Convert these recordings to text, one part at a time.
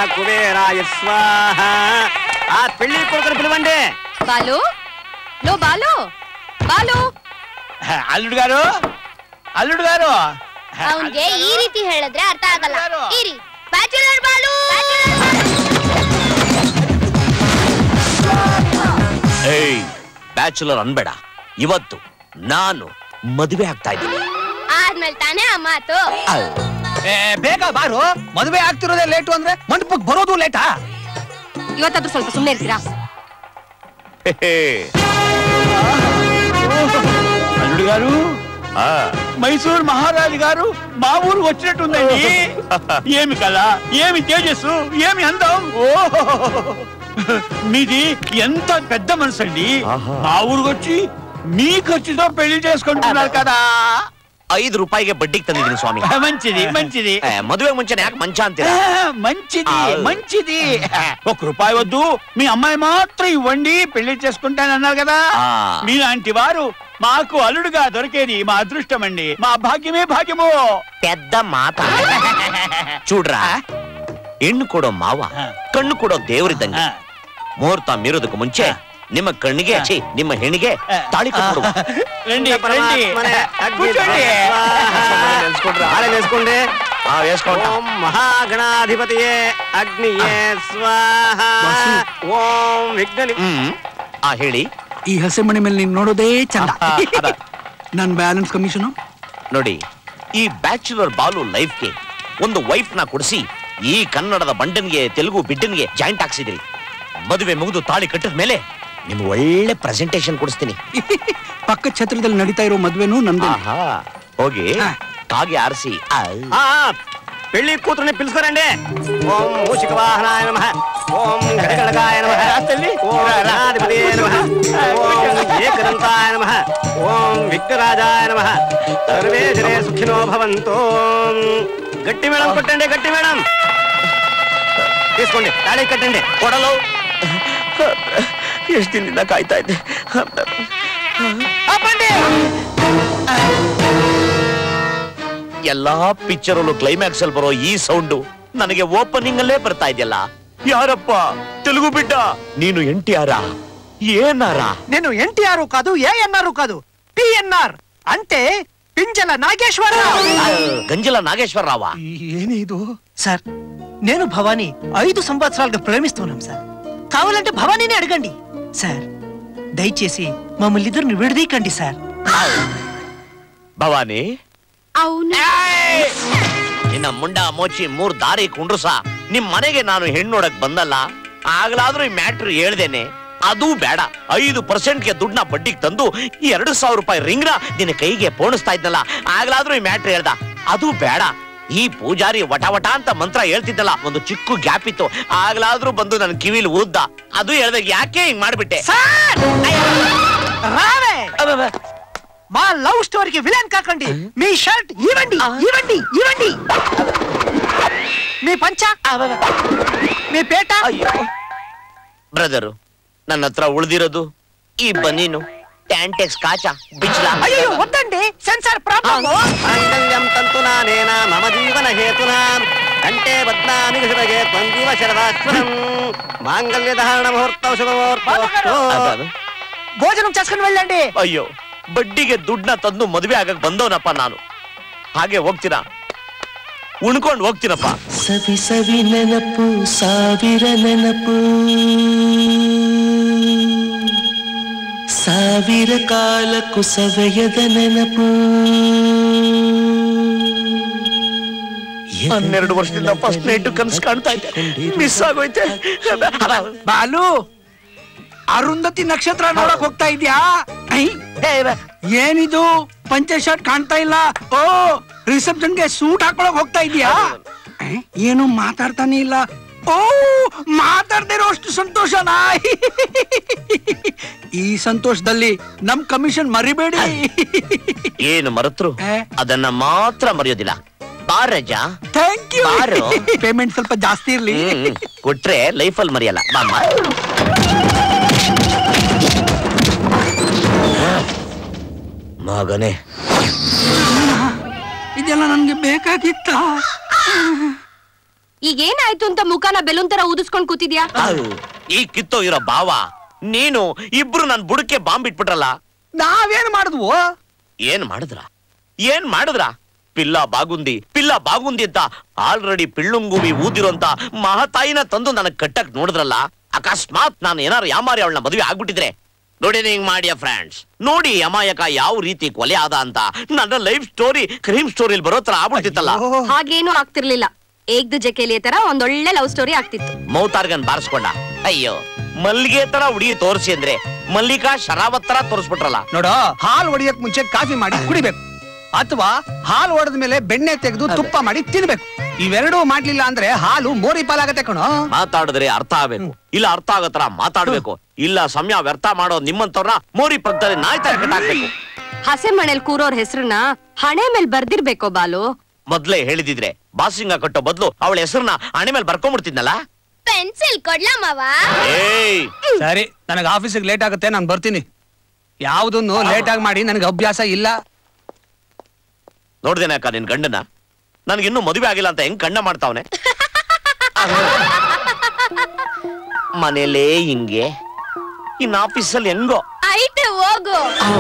కుబేరాయ స్వాహ ఆ పెళ్లి కొడుకుని పిలవండి బాలు లో బాలు బాలు ಅಲ್ಲುಡು ಗಾರು ಅಲ್ಲುಡು ಗಾರು ಅವನ್ಗೆ ಈ ರೀತಿ ಹೇಳಿದ್ರೆ ಅರ್ಥ ಆಗಲ್ಲ ಇರಿ ಬ್ಯಾಚುಲರ್ ಬಾಲು ಏಯ್ ಬ್ಯಾಚುಲರ್ ಅನ್ಬೇಡ ಇವತ್ತು ನಾನು ಮದುವೆ ಆಗ್ತಾ ಇದ್ದೀನಿ ಆದ್ಮೇಲೆ ತಾನೇ ಆ ಮಾತು ಏ, ಬೇಗ ಬಾರು ಮದುವೆ ಆಗ್ತಿರೋದೇ ಲೇಟು ಅಂದ್ರೆ ಮಂಟಪಕ್ಕೆ ಬರೋದು ಲೇಟಾ ಇವತ್ತಾದ್ರೂ ಸ್ವಲ್ಪ ಸುಮ್ಮನೆ ಇರ್ತೀರಾ అల్లుడు గారు మైసూర్ మహారాజు గారు మా ఊరు వచ్చినట్టుందండి ఏమి కదా ఏమి తేజస్సు ఏమి అందం ఓ మీది ఎంత పెద్ద మనసు అండి ఆహా. మా ఊరికి వచ్చి మీ ఖర్చుతో పెళ్లి చేసుకుంటున్నారు కదా ಐದು ರೂಪಾಯಿಗೆ ಬಡ್ಡಿಗೆ ತಂದಿದ್ದೀನಿ ಸ್ವಾಮಿ మంచిది మంచిది ಏ, ಮದುವೆ ಮುಂಚೆನೆ ಯಾಕೆ ಮಂಚ ಅಂತೀರಾ ఆ, మంచిది ఆ. మంచిది ఒక రూపాయి వద్దు మీ అమ్మాయి మాత్రం ఇవ్వండి పెళ్లి చేసుకుంటానన్నారు కదా ఆ. మీలాంటి వారు మాకు అల్లుడుగా దొరికేది మా అదృష్టం అండి మా భాగ్యమే భాగ్యము పెద్ద ಮಾತ చూಡ್ರಾ ಹೆಣ್ಣು ಕೊಡೋ ಮಾವ ಕಣ್ಣು ಕೊಡೋ ದೇವರಿದ್ದಂಗೆ ಮುಹೂರ್ತ ಮೀರೋದಕ್ಕೂ ಮುಂಚೆ ನಿಮ್ಮ ಕಣ್ಣಿಗೆ ಛೀ, ನಿಮ್ಮ ಹೆಣ್ಣಿಗೆ ತಾಳಿ ಕಟ್ಬಿಡು రండి రండి పరమాత్మనే అగ్ని కూర్చోండి వేసుకోండి ఆలే వేసుకోండి ఆ, వేసుకోండి. ఓం మహాగణాధిపతియే అగ్నియే స్వాహ ఓం విఘ్నని ಹ್ಮ್ ಆ ಹೇಳಿ ಈ ಹಸೆ ಮಣಿ ಮೇಲೆ ನೀನ್ ನೋಡೋದೇ ಚಂದ ಅದ. ನನ್ ಬ್ಯಾಲೆನ್ಸ್ ಕಮಿಷನ್ ನೋಡಿ ಈ ಬ್ಯಾಚುಲರ್ ಬಾಲು ಲೈಫ್ಗೆ ಒಂದು ವೈಫ್ ನ ಕೊಡಿಸಿ ಈ ಕನ್ನಡದ ಬಂಡನ್ಗೆ ತೆಲುಗು ಬಿಡ್ಡನ್ಗೆ ಜಾಯಿಂಟ್ ಹಾಕ್ಸಿದ್ರಿ ಮದುವೆ ಮುಗಿದು ತಾಳಿ ಕಟ್ಟಿದ ಮೇಲೆ ನಿಮ್ಗೆ ಒಳ್ಳೆ ಪ್ರೆಸೆಂಟೇಶನ್ ಕೊಡಿಸ್ತೀನಿ ಪಕ್ಕ ಛತ್ರದಲ್ಲಿ ನಡೀತಾ ಇರೋ ಮದ್ವೆನೂ ನಂದು ಆಹಾ ಹೋಗಿ ಕಾಗೆ ಆರಿಸಿ ఆ, ఆ, పెళ్లి కూతురుని పిలుచుకోరండి ఓం మూషిక వాహనాయ నమ ఓం గడగడగాయ నమ ఓం గణాధిపతియే నమ ఓం ఏకదంతాయ నమ ఓం విఘ్నరాజాయ నమ సర్వే జనే సుఖినో భవంతో గట్టి మేడం కొట్టండి గట్టి మేడం తీసుకోండి తాళి కట్టండి ಕೊಡಲು ಎಷ್ಟು ದಿನದಿಂದ ಕಾಯ್ತಾ ಇದ್ದೆ ಎಲ್ಲಾ ಪಿಕ್ಚರಲ್ಲೂ ಕ್ಲೈಮ್ಯಾಕ್ಸ್ ಅಲ್ಲಿ ಬರೋ ಈ ಸೌಂಡು ನನಗೆ ಓಪನಿಂಗ್ ಅಲ್ಲೇ ಬರ್ತಾ ಇದೆಯಲ್ಲ ಯಾರಪ್ಪ ತೆಲುಗು ಬಿಡ್ಡ ನೀನು ಎನ್ ಟಿ ಆರ ಏನಾರ నేను ఎన్టీఆర్ కాదు ఏఎన్ఆర్ కాదు పిఎన్ఆర్ అంటే పింజల నాగేశ్వరరావు ಗಂಜಲ ನಾಗೇಶ್ವರ ರಾವ ఏని ఇది సార్ నేను భవానీ ఐదు సంవత్సరాలుగా ప్రేమిస్తున్నాం సార్ కావాలంటే భవానీని అడగండి సార్ దయచేసి మమ్మల్ని ఇద్దరిని విడదీయకండి సార్ ಭವಾನಿ అవును ನಿನ್ನ ಮುಂಡ ಮೋಚಿ ಮೂರ್ ದಾರಿ ಕುಂಡ್ರಸ ನಿಮ್ ಮನೆಗೆ ನಾನು ಹೆಣ್ಣೋಡಕ್ ಬಂದಲ್ಲ ಆಗ್ಲಾದ್ರೂ ಈ ಮ್ಯಾಟ್ರ್ ಹೇಳ್ದೇನೆ ಅದು ಬೇಡ ಐದು ಪರ್ಸೆಂಟ್ಗೆ ದುಡ್ಡನ್ನ ಬಡ್ಡಿಗೆ ತಂದು ಎರಡು ಸಾವಿರ ರೂಪಾಯಿ ರಿಂಗ್ನ ನಿನ್ನ ಕೈಗೆ ಪೋಣಿಸ್ತಾ ಇದ್ನಲ್ಲ ಆಗ್ಲಾದ್ರೂ ಈ ಮ್ಯಾಟ್ರ್ ಹೇಳ್ದ ಅದು ಬೇಡ ಈ ಪೂಜಾರಿ ವಟ ವಟ ಅಂತ ಮಂತ್ರ ಹೇಳ್ತಿದ್ದಲ್ಲ ಒಂದು ಚಿಕ್ಕ ಗ್ಯಾಪ್ ಇತ್ತು ಆಗ್ಲಾದ್ರೂ ಬಂದು ನನ್ನ ಕಿವಿಲಿ ಊದ್ದ ಅದು ಹೇಳ್ದಾಗ ಯಾಕೆ ಹಿಂಗ್ ಮಾಡ್ಬಿಟ್ಟೆ సార్ రావే మా లవ్ స్టోరీకి విలన్ కాకండి మీ షర్ట్ ఇవ్వండి ఇవ్వండి ఇవ్వండి మీ పంచ మీ పేట ಬ್ರದರು ನನ್ನ ಹತ್ರ ಉಳ್ದಿರೋದು ಈ ಬನೀನು ಟ್ಯಾಂಟೆಕ್ಸ್ ಕಾಚ ಬಿಚ್ಲಾ అయ్యో వద్దండి సెన్సార్ ప్రాబ్లం మాంగళ్యం తంతునానేన మమ జీవన హేతునా కంటే బద్నామి హృదయే త్వంజీవ శరదాశ్వరం మాంగళ్య ధారణ ముహూర్తం శుభముహూర్తోస్తు ಅದಾದ? భోజనం చేసుకుని వెళ్ళండి ಅಯ್ಯೋ ಬಡ್ಡಿಗೆ ದುಡ್ಡನ್ನ ತಂದು ಮದುವೆ ಆಗಕ್ ಬಂದವನಪ್ಪ ನಾನು ಹಾಗೆ ಹೋಗ್ತೀರಾ ಉಣ್ಕೊಂಡು ಹೋಗ್ತೀನಪ್ಪ ಸವಿ ಸವಿ ನೆನಪು ಸಾವಿರ ನೆನಪು ಸಾವಿರ ಕಾಲಕ್ಕೂ ಸವೆಯದ ನೆನಪು ಹನ್ನೆರಡು ವರ್ಷದಿಂದ ಫಸ್ಟ್ ನೈಟ್ ಕನ್ಸು ಕಾಣ್ತಾ ಇದ್ದೆ ಮಿಸ್ ಆಗೋಯ್ತೆ ಬಾಲು ಅರುಂಧತಿ ನಕ್ಷತ್ರ ನೋಡಕ್ ಹೋಗ್ತಾ ಇದ್ಯಾ ಐ? ಏನಿದು ಪಂಚೆ ಶರ್ಟ್ ಕಾಣ್ತಾ ಇಲ್ಲ ಓ ರಿಸೆಪ್ಷನ್ಗೆ ಸೂಟ್ ಹಾಕೊಳಕ್ ಹೋಗ್ತಾ ಇದ್ಯಾ ಐ? ಏನು ಮಾತಾಡ್ತಾನೆ ಇಲ್ಲ ಓ ಮಾತಾಡ್ದಿರೋ ಅಷ್ಟು ಸಂತೋಷನಾ ಈ ಸಂತೋಷದಲ್ಲಿ ನಮ್ ಕಮಿಷನ್ ಮರಿಬೇಡಿ ಏನು ಮರೆತ್ರು ಏ? ಅದನ್ನ ಮಾತ್ರ ಮರೆಯೋದಿಲ್ಲ ಬಾರಜ ಥ್ಯಾಂಕ್ ಯು ಬಾರು. ಪೇಮೆಂಟ್ ಸ್ವಲ್ಪ ಜಾಸ್ತಿ ಇರ್ಲಿ ಕೊಟ್ರೆ ಲೈಫಲ್ಲಿ ಮರೆಯಲ್ಲ ಬಾಮ್ಮ ಮಗನೇ ಇದೆಲ್ಲ ನನ್ಗೆ ಬೇಕಾಗಿತ್ತ ಈಗ ಏನಾಯ್ತು ಅಂತ ಮುಖನ ಬೆಲೂನ್ ತರ ಊದಿಸ್ಕೊಂಡ್ ಕೂತಿದ್ಯಾ ಈ ಕಿತ್ತೋ ಇರೋ ಭಾವ ನೀನು ಇಬ್ರು ನನ್ ಬುಡಕ್ಕೆ ಬಾಂಬ್ ಇಟ್ಬಿಟ್ರಲ್ಲ ನಾವೇನ್ ಮಾಡಿದ್ವು ಏನ್ ಮಾಡಿದ್ರ ಏನ್ ಮಾಡಿದ್ರ ಪಿಲ್ಲ ಬಾಗುಂದಿ ಪಿಲ್ಲ ಬಾಗುಂದಿ ಅಂತ ಆಲ್ರೆಡಿ ಪಿಳ್ಳುಂಗೂವಿ ಊದಿರೋಂತ ಮಹತಾಯಿನ ತಂದು ನನಗ್ ಕಟ್ಟಕ್ ನೋಡಿದ್ರಲ್ಲ ಅಕಸ್ಮಾತ್ ನಾನು ಏನಾರು ಯಾಮಾರಿ ಅವಳನ್ನ ಮದುವೆ ಆಗ್ಬಿಟ್ಟಿದ್ರೆ ನೋಡಿ ಹಿಂಗ್ ಮಾಡಿಯ ಫ್ರೆಂಡ್ಸ್ ನೋಡಿ ಅಮಾಯಕ ಯಾವ ರೀತಿ ಕೊಲೆ ಆದ ಅಂತ ನನ್ನ ಲೈಫ್ ಸ್ಟೋರಿ ಕ್ರೈಮ್ ಸ್ಟೋರಿಲಿ ಬರೋ ತರ ಆಗ್ಬಿಡ್ತಿತ್ತಲ್ಲ ಹಾಗೇನೂ ಆಗ್ತಿರ್ಲಿಲ್ಲ ಏಕ್ದು ಜಕೇಲಿಯ ತರ ಒಂದೊಳ್ಳೆ ಲವ್ ಸ್ಟೋರಿ ಆಗ್ತಿತ್ತು ಮೌತಾರ್ಗನ್ ಬಾರಿಸ್ಕೊಂಡ ಅಯ್ಯೋ ಮಲ್ಲಿಗೆ ತರ ಹುಡುಗಿ ತೋರಿಸಿ ಅಂದ್ರೆ ಮಲ್ಲಿಕಾ ಶರಾವತ್ ತರ ತೋರಿಸ್ಬಿಟ್ರಲ್ಲ ನೋಡೋ ಹಾಲ್ ಹೊಡಿಯಕ್ ಮುಂಚೆ ಕಾಫಿ ಮಾಡಿ ಕುಡಿಬೇಕು ಅಥವಾ ಹಾಲ್ ಹೊಡೆದ ಮೇಲೆ ಬೆಣ್ಣೆ ತೆಗೆದು ತುಪ್ಪ ಮಾಡಿ ತಿನ್ಬೇಕು ಇವೆರಡೂ ಮಾಡ್ಲಿಲ್ಲ ಅಂದ್ರೆ ಹಾಲು ಮೋರಿ ಪಾಲಾಗತ್ತೆ ಕಣೋ ಮಾತಾಡಿದ್ರೆ ಅರ್ಥ ಆಗ್ಬೇಕು ಇಲ್ಲ ಅರ್ಥ ಆಗೋ ತರ ಮಾತಾಡ್ಬೇಕು ಇಲ್ಲ ಸಮಯ ವ್ಯರ್ಥ ಮಾಡೋ ನಿಮ್ಮಂತವ್ರನ್ನ ಮೋರಿ ಪಕ್ಕದಲ್ಲಿ ನಾಯಿ ತರ ಕಟ್ಟಾಕ್ಬೇಕು ಹಸೆ ಮಣೆಲ್ ಕೂರೋರ್ ಹೆಸರನ್ನ ಹಣೆ ಮೇಲ್ ಬರ್ದಿರ್ಬೇಕೋ ಬಾಲು ಮೊದ್ಲೇ ಹೇಳಿದಿದ್ರೆ ಬಾಸಿಂಗ ಕಟ್ಟೋ ಬದ್ಲು ಅವಳ ಹೆಸರನ್ನ ಹಣೆ ಮೇಲೆ ಬರ್ಕೊಂಡ್ಬಿಡ್ತಿದ್ನಲ್ಲ ಪೆನ್ಸಿಲ್ ಕೊಡ್ಲಾ ಮಾವ ಏಯ್ ಸರಿ ನನಗೆ ಆಫೀಸಿಗೆ ಲೇಟ್ ಆಗುತ್ತೆ ನಾನು ಬರ್ತೀನಿ ಯಾವುದನ್ನು ಲೇಟ್ ಆಗಿ ಮಾಡಿ ನನಗೆ ಅಭ್ಯಾಸ ಇಲ್ಲ ನೋಡ್ದೇನೆ ಅಕ್ಕ ನಿನ್ ಗಂಡನ ನನ್ಗಿನ್ನೂ ಮದುವೆ ಆಗಿಲ್ಲ ಅಂತ ಹೆಂಗ್ ಕಣ್ಣ ಮಾಡ್ತಾವನೆ ಮನೇಲೇ ಹಿಂಗೆ ಇನ್ ಆಫೀಸಲ್ಲಿ ಹೆಂಗೋ ಐತೆ ಹೋಗು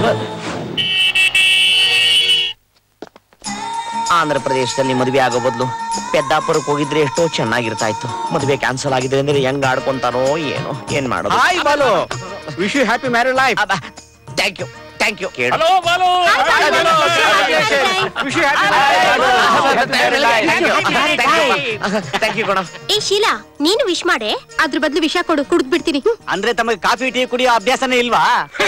ಆಂಧ್ರ ಪ್ರದೇಶದಲ್ಲಿ ಮದುವೆ ಆಗೋ ಬದಲು ಪೆದ್ದಾಪುರಕ್ಕೆ ಹೋಗಿದ್ರೆ ಎಷ್ಟೋ ಚೆನ್ನಾಗಿರ್ತಾ ಇತ್ತು ಮದುವೆ ಕ್ಯಾನ್ಸಲ್ ಆಗಿದೆ ಅಂದ್ರೆ ಹೆಂಗ್ ಆಡ್ಕೊಂತಾರೋ ಏನೋ ಏನ್ ಮಾಡೋದು hi Balu wish you happy marry life thank you thank you ಕೇಳು hello Balu wish you happy thank you ಕಣ ಏ ಶೀಲಾ ನೀನು ವಿಶ್ ಮಾಡೆ ಅದ್ರ ಬದ್ಲು ವಿಷ ಕೊಡು ಕುಡ್ದ್ ಬಿಡ್ತೀನಿ ಅಂದ್ರೆ ತಮಗೆ ಕಾಫಿ ಟೀ ಕುಡಿಯೋ ಅಭ್ಯಾಸನೇ ಇಲ್ವಾ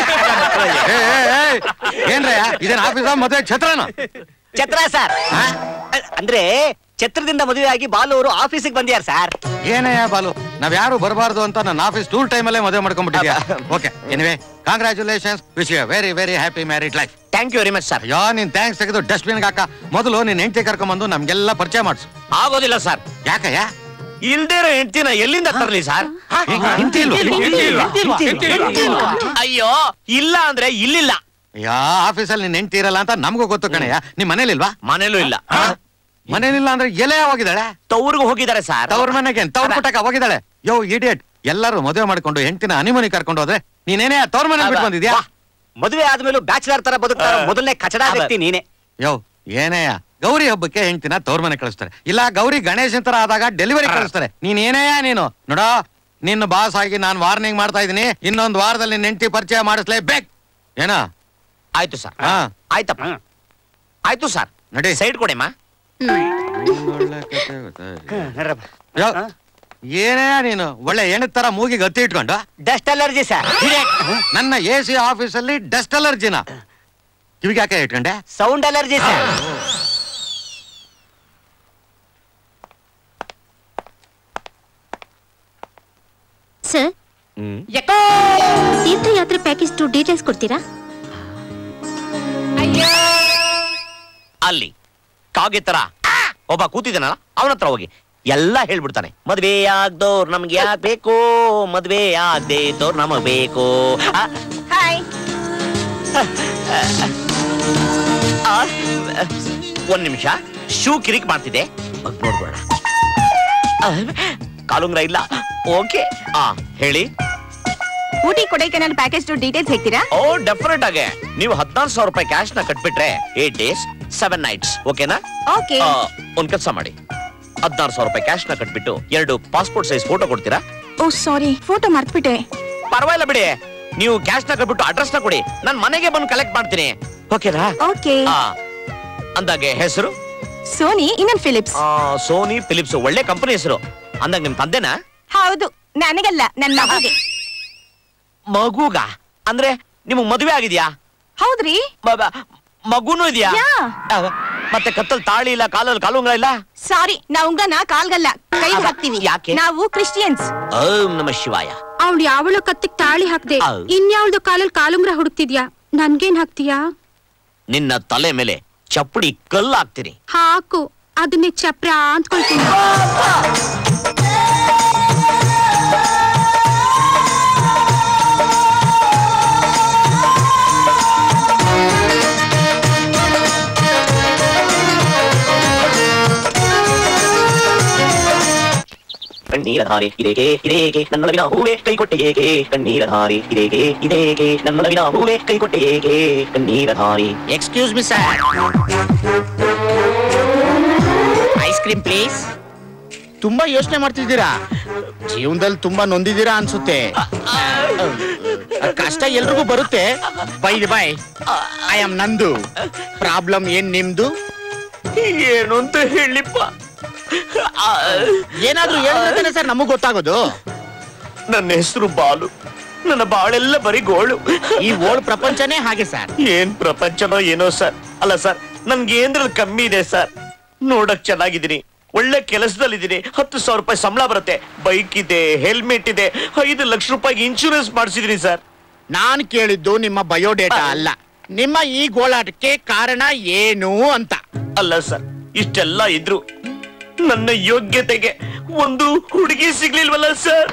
ಏನ್ರಯ್ಯ ಇದೇನ್ ಆಫೀಸ ಮತ್ತೆ ಛತ್ರನ ಛತ್ರ ಸರ್ ಅಂದ್ರೆ ಛತ್ರದಿಂದ ಮದುವೆ ಆಗಿ ಬಾಲು ಅವರು ಆಫೀಸಿಗೆ ಬಂದಿಯಾರ ಸರ್ ಏನಯ್ಯ ಬಾಲು ನಾವ್ ಯಾರು ಬರಬಾರ್ದು ಅಂತ ನನ್ನ ಆಫೀಸ್ ಟೂರ್ ಟೈಮ್ ಅಲ್ಲೇ ಮದುವೆ ಮಾಡ್ಕೊಂಡ್ಬಿಟ್ಟಿದ್ಯಾ okay anyway congratulations wish you very very happy married life thank you very much sir ಅಯ್ಯೋ ನೀನ್ ಥ್ಯಾಂಕ್ಸ್ ತೆಗೆದು ಡಸ್ಟ್ಬಿನ್ ಹಾಕ ಮೊದಲು ನಿನ್ ಹೆಂಡತಿ ಕರ್ಕೊಂಬಂದು ನಮ್ಗೆಲ್ಲ ಪರಿಚಯ ಮಾಡಿಸು ಆಗೋದಿಲ್ಲ ಸರ್ ಯಾಕಯ್ಯ ಇಲ್ದೇ ಇರೋ ಹೆಂಡ್ತಿನ ಎಲ್ಲಿಂದ ತರಲಿ ಸರ್ ಹೆಂಡ್ತಿ ಇಲ್ವಾ? ಅಯ್ಯೋ ಇಲ್ಲ ಅಂದ್ರೆ ಇಲ್ಲಿಲ್ಲ ಯಾ ಆಫೀಸಲ್ಲಿ ನಿನ್ ಹೆಂಡತಿ ಇರಲ್ಲ ಅಂತ ನಮಗೂ ಗೊತ್ತು ಕಣಯ್ಯ ನಿಮ್ ಮನೇಲಿಲ್ವಾ ಮನೇಲೂ ಇಲ್ಲ ಮನೇಲಿಲ್ಲ ಅಂದ್ರೆ ಎಲೆ ಹೋಗಿದ್ದಾಳೆ ತವ್ರಿಗೂ ಹೋಗಿದ್ದಾರೆ ಸರ್ ತವ್ರ ಮನೆಗೆ ತವ್ರ ಪುಟ್ಟಕ ಹೋಗಿದ್ದಾಳೆ ಯೋ ಇಡಿಯಟ್ ಎಲ್ಲರೂ ಮದುವೆ ಮಾಡ್ಕೊಂಡು ಹೆಂಡತಿನ ಹನಿಮನಿ ಕರ್ಕೊಂಡು ಹೋದ್ರೆ ನೀನೇನೇ ತವ್ರ ಮನೆ ಬಿಟ್ಟು ಬಂದಿದ್ಯಾ ಮದುವೆ ಆದ್ಮೇಲೂ ಬ್ಯಾಚುಲರ್ ತರ ಬದುಕ್ತಾರ ಆ. ಮೊದಲನೇ ಕಚಡ ವ್ಯಕ್ತಿ ನೀನೆ ಯೋ ಏನೇಯ ಗೌರಿ ಹಬ್ಬಕ್ಕೆ ಹೆಂಡ್ತಿನ ತವ್ರ ಮನೆ ಕಳಿಸ್ತಾರೆ ಇಲ್ಲ ಗೌರಿ ಗಣೇಶನ್ ತರ ಆದಾಗ ಡೆಲಿವರಿ ಕಳಿಸ್ತಾರೆ ನೀನ್ ಏನೇಯ ನೀನು ನೋಡೋ ನಿನ್ನ ಬಾಸ್ ಆಗಿ ನಾನು ವಾರ್ನಿಂಗ್ ಮಾಡ್ತಾ ಇದೀನಿ ಇನ್ನೊಂದ್ ವಾರದಲ್ಲಿ ನಿನ್ನ ಹೆಂಡತಿ ಪರಿಚಯ ಮಾಡಿಸ್ಲೇಬೇಕು ಏನೋ ಆಯ್ತು ಸರ್ ಹಾ ಆಯ್ತಪ್ಪ ಆಯ್ತು ಸರ್ ನಡಿ ಸೈಡ್ ಕೊಡಿಮ್ಮ ಯೋ, ಏನೇಯ ನೀನು ಒಳ್ಳೆ ಹೆಣ್ಣು ತರ ಮೂಗಿಗೆ ಹತ್ತಿ ಇಟ್ಕೊಂಡು ಡಸ್ಟ್ ಅಲರ್ಜಿ ಸರ್ ನನ್ನ ಎ ಸಿ ಆಫೀಸಲ್ಲಿ ಡಸ್ಟ್ ಅಲರ್ಜಿನ ಕಿವಿಗೆ ಯಾಕೆ ಇಟ್ಕೊಂಡೆ ಸೌಂಡ್ ಅಲರ್ಜಿ ಸರ್ ಸರ್ ತೀರ್ಥಯಾತ್ರೆ ಪ್ಯಾಕೇಜ್ ಟು ಡೀಟೇಲ್ಸ್ ಕೊಡ್ತೀರಾ ಅಲ್ಲಿ ಕಾಗೆ ತರ ಒಬ್ಬ ಕೂತಿದ್ದಾನಲ್ಲ ಅವನ ಹತ್ರ ಹೋಗಿ ಎಲ್ಲ ಹೇಳ್ಬಿಡ್ತಾನೆ ಮದ್ವೆ ಆಗ್ದೋರ್ ನಮ್ಗೆ ಯಾಕ್ ಬೇಕು ಮದ್ವೆ ಆಗದೆ ಇದ್ದೋರ್ ನಮಗ್ ಬೇಕು ಆ, ಹಾಯ್ ಆ, ಒಂದ್ ನಿಮಿಷ ಶೂ ಕಿರಿಕ್ ಮಾಡ್ತಿದೆ ಮಗ್ ನೋಡ್ಬೇಡ ಆ, ಕಾಲುಂಗ್ರ ಇಲ್ಲ ಓಕೆ ಆ ಹೇಳಿ Ooty Kodaikanal package tour details ಹೇಳ್ತೀರಾ ಓ ಡೆಫಿನೆಟ್ ಆಗಿ ನೀವು ಹದಿನಾರು ಸಾವಿರ ರೂಪಾಯಿ ಕ್ಯಾಶ್ ನ ಕಟ್ಬಿಟ್ರೆ ಏಟ್ ಡೇಸ್ ಸೆವೆನ್ ನೈಟ್ಸ್ ಓಕೆನಾ ಓಕೆ ಆ, ಒಂದ್ ಕೆಲಸ ಮಾಡಿ ಹದಿನಾರು ಸಾವಿರ ರೂಪಾಯಿ ಕ್ಯಾಶ್ ನ ಕಟ್ಬಿಟ್ಟು ಎರಡು ಪಾಸ್ಪೋರ್ಟ್ ಸೈಜ್ ಫೋಟೋ ಕೊಡ್ತೀರಾ ಓ ಸಾರಿ ಫೋಟೋ ಮರ್ತ್ಬಿಟ್ಟೆ ಪರವಾಗಿಲ್ಲ ಬಿಡಿ ನೀವು ಕ್ಯಾಶ್ ನ ಕಟ್ಬಿಟ್ಟು ಅಡ್ರೆಸ್ ನ ಕೊಡಿ ನಾನ್ ಮನೆಗೆ ಬಂದು ಕಲೆಕ್ಟ್ ಮಾಡ್ತೀನಿ ಓಕೆನಾ ಓಕೆ ಆ, ಅಂದಾಗೆ ಹೆಸರು ಸೋನಿ ಇನ್ನೊಂದು ಫಿಲಿಪ್ಸ್ ಆ, ಸೋನಿ ಫಿಲಿಪ್ಸ್ ಒಳ್ಳೆ ಕಂಪನಿ ಹೆಸರು ಅಂದಾಗ ನಿಮ್ ತಂದೆನಾ ಹೌದು ನನಗಲ್ಲ ನನ್ನ ಮಗುಗೆ ಮಗುಗ ಅಂದ್ರೆ ನಿಮಗ್ ಮದುವೆ ಆಗಿದ್ಯಾ ಹೌದ್ರಿ ಮ- ಮ- ಮಗುನೂ ಇದೆಯಾ ಯಾ. ಮತ್ತೆ ಕತ್ತಲ್ ತಾಳಿ ಇಲ್ಲ ಕಾಲಲ್ಲಿ ಕಾಲುಂಗ್ರ ಇಲ್ಲ ಸಾರಿ ನಾವು ಉಂಗನ ಕಾಲ್ಗಲ್ಲ ಕೈ ಹಾಕ್ತೀವಿ ಯಾಕೆ? ನಾವು ಕ್ರಿಶ್ಚಿಯನ್ಸ್ ಓಂ ನಮ ಶಿವಾಯ ಅವಳು ಯಾವಳ ಕತ್ತಿಗೆ ತಾಳಿ ಹಾಕ್ದೆ ಹೌದು. ಇನ್ಯಾವ್ದು ಕಾಲಲ್ಲಿ ಕಾಲುಂಗ್ರ ಹುಡುಕ್ತಿದ್ಯಾ ನನ್ಗೇನ್ ಹಾಕ್ತೀಯಾ ನಿನ್ನ ತಲೆ ಮೇಲೆ ಚಪ್ಪಡಿ ಕಲ್ಲು ಹಾಕ್ತೀನಿ ಹಾಕು ಅದನ್ನೇ ಚಪ್ರ ಅಂತ್ಕೊಳ್ತೀನಿ ಕಣ್ಣೀರ ಧಾರೆ ಇದೇಕೆ ಇದೇಕೆ ನನ್ನೊಳಗಿನ ಹೂವೆ ಕೈ ಕೊಟ್ಟೆ ಏಕೆ ಕಣ್ಣೀರ ಧಾರೆ ಇದೇಕೆ ಇದೇಕೆ ನನ್ನೊಳಗಿನ ಹೂವೆ ಕೈ ಕೊಟ್ಟೆ ಏಕೆ ಕಣ್ಣೀರ ಧಾರೆ excuse me sir ice cream please ತುಂಬಾ ಯೋಚನೆ ಮಾಡ್ತಿದ್ದೀರಾ ಜೀವನದಲ್ಲಿ ತುಂಬಾ ನೊಂದಿದ್ದೀರಾ ಅನ್ಸುತ್ತೆ ಆ, ಕಷ್ಟ ಎಲ್ರಿಗೂ ಬರುತ್ತೆ ಬೈ ಬೈ ಐ ಆಮ್ ನಂದು ಪ್ರಾಬ್ಲಮ್ ಏನ್ ನಿಮ್ದು ಏನು ಅಂತ ಹೇಳಿಪ್ಪ ಆ, ಏನಾದ್ರೂ ಹೇಳಿದ್ರೆ ಸರ್ ನಮಗ್ ಗೊತ್ತಾಗೋದು ನನ್ನ ಹೆಸರು ಬಾಲು ನನ್ನ ಬಾಳೆಲ್ಲ ಬರೀ ಗೋಳು ಈ ಓಲ್ಡ್ ಪ್ರಪಂಚನೇ ಹಾಗೆ ಸರ್ ಏನ್ ಪ್ರಪಂಚನೋ ಏನೋ ಸರ್ ಅಲ್ಲ ಸರ್ ನನ್ಗೆ ಏನ್ರಲ್ಲಿ ಕಮ್ಮಿ ಇದೆ ಸರ್ ನೋಡಕ್ ಚೆನ್ನಾಗಿದ್ದೀನಿ ಒಳ್ಳೆ ಕೆಲಸದಲ್ಲಿದ್ದೀನಿ ಹತ್ತು ಸಾವಿರ ರೂಪಾಯಿ ಸಂಬಳ ಬರುತ್ತೆ ಬೈಕ್ ಇದೆ ಹೆಲ್ಮೆಟ್ ಇದೆ ಐದು ಲಕ್ಷ ರೂಪಾಯಿಗೆ ಇನ್ಶೂರೆನ್ಸ್ ಮಾಡಿಸಿದ್ರಿ ಸರ್ ನಾನ್ ಕೇಳಿದ್ದು ನಿಮ್ಮ ಬಯೋಡೇಟಾ ಅಲ್ಲ ನಿಮ್ಮ ಈ ಗೋಳಾಟಕ್ಕೆ ಕಾರಣ ಏನು ಅಂತ ಅಲ್ಲ ಸರ್ ಇಷ್ಟೆಲ್ಲ ಇದ್ರು ನನ್ನ ಯೋಗ್ಯತೆಗೆ ಒಂದು ಹುಡುಗಿ ಸಿಗ್ಲಿಲ್ವಲ್ಲ ಸರ್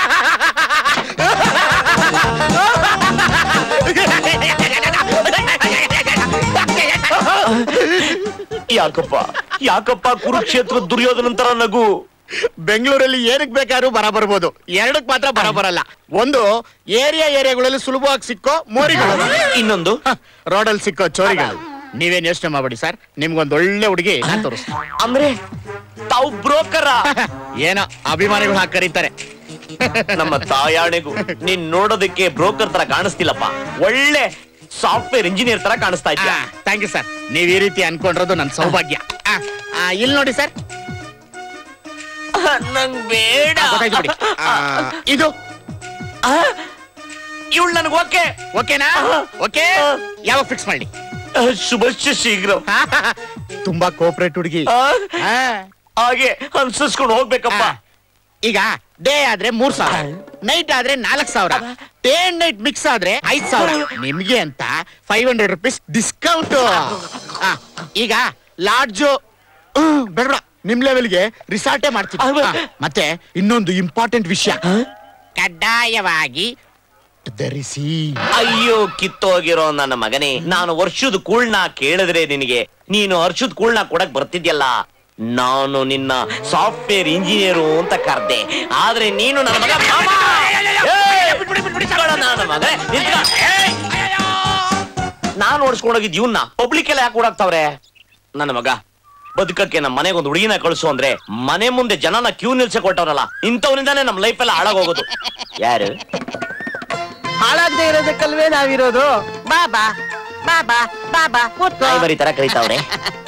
ಯಾಕಪ್ಪ ಯಾಕಪ್ಪ ಕುರುಕ್ಷೇತ್ರ ದುರ್ಯೋಧನ ತರ ನಗು ಬೆಂಗಳೂರಲ್ಲಿ ಏನಕ್ ಬೇಕಾದ್ರೂ ಬರ ಬರ್ಬೋದು ಎರಡಕ್ ಮಾತ್ರ ಬರ ಬರಲ್ಲ ಒಂದು ಏರಿಯಾ ಏರಿಯಾಗಳಲ್ಲಿ ಸುಲಭವಾಗಿ ಸಿಕ್ಕೋ ಮೋರಿಗಳು ಇನ್ನೊಂದು ರೋಡಲ್ಲಿ ಸಿಕ್ಕೋ ಚೋರಿಗಳು ನೀವೇನ್ ಯೋಚನೆ ಮಾಡ್ಬೇಡಿ ಸರ್ ನಿಮ್ಗೊಂದ್ ಒಳ್ಳೆ ಹುಡುಗಿ ನಾನ್ ತೋರಿಸ್ತೀನಿ ಅಂದ್ರೆ ತಾವು ಬ್ರೋಕರ ಏನೋ ಅಭಿಮಾನಿಗಳು ಹಾಕಿ ಕರೀತಾರೆ ನಮ್ಮ ತಾಯಾಣೆಗೂ ನೀನ್ ನೋಡೋದಕ್ಕೆ ಬ್ರೋಕರ್ ತರ ಕಾಣಿಸ್ತಿಲ್ಲಪ್ಪ ಒಳ್ಳೆ ಸಾಫ್ಟ್ವೇರ್ ಇಂಜಿನಿಯರ್ ತರ ಕಾಣಿಸ್ತಾ ಇದ್ಯಾ ಥ್ಯಾಂಕ್ ಯು ಸರ್ ನೀವ್ ಈ ರೀತಿ ಅನ್ಕೊಂಡಿರೋದು ನನ್ ಸೌಭಾಗ್ಯ ಆ, ಆ, ಇಲ್ಲಿ ನೋಡಿ ಸರ್ ನಂಗ್ ಬೇಡ ಗೊತ್ತಾಯ್ತು ಬಿಡಿ ಆ, ಇದು ಇವಳು ನನ್ಗೆ ಓಕೆ ಓಕೆನಾ ಓಕೆ ಯಾವಾಗ ಫಿಕ್ಸ್ ಮಾಡಿ ಶುಭಶ್ಚ ಶೀಘ್ರ ತುಂಬಾ ಕೋಪರೇಟ್ ಹುಡುಗಿ ಆ, ಆ, ಹಾಗೆ ಅನ್ಸಿಸ್ಕೊಂಡು ಹೋಗ್ಬೇಕಪ್ಪ ಆ. ಈಗ ಡೇ ಆದ್ರೆ ಮೂರ್ ಸಾವಿರ ನೈಟ್ ಆದ್ರೆ ನಾಲ್ಕ್ ಸಾವಿರ ಡೇ ಅಂಡ್ ನೈಟ್ ಮಿಕ್ಸ್ ಆದ್ರೆ ಐದ್ ಸಾವಿರ ನಿಮ್ಗೆ ಅಂತ ಫೈವ್ ಹಂಡ್ರೆಡ್ ರುಪೀಸ್ ಡಿಸ್ಕೌಂಟ್ ಈಗ ಲಾಡ್ಜು ಬೇಡ ಬೇಡ, ನಿಮ್ ಲೆವೆಲ್ಗೆ ರಿಸಾರ್ಟೇ ಮಾಡ್ತೀನಿ ಆ, ಮತ್ತೆ ಇನ್ನೊಂದು ಇಂಪಾರ್ಟೆಂಟ್ ವಿಷಯ ಕಡ್ಡಾಯವಾಗಿ ಧರಿಸಿ ಅಯ್ಯೋ ಕಿತ್ತೋಗಿರೋ ನನ್ನ ಮಗನೇ ನಾನು ವರ್ಷದ ಕೂಳ್ನ ಕೇಳಿದ್ರೆ ನಿನಗೆ ನೀನು ವರ್ಷದ ಕೂಳ್ನ ಕೊಡಕ್ ಬರ್ತಿದ್ಯಲ್ಲ ನಾನು ನಿನ್ನ ಸಾಫ್ಟ್ವೇರ್ ಇಂಜಿನಿಯರು ಅಂತ ಕರ್ದೆ ಆದ್ರೆ ನೀನು ನನ್ನ ಮಗ ಮಾಮ! ಏಯ್! ನಿಂತ್ಕೊಳ್ಳೋ ನನ್ನ ಮಗ, ನಿಂತ್ಕೊ. ಏಯ್! ನಾನ್ ಓಡಿಸ್ಕೊಂಡೋಗಿದ್ ಇವನ್ನ ಪಬ್ಲಿಕ್ ಎಲ್ಲ ಯಾಕೆ ಓಡಾಕ್ತಾವ್ರೆ ನನ್ನ ಮಗ ಬದುಕಕ್ಕೆ ನಮ್ಮ ಮನೆಗೆ ಒಂದು ಹುಡುಗಿನ ಕಳಿಸು ಅಂದ್ರೆ ಮನೆ ಮುಂದೆ ಜನನ ಕ್ಯೂ ನಿಲ್ಸೆ ಕೊಟ್ಟವ್ರಲ್ಲ ಇಂಥವ್ರಿಂದಾನೇ ನಮ್ಮ ಲೈಫ್ ಎಲ್ಲ ಹಾಳಾಗೋಗೋದು ಯಾರು ಹಾಳಾಗದೆ ಇರೋದಕ್ಕಲ್ವೇ ನಾವಿರೋದು ಬಾಬಾ ಬಾಬಾ ಬಾಬಾ ಕೂತ್ಕೋ. ನಾಯಿ ಮರಿ ತರ ಕರೀತಾವ್ರೆ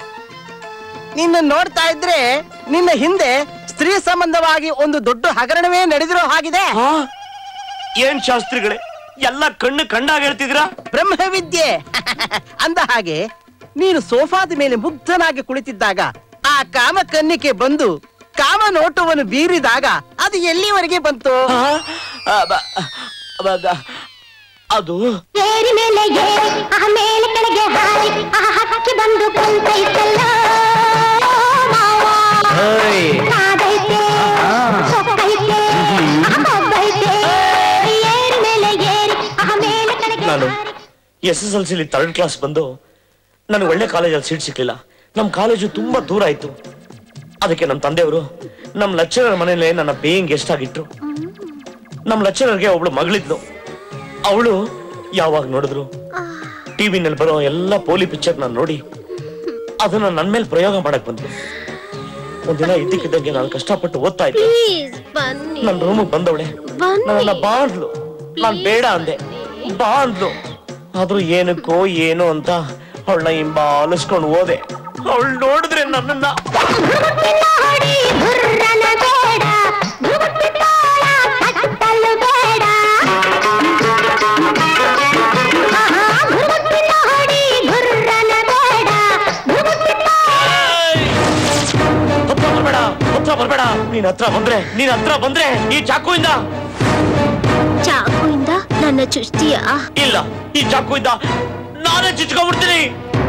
ನಿನ್ನ ನೋಡ್ತಾ ಇದ್ರೆ ನಿನ್ನ ಹಿಂದೆ ಸ್ತ್ರೀ ಸಂಬಂಧವಾಗಿ ಒಂದು ದೊಡ್ಡ ಹಗರಣವೇ ನಡೆದಿರೋ ಹಾಗಿದೆ ಹಾ? ಏನ್ ಶಾಸ್ತ್ರಿಗಳೇ ಎಲ್ಲ ಕಣ್ಣು ಕಂಡಾಗ ಹೇಳ್ತಿದ್ರಾ ಬ್ರಹ್ಮವಿದ್ಯೆ ಅಂದ ಹಾಗೆ ನೀನು ಸೋಫಾದ ಮೇಲೆ ಮುಗ್ಧನಾಗಿ ಕುಳಿತಿದ್ದಾಗ ಆ ಕಾಮ ಕನ್ನಿಕೆ ಬಂದು ಕಾಮ ನೋಟವನ್ನು ಬೀರಿದಾಗ ಅದು ಎಲ್ಲಿವರೆಗೆ ಬಂತು ಆ, ಆ, ಬ- ಬ- ಬ- ಅದು ಏರಿ ಮೇಲೆ ಏರಿ ಆಮೇಲೆ ಕೆಳಗೆ ಹಾರಿ ಆ ಹಕ್ಕಿ ಬಂದು ಕುಂತೈತಲ್ಲ ಮಾವ. ನಾದೈತೆ, ಸೊಕ್ಕೈತೆ, ಕೊಬ್ಬೈತೆ. ಏರಿ ಮೇಲೆ ಏರಿ ಆಮೇಲೆ ಕೆಳಗೆ ನಾನು ಹಾರಿ. ಎಸ್ ಎಸ್ ಎಲ್ ಸಿಲಿ ಥರ್ಡ್ ಕ್ಲಾಸ್ ಬಂದು ನನಗೆ ಒಳ್ಳೆ ಕಾಲೇಜಲ್ಲಿ ಸೀಟ್ ಸಿಕ್ಲಿಲ್ಲ ನಮ್ಮ ಕಾಲೇಜು ತುಂಬಾ ದೂರ ಆಯ್ತು ಅದಕ್ಕೆ ನಮ್ಮ ತಂದೆಯವರು ನಮ್ಮ ಲೆಕ್ಚರರ್ ಮನೇಲೆ ನನ್ನ ಬೇಯಿಂಗ್ ಗೆಸ್ಟ್ ಆಗಿಟ್ರು ನಮ್ಮ ಲೆಕ್ಚರರ್ಗೆ ಒಬ್ಳು ಮಗಳಿದ್ಲು ಅವಳು ಯಾವಾಗ ನೋಡಿದ್ರು ಟಿವಿನಲ್ಲಿ ಬರೋ ಎಲ್ಲ ಪೋಲಿ ಪಿಕ್ಚರ್ ನಾನು ನೋಡಿ ಅದನ್ನ ನನ್ನ ಮೇಲೆ ಪ್ರಯೋಗ ಮಾಡಕ್ ಬಂದ್ರು ಒಂದಿನ ಇದ್ದಕ್ಕಿದ್ದಂಗೆ ನಾನು ಕಷ್ಟಪಟ್ಟು ಓದ್ತಾ ಇದ್ದೆ Please, ಬನ್ನಿ ನನ್ನ ರೂಮಿಗೆ ಬಂದವಳೆ ಬನ್ನಿ. ನನ್ನ ಬಾ ಅಂದ್ಲು ನಾನ್ ಬೇಡ ಅಂದೆ ಬಾ ಅಂದ್ಲು ಆದ್ರೂ ಏನಕ್ಕೋ ಏನು ಅಂತ ಅವಳನ್ನ ಹಿಂಬಾಲಿಸ್ಕೊಂಡು ಹೋದೆ ಅವಳು ನೋಡಿದ್ರೆ ನನ್ನನ್ನ ನೋಡಿ ಗುರ್ರನ ಬೇಡ ಗುರುಗುಟ್ಟಿ ತಾಳ ಕಟ್ಟಲು ಬೇಡ ಆಹಾ, ಗುರುಗುಟ್ಟಿ ನೋಡಿ ಗುರ್ರನ ಬೇಡ ಗುರುಗುಟ್ಟಿ ಹತ್ರ ಬರ್ಬೇಡ ಹತ್ರ ಬರ್ಬೇಡ ನೀನ್ ಹತ್ರ ಬಂದ್ರೆ ನೀನ್ ಹತ್ರ ಬಂದ್ರೆ ಈ ಚಾಕುವಿಂದ ಚಾಕುಯಿಂದ ನನ್ನ ಚುಚ್ತೀಯಾ ಇಲ್ಲ ಈ ಚಾಕುವಿಂದ ನಾನೇ ಚುಚ್ಕೊಂಡ್ಬಿಡ್ತೀನಿ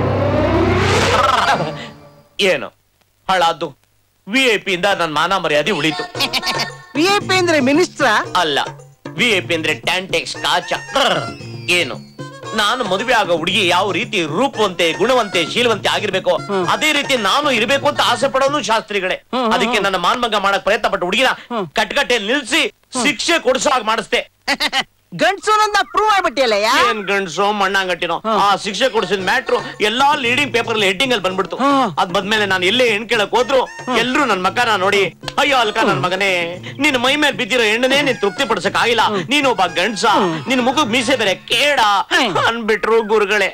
ಏನು ಹಾಳಾದ್ದು ವಿ ಐ ಪಿ ಇಂದ ನನ್ನ ಮಾನ ಮರ್ಯಾದೆ ಉಳಿತು ವಿ ಐ ಪಿ ಅಂದ್ರೆ ಮಿನಿಸ್ಟ್ರ ಅಲ್ಲ ವಿ ಐ ಪಿ ಅಂದ್ರೆ ಟ್ಯಾಂಟೆಕ್ಸ್ ಕಾಚ ಏನು ನಾನು ಮದುವೆ ಆಗೋ ಹುಡುಗಿ ಯಾವ ರೀತಿ ರೂಪವಂತೆ ಗುಣವಂತೆ ಶೀಲವಂತೆ ಆಗಿರ್ಬೇಕು ಅದೇ ರೀತಿ ನಾನು ಇರಬೇಕು ಅಂತ ಆಸೆ ಪಡೋನು ಶಾಸ್ತ್ರಿಗಳೇ ಅದಕ್ಕೆ ನನ್ನ ಮಾನ್ಮಂಗ ಮಾಡಕ್ ಪ್ರಯತ್ನ ಪಟ್ಟು ಹುಡುಗಿನ ಕಟ್ಕಟ್ಟೆಯಲ್ಲಿ ನಿಲ್ಸಿ ಶಿಕ್ಷೆ ಕೊಡಿಸೋ ಹಾಗೆ ಮಾಡಿಸ್ದೆ ಗಂಡ್ಸು ಅಂತ ಪ್ರೂವ್ ಆಗ್ಬಿಟ್ಟಿಯಲ್ಲ ಏನ್ ಗಂಡ್ಸು ಮಣ್ಣಂಗಟ್ಟಿನೋ ಆ ಶಿಕ್ಷೆ ಕೊಡಿಸಿದ ಮ್ಯಾಟ್ರು ಎಲ್ಲಾ ಲೀಡಿಂಗ್ ಪೇಪರ್ ಅಲ್ಲಿ ಹೆಡ್ಡಿಂಗ್ ಅಲ್ಲಿ ಬಂದ್ಬಿಡ್ತು ಅದ್ ಬಂದ್ಮೇಲೆ ನಾನು ಎಲ್ಲೇ ಹೆಣ್ ಕೇಳಕ್ ಹೋದ್ರು ಎಲ್ರು ನನ್ ಮಕ್ಕನ ನೋಡಿ ಅಯ್ಯೋ ಅಲ್ಕ ನನ್ ಮಗನೇ ನಿನ್ ಮೈ ಮೇಲೆ ಬಿದ್ದಿರೋ ಹೆಣ್ಣನೇ ನೀನ್ ತೃಪ್ತಿ ಪಡಿಸಕ್ ಆಗಿಲ್ಲ ನೀನ್ ಒಬ್ಬ ಗಂಡ್ಸ ನಿನ್ ಮುಖಕ್ ಮೀಸೆ ಬೇರೆ ಕೇಡ ಅನ್ಬಿಟ್ರು ಗುರುಗಳೇ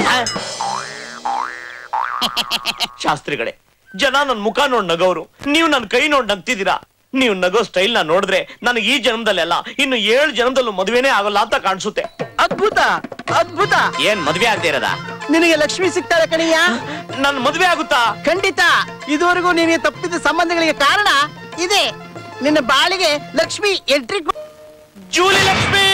ಶಾಸ್ತ್ರಿಗಳೇ ಜನ ನನ್ ಮುಖ ನೋಡ್ ನಗೋರು ನೀವು ನನ್ ಕೈ ನೋಡ್ ನಗ್ತಿದ್ದೀರಾ ನೀವು ನಗೋ ಸ್ಟೈಲ್ ನ ನೋಡಿದ್ರೆ ನನಗೆ ಈ ಜನ್ಮದಲ್ಲೆಲ್ಲ ಇನ್ನು ಏಳು ಜನ್ಮದಲ್ಲೂ ಮದುವೆನೇ ಆಗಲ್ಲ ಅಂತ ಕಾಣಿಸುತ್ತೆ ಅದ್ಭುತ ಅದ್ಭುತ ಏನ್ ಮದ್ವೆ ಆಗದೆ ಇರೋದ ನಿನಗೆ ಲಕ್ಷ್ಮಿ ಸಿಗ್ತಾಳೆ ಕಣಿಯ ನನ್ ಮದ್ವೆ ಆಗುತ್ತಾ ಖಂಡಿತ ಇದುವರೆಗೂ ನಿನಗೆ ತಪ್ಪಿದ ಸಂಬಂಧಗಳಿಗೆ ಕಾರಣ ಇದೆ ನಿನ್ನ ಬಾಳಿಗೆ ಲಕ್ಷ್ಮಿ ಎಂಟ್ರಿ ಜೂಲಿ ಲಕ್ಷ್ಮಿ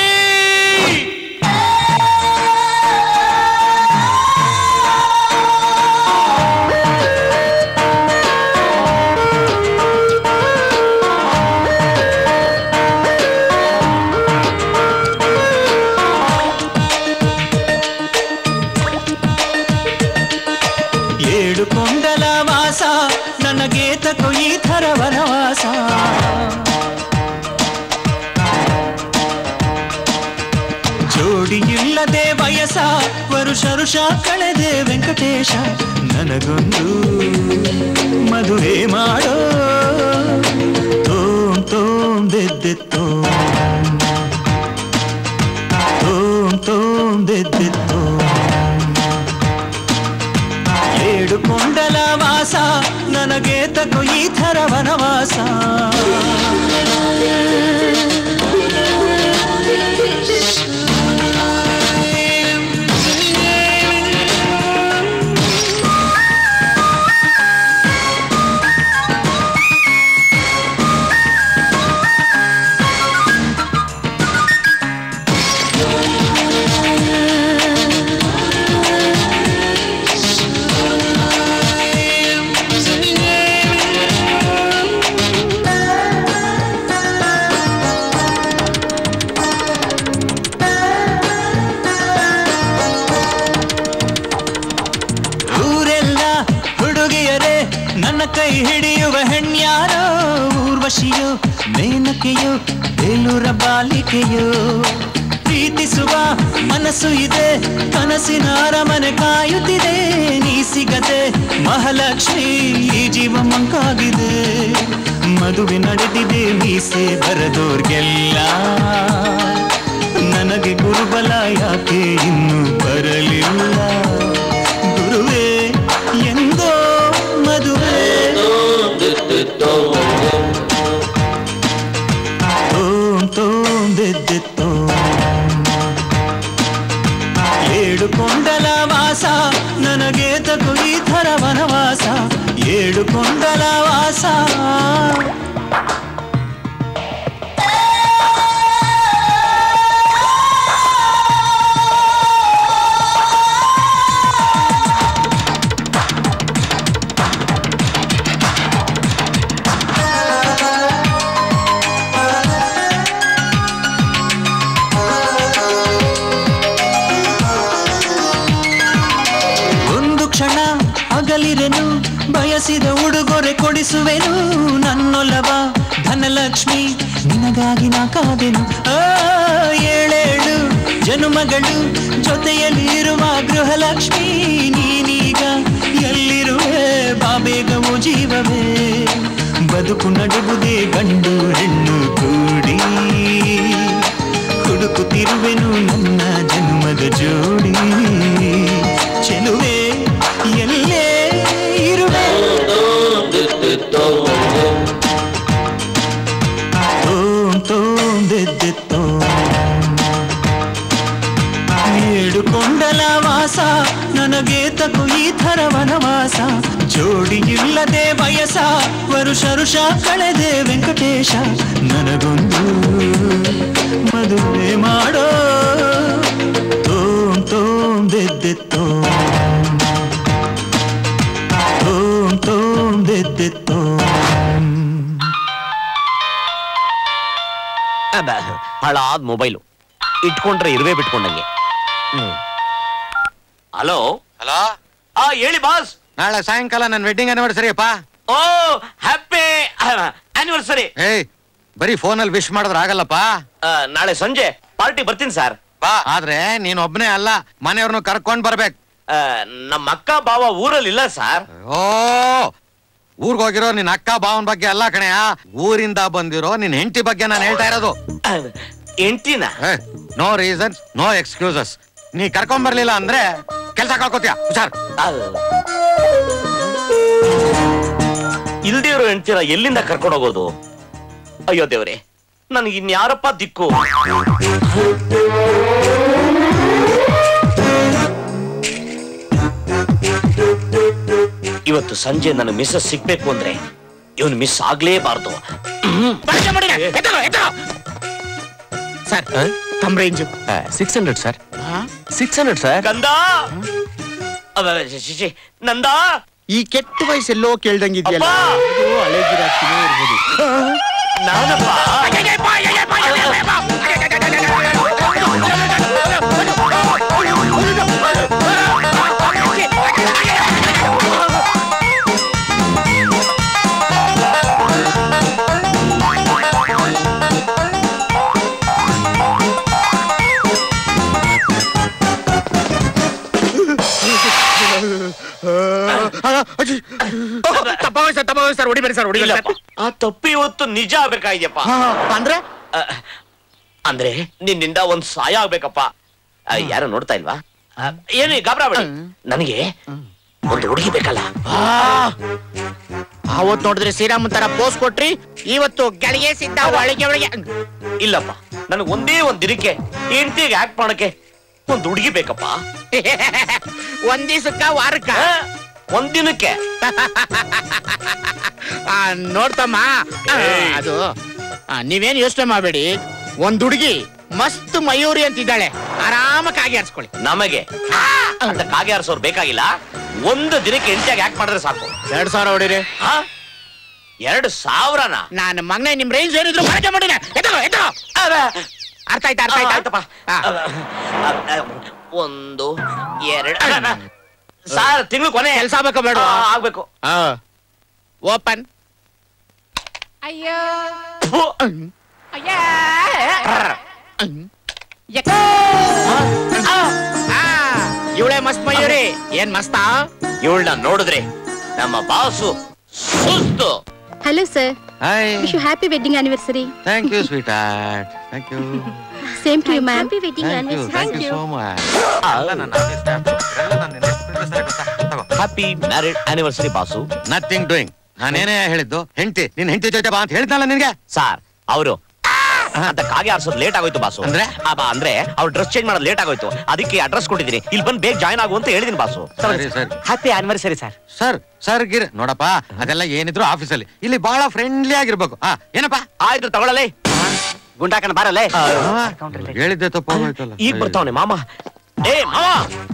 ಏಳು ಕೊಂಡಲ ವಾಸ ನನಗೆ ತಕೋ ಈ ಥರ ವನವಾಸ ಜೋಡಿ ಇಲ್ಲದೆ ವಯಸ್ಸ ವರುಷ ಋಷ ಕಳೆದೆ ವೆಂಕಟೇಶ ನನಗೊಂದು ಮದುವೆ ಮಾಡೋ ತೋಂ ತೋಂ ದೆದ್ದೆ ತೋಂ ತೋಂ ತೋಂ ದೆದ್ದೆ ತೋಂ ಏಳು ಕೊಂಡಲ ವಾಸ ನನಗೆ ತಗೋ ಈ ಥರ ವನವಾಸ ಊರೆಲ್ಲ ಹುಡುಗಿಯರೇ ನನ್ನ ಕೈ ಹಿಡಿಯುವ ಹೆಣ್ಯಾರೋ ಊರ್ವಶಿಯೋ ಮೇನಕೆಯೋ ಬೇಲೂರ ಬಾಲಿಕೆಯೋ ಪ್ರೀತಿಸುವ ಮನಸ್ಸು ಇದೆ ಕನಸಿನ ಅರಮನೆ ಕಾಯುತ್ತಿದೆ ನೀ ಸಿಗದೆ ಮಹಾಲಕ್ಷ್ಮಿ ಈ ಜೀವ ಮಂಕಾಗಿದೆ ಮದುವೆ ನಡೆದಿದೆ ಮೀಸೆ ಬರದೋರ್ಗೆಲ್ಲ ನನಗೆ ಗುರುಬಲ ಯಾಕೆ ಇನ್ನು ಬರಲಿಲ್ಲ ಗುರುವೇ ಎಂದೋ ಮದುವೆ ತೋಂ ತೋಂ ದೆದ್ದೆ ತೋಂ ಏಳು ಕೊಂಡಲ ವಾಸ ನನಗೆ ತಗೋ ಈ ಥರ ವನವಾಸ ಏಳು ಕೊಂಡಲ ವಾಸ ಒಂದು ಕ್ಷಣ ಅಗಲಿರೆನು ಬಯಸಿದ ಉಡುಗೊರೆ ಕೊಡಿಸುವೆನು ನನ್ನೊಲವ ಧನಲಕ್ಷ್ಮಿ ನಿನಗಾಗಿ ನಾ ಕಾದೆನು ಆ, ಏಳೇಳು ಜನುಮಗಳು ಜೊತೆಯಲ್ಲಿ ಇರುವ ಗೃಹಲಕ್ಷ್ಮಿ ನೀನೀಗ ಎಲ್ಲಿರುವೆ ಬಾಬೇಗವು ಜೀವವೇ ಬದುಕು ನಡುವುದೇ ಗಂಡು ಹೆಣ್ಣು ಕೂಡಿ ಹುಡುಕುತ್ತಿರುವೆನು ನನ್ನ ಜನ್ಮದ ಜೋಡಿ ಚೆಲುವೆ ಎಲ್ಲೇ ಇರುವೆ ತೋಂ ತೋಂ ದೆದ್ದೆ ತೋಂ ಏಳು ಕೊಂಡಲ ವಾಸ ನನಗೆ ತಗೋ ಈ ಥರ ವನವಾಸ ಜೋಡಿ ಇಲ್ಲದೆ ವಯಸ್ಸ ವರುಷ ಋಷ ಕಳೆದೆ ವೆಂಕಟೇಶ ನನಗೊಂದು ಮದುವೆ ಮಾಡೋ ತೋಂ ತೋಂ ದೆದ್ದೆ ತೋಂ ತೋಂ ತೋಂ ದೆದ್ದೆ ತೋಂ ಅಬ್ಬ, ಹಾಳಾದ್ ಮೊಬೈಲು ಇಟ್ಕೊಂಡ್ರೆ ಇರುವೆ ಬಿಟ್ಕೊಂಡಂಗೆ ಹ್ಮ್ ಹಲೋ ಹಲೋ ಆ ಹೇಳಿ ಬಾಸ್ ನಾಳೆ ಸಾಯಂಕಾಲ ನನ್ನ ವೆಡ್ಡಿಂಗ್ ಆನಿವರ್ಸರಿ ಅಪ್ಪ ಓ ಹ್ಯಾಪಿ ಆನಿವರ್ಸರಿ ಏಯ್ ಬರೀ ಫೋನಲ್ಲಿ ವಿಶ್ ಮಾಡಿದ್ರೆ ಆಗಲ್ಲಪ್ಪ ನಾಳೆ ಸಂಜೆ ಪಾರ್ಟಿ ಬರ್ತೀನಿ ಸರ್ ಬಾ ಆದ್ರೆ ನೀನ್ ಒಬ್ನೇ ಅಲ್ಲ ಮನೆಯವ್ರನ್ನು ಕರ್ಕೊಂಡ್ ಬರ್ಬೇಕು ನಮ್ಮ ಅಕ್ಕ ಬಾವ ಊರಲ್ಲಿ ಇಲ್ಲ ಸರ್ ಓ ಊರ್ಗ್ ಹೋಗಿರೋ ನಿನ್ ಅಕ್ಕ ಬಾವನ್ ಬಗ್ಗೆ ಅಲ್ಲ ಕಣೆಯ ಊರಿಂದ ಬಂದಿರೋ ನಿನ್ ಹೆಂಡತಿ ಬಗ್ಗೆ ನಾನು ಹೇಳ್ತಾ ಇರೋದು ಎಂಟಿನ ನೋ ರೀಸನ್ಸ್ ನೋ ಎಕ್ಸ್ಕ್ಯೂಸಸ್ ನೀ ಕರ್ಕೊಂಡ್ ಬರ್ಲಿಲ್ಲ ಅಂದ್ರೆ ಕೆಲ್ಸ ಕಳ್ಕೊತೀಯ ಹುಷಾರ್ ಇಲ್ದೇ ಇರೋ ಹೆಂಡ್ತಿರ ಎಲ್ಲಿಂದ ಕರ್ಕೊಂಡು ಹೋಗೋದು ಅಯ್ಯೋ ದೇವ್ರೆ ನನಗೆ ಇನ್ಯಾರಪ್ಪ ದಿಕ್ಕು ಇವತ್ತು ಸಂಜೆ ನನ್ನ ಮಿಸ್ಸಸ್ ಸಿಗ್ಬೇಕು ಅಂದ್ರೆ ಇವನು ಮಿಸ್ ಆಗ್ಲೇಬಾರ್ದು ಸರ್ ತಮ್ಮ range six hundred sir six hundred sir ಕಂದ ಅವ, ಶಿ, ಶಿ, ಶಿ, ನಂದ ಈ ಕೆಟ್ಟ ವಯಸ್ಸೆಲ್ಲೋ ಕೇಳ್ದಂಗಿದ್ಯಲ್ಲ ಅಪ್ಪ! ಇದು ಹಳೆ ಗಿರಾಕಿನೇ ಇರ್ಬೋದು ನಾನಪ್ಪ ತಪ್ಪಾಗ ಸರ್ ತಪ್ಪಾಗ ಸರ್ ಹೊಡಿಬೇಡಿ ಸರ್ ಹೊಡಿಬೇಡಿ ಇಲ್ಲಪ್ಪ ಆ ತಪ್ಪು ಇವತ್ತು ನಿಜ ಆಗ್ಬೇಕಾಗಿದ್ಯಪ್ಪ ಅಂದ್ರೆ ಅಹ್, ಅಂದ್ರೆ ನಿನ್ನಿಂದ ಒಂದ್ ಸಹಾಯ ಆಗ್ಬೇಕಪ್ಪ ಅಹ್, ಯಾರು ನೋಡ್ತಾ ಇಲ್ವಾ ಅಹ್, ಏನು ಗಾಬರಾಬೇಡಿ ನನಗೆ ಒಂದು ಹುಡುಗಿ ಬೇಕಲ್ಲ ಅವತ್ ನೋಡಿದ್ರೆ ಶ್ರೀರಾಮನ್ ತರ ಪೋಸ್ ಕೊಟ್ರಿ ಇವತ್ತು ಗೆಳೆಗೆ ಸಿದ್ಧ ಒಳಗೆ ಒಳಗೆ ಇಲ್ಲಪ್ಪ ನನಗೆ ಒಂದೇ ಒಂದ್ ದಿನಕ್ಕೆ ಹೆಂಡತಿಗೆ ಆಕ್ಟ್ ಮಾಡಕ್ಕೆ ಒಂದ್ ಹುಡುಗಿ ಬೇಕಪ್ಪ ಒಂದ್ ದಿವ್ಸಕ್ಕ ವಾರಕ್ಕ ಅಹ್, ಒಂದ್ ದಿನಕ್ಕೆ ಆ, ನೋಡ್ತಮ್ಮ ಆ, ಅದು ಆ, ನೀವೇನ್ ಯೋಚನೆ ಮಾಡಬೇಡಿ ಒಂದ್ ಹುಡುಗಿ ಮಸ್ತ್ ಮಯೂರಿ ಅಂತಿದ್ದಾಳೆ ಆರಾಮ ಕಾಗಿ ಆಡ್ಸ್ಕೊಳ್ಳಿ ನಮಗೆ ಅಂತ ಕಾಗೆ ಆರಿಸೋರು ಬೇಕಾಗಿಲ್ಲ ಒಂದು ದಿನಕ್ಕೆ ಹೆಂಡತಿಯಾಗಿ ಆಕ್ಟ್ ಮಾಡಿದ್ರೆ ಸಾಕು ಎರಡ್ ಸಾವಿರ ಹೊಡಿರಿ ಹಾ ಎರಡು ಸಾವಿರನ ನಾನು ಮಗನೇ ನಿಮ್ ರೇಂಜ್ ಏನಿದ್ರು ಬಳಕೆ ಮಾಡಿನ ಎತ್ತೋ ಎತ್ತೋ ಅರ್ಥ ಆಯ್ತಾ ಅರ್ಥ ಆಯ್ತಾ ಆಯ್ತಪ್ಪ ಆ. ಒಂದು ಎರಡು ಸಾರ್ ತಿಂಗಳು ಕೊನೆ ಕೆಲ್ಸ ಬೇಕಾ ಬೇಡ ಆ, ಆಗ್ಬೇಕು ಓಪನ್ ಫು. ಇವಳೆ ಮಸ್ತ್ ಮಯೂರಿ ಏನ್ ಮಸ್ತಾ ಇವಳನ್ನ ನೋಡಿದ್ರೆ ನಮ್ಮ ಬಾಸು ಸುಸ್ತು hello sir hi wish you happy wedding anniversary thank you sweetheart thank you same to you ma'am happy wedding thank you thank you so much happy married anniversary boss nothing doing ನಾನೇನೇ ಹೇಳಿದ್ದು ಹೆಂಡತಿ ನಿನ್ ಹೆಂಡತಿ ಜೊತೆ ಬಾ ಅಂತ ಹೇಳಿದ್ನಲ್ಲ ನಿನ್ಗೆ ಸಾರ್ ಅವರು ಅಂತ ಕಾಗೆ ಆರ್ಸೋದು ಲೇಟ್ ಆಗೋಯ್ತು ಬಾಸು ಅಂದ್ರೆ? ಆ, ಬಾ, ಅಂದ್ರೆ ಅವ್ರು ಡ್ರೆಸ್ ಚೇಂಜ್ ಮಾಡೋದು ಲೇಟ್ ಆಗೋಯ್ತು ಅದಕ್ಕೆ ಅಡ್ರೆಸ್ ಕೊಟ್ಟಿದ್ದೀನಿ ಇಲ್ಲಿ ಬಂದು ಬೇಗ ಜಾಯ್ನ್ ಆಗು ಅಂತ ಹೇಳಿದೀನಿ ಬಾಸು ಸರಿ ಸರಿ happy anniversary sir sir sir ಗಿರ್ ನೋಡಪ್ಪ ಅದೆಲ್ಲ ಏನಿದ್ರು ಆಫೀಸಲ್ಲಿ ಇಲ್ಲಿ ಬಹಳ ಫ್ರೆಂಡ್ಲಿ ಆಗಿರ್ಬೇಕು ಹಾ ಏನಪ್ಪ ಆಯ್ತು ತಗೊಳ್ಳಲೇ ಗುಂಡಾಕನ ಬಾರಲ್ಲೇ ಆ, ಹೇಳಿದ್ದೆ ತಪ್ಪಾಗೋಯ್ತಲ್ಲ ಈಗ ಬರ್ತಾವನೆ ಮಾಮ ಏ ಮಾಮ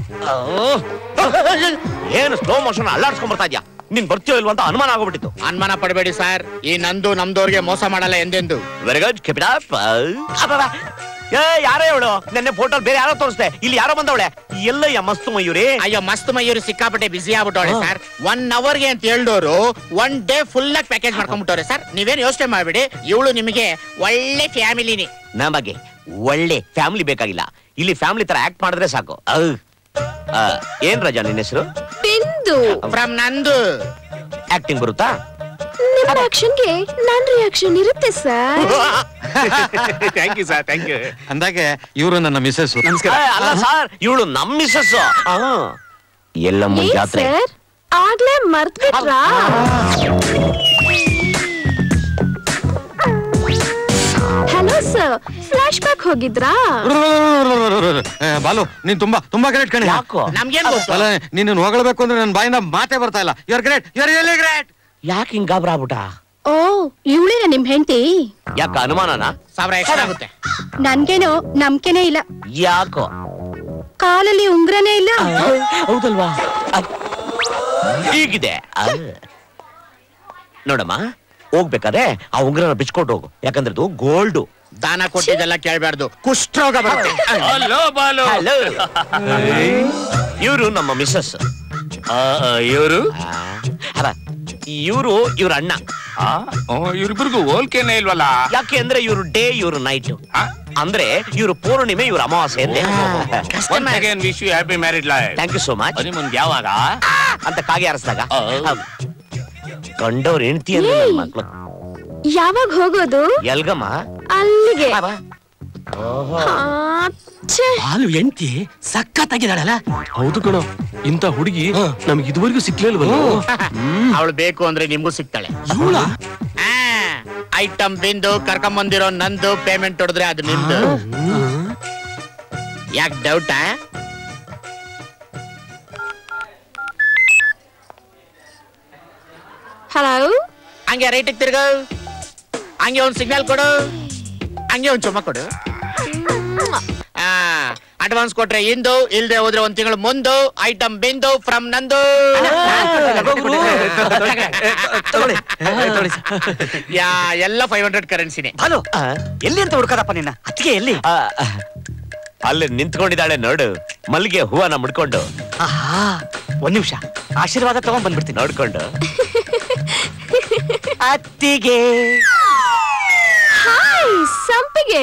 ಏನು ಸ್ಲೋ ಮೋಷನ್ ಅಲ್ಲಾಡ್ಸ್ಕೊಂಡ್ ಬರ್ತಾ ಇದ್ಯಾ ನೀನ್ ಬರ್ತೀಯೋ ಇಲ್ವಾ ಅಂತ ಅನುಮಾನ ಆಗೋಗ್ಬಿಟ್ಟಿತ್ತು ಅನುಮಾನ ಪಡಬೇಡಿ ಸರ್ ಈ ನಂದು ನಮ್ದವ್ರಿಗೆ ಮೋಸ ಮಾಡಲ್ಲ ಎಂದೆಂದು very good keep it up ಏ ಯಾರೇ ಇವಳು ನೆನ್ನೆ ಫೋಟೋ ಬೇರೆ ಯಾರೋ ತೋರಿಸ್ದೆ ಇಲ್ಲಿ ಯಾರೋ ಬಂದವಳೆ ಎಲ್ಲ ಮಸ್ತು ಮಯೂರಿ ಅಯ್ಯೋ ಮಸ್ತ್ ಮಯೂರಿ ಸಿಕ್ಕಾಪಟ್ಟೆ ಬಿಸಿ ಆಗ್ಬಿಟ್ಟವಳೆ ಸರ್ ಒನ್ ಅವರ್ಗೆ ಅಂತ ಹೇಳ್ದೋರು ಒನ್ ಡೇ ಫುಲ್ ಆಗಿ ಪ್ಯಾಕೇಜ್ ಮಾಡ್ಕೊಂಡ್ಬಿಟ್ಟವ್ರೆ ಸರ್ ನೀವೇನ್ ಯೋಚನೆ ಮಾಡ್ಬೇಡಿ ಇವಳು ನಿಮಗೆ ಒಳ್ಳೆ ಫ್ಯಾಮಿಲಿನಿ ನಮಗೆ ಒಳ್ಳೆ ಫ್ಯಾಮಿಲಿ ಬೇಕಾಗಿಲ್ಲ ಇಲ್ಲಿ ಫ್ಯಾಮಿಲಿ ತರ ಆಕ್ಟ್ ಮಾಡಿದ್ರೆ ಸಾಕು ಔ. ಆ, ಏನ್ ರಜಾ ನಿನ್ನ ಹೆಸರು ಬಿಂದು ಫ್ರಮ್ ನಂದು ಆಕ್ಟಿಂಗ್ ಬರುತ್ತಾ ನಿಮ್ಮ ಆಕ್ಷನ್ಗೆ ನನ್ ರಿಯಾಕ್ಷನ್ ಇರುತ್ತೆ sir thank you sir thank you ಅಂದಾಗೆ ಇವರು ನನ್ನ ಮಿಸ್ಸಸ್ ಅಲ್ಲ ಸರ್ ಇವಳು ನಮ್ ಮಿಸ್ಸಸ್ ಎಲ್ಲಮ್ಮ ಏನ್ ಜಾತ್ರೆ ಸರ್ ಆಗ್ಲೇ ಮರ್ತ್ ಬಿಟ್ರಾ ಹಲೋ ಸರ್ ಫ್ಲಾಶ್ ಬ್ಯಾಕ್ ಹೋಗಿದ್ರಾ ಬಾಲು ನೀನ್ ತುಂಬಾ ತುಂಬಾ ಗ್ರೇಟ್ ಕಣೆ ಯಾಕೋ ನಮ್ಗೇನ್ ಗೊತ್ತು ಅಲ್ಲ ನಿನ್ನ ಹೊಗಳಬೇಕು ಅಂದ್ರೆ ನನ್ನ ಬಾಯಿಂದ ಮಾತೇ ಬರ್ತಾ ಇಲ್ಲ you're great you're really great ಯಾಕೆ ಹಿಂಗ್ ಗಾಬ್ರಾಗ್ಬಿಟ್ಟ ಓ ಇವಳಿನ ನಿಮ್ ಹೆಂಡತಿ ಯಾಕ ಅನುಮಾನನ ಸಾವಿರ ಎಷ್ಟಾಗುತ್ತೆ ನನ್ಗೇನೋ ನಂಬಿಕೆನೇ ಇಲ್ಲ ಯಾಕೋ ಕಾಲಲ್ಲಿ ಉಂಗ್ರನೇ ಇಲ್ಲ ಹೌದಲ್ವಾ ಹೀಗಿದೆ ಆ. ನೋಡಮ್ಮ ಹೋಗ್ಬೇಕಾದ್ರೆ ಆ ಉಂಗ್ರನ ಬಿಚ್ಕೊಂಡು ಹೋಗು ಯಾಕಂದ್ರೆ ಅದು ಗೋಲ್ಡು ದಾನ ಕೊಟ್ಟಿದ್ದೆಲ್ಲ ಕೇಳ್ಬಾರ್ದು ಕುಷ್ಠರೋಗ ಬರುತ್ತೆ ಹಲೋ ಬಾಲು ಇವರು ನಮ್ಮ ಮಿಸ್ಸಸ್ ಇವರು ಅಲ್ಲ ಇವರು ಇವ್ರ ಅಣ್ಣ ಇವ್ರಿಬ್ರಿಗೂ ಹೋಲ್ಕೆನೆ ಇಲ್ವಲ್ಲ ಯಾಕೆ ಅಂದ್ರೆ ಇವರು ಡೇ ಇವರು ನೈಟ್ ಅಂದ್ರೆ ಇವರು ಪೂರ್ಣಿಮೆ ಇವ್ರ ಅಮಾವಾಸ್ಯೆ ಅಂತೆ Once again wish you happy married life. Thank you so much ಹನಿಮೂನ್ಗೆ ಯಾವಾಗ ಅಂತ ಕಾಗೆ ಆರಿಸಿದಾಗ ಕಂಡವ್ರ ಹೆಂಡತಿ ಅಂದ್ರೆ ನನ್ ಮಕ್ಳು ಯಾವಾಗ ಹೋಗೋದು ಎಲ್ಗಮ್ಮ ಅಲ್ಲಿಗೆ ಹಾಲು ಎಂಟಿ ಸಖತ್ತಾಗಿದ್ದಾಳಲ್ಲ ಹೌದು ಕಣ ಇಂಥ ಹುಡುಗಿ ನಮ್ಗೆ ಇದುವರೆಗೂ ಸಿಕ್ಲಿಲ್ವಲ್ಲ ಅವಳು ಬೇಕು ಅಂದ್ರೆ ನಿಮ್ಗೂ ಸಿಗ್ತಾಳೆ ಐಟಮ್ ಬಿಂದು ಕರ್ಕೊಂಬಂದಿರೋ ನಂದು ಪೇಮೆಂಟ್ ಹೊಡೆದ್ರೆ ಅದು ನಿಂದು ಯಾಕೆ ಡೌಟಾ ಹಲೋ ಹಂಗೆ ರೈಟಿಗೆ ತಿರ್ಗು ಹಂಗೆ ಒಂದ್ ಸಿಗ್ನಲ್ ಕೊಡು ಹಂಗೆ ಒಂದ್ ಚುಮ್ಮ ಕೊಡು ಅಡ್ವಾನ್ಸ್ ಕೊಟ್ರೆ ಇಂದು ಇಲ್ದೆ ಹೋದ್ರೆ ಒಂದ್ ತಿಂಗಳು ಮುಂದು ಐಟಮ್ ಬಿಂದು ಫ್ರಮ್ ನಂದು ಯಾ ಎಲ್ಲ ಫೈವ್ ಹಂಡ್ರೆಡ್ ಕರೆನ್ಸಿನೇ ಹಲೋ ಎಲ್ಲಿ ಅಂತ ಹುಡ್ಕದಪ್ಪ ನಿನ್ನ ಅತ್ತಿಗೆ ಎಲ್ಲಿ ಅಲ್ಲಿ ನಿಂತ್ಕೊಂಡಿದ್ದಾಳೆ ನೋಡು ಮಲ್ಲಿಗೆ ಹೂವನ ಮುಡ್ಕೊಂಡು ಆಹಾ ಒಂದ್ ನಿಮಿಷ ಆಶೀರ್ವಾದ ತಗೊಂಡ್ ಬಂದ್ಬಿಡ್ತೀನಿ ನೋಡ್ಕೊಂಡು ಅತ್ತಿಗೆ ಹಾಯ್ ಸಂಪಿಗೆ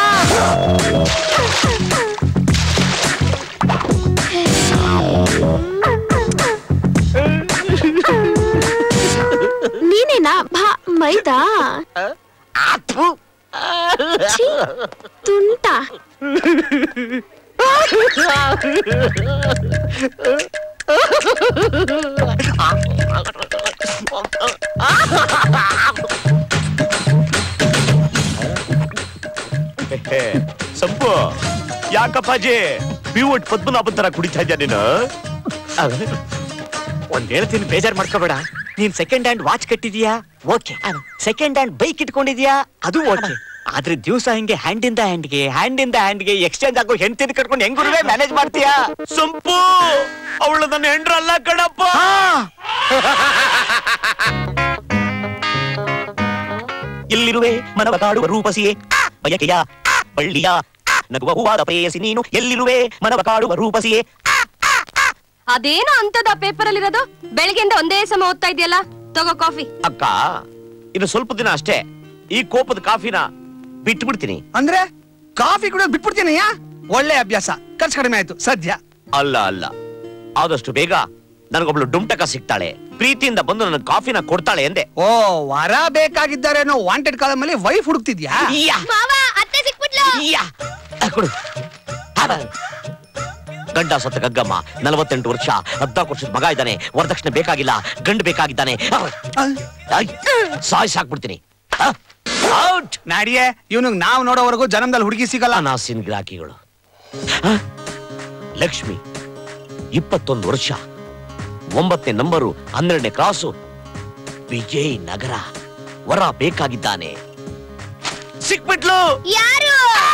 ನೀನೇನಾ ಭಾ ಮೈದಾ ಛೀ, ತುಂಟ ಸಂಪು ಯಾಕಪ್ಪಾಜಿ ಪಿವಟ್ ಪದ್ಮನಾಭನ್ ತರ ಕುಡಿತಾ ಇದ್ಯಾ ನೀನು ಒಂದ್ ಹೇಳ್ತೀನಿ ಬೇಜಾರ್ ಮಾಡ್ಕೋಬೇಡ ನೀನ್ ಸೆಕೆಂಡ್ ಹ್ಯಾಂಡ್ ವಾಚ್ ಕಟ್ಟಿದ್ಯಾ ಓಕೆ ಸೆಕೆಂಡ್ ಹ್ಯಾಂಡ್ ಬೈಕ್ ಇಟ್ಕೊಂಡಿದ್ಯಾ ಅದು ಓಕೆ ಆದ್ರೆ ದಿವಸ ಹಿಂಗೆ ಹ್ಯಾಂಡ್ ಇಂದ ಹ್ಯಾಂಡ್ಗೆ ಹ್ಯಾಂಡ್ ಇಂದ ಹ್ಯಾಂಡ್ಗೆ ಎಕ್ಸ್ಚೇಂಜ್ ಆಗೋ ಹೆಂಡತಿನ ಕಟ್ಕೊಂಡು ಹೆಂಗುರುವೆ ಮ್ಯಾನೇಜ್ ಮಾಡ್ತೀಯಾ ಸಂಪು ಅವಳು ನನ್ನ ಹೆಂಡ್ರಲ್ಲ ಕಣಪ್ಪ ಎಲ್ಲಿರುವೆ ಮನವ ಕಾಡುವ ರೂಪಸಿಯೇ ಬಯಕೆಯ ಬಳ್ಳಿಯ ನಗುವ ಹೂವಾದ ಪ್ರೇಯಸಿ ನೀನು ಎಲ್ಲಿರುವೆ ಮನವ ಕಾಡುವ ರೂಪಸಿಯೇ ಅದೇನೋ ಅಂತದ ಪೇಪರ್ ಅಲ್ಲಿರೋದು ಬೆಳಗ್ಗೆಯಿಂದ ಒಂದೇ ಸಮ ಓದ್ತಾ ಇದೆಯಲ್ಲ ತಗೋ ಕಾಫಿ ಅಕ್ಕ ಇನ್ನು ಸ್ವಲ್ಪ ದಿನ ಅಷ್ಟೇ ಈ ಕೋಪದ ಕಾಫಿನ ಬಿಟ್ಟು ಬಿಡ್ತೀನಿ ಅಂದ್ರೆ ಕಾಫಿ ಕುಡಿಯೋದು ಬಿಟ್ಬಿಡ್ತೀನಯ್ಯ ಒಳ್ಳೆ ಅಭ್ಯಾಸ ಖರ್ಚು ಕಡಿಮೆ ಆಯ್ತು ಸದ್ಯ ಅಲ್ಲ ಅಲ್ಲ ಆದಷ್ಟು ಬೇಗ ನನಗೊಬ್ಳು ಡುಮ್ಟಕ ಸಿಗ್ತಾಳೆ ಪ್ರೀತಿಯಿಂದ ಬಂದು ನನ್ನ ಕಾಫಿನ ಕೊಡ್ತಾಳೆ ಎಂದೆ ಓ ವರ ಬೇಕಾಗಿದ್ದಾರೇನೋ ವಾಂಟೆಡ್ ಕಾಲಮಲ್ಲಿ ವೈಫ್ ಹುಡುಕ್ತಿದ್ಯಾ ಮಾವ ಅತ್ತೆ ಸಿಕ್ಬಿಟ್ಲು ಕೊಡು ಗಂಡ ಸತ್ತ ಗಗ್ಗಮ್ಮ ನಲವತ್ತೆಂಟು ವರ್ಷ ಹದ್ನಾಲ್ಕು ವರ್ಷದ ಮಗ ಇದ್ದಾನೆ ವರದಕ್ಷಿಣೆ ಬೇಕಾಗಿಲ್ಲ ಗಂಡು ಬೇಕಾಗಿದ್ದಾನೆ ಆಯ್, ಸಾಯ್ ಸಾಕ್ಬಿಡ್ತೀನಿ ನಾಡಿಯೇ ಇವನಿಗೆ ನಾವು ನೋಡೋವರೆಗೂ ಜನ್ಮದಲ್ಲಿ ಹುಡುಗಿ ಸಿಗಲ್ಲ ನಾಸಿನ್ ಗಿರಾಕಿಗಳು ಹ? ಲಕ್ಷ್ಮಿ ಇಪ್ಪತ್ತೊಂದು ವರ್ಷ ಒಂಬತ್ತನೇ ನಂಬರು ಹನ್ನೆರಡನೇ ಕ್ರಾಸು ವಿಜಯ್ ನಗರ ವರ ಬೇಕಾಗಿದ್ದಾನೆ ಸಿಕ್ಬಿಟ್ಲು ಯಾರು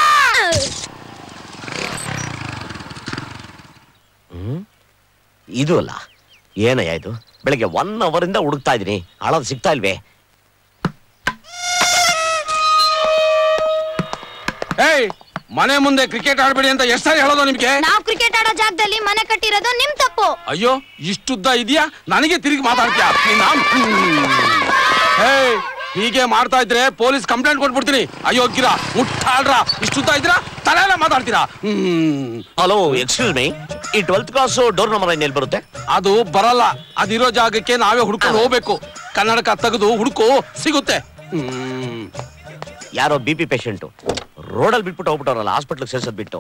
ಹ್ಮ್? ಇದು ಅಲ್ಲ ಏನಯ್ಯ ಇದು ಬೆಳಗ್ಗೆ ಒನ್ ಅವರ್ ಇಂದ ಹುಡುಕ್ತಾ ಇದೀನಿ ಹಳದ್ ಸಿಗ್ತಾ ಇಲ್ವೇ ಏಯ್ ಮನೆ ಮುಂದೆ ಕ್ರಿಕೆಟ್ ಆಡ್ಬೇಡಿ ಅಂತ ಎಷ್ಟು ಸಾರಿ ಹೇಳೋದು ನಿಮ್ಗೆ ನಾವ್ ಕ್ರಿಕೆಟ್ ಆಡೋ ಜಾಗದಲ್ಲಿ ಮನೆ ಕಟ್ಟಿರೋದು ನಿಮ್ ತಪ್ಪು ಅಯ್ಯೋ ಇಷ್ಟುದ್ದ ಇದೆಯಾ ನನಗೆ ತಿರುಗಿ ಮಾತಾಡ್ತೀಯ ನೀನ್ ನಾನ್- ಏಯ್ ಹೀಗೆ ಮಾಡ್ತಾ ಇದ್ರೆ ಪೊಲೀಸ್ ಕಂಪ್ಲೇಂಟ್ ಕೊಟ್ಬಿಡ್ತೀನಿ ಅಯೋಗ್ಯರ ಮುಟ್ಟಾಳ್ರ ಇಷ್ಟುದ್ದ ಇದ್ರ ತಲೆ ಎಲ್ಲ ಮಾತಾಡ್ತೀರಾ ಹ್ಮ್ ಹಲೋ ಎಕ್ಸ್ಕ್ಯೂಸ್ ಮೀ ಈ ಟ್ವೆಲ್ತ್ ಕ್ಲಾಸ್ ಡೋರ್ ನಂಬರ್ ಎಲ್ಲಿ ಬರುತ್ತೆ ಅದು ಬರಲ್ಲ ಅದಿರೋ ಜಾಗಕ್ಕೆ ನಾವೇ ಹುಡ್ಕೊಂಡು ಹೋಗ್ಬೇಕು ಕನ್ನಡಕ ತೆಗೆದು ಹುಡುಕು ಸಿಗುತ್ತೆ ಹ್ಮ್ ಯಾರೋ ಬಿ ಪಿ ಪೇಷಂಟು ರೋಡಲ್ಲಿ ಬಿಟ್ಬಿಟ್ಟು ಹೋಗ್ಬಿಟ್ಟವ್ರಲ್ಲ ಹಾಸ್ಪಿಟ್ಲಿಗೆ ಸೇರ್ಸೋದ್ ಬಿಟ್ಟು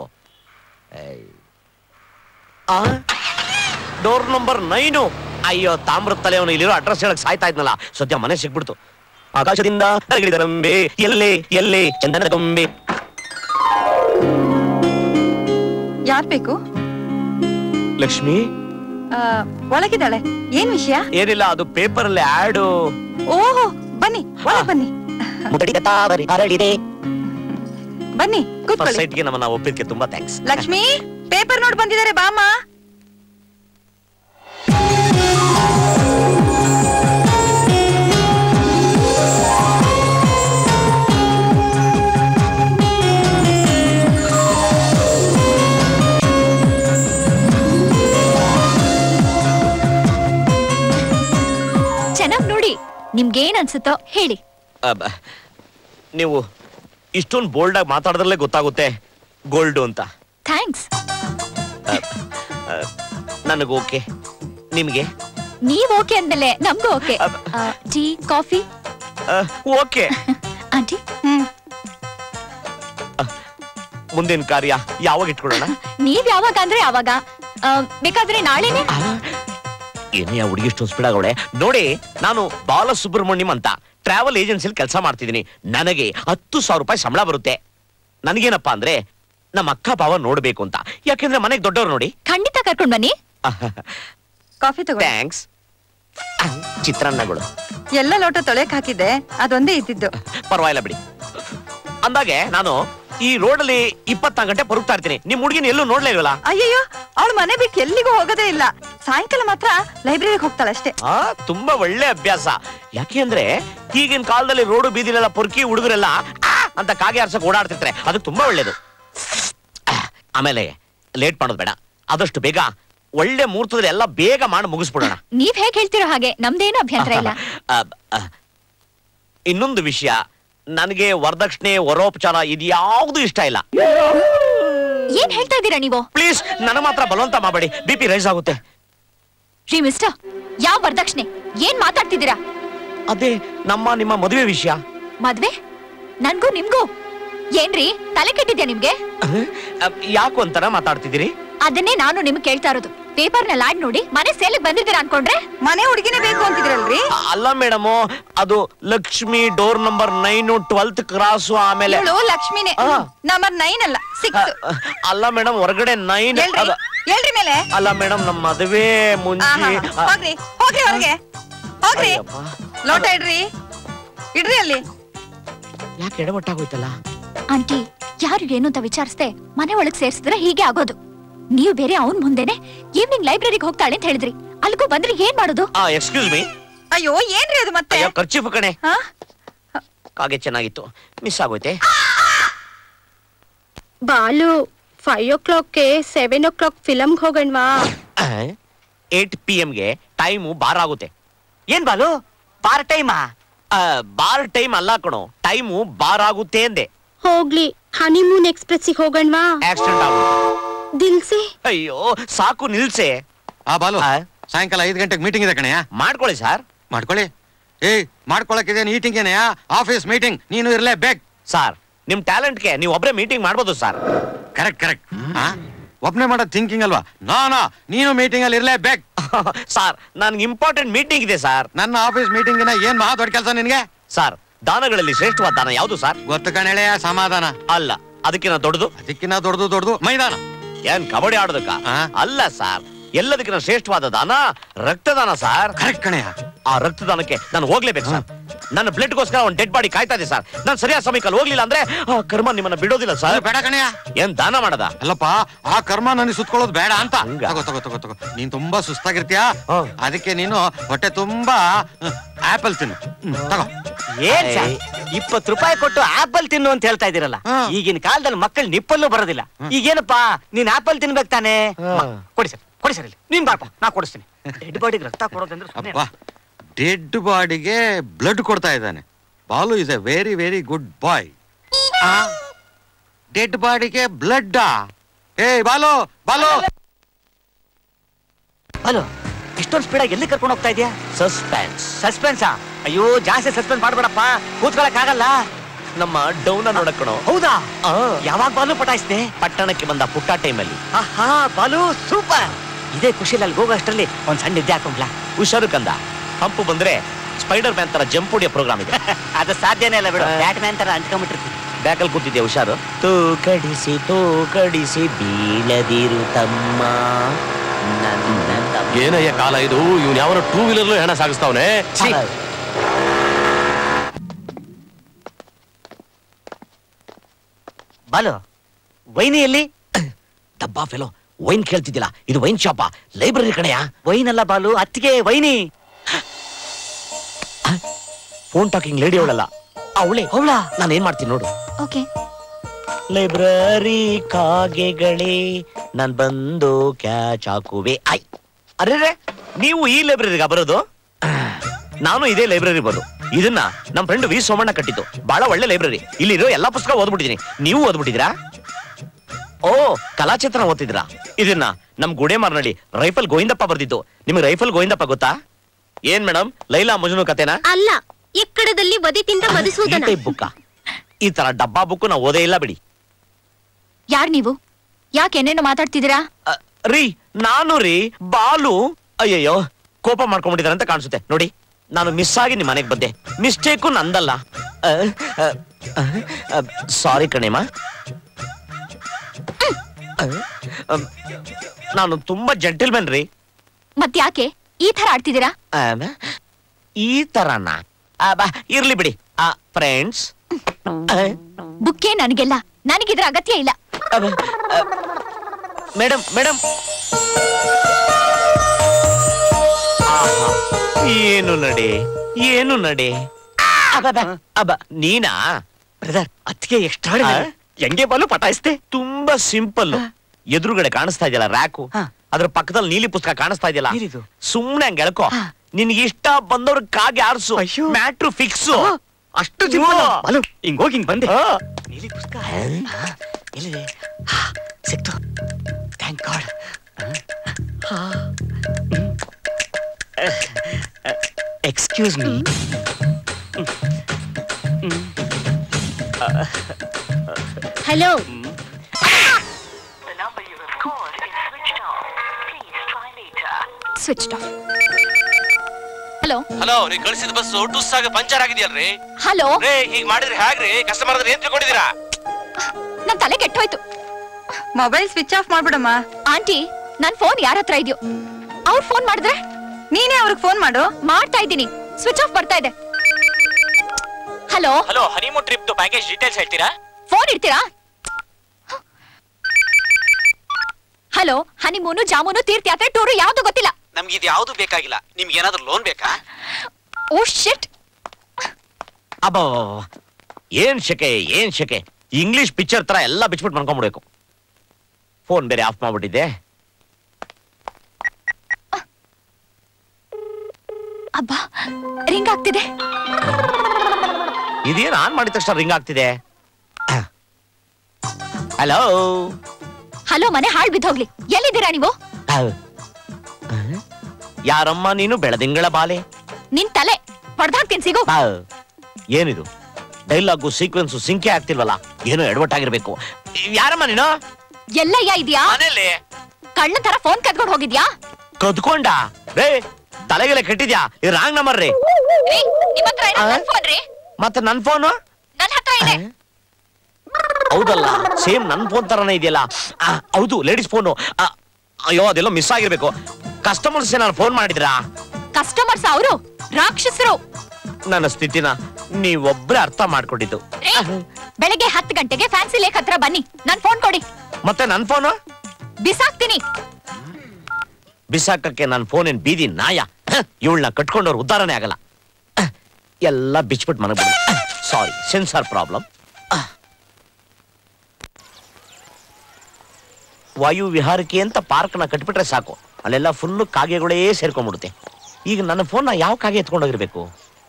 ಡೋರ್ ನಂಬರ್ ನೈನು ಅಯ್ಯೋ ತಾಮ್ರದ ತಲೆ ಅವನು ಇಲ್ಲಿರೋ ಅಡ್ರೆಸ್ ಹೇಳಕ್ ಸಾಯ್ತಾ ಇದ್ನಲ್ಲ ಸದ್ಯ ಮನೆ ಸಿಕ್ಬಿಡ್ತು ಆಕಾಶದಿಂದ ಹರಗಿಳಿದ ರಂಬೆ ಎಲ್ಲೇ ಎಲ್ಲೇ ಚಂದನದ ಗೊಂಬೆ ಯಾರ್ ಬೇಕು ಲಕ್ಷ್ಮಿ ಆ, ಒಳಗಿದ್ದಾಳೆ ಏನ್ ವಿಷಯ ಏನಿಲ್ಲ ಅದು ಪೇಪರ್ ಅಲ್ಲಿ ಆಡು ಓಹೋ ಬನ್ನಿ ಒಳಗ್ ಬನ್ನಿ ಮುದಡಿದ ತಾವರೆ ಹರಡಿದೆ ಬನ್ನಿ ಫಸ್ಟ್ ಕೂತ್ಕೊಳ್ಳಿ ಸೈಟ್ಗೆ ನಮ್ಮನ್ನ ಒಪ್ಪಿದ್ಕೆ ತುಂಬಾ ಥ್ಯಾಂಕ್ಸ್ ಲಕ್ಷ್ಮಿ ಪೇಪರ್ ನೋಡ್ ಬಂದಿದ್ದಾರೆ ಬಾಮ್ಮ ನಿಮ್ಗೇನ್ ಅನ್ಸುತ್ತೋ ಹೇಳಿ ಅಬ್ಬ, ನೀವು ಇಷ್ಟೊಂದು ಬೋಲ್ಡ್ ಆಗಿ ಮಾತಾಡಿದ್ರಲ್ಲೇ ಗೊತ್ತಾಗುತ್ತೆ ಗೋಲ್ಡು ಅಂತ ಥ್ಯಾಂಕ್ಸ್ ನನಗೆ ಓಕೆ ನಿಮಗೆ ನೀವ್ ಓಕೆ ಅಂದ್ಮೇಲೆ ನಮ್ಗೂ okay tea coffee okay aunty ಮುಂದಿನ ಕಾರ್ಯ ಯಾವಾಗ ಇಟ್ಕೊಳ್ಳೋಣ ನೀವ್ ಯಾವಾಗ ಅಂದ್ರೆ ಯಾವಾಗ ಆ, ಬೇಕಾದ್ರೆ ನಾಳೆನೆ ಏನೇ ಆ ಹುಡುಗಿ ಇಷ್ಟೊಂದು ಸ್ಪೀಡ್ ಆಗವಳೆ ನೋಡಿ ನಾನು ಬಾಲಸುಬ್ರಹ್ಮಣ್ಯಂ ಅಂತ ಟ್ರಾವೆಲ್ ಏಜೆನ್ಸಿಲಿ ಕೆಲಸ ಮಾಡ್ತಿದ್ದೀನಿ ನನಗೆ ಹತ್ತು ಸಾವಿರ ರೂಪಾಯಿ ಸಂಬಳ ಬರುತ್ತೆ ನನಗೇನಪ್ಪ ಅಂದ್ರೆ ನಮ್ಮ ಅಕ್ಕ ಭಾವ ನೋಡ್ಬೇಕು ಅಂತ ಯಾಕೆಂದ್ರೆ ಮನೆಗೆ ದೊಡ್ಡವ್ರು ನೋಡಿ ಖಂಡಿತ ಕರ್ಕೊಂಡ್ ಬನ್ನಿ ಕಾಫಿ ತಗೋ ಥ್ಯಾಂಕ್ಸ್ ಚಿತ್ರಾನ್ನಗಳು ಎಲ್ಲ ಲೋಟ ತೊಳೆಕ್ ಹಾಕಿದ್ದೆ ಅದೊಂದೇ ಇದ್ದಿದ್ದು ಪರವಾಗಿಲ್ಲ ಬಿಡಿ ಅಂದಾಗೆ ನಾನು ಈ ರೋಡಲ್ಲಿ ಇಪ್ಪತ್ನಾಲ್ಕು ಗಂಟೆ ಪರುಗ್ತಾ ಇರ್ತೀನಿ ನಿಮ್ ಹುಡುಗಿನ ಎಲ್ಲೂ ನೋಡ್ಲೇ ಇಲ್ವಲ್ಲ ಅಯ್ಯಯ್ಯೋ ಅವಳು ಮನೆ ಬಿಟ್ಟು ಎಲ್ಲಿಗೂ ಹೋಗೋದೇ ಇಲ್ಲ ಸಾಯಂಕಾಲ ಮಾತ್ರ ಲೈಬ್ರರಿಗೆ ಹೋಗ್ತಾಳೆ ಅಷ್ಟೇ ಆ ತುಂಬಾ ಒಳ್ಳೆ ಅಭ್ಯಾಸ ಯಾಕೆ ಅಂದ್ರೆ ಈಗಿನ ಕಾಲದಲ್ಲಿ ರೋಡು ಬೀದಿಲೆಲ್ಲ ಪೊರ್ಕಿ ಹುಡುಗರೆಲ್ಲ ಆ ಅಂತ ಕಾಗೆ ಆರ್ಸಕ್ ಓಡಾಡ್ತಿರ್ತಾರೆ ಅದು ತುಂಬಾ ಒಳ್ಳೇದು ಆ, ಆಮೇಲೆ ಲೇಟ್ ಮಾಡೋದು ಬೇಡ ಆದಷ್ಟು ಬೇಗ ಒಳ್ಳೆ ಮುಹೂರ್ತದಲ್ಲಿ ಎಲ್ಲ ಬೇಗ ಮಾಡಿ ಮುಗಿಸ್ಬಿಡೋಣ ನೀವ್ ಹೇಗ್ ಹೇಳ್ತಿರೋ ಹಾಗೆ ನಮ್ದೇನು ಅಭ್ಯಂತರ ಇಲ್ಲ ಆ, ಆ, ಇನ್ನೊಂದು ವಿಷಯ ನನಗೆ ವರದಕ್ಷಿಣೆ ವರೋಪಚಾರ ಇದ್ಯಾವುದು ಇಷ್ಟ ಇಲ್ಲ ಏನ್ ಹೇಳ್ತಾ ಇದ್ದೀರಾ ನೀವು ಪ್ಲೀಸ್ ನನ್ನ ಮಾತ್ರ ಬಲವಂತ ಮಾಡಬೇಡಿ ಬಿ ಪಿ ರೈಸ್ ಆಗುತ್ತೆ ರೀ ಮಿಸ್ಟರ್ ಯಾವ ವರದಕ್ಷಿಣೆ ಏನ್ ಮಾತಾಡ್ತಿದ್ದೀರಾ ಅದೇ ನಮ್ಮ ನಿಮ್ಮ ಮದುವೆ ವಿಷಯ ಮದ್ವೆ ನನ್ಗೂ ನಿಮ್ಗೂ ಏನ್ರಿ ತಲೆ ಕೆಟ್ಟಿದ್ಯಾ ನಿಮ್ಗೆ ಯಾಕು ಅಂತಾರ ಮಾತಾಡ್ತಿದ್ದೀರಿ ಅದನ್ನೇ ನಾನು ನಿಮ್ಗೆ ಕೇಳ್ತಾ ಇರೋದು ಪೇಪರ್ ನಲ್ಲಿ ಆಡ್ ನೋಡಿ ಮನೆ ಸೇಲಿಗೆ ಬಂದಿದ್ದೀರಾ ಅನ್ಕೊಂಡ್ರೆ ಮನೆ ಹುಡುಗಿನೇ ಬೇಕು ಅಂತಿದ್ರಲ್ರಿ ಅಲ್ಲ ಮೇಡಮ್ ಅದು Lakshmi door number nine twelfth cross ಆಮೇಲೆ ಇವಳು ಲಕ್ಷ್ಮಿನೇ ನಂಬರ್ ನೈನ್ ಅಲ್ಲ ಸಿಕ್ಸ್ ಅಲ್ಲ ಮೇಡಮ್ ಹೊರಗಡೆ ನೈನ್ ಹೇಳ್ರಿ ಹೇಳ್ರಿ ಮೇಲೆ ಅಲ್ಲ ಮೇಡಮ್ ನಮ್ಮ ಮದುವೆ ಮುಂಚೆ ಆಹಾ, ಹೋಗ್ರಿ ಹೋಗ್ರಿ ಹೊರಗೆ ಹೋಗ್ರಿ ಲೋಟ ಇಡ್ರಿ ಇಡ್ರಿ ಅಲ್ಲಿ ಯಾಕೆ ಎಡವಟ್ಟಾಗೋಯ್ತಲ್ಲ ಆಂಟಿ ಯಾರು ಏನು ಅಂತ ವಿಚಾರಿಸ್ದೆ ಮನೆ ಒಳಗ್ ಸೇರ್ಸಿದ್ರೆ ಹೀಗೆ ಆಗೋದು ನೀವು ಬೇರೆ ಅವನ್ ಮುಂದೆನೆ ಈವ್ನಿಂಗ್ ಲೈಬ್ರರಿಗೆ ಹೋಗ್ತಾಳೆ ಅಂತ ಹೇಳಿದ್ರಿ ಅಲ್ಗೂ ಬಂದ್ರೆ ಏನ್ ಮಾಡೋದು ಆ ಎಕ್ಸ್ಕ್ಯೂಸ್ ಮೀ ಅಯ್ಯೋ ಏನ್ರಿ ಅದು ಮತ್ತೆ ಅಯ್ಯೋ ಖರ್ಚು ಕಣೆ ಹಾ? ಕಾಗೆ ಚೆನ್ನಾಗಿತ್ತು ಮಿಸ್ ಆಗೋಯ್ತೆ ಬಾಲು ಫೈವ್ ಓ ಕ್ಲಾಕ್ಗೆ ಸೆವೆನ್ ಓ ಕ್ಲಾಕ್ ಫಿಲಮ್ಗೆ ಹೋಗಣ್ವಾ ಏಟ್ ಪಿ ಗೆ ಟೈಮು ಬಾರ್ ಆಗುತ್ತೆ ಏನ್ ಬಾಲು ಬಾರ್ ಟೈಮಾ ಬಾರ್ ಟೈಮ್ ಅಲ್ಲ ಕಣೋ ಟೈಮು ಬಾರ್ ಆಗುತ್ತೆ ಅಂದೆ ಹೋಗ್ಲಿ ಹನಿಮೂನ್ ಎಕ್ಸ್ಪ್ರೆಸ್ಸಿಗೆ ಹೋಗಣ್ವಾ ಆಕ್ಸಿಡೆಂಟ್ ಆಗುತ್ತೆ ದಿಲ್ಸಿ ಅಯ್ಯೋ ಸಾಕು ನಿಲ್ಸೆ ಆ ಬಾಲು ಸಾಯಂಕಾಲ ಐದು ಗಂಟೆಗೆ ಮೀಟಿಂಗ್ ಇದೆ ಕಣಯ್ಯ ಮಾಡ್ಕೊಳ್ಳಿ ಸರ್ ಮಾಡ್ಕೊಳ್ಳಿ ಏಯ್ ಮಾಡ್ಕೊಳಕ್ಕಿದೆ ಮೀಟಿಂಗ್ ಏನಯ್ಯ ಆಫೀಸ್ ಮೀಟಿಂಗ್ ನೀನು ಇರ್ಲೇಬೇಕು ಸರ್ ನಿಮ್ ಟ್ಯಾಲೆಂಟ್ಗೆ ನೀವು ಒಬ್ರೇ ಮೀಟಿಂಗ್ ಮಾಡ್ಬೋದು ಸರ್ ಕರೆಕ್ಟ್ ಕರೆಕ್ಟ್ ಒಬ್ನೇ ಮಾಡೋ ಥಿಂಕಿಂಗ್ ಅಲ್ವಾ ನೋ ನೋ ನೀನು ಮೀಟಿಂಗ್ ಅಲ್ಲಿ ಇರ್ಲೇಬೇಕು ಸರ್ ನನ್ಗೆ ಇಂಪಾರ್ಟೆಂಟ್ ಮೀಟಿಂಗ್ ಇದೆ ಸರ್ ನನ್ನ ಆಫೀಸ್ ಮೀಟಿಂಗ್ ಏನ್ ಮಹಾ ದೊಡ್ಡ ಕೆಲಸ ನಿನ್ಗೆ ಸರ್ ದಾನಗಳಲ್ಲಿ ಶ್ರೇಷ್ಠವಾದ ದಾನ ಯಾವುದು ಸರ್ ಗೊತ್ತು ಕಣೆಳೆಯ ಸಮಾಧಾನ ಅಲ್ಲ ಅದಕ್ಕಿಂತ ದೊಡ್ಡದು ಅದಕ್ಕಿಂತ ದೊಡ್ಡದು ದೊಡ್ಡದು ಮೈದಾನ ಏನ್ ಕಬಡ್ಡಿ ಆಡೋದಕ್ಕ ಅಲ್ಲ ಸರ್ ಎಲ್ಲದಕ್ಕಿಂತ ಶ್ರೇಷ್ಠವಾದ ದಾನ ರಕ್ತದಾನ ಸರ್ ಕರೆಕ್ಟ್ ಕಣೆಯ ಆ ರಕ್ತದಾನಕ್ಕೆ ನಾನು ಹೋಗ್ಲೇಬೇಕು ಸರ್ ನನ್ನ ಬ್ಲಡ್ಗೋಸ್ಕರ ಒಂದು ಡೆಡ್ ಬಾಡಿ ಕಾಯ್ತಾ ಇದೆ ಸರ್ ನಾನು ಸರಿಯಾದ ಸಮಯಕ್ಕೆ ಹೋಗ್ಲಿಲ್ಲ ಅಂದ್ರೆ ಆ ಕರ್ಮ ನಿಮ್ಮನ್ನ ಬಿಡೋದಿಲ್ಲ ಸರ್ ಬೇಡ ಕಣೆಯ ಏನ್ ದಾನ ಮಾಡದ ಅಲ್ಲಪ್ಪ ಆ ಕರ್ಮ ನನಗೆ ಸುತ್ಕೊಳ್ಳೋದು ಬೇಡ ಅಂತ ತಗೋ ತಗೋ ತಗೋ ತಗೋ ನೀನ್ ತುಂಬಾ ಸುಸ್ತಾಗಿರ್ತೀಯ ಅದಕ್ಕೆ ನೀನು ಹೊಟ್ಟೆ ತುಂಬಾ ಆಪಲ್ ತಿನ್ನು ಹ್ಮ್, ತಗೋ ಏನ್ ಸರ್ ಇಪ್ಪತ್ತು ರೂಪಾಯಿ ಕೊಟ್ಟು ಆಪಲ್ ತಿನ್ನು ಅಂತ ಹೇಳ್ತಾ ಇದೀರಲ್ಲ ಈಗಿನ ಕಾಲದಲ್ಲಿ ಮಕ್ಕಳು ನಿಪ್ಪಲ್ಲೂ ಬರೋದಿಲ್ಲ ಈಗೇನಪ್ಪಾ ನೀನ್ ಆಪಲ್ ತಿನ್ಬೇಕು ತಾನೇ ಮ, ಕೊಡಿ ಸರ್ ಕೊಡಿ ಸರ್ ಇಲ್ಲಿ ನೀನ್ ಬಾರಪ್ಪ ನಾ ಕೊಡಿಸ್ತೀನಿ ಡೆಡ್ ಬಾಡಿಗೆ ರಕ್ತ ಕೊಡೋದಂದ್ರೆ ಸುಮ್ನೆ ಅಬ್ಬಾ ಡೆಡ್ ಬಾಡಿಗೆ ಬ್ಲಡ್ ಕೊಡ್ತಾ ಇದ್ದಾನೆ Balu is a very very good boy dead ಬಾಡಿಗೆ ಬ್ಲಡ್ ಏ ಬಾಲು ಬಾಲು ಹಲೋ ಇಷ್ಟೊಂದು ಸ್ಪೀಡಾಗಿ ಎಲ್ಲಿ ಕರ್ಕೊಂಡು ಹೋಗ್ತಾ ಇದೆಯಾ ಸಸ್ಪೆನ್ಸ್ ಸಸ್ಪೆನ್ಸಾ ಅಯ್ಯೋ ಜಾಸ್ತಿ ಸಸ್ಪೆನ್ಸ್ ಮಾಡ್ಬೇಡಪ್ಪ ಕೂತ್ಕೊಳಕ್ ಆಗಲ್ಲ ನಮ್ಮ ಡೌನ ನೋಡಕ್ಕಣೋ ಹೌದಾ ಯಾವಾಗ ಬಾಲು ಪಟಾಯಿಸ್ದೆ ಪಟ್ಟಣಕ್ಕೆ ಬಂದ ಪುಟ್ಟ ಟೈಮಲ್ಲಿ ಆಹಾ ಬಾಲು ಸೂಪರ್ ಇದೇ ಖುಷಿಲಿ ಅಲ್ಲಿ ಹೋಗೋ ಅಷ್ಟರಲ್ಲಿ ಒಂದ್ ಸಣ್ಣ ನಿದ್ದೆ ಹಾಕೊಂಡ್ಲಾ ಹುಷಾರು ಕಂದ ಹಂಪು ಬಂದ್ರೆ ಸ್ಪೈಡರ್ ಮ್ಯಾನ್ ತರ ಜಂಪ್ ಹೊಡಿಯೋ ಪ್ರೋಗ್ರಾಮ್ ಇದೆ ಅದು ಸಾಧ್ಯನೇ ಇಲ್ಲ ಬಿಡು ಬ್ಯಾಟ್ ಮ್ಯಾನ್ ತರ ಅಂಟ್ಕೊಂಡ್ಬಿಟ್ಟಿರ್ತೀನಿ ಬ್ಯಾಕಲ್ಲಿ ಕೂತಿದ್ಯಾ ಹುಷಾರು ತೂ ಕಡಿಸಿ ತೂ ಕಡಿಸಿ ಬೀಳದಿರು ತಮ್ಮ ನನ್ನ ತಮ್ಮ ಏನಯ್ಯ ಕಾಲ ಇದು ಇವ್ನು ಯಾವನ ಟೂ ವೀಲರ್ಲು ಹೆಣ ಸಾಗಿಸ್ತಾವನೆ ಬಾಲು ವೈನಿಯಲ್ಲಿ ಡಬ್ಬಾ ಫೆಲೋ ವೈನ್ ಕೇಳ್ತಿದ್ದಿಲ್ಲ ಇದು ವೈನ್ ಶಾಪ ಲೈಬ್ರರಿ ಕಡೆಯಾ ವೈನ್ ಅಲ್ಲ ಬಾಲು ಅತ್ತಿಗೆ ವೈನಿ ಫೋನ್ ಟಾಕಿಂಗ್ ಲೇಡಿ ಅವಳಲ್ಲ ಅವಳೆ ಅವಳ ನಾನು ಏನ್ ಮಾಡ್ತೀನಿ ನೋಡು ಓಕೆ ಲೈಬ್ರರಿ ಕಾಗೆಗಳೇ ನಾನ್ ಬಂದು ಕ್ಯಾಚ್ ಹಾಕುವೆ ಐ ಅರೆ ನೀವು ಈ ಲೈಬ್ರರಿಗ ಬರೋದು ನಾನು ಇದೇ ಲೈಬ್ರರಿ ಬಂದು ಇದನ್ನ ನಮ್ ಫ್ರೆಂಡ್ ವಿ ಸೋಮಣ್ಣ ಕಟ್ಟಿದ್ದು ಬಹಳ ಒಳ್ಳೆ ಲೈಬ್ರರಿ ಇಲ್ಲಿರೋ ಎಲ್ಲಾ ಪುಸ್ತಕ ಓದ್ಬಿಟ್ಟಿದೀನಿ ನೀವು ಓದ್ಬಿಟ್ಟಿದ್ದೀರಾ ಓ ಕಲಾಚಿತ್ರ ಓದ್ತಿದ್ರಾ ಇದನ್ನ ನಮ್ ಗುಡೆ ಮಾರ್ನಳ್ಳಿ ರೈಫಲ್ ಗೋವಿಂದಪ್ಪ ಬರ್ದಿದ್ದು ನಿಮ್ಗೆ ರೈಫಲ್ ಗೋವಿಂದಪ್ಪ ಗೊತ್ತಾ ಏನ್ ಮೇಡಮ್ ಲೈಲಾ ಮಜ್ನು ಕತೆನಾ ಅಲ್ಲ ಎಕ್ಕಡದಲ್ಲಿ ವದಿ ತಿಂದ ಮಧುಸೂದನ ಬುಕ್ಕ ಈ ತರ ಡಬ್ಬಾ ಬುಕ್ ನಾ ಓದೇ ಇಲ್ಲ ಬಿಡಿ ಯಾರ್ ನೀವು ಯಾಕೆ ಏನೇನು ಮಾತಾಡ್ತಿದ್ದೀರಾ ರೀ ನಾನು ರೀ ಬಾಲು ಅಯ್ಯಯ್ಯೋ ಕೋಪ ಮಾಡ್ಕೊಂಡ್ಬಿಟ್ಟಿದಾರೆ ಅಂತ ಕಾಣಿಸುತ್ತೆ ನೋಡಿ ನಾನು ಮಿಸ್ ಆಗಿ ನಿಮ್ ಮನೆಗೆ ಬಂದೆ ಮಿಸ್ಟೇಕು ನಂದಲ್ಲ ಸಾರಿ ಕಣೇಮ ಅಹ್, ನಾನು ತುಂಬಾ ಜೆಂಟಲ್ಮೆನ್ ರೀ ಮತ್ ಯಾಕೆ ಈ ತರ ಆಡ್ತಿದ್ದೀರಾ ಆಮ, ಈ ತರನ ಬಾ ಇರ್ಲಿ ಬಿಡಿ ಫ್ರೆಂಡ್ಸ್ ಬುಕ್ಕೇ ನನಗೆಲ್ಲ ನನಗಿದ್ರ ಅಗತ್ಯ ಇಲ್ಲ ಮೇಡಮ್ ಮೇಡಮ್ ಏನು ನಡೆ ಏನು ನಡೆ ಅಬ್ಬಬ್ಬ, ಅಬ್ಬ ನೀನಾ ಬ್ರದರ್ ಅದಕ್ಕೆ ಎಕ್ಸ್ಟ್ರಾ ಹೆಂಗೆ ಬಲು ಪಟಾಯಿಸ್ತೆ ತುಂಬಾ ಸಿಂಪಲ್ ಎದುರುಗಡೆ ಕಾಣಿಸ್ತಾ ಇದೆಯಲ್ಲ ರ್ಯಾಕು ಅದ್ರ ಪಕ್ಕದಲ್ಲಿ ನೀಲಿ ಪುಸ್ತಕ ಕಾಣಿಸ್ತಾ ಇದೆಯಲ್ಲ ಸುಮ್ನೆ ಹಂಗ್ ಎಳ್ಕೊ ನಿನ್ಗೆ ಇಷ್ಟ ಬಂದವ್ರ ಕಾಗೆ ಆರ್ಸು ಮ್ಯಾಟ್ರು ಫಿಕ್ಸ್ ಅಷ್ಟು ಬಲು ಹಿಂಗ್ ಹೋಗಿ ಹಿಂಗ್ ಬಂದೆ ನೀಲಿ ಪುಸ್ತಕ ಎಲ್ಲಿದೆ ಹಾ, ಸಿಕ್ತು thank god excuse me hello switch off hello hello ನೀ ಕಳಿಸಿದ ಬಸ್ ಟುಸ್ ಆಗಿ ಪಂಚರ್ ಆಗಿದೆಯಲ್ರಿ ಹಲೋ ರೇ ಹೀಗ್ ಮಾಡಿದ್ರೆ ಹೇಗ್ರಿ ಕಸ್ಟಮರ್ ಹತ್ರ ಏನ್ ತಿಳ್ಕೊಂಡಿದ್ದೀರಾ ನನ್ ತಲೆ ಕೆಟ್ಟೋಯ್ತು ಮೊಬೈಲ್ ಸ್ವಿಚ್ ಆಫ್ ಮಾಡ್ಬಿಡಮ್ಮ ಆಂಟಿ ನನ್ ಫೋನ್ ಯಾರ ಹತ್ರ ಇದೆಯೋ ಅವ್ರು ಫೋನ್ ಮಾಡಿದ್ರೆ ನೀನೇ ಅವ್ರಿಗೆ ಫೋನ್ ಮಾಡು ಮಾಡ್ತಾ ಇದ್ದೀನಿ ಸ್ವಿಚ್ ಆಫ್ ಬರ್ತಾ ಇದೆ hello hello honeymoon trip package details ಹೇಳ್ತೀರಾ ಫೋನ್ ಇಡ್ತೀರಾ ಹಲೋ ಹನಿಮೂನು ಜಾಮೂನು ತೀರ್ಥಯಾತ್ರೆ ಟೂರು ಯಾವ್ದು ಗೊತ್ತಿಲ್ಲ ನಮ್ಗೆ ಇದು ಯಾವ್ದು ಬೇಕಾಗಿಲ್ಲ ನಿಮ್ಗೆ ಏನಾದ್ರೂ ಲೋನ್ ಬೇಕಾ ಓ ಶಿಟ್ ಅಬ್ಬ ಏನ್ ಶೆಕೆ ಏನ್ ಶೆಕೆ ಇಂಗ್ಲಿಷ್ ಪಿಕ್ಚರ್ ತರ ಎಲ್ಲ ಬಿಚ್ಬಿಟ್ಟು ಮಾಡ್ಕೊಂಡ್ಬಿಡ್ಬೇಕು ಫೋನ್ ಬೇರೆ ಆಫ್ ಮಾಡ್ಬಿಟ್ಟಿದ್ದೆ ಅಬ್ಬಾ ರಿಂಗ್ ಆಗ್ತಿದೆ ಇದೇನ್ ಆನ್ ಮಾಡಿದ ತಕ್ಷಣ ರಿಂಗ್ ಆಗ್ತಿದೆ ಹಲೋ ಹಲೋ ಮನೆ ಹಾಳ್ ಬಿದ್ದೋಗ್ಲಿ ಎಲ್ಲಿದ್ದೀರಾ ನೀವು ಯಾರಮ್ಮ ನೀನು ಬೆಳದಿಂಗಳ ಬಾಲೆ ನಿನ್ ತಲೆ ಹೊಡ್ದಾಕ್ತೀನಿ ಸಿಗು ಆ, ಏನಿದು ಡೈಲಾಗು ಸೀಕ್ವೆನ್ಸ್ ಸಿಂಕೆ ಆಗ್ತಿಲ್ವಲ್ಲ ಏನೋ ಎಡವಟ್ ಆಗಿರ್ಬೇಕು ಯಾರಮ್ಮ ನೀನು ಎಲ್ಲಯ್ಯ ಇದೆಯಾ ಮನೇಲಿ ಕಳ್ಳ ತರ ಫೋನ್ ಕದ್ಕೊಂಡು ಹೋಗಿದ್ಯಾ ಕದ್ಕೊಂಡ ರೇ ತಲೆಗೆಲೆ ಕೆಟ್ಟಿದ್ಯಾ ಇದು ರಾಂಗ್ ನಂಬರ್ ರೀ ರೀ, ನಿಮ್ ಹತ್ರ ಇರೋ ನನ್ ಫೋನ್ ರೀ ಮತ್ತೆ ನನ್ ಫೋನು ನನ್ ಹತ್ರ ಇದೆ ಹೌದಲ್ಲ ಸೇಮ್ ನನ್ ಫೋನ್ ತರನೇ ಇದೆಯಲ್ಲ ಆ, ಹೌದು ಲೇಡೀಸ್ ಫೋನು ಅಯ್ಯೋ ಅದೆಲ್ಲ ಮಿಸ್ ಆಗಿರ್ಬೇಕು ಕಸ್ಟಮರ್ಸ್ ಏನಾರು ಫೋನ್ ಮಾಡಿದ್ರಾ ಕಸ್ಟಮರ್ಸ್ ಅವರು ರಾಕ್ಷಸರು ನನ್ನ ಸ್ಥಿತಿನ ನೀವೊಬ್ರೇ ಅರ್ಥ ಮಾಡ್ಕೊಂಡಿದ್ದು ರೀ, ಬೆಳಗ್ಗೆ ಹತ್ತು ಗಂಟೆಗೆ ಫ್ಯಾನ್ಸಿ ಲೇಕ್ ಹತ್ರ ಬನ್ನಿ ನನ್ ಫೋನ್ ಕೊಡಿ ಮತ್ತೆ ನನ್ ಫೋನು ಬಿಸಾಕ್ತೀನಿ ಬಿಸಾಕಕ್ಕೆ ನನ್ ಫೋನ್ ಏನ್ ಬೀದಿ ನಾಯ ಇವಳನ್ನ ಕಟ್ಕೊಂಡವ್ರು ಉದ್ದಾರಣೆ ಆಗಲ್ಲ ಹ, ಎಲ್ಲ ಬಿಚ್ಬಿಟ್ಟು ಮನಗ್ ಸಾರಿ ಸೆನ್ಸಾರ್ ಪ್ರಾಬ್ಲಮ್ ವಾಯು ವಿಹಾರಕ್ಕೆ ಅಂತ ಪಾರ್ಕ್ನ ಕಟ್ಬಿಟ್ರೆ ಸಾಕು ಅಲ್ಲೆಲ್ಲ ಫುಲ್ಲು ಕಾಗೆಗಳೇ ಸೇರ್ಕೊಂಡ್ಬಿಡುತ್ತೆ ಈಗ ನನ್ನ ಫೋನ್ನ ಯಾವ ಕಾಗೆ ಎತ್ಕೊಂಡೋಗಿರ್ಬೇಕು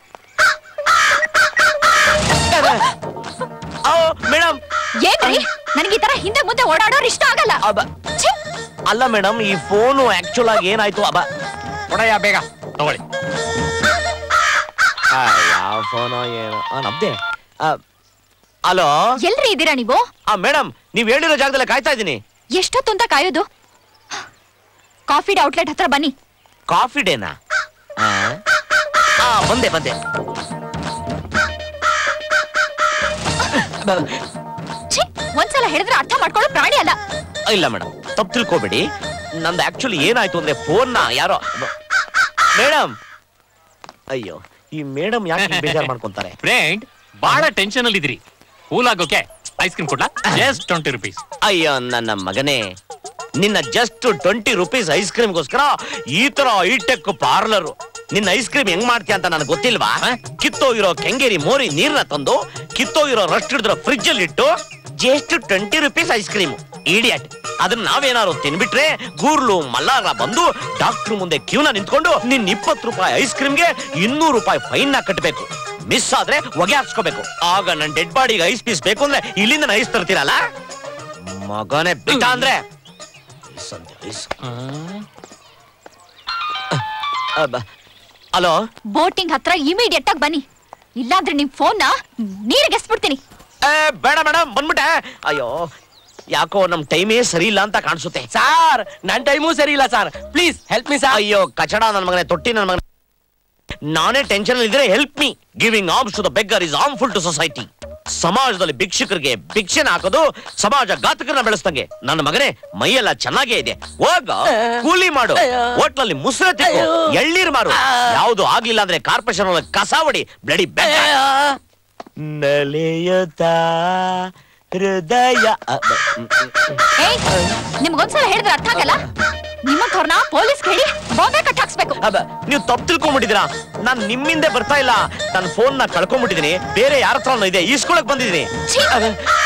ಮೇಡಮ್ ಏನ್ರಿ ನನಗೆ ಈ ತರ ಹಿಂದೆ ಮುಂದೆ ಓಡಾಡೋರು ಇಷ್ಟ ಆಗಲ್ಲ ಛೀ, ಅಲ್ಲ ಮೇಡಮ್ ಈ ಫೋನು ಆಕ್ಚುಲ್ ಆಗಿ ಏನಾಯ್ತು ಅಬ್ಬ ಕೊಡಯ್ಯ ಬೇಗ ತಗೊಳ್ಳಿ ಆ, ಯಾವ ಫೋನೋ ಏನೋ ಆ, ನಮ್ದೇ ಹಲೋ ಎಲ್ರಿ ಇದ್ದೀರಾ ನೀವು ಆ ಮೇಡಮ್ ನೀವ್ ಹೇಳಿರೋ ಜಾಗದಲ್ಲಿ ಕಾಯ್ತಾ ಇದ್ದೀನಿ ಎಷ್ಟೊತ್ತು ಅಂತ ಕಾಯೋದು ಕಾಫಿ ಔಟ್ಲೆಟ್ ಹತ್ರ ಬನ್ನಿ ಕಾಫಿ ಡೇನಾ ಆ? ಆ, ಬಂದೆ ಬಂದೆ ಛೀ, ಒಂದ್ಸಲ ಹೇಳಿದ್ರೆ ಅರ್ಥ ಮಾಡ್ಕೊಳ್ಳೋ ಪ್ರಾಣಿ ಅಲ್ಲ ಇಲ್ಲ ಮೇಡಮ್ ತಪ್ಪು ತಿಳ್ಕೊಬೇಡಿ ನಂದು ಆಕ್ಚುಲಿ ಏನಾಯ್ತು ಅಂದ್ರೆ ಫೋನ್ನ ಯಾರೋ ಮೇಡಮ್ ಅಯ್ಯೋ ಈ ಮೇಡಮ್ ಯಾಕೆ ಬೇಜಾರ್ ಮಾಡ್ಕೊಂತಾರೆ ಫ್ರೆಂಡ್ ಬಹಳ ಟೆನ್ಷನ್ ಅಲ್ಲಿ ಇದ್ರಿ ಕೂಲ್ ಆಗೋಕೆ ಐಸ್ ಕ್ರೀಮ್ ಕೊಡ್ಲಾ ಜಸ್ಟ್ ಟ್ವೆಂಟಿ ರುಪೀಸ್ ಅಯ್ಯೋ ನನ್ನ ಮಗನೇ ನಿನ್ನ ಜಸ್ಟ್ ಟ್ವೆಂಟಿ ರುಪೀಸ್ ಐಸ್ ಕ್ರೀಮ್ಗೋಸ್ಕರ ಈ ತರ ಹೈಟೆಕ್ ಪಾರ್ಲರ್ ನಿನ್ನ ಐಸ್ ಕ್ರೀಮ್ ಹೆಂಗ್ ಮಾಡ್ತೀಯ ಅಂತ ನನಗೆ ಗೊತ್ತಿಲ್ವಾ ಕಿತ್ತೋಗಿರೋ ಕೆಂಗೇರಿ ಮೋರಿ ನೀರ್ನ ತಂದು ಕಿತ್ತೋಗಿರೋ ರಸ್ಟ್ ಹಿಡಿದ್ರ ಫ್ರಿಜ್ ಅಲ್ಲಿ ಇಟ್ಟು just twenty rupees ice cream idiot ಅದನ್ನ ನಾವೇನಾದ್ರು ತಿನ್ಬಿಟ್ರೆ ಗೂರ್ಲು ಮಲ್ಲಾರ ಬಂದು ಡಾಕ್ಟರ್ ಮುಂದೆ ಕ್ಯೂನ ನಿಂತ್ಕೊಂಡು ನಿನ್ ಇಪ್ಪತ್ತು ರೂಪಾಯಿ ಐಸ್ ಕ್ರೀಮ್ಗೆ ಇನ್ನೂರು ರೂಪಾಯಿ ಫೈನ್ ನ ಕಟ್ಟಬೇಕು ಮಿಸ್ ಆದ್ರೆ ಹೊಗೆ ಹಾಕ್ಸ್ಕೋಬೇಕು ಆಗ ನನ್ ಡೆಡ್ ಬಾಡಿಗೆ ಐಸ್ ಪೀಸ್ ಬೇಕು ಅಂದ್ರೆ ಇಲ್ಲಿಂದ ಐಸ್ ತರ್ತೀರಲ್ಲ ಮಗನೇ ಬಿಟ್ಟ ಅಂದ್ರೆ ಐಸ್ ಅಂತೆ, ಐಸ್. ಅಬ್ಬ. ಹಲೋ ಬೋಟಿಂಗ್ ಹತ್ರ ಇಮಿಡಿಯೇಟ್ ಆಗಿ ಬನ್ನಿ ಇಲ್ಲಾಂದ್ರೆ ನಿಮ್ ಫೋನ್ ನೀರಿಗೆ ಎಸ್ಬಿಡ್ತೀನಿ ಏ ಬೇಡ ಮೇಡಮ್ ಬಂದ್ಬಿಟ್ಟೆ ಅಯ್ಯೋ ಯಾಕೋ ನಮ್ ಟೈಮೇ ಸರಿ ಇಲ್ಲ ಅಂತ ಕಾಣಿಸುತ್ತೆ ಸಾರ್ ನನ್ ಟೈಮು ಸರಿ ಇಲ್ಲ sir please help me sir ಅಯ್ಯೋ ಕಚಡ ನನ್ ಮಗನೇ ತೊಟ್ಟಿ ನನ್ ಮಗನೇ ನಾನೇ ಟೆನ್ಷನ್ ಇದ್ರೆ help me giving alms to the beggar is harmful to society ಸಮಾಜದಲ್ಲಿ ಭಿಕ್ಷುಕರಿಗೆ ಭಿಕ್ಷೆನ ಹಾಕೋದು ಸಮಾಜ ಘಾತಕರನ್ನ ಬೆಳೆಸ್ದಂಗೆ ನನ್ನ ಮಗನೇ ಮೈಯೆಲ್ಲ ಚೆನ್ನಾಗೇ ಇದೆ ಹೋಗ ಕೂಲಿ ಮಾಡು ಹೋಟ್ಲಲ್ಲಿ ಮುಸ್ರೆ ತಿಕ್ಕು ಎಳ್ನೀರ್ ಮಾರು ಯಾವುದು ಆಗ್ಲಿಲ್ಲ ಅಂದ್ರೆ ಕಾರ್ಪೊರೇಷನ್ ಒಳಗೆ ಕಸ ಹೊಡಿ ಬ್ಲಡಿ ನಲೆಯುತ್ತ ಹೃದಯ ಅ, ಬ, ಮ್, ಮ್, ಏಯ್ ನಿಮ್ಗೊಂದ್ಸಲ ಹೇಳಿದ್ರೆ ಅರ್ಥ ಆಗಲ್ಲ ನಿಮ್ಮಂಥವ್ರನ್ನ ಪೊಲೀಸ್ ಹೇಳಿ ಬಾಂಬೆ ಕಟ್ ಹಾಕ್ಸ್ಬೇಕು ಅಬ್ಬ, ನೀವು ತಪ್ಪು ತಿಳ್ಕೊಂಡ್ಬಿಟ್ಟಿದ್ದೀರಾ ನಾನ್ ನಿಮ್ಮಿಂದೆ ಬರ್ತಾ ಇಲ್ಲ ನನ್ನ ಫೋನ್ ನ ಕಳ್ಕೊಂಡ್ಬಿಟ್ಟಿದೀನಿ ಬೇರೆ ಯಾರ ಹತ್ರ ಇದೆ ಈಸ್ಕೊಳಕ್ ಬಂದಿದ್ದೀನಿ ಅಬ್ಬ.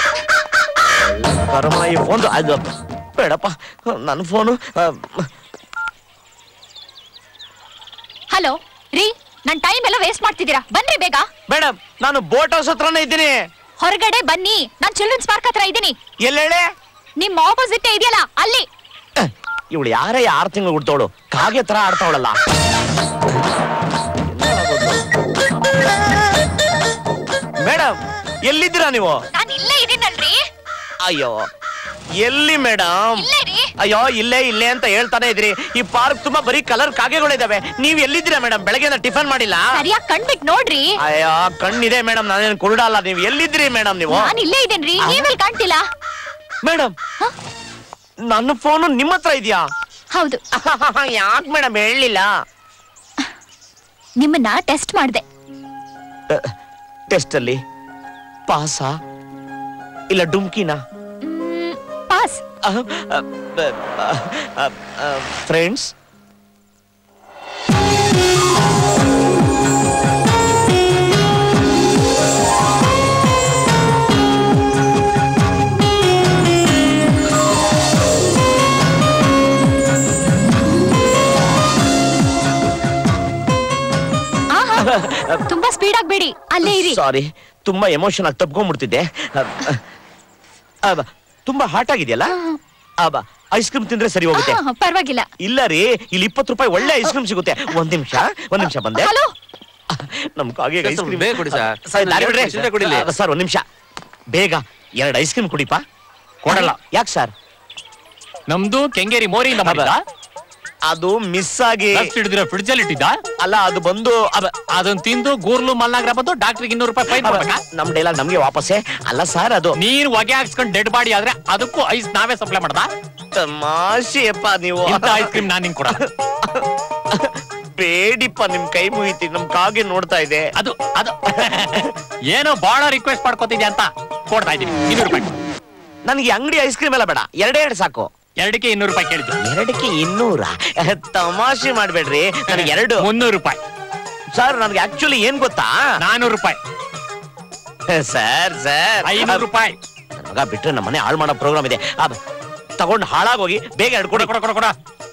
ಕರ್ಮ ಈ ಫೋನ್ ಅದು ಬೇಡಪ್ಪ ನನ್ನ ಫೋನು ಹಲೋ ರೀ ನನ್ ಟೈಮ್ ಎಲ್ಲ ವೇಸ್ಟ್ ಮಾಡ್ತಿದ್ದೀರಾ ಬನ್ರಿ ಬೇಗ ಮೇಡಮ್ ನಾನು ಬೋಟ್ ಹೌಸ್ ಹತ್ರನೇ ಇದ್ದೀನಿ ಹೊರಗಡೆ ಬನ್ನಿ ನಾನ್ ಚಿಲ್ಡ್ರನ್ಸ್ ಪಾರ್ಕ್ ಹತ್ರ ಇದ್ದೀನಿ ಎಲ್ಲೇಳೆ ನಿಮ್ ಆಪೋಸಿಟ್ ಇದೆಯಲ್ಲ ಅಲ್ಲಿ ಇವಳು ಯಾರೇ ಆರು ತಿಂಗಳು ಹುಡ್ತವಳು ಕಾಗೆ ತರ ಆಡ್ತಾವಳಲ್ಲ ಮೇಡಮ್ ಎಲ್ಲಿದ್ದೀರಾ ನೀವು ನಾನ್ ಇಲ್ಲೇ ಇದೀನಲ್ರಿ ಅಯ್ಯೋ ಎಲ್ಲಿ ಮೇಡಮ್ ಇಲ್ಲೇ ರೀ ಅಯ್ಯೋ ಇಲ್ಲೇ ಇಲ್ಲೇ ಅಂತ ಹೇಳ್ತಾನೆ ಇದ್ರಿ ಈ ಪಾರ್ಕ್ ತುಂಬಾ ಬರೀ ಕಲರ್ ಕಾಗೆಗಳಿದಾವೆ ನೀವ್ ಎಲ್ಲಿದ್ದೀರಾ ಮೇಡಮ್ ಬೆಳಗ್ಗೆ ಟಿಫನ್ ಮಾಡಿಲ್ಲ ಸರಿಯಾಗಿ ಕಣ್ಬಿಟ್ ನೋಡ್ರಿ ಅಯ್ಯೋ ಕಣ್ಣಿದೆ ಮೇಡಮ್ ನಾನೇನು ಕುರುಡಲ್ಲ ನೀವು ಎಲ್ಲಿದ್ದೀರಿ ಮೇಡಮ್ ನೀವು ನಾನ್ ಇಲ್ಲೇ ಇದೇನ್ರಿ ನೀವೆಲ್ ಕಾಣ್ತಿಲ್ಲ ಮೇಡಮ್ ನನ್ನ ಫೋನು ನಿಮ್ಮ ಹತ್ರ ಇದೆಯಾ ಹೌದು ಯಾಕೆ ಮೇಡಮ್ ಹೇಳಲಿಲ್ಲ ನಿಮ್ಮನ್ನ ಟೆಸ್ಟ್ ಮಾಡ್ದೆ ಟೆಸ್ಟ್ ಅಲ್ಲಿ ಪಾಸಾ ಇಲ್ಲ ಡುಮ್ಕಿನಾ ಪಾಸ್ ಫ್ರೆಂಡ್ಸ್ ಆಹಾ ತುಂಬಾ ಸ್ಪೀಡ್ ಆಗ್ಬೇಡಿ ಅಲ್ಲೇ ಇರಿ ಸಾರಿ ತುಂಬಾ ಎಮೋಷನ್ ಆಗಿ ತಪ್ಕೊಂಡ್ಬಿಡ್ತಿದ್ದೆ ಅಹ್, ಅಹ್, ತುಂಬಾ ಹಾಟ್ ಆಗಿದೆಯಲ್ಲ ಅಬ್ಬ ಐಸ್ ಕ್ರೀಮ್ ತಿಂದ್ರೆ ಸರಿ ಹೋಗುತ್ತೆ ಆಹಾ, ಪರವಾಗಿಲ್ಲ ಇಲ್ಲ ರೀ ಇಲ್ಲಿ ಇಪ್ಪತ್ತು ರೂಪಾಯಿ ಒಳ್ಳೆ ಐಸ್ ಕ್ರೀಮ್ ಸಿಗುತ್ತೆ ಒಂದ್ ನಿಮಿಷ ಒಂದ್ ನಿಮಿಷ ಬಂದೆ ಹಲೋ ನಮ್ ಕಾಗೆ ಐಸ್ ಕ್ರೀಮ್ ಬೇಗ ಕೊಡಿ ಸರ್. ಸರ್ ದಾರಿ ಬಿಡ್ರಿ. ಚಿಲ್ಲರೆ ಕೊಡಿಲಿ. ಅಹ್, ಸರ್ ಒಂದ್ ನಿಮಿಷ ಬೇಗ ಎರಡು ಐಸ್ ಕ್ರೀಮ್ ಕುಡಿಪಾ ಕೊಡಲ್ಲ ಯಾಕೆ ಸರ್ ನಮ್ದು ಕೆಂಗೇರಿ ಮೋರಿಯಿಂದ ಮಾಡಿದ್ದ ಅದು ಮಿಸ್ ಆಗಿ ಹಿಡಿದಿರೋ ಫ್ರಿಡ್ಜ್ ಅಲ್ಲಿ ಇಟ್ಟಿದ್ದ ಅಲ್ಲ ಅದು ಬಂದು ಅಬ್ಬ, ಅದನ್ನ ತಿಂದು ಗೂರ್ಲು ಮಲ್ನಾಗ್ರ ಬಂದು ಡಾಕ್ಟರ್ಗೆ ಇನ್ನೂರು ರೂಪಾಯಿ ಫೈನ್ ಅಬ್ಬ, ಮಾಡ್ಬೇಕಾ ನಮ್ ಡೈಲಾಗ್ ನಮ್ಗೆ ವಾಪಸ್ಸೇ ಅಲ್ಲ ಸರ್ ಅದು ನೀನ್ ಹೊಗೆ ಹಾಕ್ಸ್ಕೊಂಡ್ ಡೆಡ್ ಬಾಡಿ ಆದ್ರೆ ಅದಕ್ಕೂ ಐಸ್ ನಾವೇ ಸಪ್ಲೈ ಮಾಡ್ದ ತಮಾಷೆಯಪ್ಪ ನೀವು ಇಂಥ ಐಸ್ ಕ್ರೀಮ್ ನಾನ್ ನಿಂಗ್ ಕೊಡ ಬೇಡಿಪ್ಪ ನಿಮ್ ಕೈ ಮುಗಿತಿ ನಮ್ ಕಾಗೆ ನೋಡ್ತಾ ಇದೆ ಅದು ಅದು ಏನೋ ಬಹಳ ರಿಕ್ವೆಸ್ಟ್ ಮಾಡ್ಕೋತಿದ್ಯಾ ಅಂತ ಕೊಡ್ತಾ ಇದೀನಿ ಇನ್ನೂರು ರೂಪಾಯಿ ಕೊಡು. ನನಗೆ ಅಂಗಡಿ ಐಸ್ ಕ್ರೀಮ್ ಎಲ್ಲ ಬೇಡ ಎರಡೇ ಎರಡು ಸಾಕು ಎರಡಕ್ಕೆ ಇನ್ನೂರು ರೂಪಾಯಿ ಕೇಳಿದ್ದು ಎರಡಕ್ಕೆ ಇನ್ನೂರ ತಮಾಷೆ ಮಾಡ್ಬೇಡ್ರಿ ನನಗೆ ಎರಡು ಮುನ್ನೂರು ರೂಪಾಯಿ ಸರ್ ನನಗೆ ಆಕ್ಚುಲಿ ಏನ್ ಗೊತ್ತಾ ನಾನೂರು ರೂಪಾಯಿ ಸರ್ ಸರ್ ಐನೂರು ರೂಪಾಯಿ ನನ್ ಮಗ ಬಿಟ್ರೆ ನಮ್ಮ ಮನೆ ಹಾಳು ಮಾಡೋ ಪ್ರೋಗ್ರಾಮ್ ಇದೆ ಅಬ್ಬ, ತಗೊಂಡು ಹಾಳಾಗೋಗಿ ಬೇಗ ಎರಡು ಕೊಡಿ ಕೊಡ ಕೊಡ ಕೊಡ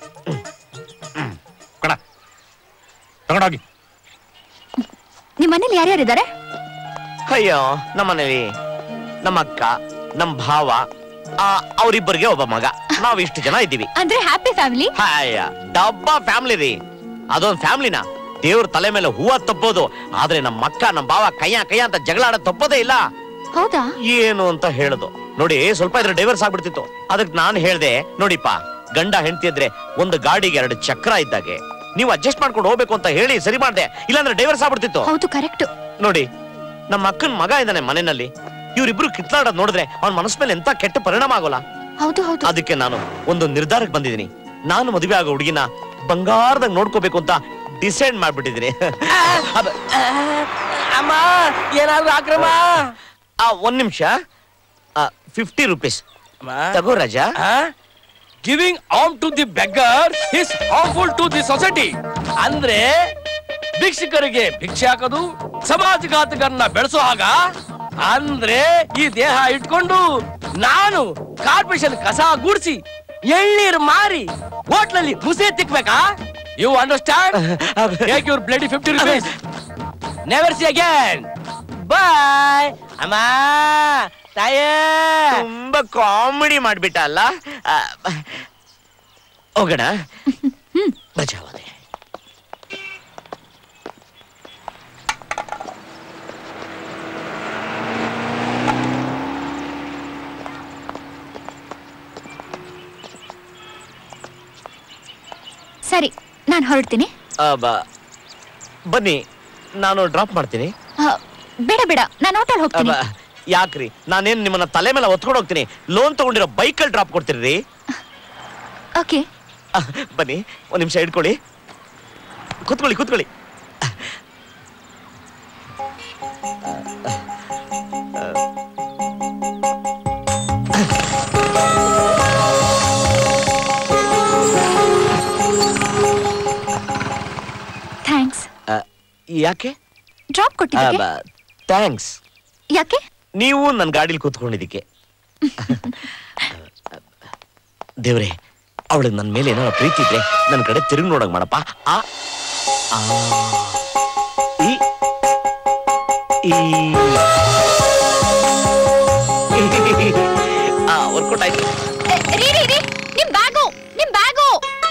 ಕೊಡ ತಗೊಂಡೋಗಿ ನಿಮ್ ಮನೇಲಿ ಯಾರ್ಯಾರಿದ್ದಾರೆ ಅಯ್ಯೋ ನಮ್ಮ ಮನೇಲಿ ನಮ್ಮ ಅಕ್ಕ ನಮ್ಮ ಭಾವ ಆ, ಅವ್ರಿಬ್ಬರಿಗೆ ಒಬ್ಬ ಮಗ ನಾವ್ ಇಷ್ಟು ಜನ ಇದ್ದೀವಿ ಅಂದ್ರೆ ಹ್ಯಾಪಿ ಫ್ಯಾಮಿಲಿ ಹಾಯ ಡಬ್ಬ ಫ್ಯಾಮಿಲಿ ರೀ ಅದೊಂದ್ ಫ್ಯಾಮಿಲಿನ ದೇವ್ರ ತಲೆ ಮೇಲೆ ಹೂವ ತಪ್ಪೋದು ಆದ್ರೆ ನಮ್ಮ ಅಕ್ಕ ನಮ್ಮ ಭಾವ ಕೈಯ ಕೈಯ ಅಂತ ಜಗಳ ಆಡೋದ್ ತಪ್ಪೋದೇ ಇಲ್ಲ ಹೌದಾ ಏನು ಅಂತ ಹೇಳುದು ನೋಡಿ ಸ್ವಲ್ಪ ಇದ್ರೆ ಡೈವರ್ಸ್ ಆಗ್ಬಿಡ್ತಿತ್ತು ಅದಕ್ಕೆ ನಾನು ಹೇಳ್ದೆ ನೋಡಿಪ್ಪ ಗಂಡ ಹೆಂಡತಿ ಇದ್ರೆ ಒಂದು ಗಾಡಿಗೆ ಎರಡು ಚಕ್ರ ಇದ್ದಾಗೆ ನೀವು ಅಡ್ಜಸ್ಟ್ ಮಾಡ್ಕೊಂಡು ಹೋಗ್ಬೇಕು ಅಂತ ಹೇಳಿ ಸರಿ ಮಾಡ್ದೆ ಇಲ್ಲಾಂದ್ರೆ ಡೈವರ್ಸ್ ಆಗ್ಬಿಡ್ತಿತ್ತು ಹೌದು ಕರೆಕ್ಟ್ ನೋಡಿ ನಮ್ಮ ಅಕ್ಕನ ಮಗ ಇದ್ದಾನೆ ಮನೆಯಲ್ಲಿ ಇವ್ರಿಬ್ರು ಕಿತ್ಲಾಡೋದ್ ನೋಡಿದ್ರೆ ಅವ್ನ ಮನಸ್ ಮೇಲೆ ಎಂತ ಕೆಟ್ಟ ಪರಿಣಾಮ ಆಗೋಲ್ಲ ಹೌದು ಹೌದು ಅದಕ್ಕೆ ನಾನು ಒಂದು ನಿರ್ಧಾರಕ್ಕೆ ಬಂದಿದ್ದೀನಿ ನಾನು ಮದುವೆ ಆಗೋ ಹುಡುಗಿನ ಬಂಗಾರದಾಗ ನೋಡ್ಕೋಬೇಕು ಅಂತ ಡಿಸೈಡ್ ಮಾಡ್ಬಿಟ್ಟಿದ್ದೀನಿ ಅಬ್ಬ- ಅಮ್ಮ ಏನಾದ್ರು ಆಕ್ರಮ ಆ, ಒಂದ್ ನಿಮಿಷ ಫಿಫ್ಟಿ ರುಪೀಸ್ ತಗೋ ರಾಜಾ ಗಿವಿಂಗ್ ಆಮ್ to the beggar is harmful to the society ಅಂದ್ರೆ ಭಿಕ್ಷುಕರಿಗೆ ಭಿಕ್ಷೆ ಹಾಕೋದು ಸಮಾಜಘಾತಕರನ್ನ ಬೆಳೆಸೋ ಹಾಗ ಅಂದ್ರೆ ಈ ದೇಹ ಇಟ್ಕೊಂಡು ನಾನು ಕಾರ್ಪೊರೇಷನ್ ಕಸ ಗುಡಿಸಿ ಎಳ್ನೀರು ಮಾರಿ ಹೋಟ್ಲಲ್ಲಿ ಮುಸೆ ತಿಕ್ಬೇಕಾ you understand take your bloody fifty rupees never see again boy ಅಮ್ಮ ತಾಯೇ ತುಂಬಾ ಕಾಮಿಡಿ ಮಾಡ್ಬಿಟ್ಟ ಅಲ್ಲ ಆ, ಹೋಗೋಣ ಬಚಾವದೆ ಸರಿ ನಾನು ಹೊರಡ್ತೀನಿ ಆ, ಬ- ಬನ್ನಿ ನಾನು ಡ್ರಾಪ್ ಮಾಡ್ತೀನಿ ಆ, ಬೇಡ ಬೇಡ ನಾನು ಆಟೋಲ್ ಆ, ಹೋಗ್ತೀನಿ ಬ- ಯಾಕ್ರಿ ನಾನೇನ್ ನಿಮ್ಮನ್ನ ತಲೆ ಮೇಲೆ ಒತ್ಕೊಂಡು ಹೋಗ್ತೀನಿ ಲೋನ್ ತಗೊಂಡಿರೋ ಬೈಕಲ್ಲಿ ಡ್ರಾಪ್ ಕೊಡ್ತೀರಿ ಓಕೆ ಬನ್ನಿ ಒಂದ್ ನಿಮಿಷ ಇಟ್ಕೊಳ್ಳಿ ಕೂತ್ಕೊಳ್ಳಿ ಕೂತ್ಕೊಳ್ಳಿ ಥ್ಯಾಂಕ್ಸ್ ಆ, ಯಾಕೆ ಡ್ರಾಪ್ ಕೊಟ್ಟಿದ್ದಕ್ಕೆ ಥ್ಯಾಂಕ್ಸ್ ಯಾಕೆ ನೀವು ನನ್ನ ಗಾಡಿಲಿ ಕೂತ್ಕೊಂಡಿದ್ದಕ್ಕೆ ದೇವ್ರೆ ಅವಳಿಗೆ ನನ್ನ ಮೇಲೆ ಏನಾರ ಪ್ರೀತಿ ಇದ್ರೆ ನನ್ನ ಕಡೆ ತಿರುಗಿ ನೋಡಂಗ್ ಮಾಡಪ್ಪ ಆ ಆ, ಈ ಈ ಆ ವರ್ಕೌಟ್ ಆಯ್ತು ರೀ ರೀ ರೀ ನಿಮ್ ಬ್ಯಾಗು ನಿಮ್ ಬ್ಯಾಗು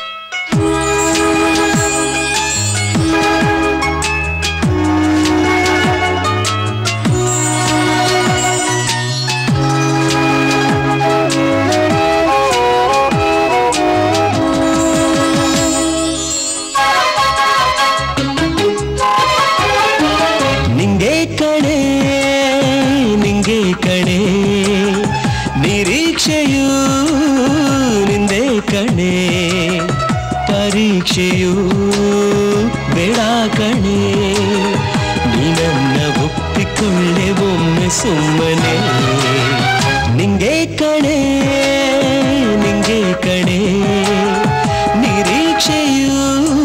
ನಿಂಗೆ ಕಣೆ ನಿಂಗೆ ಕಣೆ ನಿರೀಕ್ಷೆಯೂ ನಿಂದೆ ಕಣೆ ಪರೀಕ್ಷೆಯೂ ಬೇಡ ಕಣೆ ನೀನನ್ನ ಒಪ್ಪಿಕೊಳ್ಳೆ ಒಮ್ಮೆ ಸುಮ್ಮನೆ ನಿಂಗೆ ಕಣೆ ನಿಂಗೆ ಕಣೆ ನಿರೀಕ್ಷೆಯೂ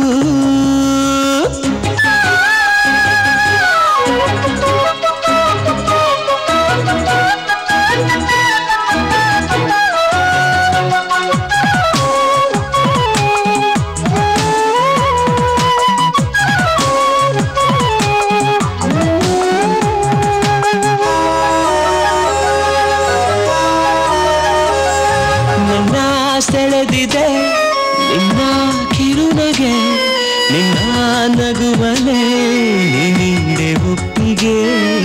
ನನ್ನ ಸೆಳೆದಿದೆ ನಿನ್ನ ಕಿರುನಗೆ ನಿನ್ನ ನಗುವಲೆ ನೀಡೆ ಒಪ್ಪಿಗೆ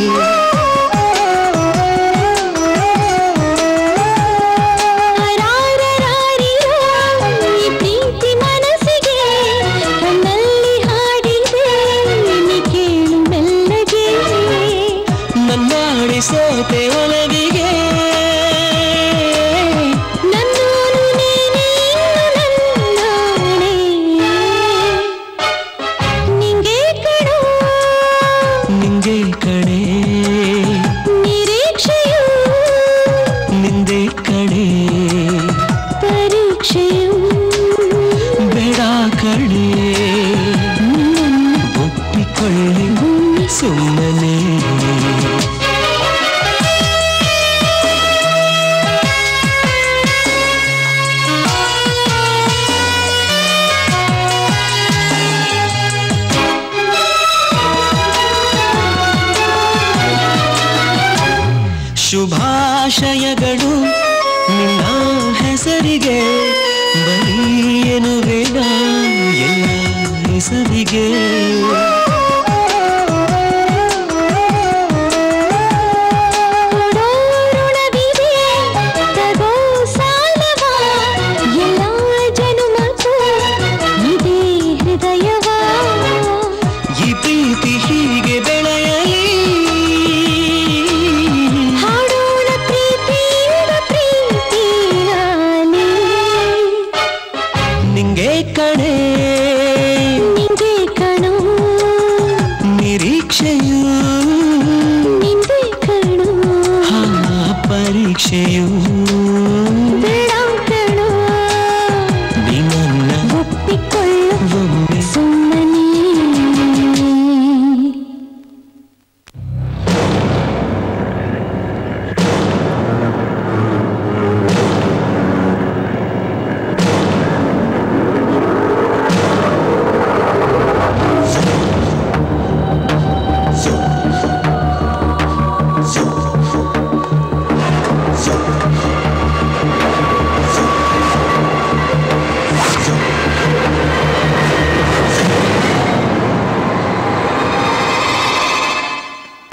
ಪ್ರೀತಿ ಮನಸ್ಸಿಗೆ ಕಣ್ಣಲ್ಲಿ ಹಾಡಿದೆ ನೀ ಕೇಳು ಮೆಲ್ಲಗೆ ನನ್ನಾಡಿ ಸೋತೆ ಒಲವಿಗೆ ನನ್ನೋನು ನೀನೇ ಇನ್ನು ನನ್ನಾಣೆ. ನಿಂಗೆ ಕಣೋ ನಿಂಗೆ ಕಣೆ ನಿರೀಕ್ಷೆಯು ನಿಂದೆ ಕಣೆ ಪರೀಕ್ಷೆಯು ಬೇಡ ಕಣೆ ಒಪ್ಪಿಕೊಳ್ಳಿ ಸುಮ್ಮನೆ ಶುಭಾಶಯಗಳು ನಿನ್ನ ಹೆಸರಿಗೆ ಬರೀ ಎನ್ನುವೆನ ಎಲ್ಲ ಹೆಸರಿಗೆ ಕೊಡೋ ಋಣವಿದೆ ತಗೋ ಸಾಲವ ಎಲ್ಲ ಜನುಮಕ್ಕೂ ಇದೇ ಹೃದಯವ ಈ ಪ್ರೀತಿ ಹೀಗೆ ಬೆಳೆಯಲಿ ಹಾಡೋಣ ಪ್ರೀತಿಯಿಂದ ಪ್ರೀತಿಯಾಲಿ ನಿಂಗೆ ಕಣೆ ನಿಂಗೆ ಕಣೋ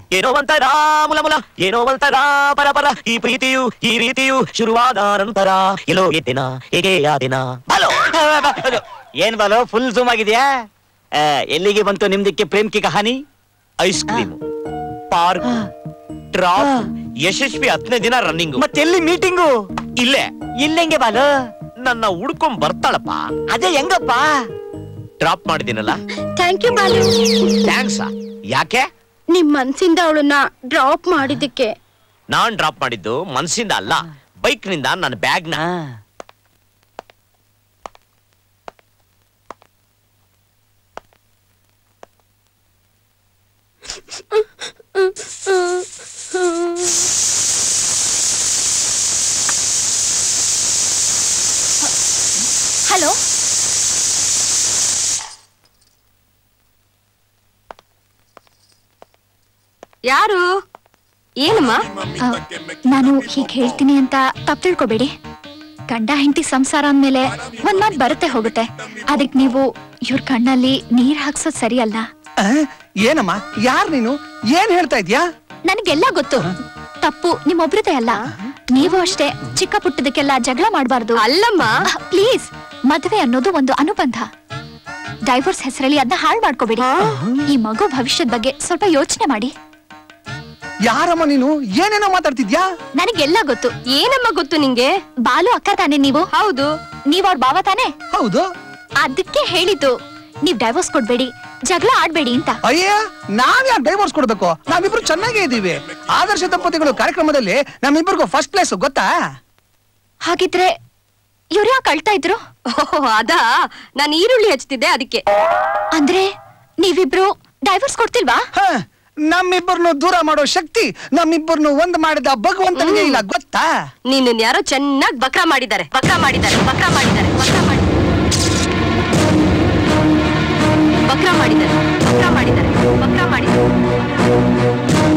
ಏನೋ ಒಂಥರ ಮುಲ ಮುಲ ಏನೋ ಒಂಥರ ಪರ ಪರ ಈ ಪ್ರೀತಿಯು ಈ ರೀತಿಯು ಶುರುವಾದ ನಂತರ ಎಲ್ಲೋ ಎತ್ತಿನ ಹೇಗೆ ಆದಿನ ಬಲೋ ಏನ್ ಬಾಲು ಫುಲ್ ಜೂಮ್ ಆಗಿದ್ಯಾ ಆ, ಎಲ್ಲಿಗೆ ಬಂತು ನಿಮ್ದಕ್ಕೆ Prem ki Kahani ice cream park drop ಯಶಸ್ವಿ ಹತ್ತನೇ ದಿನ ರನ್ನಿಂಗ್ ಮತ್ತೆಲ್ಲಿ ಮೀಟಿಂಗು ಇಲ್ಲೇ ಇಲ್ಲೆಂಗೆ ಬಾಲು ನನ್ನ ಹುಡ್ಕೊಂಡ್ ಬರ್ತಾಳಪ್ಪ ಅದೇ ಹೆಂಗಪ್ಪ ಡ್ರಾಪ್ ಮಾಡಿದಿನಲ್ಲ ಥ್ಯಾಂಕ್ ಯು ಬಾಲು ಥ್ಯಾಂಕ್ಸ್ ಯಾಕೆ ನಿಮ್ ಮನ್ಸಿಂದ ಅವಳನ್ನ ಡ್ರಾಪ್ ಮಾಡಿದ್ದಕ್ಕೆ ನಾನ್ ಡ್ರಾಪ್ ಮಾಡಿದ್ದು ಮನ್ಸಿಂದ ಅಲ್ಲ ಬೈಕ್ ನಿಂದ ನನ್ನ ಬ್ಯಾಗ್ ನ ಹಲೋ ಯಾರು ಏನಮ್ಮ ನಾನು ಹೀಗೆ ಹೇಳ್ತೀನಿ ಅಂತ ತಪ್ಪು ತಿಳ್ಕೊಬೇಡಿ ಗಂಡ ಹೆಂಡತಿ ಸಂಸಾರ ಅಂದ್ಮೇಲೆ ಒಂದ್ ಮಾತ್ ಬರುತ್ತೆ ಹೋಗುತ್ತೆ ಅದಕ್ ನೀವು ಇವ್ರ ಕಣ್ಣಲ್ಲಿ ನೀರ್ ಹಾಕ್ಸೋದ್ ಸರಿ ಅಲ್ಲ ಆ, ಏನಮ್ಮ ಯಾರ್ ನೀನು ಏನ್ ಹೇಳ್ತಾ ಇದ್ಯಾ ನನಗೆಲ್ಲ ಗೊತ್ತು ತಪ್ಪು ನಿಮ್ಮೊಬ್ರದೇ ಅಲ್ಲ ನೀವು ಅಷ್ಟೇ ಚಿಕ್ಕ ಪುಟ್ಟದಕ್ಕೆಲ್ಲ ಜಗಳ ಮಾಡಬಾರ್ದು ಅಲ್ಲಮ್ಮ ಪ್ಲೀಸ್ ಮದುವೆ ಅನ್ನೋದು ಒಂದು ಅನುಬಂಧ ಡೈವರ್ಸ್ ಹೆಸರಲ್ಲಿ ಅದನ್ನ ಹಾಳು ಮಾಡ್ಕೋಬೇಡಿ ಈ ಮಗು ಭವಿಷ್ಯದ ಬಗ್ಗೆ ಸ್ವಲ್ಪ ಯೋಚನೆ ಮಾಡಿ ಯಾರಮ್ಮ ನೀನು ಏನೇನೋ ಮಾತಾಡ್ತಿದ್ಯಾ ನನಗೆಲ್ಲ ಗೊತ್ತು ಏನಮ್ಮ ಗೊತ್ತು ನಿಂಗೆ ಬಾಲು ಅಕ್ಕ ತಾನೆ ನೀವು ಹೌದು ನೀವ್ ಅವ್ರ ಬಾವ ತಾನೆ ಹೌದು ಅದಕ್ಕೆ ಹೇಳಿದ್ದು ನೀವ್ ಡೈವರ್ಸ್ ಕೊಡ್ಬೇಡಿ ಜಗಳ ಆಡ್ಬೇಡಿ ಅಂತ ಅಯ್ಯ ನಾವ್ ಯಾಕೆ ಡೈವರ್ಸ್ ಕೊಡ್ಬೇಕು ನಾವಿಬ್ರು ಚೆನ್ನಾಗೇ ಇದೀವಿ ಆದರ್ಶ ದಂಪತಿಗಳು ಕಾರ್ಯಕ್ರಮದಲ್ಲಿ ನಮ್ಮಿಬ್ಬರಿಗೂ ಫಸ್ಟ್ ಪ್ಲೇಸ್ ಗೊತ್ತಾ ಹಾಗಿದ್ರೆ ಇವ್ರು ಯಾಕೆ ಅಳ್ತಾ ಇದ್ರು ಓಹ್ ಅದಾ ನಾನು ಈರುಳ್ಳಿ ಹಚ್ತಿದ್ದೆ ಅದಕ್ಕೆ ಅಂದ್ರೆ ನೀವಿಬ್ರು ಡೈವರ್ಸ್ ಕೊಡ್ತಿಲ್ವಾ ಹ, ನಮ್ಮಿಬ್ಬರನ್ನು ದೂರ ಮಾಡೋ ಶಕ್ತಿ ನಮ್ಮಿಬ್ಬರನ್ನು ಒಂದ್ ಮಾಡಿದ ಭಗವಂತನಿಗೆ ಇಲ್ಲ ಗೊತ್ತಾ ನಿನ್ನ ಯಾರೋ ಚೆನ್ನಾಗಿ ಬಕ್ರ ಮಾಡಿದ್ದಾರೆ ಬಕ್ರ ಮಾಡಿದ್ದಾರೆ ಬಕ್ರ ಮಾಡಿದ್ದಾರೆ ಬಕ್ರ ಮಾಡಿ ಬಕ್ರ ಮಾಡಿದ್ದಾರೆ ಬಕ್ರ ಮಾಡಿದ್ದಾರೆ ಬಕ್ರ ಮಾಡಿದ್ದಾರೆ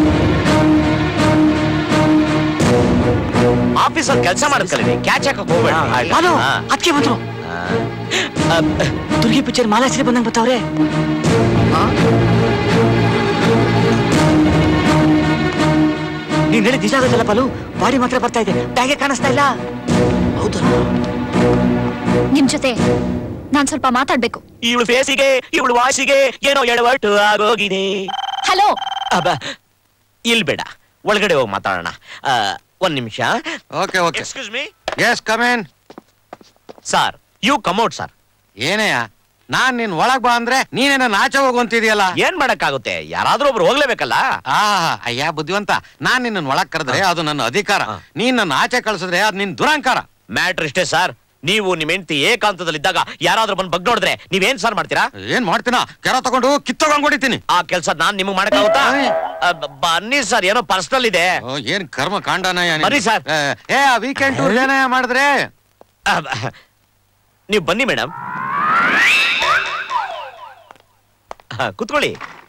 ಆಫೀಸಲ್ಲಿ ಕೆಲಸ ಮಾಡೋದ್ ಕಲೀರಿ ಕ್ಯಾಚ್ ಹಾಕಕ್ ಹೋಗ್ಬೇಡ ಬಾಲು ಅದಕ್ಕೆ ಬಂದ್ರು ದುರ್ಗಿ ಪಿಕ್ಚರ್ ಮಾಲಾಶ್ರೀ ಬಂದಂಗ್ ಬರ್ತಾವ್ರೆ ನೀನ್ ಹೇಳಿ ನಿಜ ಆಗೋದಲ್ಲ ಬಾಲು ಬಾಡಿ ಮಾತ್ರ ಬರ್ತಾ ಇದೆ ಬ್ಯಾಗೆ ಕಾಣಿಸ್ತಾ ಇಲ್ಲ ಹೌದಲ್ಲ ನಿಮ್ ಜೊತೆ ನಾನ್ ಸ್ವಲ್ಪ ಮಾತಾಡ್ಬೇಕು ಇವಳು ಫೇಸಿಗೆ ಇವಳು ವಾಯ್ಸಿಗೆ ಏನೋ ಎಡವಟ್ಟು ಆಗೋಗಿದೆ ಹಲೋ ಅಬ್ಬ ಇಲ್ ಬೇಡ ಒಳಗಡೆ ಹೋಗಿ ಮಾತಾಡೋಣ ಆ, ಒಂದ್ ನಿಮಿಷ okay okay excuse me yes come in sir you come out sir ಏನೆಯ ನಾನ್ ನಿನ್ ಒಳಗ್ ಬಾ ಅಂದ್ರೆ ನೀನೇನ ನಾಚ ಹೋಗುವಂತಿದ್ಯಲ್ಲ ಏನ್ ಮಾಡಕ್ಕಾಗುತ್ತೆ ಯಾರಾದ್ರೂ ಒಬ್ರು ಹೋಗ್ಲೇಬೇಕಲ್ಲ ಆ ಅಯ್ಯ ಬುದ್ಧಿವಂತ ನಾನ್ ನಿನ್ನ ಒಳಗ್ ಕರೆದ್ರೆ ಅದು ನನ್ನ ಅಧಿಕಾರ ನೀನ್ ನನ್ನ ಆಚೆ ಕಳ್ಸಿದ್ರೆ ಅದು ನಿನ್ ದುರಂಕಾರ ಮ್ಯಾಟ್ರ್ ಇಷ್ಟೇ ಸರ್ ನೀವು ನಿಮ್ ಹೆಂಡತಿ ಏಕಾಂತದಲ್ಲಿದ್ದಾಗ ಯಾರಾದ್ರೂ ಬಂದು ಬಗ್ ನೋಡಿದ್ರೆ ನೀವೇನ್ ಸರ್ ಮಾಡ್ತೀರಾ ಏನ್ ಮಾಡ್ತೀನ ಕೆರ ತಗೊಂಡು ಕಿತ್ತೋಗಂಗ್ ಹೊಡಿತೀನಿ ಆ ಕೆಲ್ಸ ನಾನ್ ನಿಮ್ಗೆ ಮಾಡಕ್ಕಾಗುತ್ತಾ ಆ, ಬ- ಬನ್ನಿ ಸರ್ ಏನೋ ಪರ್ಸನಲ್ ಇದೆ ಓ, ಏನ್ ಕರ್ಮ ಕಾಂಡನಯ್ಯ ನೀನು. ಬನ್ನಿ ಸರ್. ಏ, ಏ ವೀಕೆಂಡ್ ಟೂರ್ ಏನಯ್ಯ ಮಾಡಿದ್ರೆ ಆ, ಬ- ನೀವು ಬನ್ನಿ ಮೇಡಮ್ ಕುತ್ಕೊಳ್ಳಿ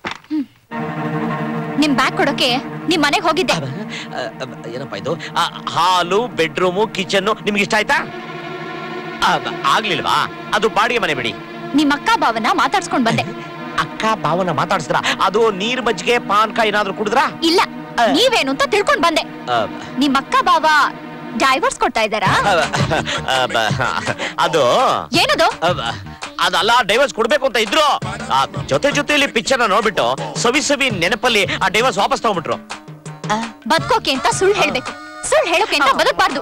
ನಿಮ್ ಬ್ಯಾಗ್ ಕೊಡೋಕೆ ನಿಮ್ ಮನೆಗ್ ಹೋಗಿದ್ದೆ ಆ, ಆ, ಏನಪ್ಪ ಇದು ಆ, ಹಾಲು ಬೆಡ್ರೂಮು ಕಿಚನ್ ನಿಮ್ಗೆ ಇಷ್ಟ ಆಯ್ತಾ ಆ, ಬ- ಆಗ್ಲಿಲ್ವಾ ಅದು ಬಾಡಿಗೆ ಮನೆ ಬಿಡಿ ನಿಮ್ ಅಕ್ಕ ಭಾವನ ಮಾತಾಡ್ಸ್ಕೊಂಡ್ ಬಂದೆ ಅಕ್ಕ ಭಾವನ ಮಾತಾಡ್ಸ್ತೀರಾ ಅದು ನೀರ್ ಮಜ್ಜಿಗೆ ಪಾನ್ಕ ಏನಾದ್ರೂ ಕುಡಿದ್ರಾ ಇಲ್ಲ ನೀವೇನು ಅಂತ ತಿಳ್ಕೊಂಡ್ ಬಂದೆ ಆ, ನಿಮ್ ಅಕ್ಕ ಭಾವ ಡೈವರ್ಸ್ ಕೊಡ್ತಾ ಇದ್ದಾರಾ ಆ, ಆ, ಬ- ಅದು ಏನದು ಆ, ಬ- ಅದಲ್ಲ ಡೈವರ್ಸ್ ಕೊಡ್ಬೇಕು ಅಂತ ಇದ್ರು ಆ ಜೊತೆ ಜೊತೆಲಿ ಪಿಕ್ಚರ್ ನೋಡ್ಬಿಟ್ಟು ಸವಿ ಸವಿ ನೆನಪಲ್ಲಿ ಆ ಡೈವರ್ಸ್ ವಾಪಸ್ ತಗೊಂಡ್ಬಿಟ್ರು ಬದುಕೋಕೆ ಅಂತ ಸುಳ್ಳು ಹೇಳ್ಬೇಕು ಸುಳ್ಳು ಹೇಳೋಕೆ ಅಂತ ಬದುಕ್ಬಾರ್ದು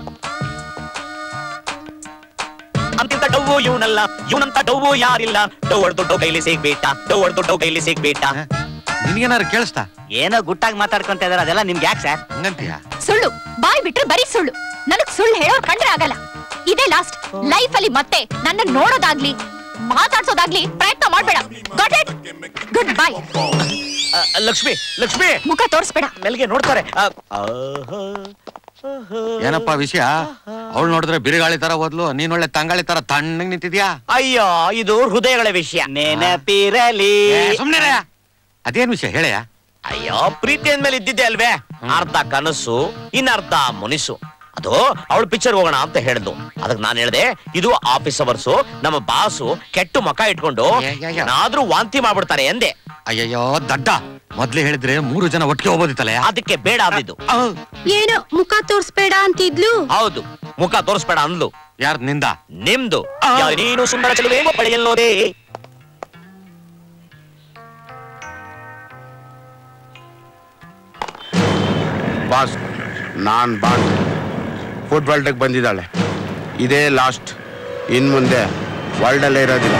ಅಂತಿಂತ ಡವ್ವು ಇವನಲ್ಲ ಇವನಂತ ಡವ್ವು ಯಾರಿಲ್ಲ ಡವ್ ಹೊಡೆದು ಡವ್ ಕೈಲಿ ಸಿಗ್ಬೇಟ ಡವ್ ಹೊಡೆದು ಡವ್ ಕೈಲಿ ಸಿಗ್ಬೇಟ ನಿನ್ಗೇನಾರು ಕೇಳಿಸ್ತಾ ಏನೋ ಗುಟ್ಟಾಗಿ ಮಾತಾಡ್ಕೊಂತ ಇದಾರೆ ಅದೆಲ್ಲ ನಿಮ್ಗೆ ಯಾಕೆ ಸರ್ ಹಂಗಂತೀಯ ಸುಳ್ಳು ಬಾಯ್ ಬಿಟ್ರೆ ಬರೀ ಸುಳ್ಳು ನನಗ್ ಸುಳ್ಳು ಹೇಳೋರ್ ಕಂಡ್ರೆ ಆಗಲ್ಲ ಇದೇ ಲಾಸ್ಟ್ ಲೈಫ್ ಅಲ್ಲಿ ಮತ್ತೆ ನನ್ನ ನೋಡೋದಾಗ್ಲಿ ಮಾತಾಡ್ಸೋದಾಗ್ಲಿ ಪ್ರಯತ್ನ ಮಾಡ್ಬೇಡ ಗಾಟ್ ಇಟ್ ಗುಡ್ ಬೈ ಆ, ಲಕ್ಷ್ಮಿ ಲಕ್ಷ್ಮಿ ಮುಖ ತೋರಿಸ್ಬೇಡ ಮೆಲ್ಗೆ ನೋಡ್ತಾರೆ ಆ, ಆಹಾ, ಆಹಾ. ಏನಪ್ಪ ವಿಷಯ ಅವಳು ನೋಡಿದ್ರೆ ಬಿರುಗಾಳಿ ತರ ಓದ್ಲು ನೀನ್ ಒಳ್ಳೆ ತಂಗಾಳಿ ತರ ತಣ್ಣಗ್ ನಿಂತಿದ್ಯಾ ಅಯ್ಯೋ ಇದು ಹೃದಯಗಳ ವಿಷಯ ನೆನಪಿರಲಿ ಸುಮ್ನೆ ಅದೇನ್ ವಿಷಯ ಹೇಳಯ್ಯ ಅಯ್ಯೋ ಪ್ರೀತಿ ಅಂದ್ಮೇಲೆ ಇದ್ದಿದ್ದೆ ಅಲ್ವೇ ಅರ್ಧ ಕನಸು ಇನ್ನರ್ಧ ಮುನಿಸು ಅದು ಅವಳು ಪಿಕ್ಚರ್ ಹೋಗೋಣ ಅಂತ ಹೇಳ್ದು ಅದಕ್ಕೆ ನಾನು ಹೇಳ್ದೆ ಇದು ಆಫೀಸ್ ಅವರ್ಸು ನಮ್ಮ ಬಾಸು ಕೆಟ್ಟು ಮಕ ಇಟ್ಕೊಂಡು ಏನಾದ್ರೂ ವಾಂತಿ ಮಾಡ್ಬಿಡ್ತಾರೆ ಎಂದೆ ಅಯ್ಯಯ್ಯೋ ದಡ್ಡ ಮೊದ್ಲೇ ಹೇಳಿದ್ರೆ ಮೂರು ಜನ ಒಟ್ಟಿಗೆ ಹೋಗೋದಿತ್ತಲ್ಲ ಅದಕ್ಕೆ ಬೇಡ ಅಂದಿದ್ದು ಏನೋ ಮುಖ ತೋರ್ಸ್ಬೇಡ ಅಂತಿದ್ಲು ಹೌದು ಮುಖ ತೋರಿಸ್ಬೇಡ ಅಂದ್ಲು ಯಾರ್ದ್ ನಿಂದ ನಿಮ್ದು ಯಾ ನೀನು ಸುಂದರ ಚೆಲುವೆ ಪಡೆಯಲ್ಲೋದೇ ಬಾಸ್ ನಾನ್ ಬಾಸ್ ಫುಡ್ ವರ್ಲ್ಡ್ಗೆ ಬಂದಿದ್ದಾಳೆ ಇದೇ ಲಾಸ್ಟ್ ಇನ್ ಮುಂದೆ ವರ್ಲ್ಡ್ ಅಲ್ಲೇ ಇರೋದಿಲ್ಲ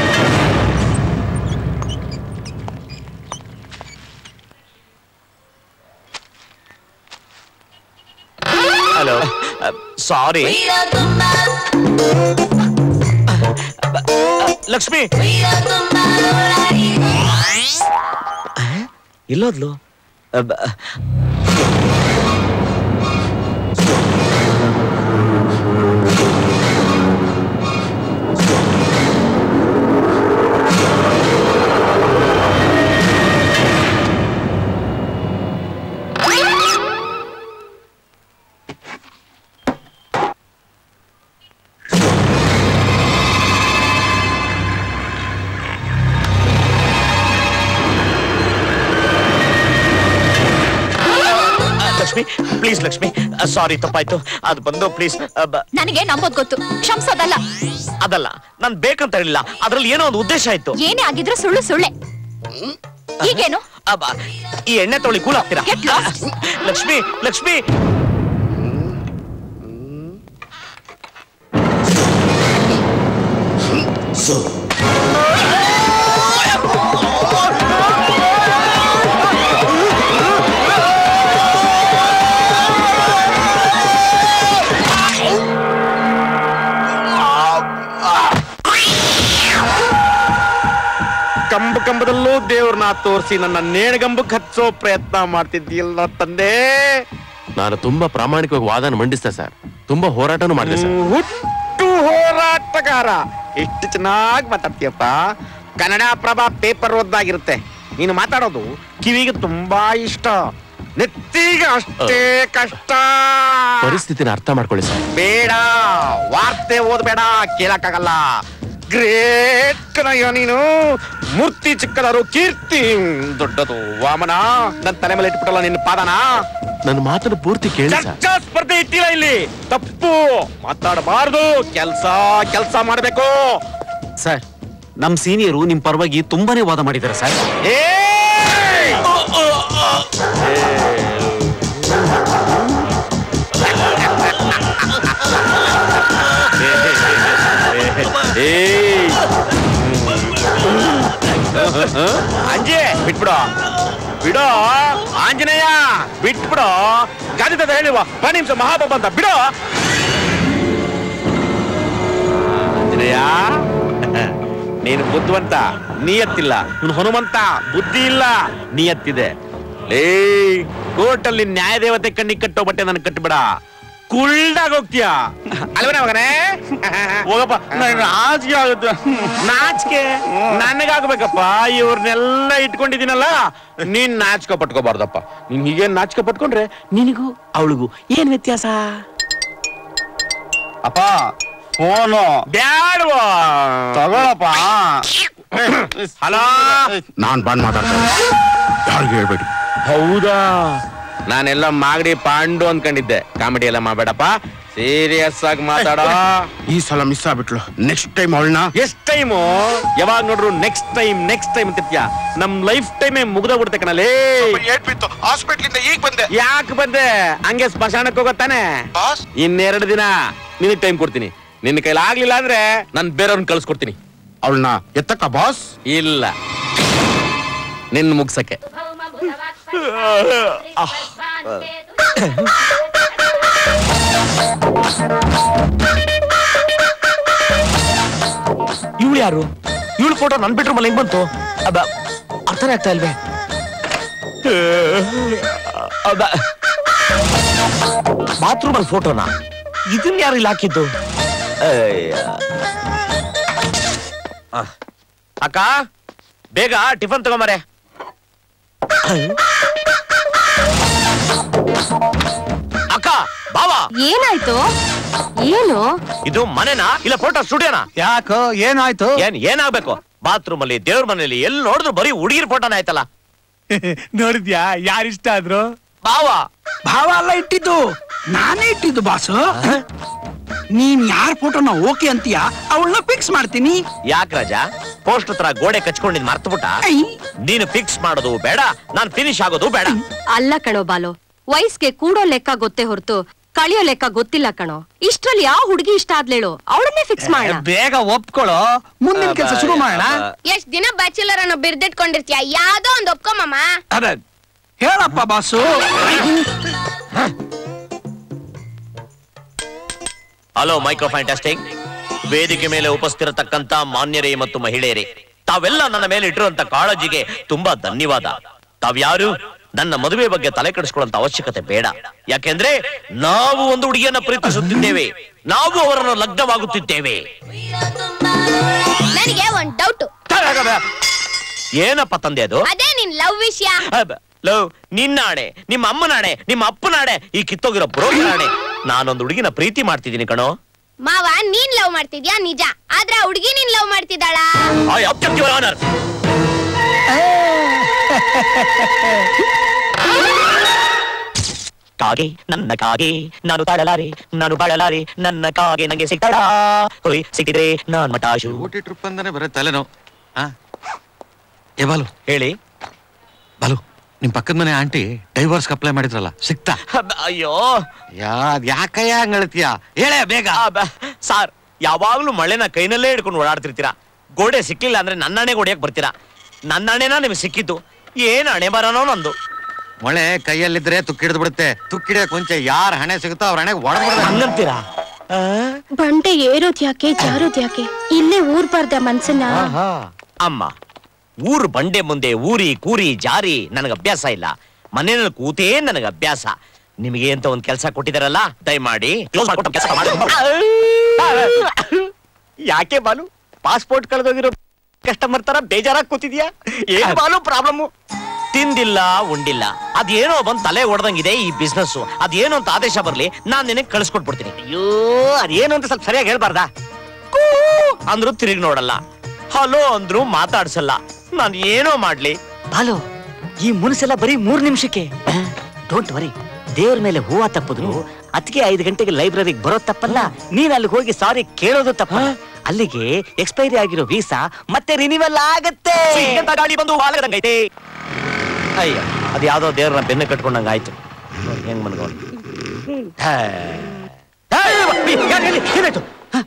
ಹಲೋ ಸಾರಿ ಲಕ್ಷ್ಮಿ ಇಲ್ಲೋದ್ಲು ಅಬ್ಬ. ಲಕ್ಷ್ಮಿ ಪ್ಲೀಸ್ ಲಕ್ಷ್ಮಿ ಸಾರಿ ತಪ್ಪಾಯ್ತು ಅದು ಬಂದು ಪ್ಲೀಸ್ ನನಗೆ ನಂಬೋದ್ ಗೊತ್ತು ಕ್ಷಮಿಸೋದಲ್ಲ ಅದಲ್ಲ ನಾನ್ ಬೇಕಂತ ಹೇಳಿಲ್ಲ ಅದ್ರಲ್ಲಿ ಏನೋ ಒಂದು ಉದ್ದೇಶ ಇತ್ತು ಏನೇ ಆಗಿದ್ರು ಸುಳ್ಳು ಸುಳ್ಳೆ ಈಗೇನು ಅಬ್ಬ, ಈ ಎಣ್ಣೆ ತೊಳಿ ಕೂಲ್ ಹಾಕ್ತೀರಾ ಲಕ್ಷ್ಮಿ ಲಕ್ಷ್ಮಿ ಕಂಬ ಕಂಬದಲ್ಲೂ ದೇವ್ರನ್ನ ತೋರಿಸಿ ನನ್ನ ನೇಣಗಂಬಕ್ಕೆ ಹಚ್ಚೋ ಪ್ರಯತ್ನ ಮಾಡ್ತಿದ್ದೀಯಲ್ಲ ತಂದೆ ನಾನು ತುಂಬಾ ಪ್ರಾಮಾಣಿಕವಾಗಿ ವಾದನ ಮಂಡಿಸ್ತೆ ಸರ್ ತುಂಬಾ ಹೋರಾಟನೂ ಮಾಡಿದೆ ಸರ್ ಹುಟ್ಟು ಹೋರಾಟಗಾರ ಎಷ್ಟು ಚೆನ್ನಾಗಿ ಮಾತಾಡ್ತೀಯಪ್ಪ ಕನ್ನಡ ಪ್ರಭ ಪೇಪರ್ ಓದ್ದಾಗಿರುತ್ತೆ ನೀನು ಮಾತಾಡೋದು ಕಿವಿಗೆ ತುಂಬಾ ಇಷ್ಟ ನೆತ್ತಿಗೆ ಅಷ್ಟೇ ಕಷ್ಟ ಪರಿಸ್ಥಿತಿನ ಅರ್ಥ ಮಾಡ್ಕೊಳ್ಳಿ ಸರ್ ಬೇಡ ವಾರ್ತೆ ಓದ್ಬೇಡ ಕೇಳಕ್ಕಾಗಲ್ಲ ಗ್ರೇಟ್ ಕಣಯ್ಯ ನೀನು ಮೂರ್ತಿ ಚಿಕ್ಕದಾರು ಕೀರ್ತಿ ದೊಡ್ಡದು ವಾಮನ ನನ್ನ ತಲೆ ಮೇಲೆ ಇಟ್ಬಿಟ್ಟಲ್ಲ ನಿನ್ನ ಪಾದನ ನನ್ನ ಮಾತನ್ನು ಪೂರ್ತಿ ಕೇಳಿ ಸರ್ ಚರ್ಚಾ ಸ್ಪರ್ಧೆ ಇಟ್ಟಿಲ್ಲ ಇಲ್ಲಿ ತಪ್ಪು ಮಾತಾಡಬಾರ್ದು ಕೆಲ್ಸ ಕೆಲ್ಸ ಮಾಡ್ಬೇಕು ಸರ್ ನಮ್ ಸೀನಿಯರು ನಿಮ್ ಪರವಾಗಿ ತುಂಬಾನೇ ವಾದ ಮಾಡಿದ್ದಾರೆ ಸರ್ ಅಂಜೆ ಬಿಟ್ಬಿಡು ಬಿಡೋ ಆಂಜನೇಯ ಬಿಟ್ಬಿಡು ಗಾದಿ ತಂದ ಹೇಳಿವ ಬ ನಿಮಿಷ ಮಹಾಬಾಬ ಅಂತ ಬಿಡೋ ಆಂಜನೇಯ ನೀನು ಬುದ್ಧಿವಂತ ನೀಯತ್ತಿಲ್ಲ ನೀನು ಹನುಮಂತ ಬುದ್ಧಿ ಇಲ್ಲ ನೀಯತ್ತಿದೆ ಲೇ ಕೋರ್ಟಲ್ಲಿ ನ್ಯಾಯದೇವತೆ ಕಣ್ಣಿಗೆ ಕಟ್ಟೋ ಬಟ್ಟೆ ನನ್ ಕಟ್ಬಿಡ ಕುಳ್ದಾಗ ಹೋಗ್ತೀಯ ಅಲ್ವನೇ ಮಗನೇ ಹೋಗಪ್ಪ ನನಗೆ ನಾಚಿಕೆ ಆಗುತ್ತೆ ನಾಚಿಕೆ ನನಗಾಗ್ಬೇಕಪ್ಪ ಇವ್ರನ್ನೆಲ್ಲ ಇಟ್ಕೊಂಡಿದ್ದೀನಲ್ಲ ನೀನ್ ನಾಚಿಕೆ ಪಟ್ಕೋಬಾರ್ದಪ್ಪ ನೀನ್ ಹೀಗೇನ್ ನಾಚಿಕೆ ಪಟ್ಕೊಂಡ್ರೆ ನಿನಗೂ ಅವಳಿಗೂ ಏನ್ ವ್ಯತ್ಯಾಸ ಅಪ್ಪ ಫೋನು ಬ್ಯಾಡ್ವಾ ತಗೊಳಪ್ಪ ಹಲೋ ನಾನ್ ಬಂದ್ ಮಾತಾಡ್ತೇನೆ ಯಾರಿಗೂ ಹೇಳ್ಬೇಡಿ ಹೌದಾ ನಾನೆಲ್ಲ ಮಾಗಡಿ ಪಾಂಡು ಅನ್ಕೊಂಡಿದ್ದೆ ಕಾಮಿಡಿ ಎಲ್ಲ ಮಾಡ್ಬೇಡಪ್ಪ ಸೀರಿಯಸ್ ಆಗಿ ಮಾತಾಡೋ ಈ ಸಲ ಮಿಸ್ ಆಗ್ಬಿಟ್ಲು ನೆಕ್ಸ್ಟ್ ಟೈಮ್ ಅವಳನ್ನ ಎಷ್ಟ್ ಟೈಮು ಯಾವಾಗ ನೋಡ್ರು ನೆಕ್ಸ್ಟ್ ಟೈಮ್ ನೆಕ್ಸ್ಟ್ ಟೈಮ್ ಅಂತಿರ್ತೀಯ ನಮ್ ಲೈಫ್ ಟೈಮೇ ಮುಗ್ದೋಗ್ಬಿಡುತ್ತೆ ಕಣಲೇ ಬಿತ್ತು ಹಾಸ್ಪಿಟ್ಲಿಂದ ಈಗ ಬಂದೆ ಯಾಕೆ ಬಂದೆ ಹಂಗೆ ಸ್ಮಶಾನಕ್ಕೆ ಹೋಗತ್ತಾನೆ ಇನ್ನೆರಡು ದಿನ ನಿನಗೆ ಟೈಮ್ ಕೊಡ್ತೀನಿ ನಿನ್ನ ಕೈಲಿ ಆಗ್ಲಿಲ್ಲ ಅಂದ್ರೆ ನಾನು ಬೇರೆಯವ್ರನ್ನ ಕಳ್ಸ್ಕೊಡ್ತೀನಿ ಅವಳನ್ನ ಎತ್ತಕ್ಕ ಬಾಸ್ ಇಲ್ಲ ನಿನ್ನ ಮುಗ್ಸಕ್ಕೆ ಇವಳು ಯಾರು ಇವಳು ಫೋಟೋ ನನ್ ಬೆಡ್ರೂಮ್ ಅಲ್ಲಿ ಹೆಂಗ್ ಬಂತು ಅಬ್ಬ ಅರ್ಥನೇ ಆಗ್ತಾ ಇಲ್ವೇ ಬಾತ್ರೂಮ್ ಅಲ್ಲಿ ಫೋಟೋನ ಇದನ್ನ ಯಾರು ಇಲ್ಲಿ ಹಾಕಿದ್ದು ಅಯ್ಯ. ಆ, ಅಕ್ಕ ಬೇಗ ಟಿಫನ್ ತಗೊಂಬರೆ ಅಕ್ಕ ಬಾವಾ ಏನಾಯ್ತು ಏನು ಇದು ಮನೆನಾ ಇಲ್ಲ ಫೋಟೋ ಸ್ಟುಡಿಯೋನಾ ಯಾಕೋ ಏನಾಯ್ತು ಏನ್ ಏನಾಗ್ಬೇಕು ಬಾತ್ರೂಮ್ ಅಲ್ಲಿ ದೇವ್ರ ಮನೆಯಲ್ಲಿ ಎಲ್ಲಿ ನೋಡಿದ್ರು ಬರೀ ಹುಡುಗಿರ್ ಫೋಟೋನ ಆಯ್ತಲ್ಲ ನೋಡಿದ್ಯಾ ಯಾರಿಷ್ಟ ಆದ್ರು ಭಾವ ಭಾವ ಅಲ್ಲ ಇಟ್ಟಿದ್ದು ನಾನೇ ಇಟ್ಟಿದ್ದು ಬಾಸು ನೀನ್ ಯಾರ ಫೋಟೋನ ಓಕೆ ಅಂತೀಯ ಅವಳನ್ನ ಫಿಕ್ಸ್ ಮಾಡ್ತೀನಿ ಯಾಕ್ ರಾಜ ಪೋಸ್ಟ್ ಹತ್ರ ಗೋಡೆ ಕಚ್ಕೊಂಡಿದ್ ಮರ್ತಬಿಟ್ಟ ನೀನು ಫಿಕ್ಸ್ ಮಾಡೋದು ಬೇಡ ನಾನ್ ಫಿನಿಶ್ ಆಗೋದು ಬೇಡ ಅಲ್ಲ ಕಣೋ ಬಾಲು ವಯಸ್ಗೆ ಕೂಡೋ ಲೆಕ್ಕ ಗೊತ್ತೇ ಹೊರತು ಕಳಿಯೋ ಲೆಕ್ಕ ಗೊತ್ತಿಲ್ಲ ಕಣೋ ಇಷ್ಟ್ರಲ್ಲಿ ಯಾವ ಹುಡುಗಿ ಇಷ್ಟ ಆದ್ಲೇಳು ಅವಳನ್ನೇ ಫಿಕ್ಸ್ ಮಾಡೋಣ ಬೇಗ ಒಪ್ಕೊಳ್ಳೋ ಮುಂದಿನ ಕೆಲಸ ಶುರು ಮಾಡೋಣ ಎಷ್ಟ್ ದಿನ ಬ್ಯಾಚುಲರ್ ಅನ್ನೋ ಬಿರ್ದಿಟ್ಕೊಂಡಿರ್ತೀಯ ಯಾವ್ದೋ ಒಂದ್ ಒಪ್ಕೊಮಮ್ಮ ಅದ ಹೇಳಪ್ಪ ಬಾಸು ಹಲೋ ಮೈಕ್ರೋ ಫ್ಯಾಂಟಾಸ್ಟಿಕ್ ವೇದಿಕೆ ಮೇಲೆ ಉಪಸ್ಥಿರತಕ್ಕಂತ ಮಾನ್ಯರೇ ಮತ್ತು ಮಹಿಳೆಯರೇ ತಾವೆಲ್ಲ ನನ್ನ ಮೇಲೆ ಇಟ್ಟಿರುವಂತ ಕಾಳಜಿಗೆ ತುಂಬಾ ಧನ್ಯವಾದ ತಾವ್ಯಾರು ನನ್ನ ಮದುವೆ ಬಗ್ಗೆ ತಲೆ ಕೆಡಿಸ್ಕೊಳ್ಳುವಂತ ಅವಶ್ಯಕತೆ ಬೇಡ ಯಾಕೆಂದ್ರೆ ನಾವು ಒಂದು ಹುಡುಗಿಯನ್ನ ಪ್ರೀತಿಸುತ್ತಿದ್ದೇವೆ ನಾವು ಅವರನ್ನು ಲಗ್ನವಾಗುತ್ತಿದ್ದೇವೆ ನನಗೆ ಒಂದ್ ಡೌಟ್ ಏನಪ್ಪ ತಂದೆ ಅದು ಅದೇ ನಿನ್ ಲವ್ ವಿಷಯ ಅಬ್ಬ, ಲವ್ ನಿನ್ನಾಣೆ ನಿಮ್ಮ ಅಮ್ಮನಾಣೆ ನಿಮ್ಮ ಅಪ್ಪನಾಣೆ ಈ ಕಿತ್ತೋಗಿರೋ ಬ್ರೋಕರಾಣೆ ನಾನೊಂದು ಹುಡುಗಿನ ಪ್ರೀತಿ ಮಾಡ್ತಿದ್ದೀನಿ ಕಣೋ ಮಾವ ನೀನ್ ಲವ್ ಮಾಡ್ತಿದ್ಯಾ ನಿಜ ಆದ್ರೆ ಆ ಹುಡ್ಗಿ ನೀನ್ ಲವ್ ಮಾಡ್ತಿದ್ದಾಳ ಐ ಅಬ್ಜೆಕ್ಟ್ ಯುವರ್ ಆನರ್ ಕಾಗೆ ನನ್ನ ಕಾಗೆ ನಾನು ತಾಳಲಾರೆ ನಾನು ಬಾಳಲಾರೆ ನನ್ನ ಕಾಗೆ ನಂಗೆ ಸಿಗ್ತಾಳ ಹೋಯ್ ಸಿಕ್ಕಿದ್ರೆ ನಾನ್ ಮಟಾಶು ಊಟಿ ಟ್ರಿಪ್ ಅಂತಾನೆ ಬರೀ ತಲೆನೋವು ಹಾ ಏ ಬಾಲು ಹೇಳಿ ಬಾಲು ನಿಮ್ ಪಕ್ಕದ ಮನೆ ಆಂಟಿ ಡೈವರ್ಸ್ ಅಪ್ಲೈ ಮಾಡಿದ್ರಲ್ಲ ಸಿಕ್ತಾ ಅಯ್ಯೋ ಯಾ ಯಾಕಯ್ಯ ಹಂಗ್ ಹೇಳ್ತೀಯ ಹೇಳೇ ಬೇಗ ಸಾರ್ ಯಾವಾಗ್ಲೂ ಮಳೆನ ಕೈನಲ್ಲೇ ಹಿಡ್ಕೊಂಡು ಓಡಾಡ್ತಿರ್ತೀರಾ ಗೋಡೆ ಸಿಕ್ಲಿಲ್ಲ ಅಂದ್ರೆ ನನ್ನ ಹಣೆಗೆ ಹೊಡಿಯಕ್ ಬರ್ತೀರಾ ನನ್ನ ಹಣೆನ ನಿಮ್ಗೆ ಸಿಕ್ಕಿದ್ದು ಏನ್ ಹಣೆ ಬರೋನೋ ನಂದು ಮೊಳೆ ಕೈಯಲ್ಲಿದ್ರೆ ತುಕ್ಕಿಡ್ದು ಬಿಡುತ್ತೆ ತುಕ್ಕಿಡಿಯಕ್ ಮುಂಚೆ ಯಾರ ಹಣೆ ಸಿಗುತ್ತೋ ಅವ್ರ ಹಣೆಗೆ ಹೊಡೆದ್ಬಿಡ್ದೆ ಹಂಗಂತೀರಾ ಬಂಡೆ ಏರೋದ್ ಯಾಕೆ ಜಾರೋದ್ ಯಾಕೆ ಇಲ್ಲೇ ಊರ್ಬಾರ್ದ ಮನ್ಸನ್ನ ಅಮ್ಮ ಊರು ಬಂಡೆ ಮುಂದೆ ಊರಿ ಕೂರಿ ಜಾರಿ ನನಗೆ ಅಭ್ಯಾಸ ಇಲ್ಲ ಮನೆಯಲ್ಲಿ ಕೂತೇ ನನಗೆ ಅಭ್ಯಾಸ ನಿಮಗೆ ಅಂತ ಒಂದ್ ಕೆಲಸ ಕೊಟ್ಟಿದಾರಲ್ಲ ದಯಮಾಡಿ close ಮಾಡ್ಕೊಟ್ಟು ಕೆಲ್ಸ ಮಾಡಿ. ಯಾಕೆ ಬಾಲು ಪಾಸ್ಪೋರ್ಟ್ ಕಳೆದೋಗಿರೋ ಕಸ್ಟಮರ್ ತರ ಬೇಜಾರಾಗಿ ಕೂತಿದ್ಯಾ ಏನ್ ಬಾಲು ಪ್ರಾಬ್ಲಮ್ ತಿಂದಿಲ್ಲ ಉಂಡಿಲ್ಲ ಅದೇನೋ ಬಂದ್ ತಲೆ ಹೊಡೆದಂಗಿದೆ ಈ ಬಿಸ್ನೆಸ್ ಅದೇನೋ ಅಂತ ಆದೇಶ ಬರ್ಲಿ ನಾನ್ ನಿನಗೆ ಕಳಿಸ್ಕೊಟ್ಬಿಡ್ತೀನಿ ಅಯ್ಯೋ ಅದೇನು ಅಂತ ಸ್ವಲ್ಪ ಸರಿಯಾಗಿ ಹೇಳ್ಬಾರ್ದಾ ಕೂ ಅಂದ್ರು ತಿರುಗಿ ನೋಡಲ್ಲ ಹಲೋ ಅಂದ್ರು ಮಾತಾಡ್ಸಲ್ಲ ನಾನು ಏನೋ ಮಾಡ್ಲಿ ಬಾಲು ಈ ಮುನ್ಸೆಲ್ಲ ಬರೀ ಮೂರ್ ನಿಮಿಷಕ್ಕೆ ಡೋಂಟ್ ವರಿ ದೇವ್ರ ಮೇಲೆ ಹೂವ ತಪ್ಪದ್ರು ಅದಕ್ಕೆ ಐದು ಗಂಟೆಗೆ ಲೈಬ್ರರಿಗೆ ಬರೋ ತಪ್ಪಲ್ಲ ನೀನ್ ಅಲ್ಲಿಗೆ ಹೋಗಿ ಸಾರಿ ಕೇಳೋದು ತಪ್ಪ ಅಲ್ಲಿಗೆ ಎಕ್ಸ್ಪೈರಿ ಆಗಿರೋ ವೀಸಾ ಮತ್ತೆ ರಿನಿವಲ್ ಆಗತ್ತೆ ಸಿಂಗದ ಗಾಳಿ ಬಂದು ಹಾಲದಂಗೈತೆ ಅಯ್ಯ ಅದು ಯಾವ್ದೋ ದೇವ್ರನ್ನ ಬೆನ್ನು ಕಟ್ಕೊಂಡಂಗ ಆಯ್ತು ನೋಡ್ ಹೆಂಗ್ ಮನ್ಕೊಂಡು ಏನಾಯ್ತು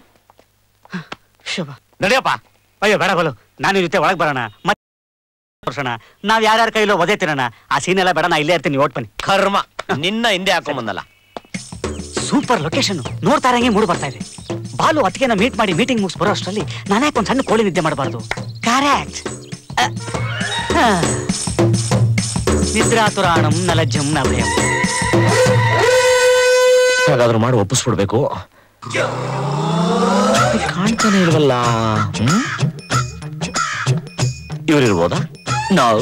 ನಡೆಯಪ್ಪ ಅಯ್ಯೋ ಬೇಡ ಬಲು ನಾನು ಜೊತೆ ಒಳಗ್ ಬರೋಣ ಮತ್ತೆ ತೋರ್ಸೋಣ ನಾವ್ ಯಾರ್ಯಾರ ಕೈಲೋ ಒದೆ ತಿರೋಣ ಆ ಸೀನ್ ಎಲ್ಲ ಬೇಡ ನಾ ಇಲ್ಲೇ ಇರ್ತೀನಿ ಓಟ್ ಬನ್ನಿ ಕರ್ಮ ನಿನ್ನ ಹಿಂದೆ ಹಾಕೊಂಡ್ ಬಂದಲ್ಲ ಸೂಪರ್ ಲೊಕೇಶನ್ ನೋಡ್ತಾ ಇರಂಗೆ ಮೂಡ್ ಬರ್ತಾ ಇದೆ ಬಾಲು ಅತ್ತಿಗೆನ ಮೀಟ್ ಮಾಡಿ ಮೀಟಿಂಗ್ ಮುಗಿಸ್ ಬರೋ ಅಷ್ಟರಲ್ಲಿ ನಾನ್ಯಾಕೆ ಒಂದ್ ಸಣ್ಣ ಕೋಳಿ ನಿದ್ದೆ ಮಾಡಬಾರ್ದು ಕರೆಕ್ಟ್ ನಿದ್ರಾತುರಾಣಂ ನಲಜ್ಜಂ ನಭಯಂ ಹೇಗಾದ್ರೂ ಮಾಡಿ ಒಪ್ಪಿಸ್ಬಿಡ್ಬೇಕು ಕಾಣ್ತಾನೆ ಇಲ್ವಲ್ಲ ಇವ್ರಿರ್ಬೋದಾ ನಾವು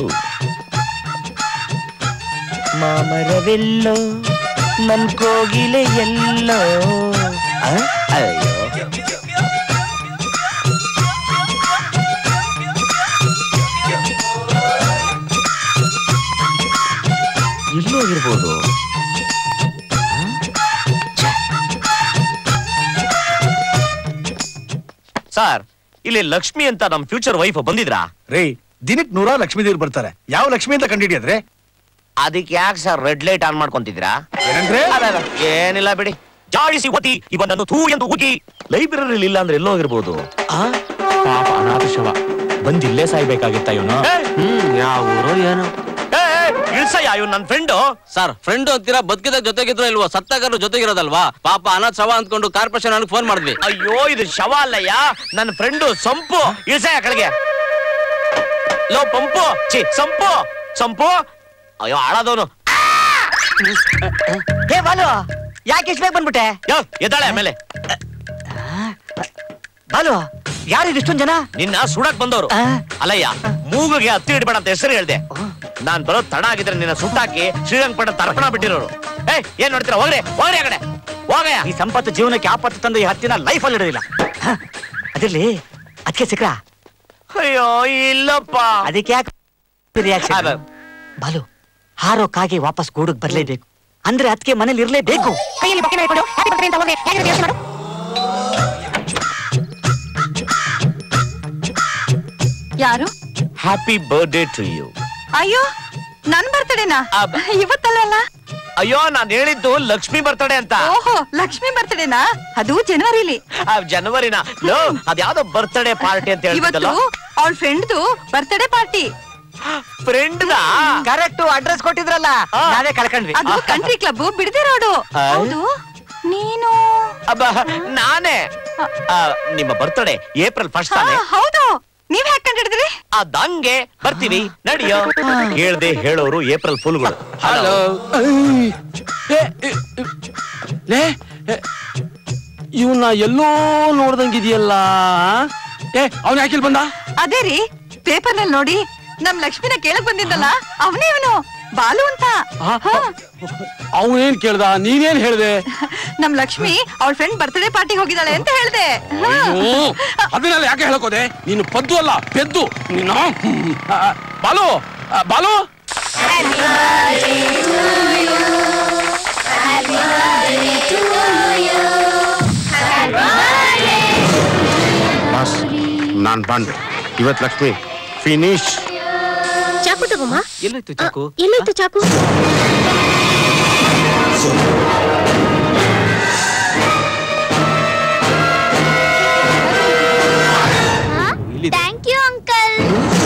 ಮಾಮರವೆಲ್ಲೋ ನನ್ ಕೋಗಿಲೆ ಎಲ್ಲೋ ಆ? ಅಯ್ಯೋ ಎಲ್ಲೋ ಇರ್ಬೋದು ಸರ್ ಇಲ್ಲಿ ಲಕ್ಷ್ಮಿ ಅಂತ ನಮ್ ಫ್ಯೂಚರ್ ವೈಫ್ ಬಂದಿದ್ರಾ ರೀ ದಿನಕ್ ನೂರ ಲಕ್ಷ್ಮೀ ದೇವ್ರು ಬರ್ತಾರೆ ಯಾವ ಲಕ್ಷ್ಮಿ ಅಂತ ಕಂಡಿಡಿಯದ್ರೆ ಅದಕ್ಕೆ ಯಾಕೆ ಸರ್ ರೆಡ್ ಲೈಟ್ ಆನ್ ಮಾಡ್ಕೊಂತಿದ್ರಾ ಏನಂದ್ರೆ? ಅಲ್ಲ, ಏನಿಲ್ಲ ಬಿಡಿ ಜಾಡಿಸಿ ಒತಿ ಇವನನ್ನು ಥೂ ಎಂದು ಉಗಿ ಲೈಬ್ರರಿ ಇಲ್ಲ ಅಂದ್ರೆ ಎಲ್ಲೋ ಇರ್ಬೋದು ಪಾಪ ಅನಾಥ ಶವ ಬಂದ್ ಇಲ್ಲೇ ಸಾಯ್ಬೇಕಾಗಿತ್ತ ಇವನು ಹ್ಮ್ ಯಾವ ಊರೋ ಏನೋ ಇಳ್ಸಯ್ಯ ಇವ್ ನನ್ ಫ್ರೆಂಡು ಸರ್ ಫ್ರೆಂಡ್ ಅಂತೀರಾ ಬದುಕಿದಾಗ ಜೊತೆಗಿದ್ರು ಇಲ್ವೋ ಸತ್ತಾಗರು ಜೊತೆಗಿರೋದಲ್ವಾ ಪಾಪ ಅನಾಥ ಶವ ಅಂದ್ಕೊಂಡು ಕಾರ್ಪೊರೇಷನ್ ನನಗೆ ಫೋನ್ ಮಾಡಿದ್ವಿ ಅಯ್ಯೋ ಇದು ಶವ ಅಲ್ಲಯ್ಯ ನನ್ನ ಫ್ರೆಂಡು ಸಂಪು ಇಳ್ಸಯ್ಯ ಕೆಳಗೆ ಲೋ ಪಂಪು ಚಿ ಸಂಪು ಸಂಪು ಅಯ್ಯೋ ಆಳದವನು ಹೇ ಬಾಲು ಯಾಕೆ ಇಷ್ಟ ಬೇಗ ಬಂದ್ಬಿಟ್ಟೆ ಯೋ ಎದ್ದಾಳೆ ಆಮೇಲೆ ಬಾಲು ಯಾರು ಇಷ್ಟೊಂದ್ ಜನ ನಿನ್ನ ಸುಡಕ್ ಬಂದವರು ಅಲ್ಲಯ್ಯ ಮೂಗುಗೆ ಹತ್ತಿ ಇಡ್ಬೇಡ ಅಂತ ಹೆಸರು ಹೇಳ್ದೆ ನಾನ್ ಬರೋ ತಡ ಆಗಿದ್ರೆ ನಿನ್ನ ಸುಟ್ಟಾಕಿ ಶ್ರೀರಂಗಪಟ್ಟಣ ತರ್ಪಣ ಬಿಟ್ಟಿರೋರು ಏ ಏನ್ ನೋಡ್ತೀರಾ ಹೋಗ್ರಿ ಹೋಗ್ರಿ ಆ ಕಡೆ ಹೋಗಯ್ಯ ಈ ಸಂಪತ್ತು ಜೀವನಕ್ಕೆ ಆಪತ್ತು ತಂದು ಈ ಹತ್ತಿನ ಲೈಫ್ ಅಲ್ಲಿ ಇಡೋದಿಲ್ಲ ಅದಿರ್ಲಿ ಅದಕ್ಕೆ ಸಿಕ್ರಾ ಅಯ್ಯೋ ಇಲ್ಲಪ್ಪ ಅದಕ್ಕೆ ಯಾಕೆ ರಿಯಾಕ್ಷನ್ ಬಾಲು ಹಾರೋ ಕಾಗೆ ವಾಪಸ್ ಗೂಡಿಗೆ ಬರ್ಲೇಬೇಕು ಅಂದ್ರೆ ಅದಕ್ಕೆ ಮನೇಲಿ ಇರ್ಲೇಬೇಕು ಕೈಯಲ್ಲಿ ಬಟ್ಟೆ ಮೇಲೆ ಕೊಡು ಹ್ಯಾಪಿ ಬರ್ತ್ಡೇ ಅಂತ ಹೋಗಿ ಹೇಗಿರುತ್ತೆ ಯೋಚನೆ ಮಾಡು ಯಾರು ಹ್ಯಾಪಿ ಬರ್ಡೇ ಟು ಯು ಅಯ್ಯೋ ನನ್ ಬರ್ತಡೇನಾ ಇವತ್ತಲ್ವಲ್ಲ ಅಯ್ಯೋ ನಾನ್ ಹೇಳಿದ್ದು ಲಕ್ಷ್ಮಿ ಬರ್ತಡೆ ಅಂತ ಓಹೋ ಲಕ್ಷ್ಮಿ ಬರ್ತಡೇನಾ ಅದು ಜನವರಿಲಿ ಆ, ಜನವರಿನ ಲೋ ಅದ್ಯಾವ್ದೋ ಬರ್ತ್ಡೇ ಪಾರ್ಟಿ ಅಂತ ಇವತ್ತು ಹೇಳ್ತಿದ್ದಲ್ಲ ಅವಳ ಫ್ರೆಂಡ್ದು birthday party friend correct address ಕೊಟ್ಟಿದ್ರಲ್ಲ ನಾವೇ ಕಳ್ಕೊಂಡ್ವಿ ಅದು ಕಂಟ್ರಿ ಕ್ಲಬ್ ಬಿಡದೆ ರೋಡು ಆ? ಹೌದು ನೀನು ಅಬ್ಬ ನಾನೇ ಆ, ನಿಮ್ಮ ಬರ್ತ್ಡೇ ಏಪ್ರಿಲ್ ಫಸ್ಟ್ ಹಾ, ತಾನೆ ಹೌದು ನೀವ್ ಯಾಕೆ ಕಂಡಿಡಿದ್ರಿ ಅದಂಗೆ ಬರ್ತೀವಿ ನಡಿಯೋ ಹೇಳ್ದೆ ಹೇಳೋರು ಏಪ್ರಿಲ್ ಫುಲ್ಗಳು ಹಲೋ ಲೇ ಇವನ್ನ ಎಲ್ಲೋ ನೋಡ್ದಂಗಿದೆಯಲ್ಲ ಏ ಅವನ್ ಯಾಕಿಲ್ ಬಂದ ಅದೇ ರೀ ಪೇಪರ್ ನಲ್ಲಿ ನೋಡಿ ನಮ್ ಲಕ್ಷ್ಮಿನ ಕೇಳಕ್ ಬಂದಿದ್ದಲ್ಲ ಅವನೇ ಇವನು ಬಾಲು ಅಂತ ಅವನೇನ್ ಕೇಳ್ದ ನೀನೇನ್ ಹೇಳ್ದೆ ನಮ್ ಲಕ್ಷ್ಮಿ ಅವಳ ಫ್ರೆಂಡ್ ಬರ್ತ್ಡೇ ಪಾರ್ಟಿ ಹೋಗಿದ್ದಾಳೆ ಅಂತ ಹೇಳ್ದೆ ಹಾ. ಅಯ್ಯೋ, ಅದನ್ನೆಲ್ಲ ಯಾಕೆ ಹೇಳಕೋದೆ ನೀನು ಪದ್ದು ಅಲ್ಲ ಪೆದ್ದು ನೀನು ಹ್ಮ್. ಆ, ಬಾಲು ಆ, ಬಾಲು ಬಾಸ್ ನಾನ್ ಬಂದೆ ಇವತ್ ಲಕ್ಷ್ಮಿ ಫಿನಿಶ್ ಚಾಕು ತಗೋಮ್ಮ ಎಲ್ಲೋಯ್ತು ಚಾಕು ಎಲ್ಲೋಯ್ತು ಚಾಕು ಥ್ಯಾಂಕ್ ಯು ಅಂಕಲ್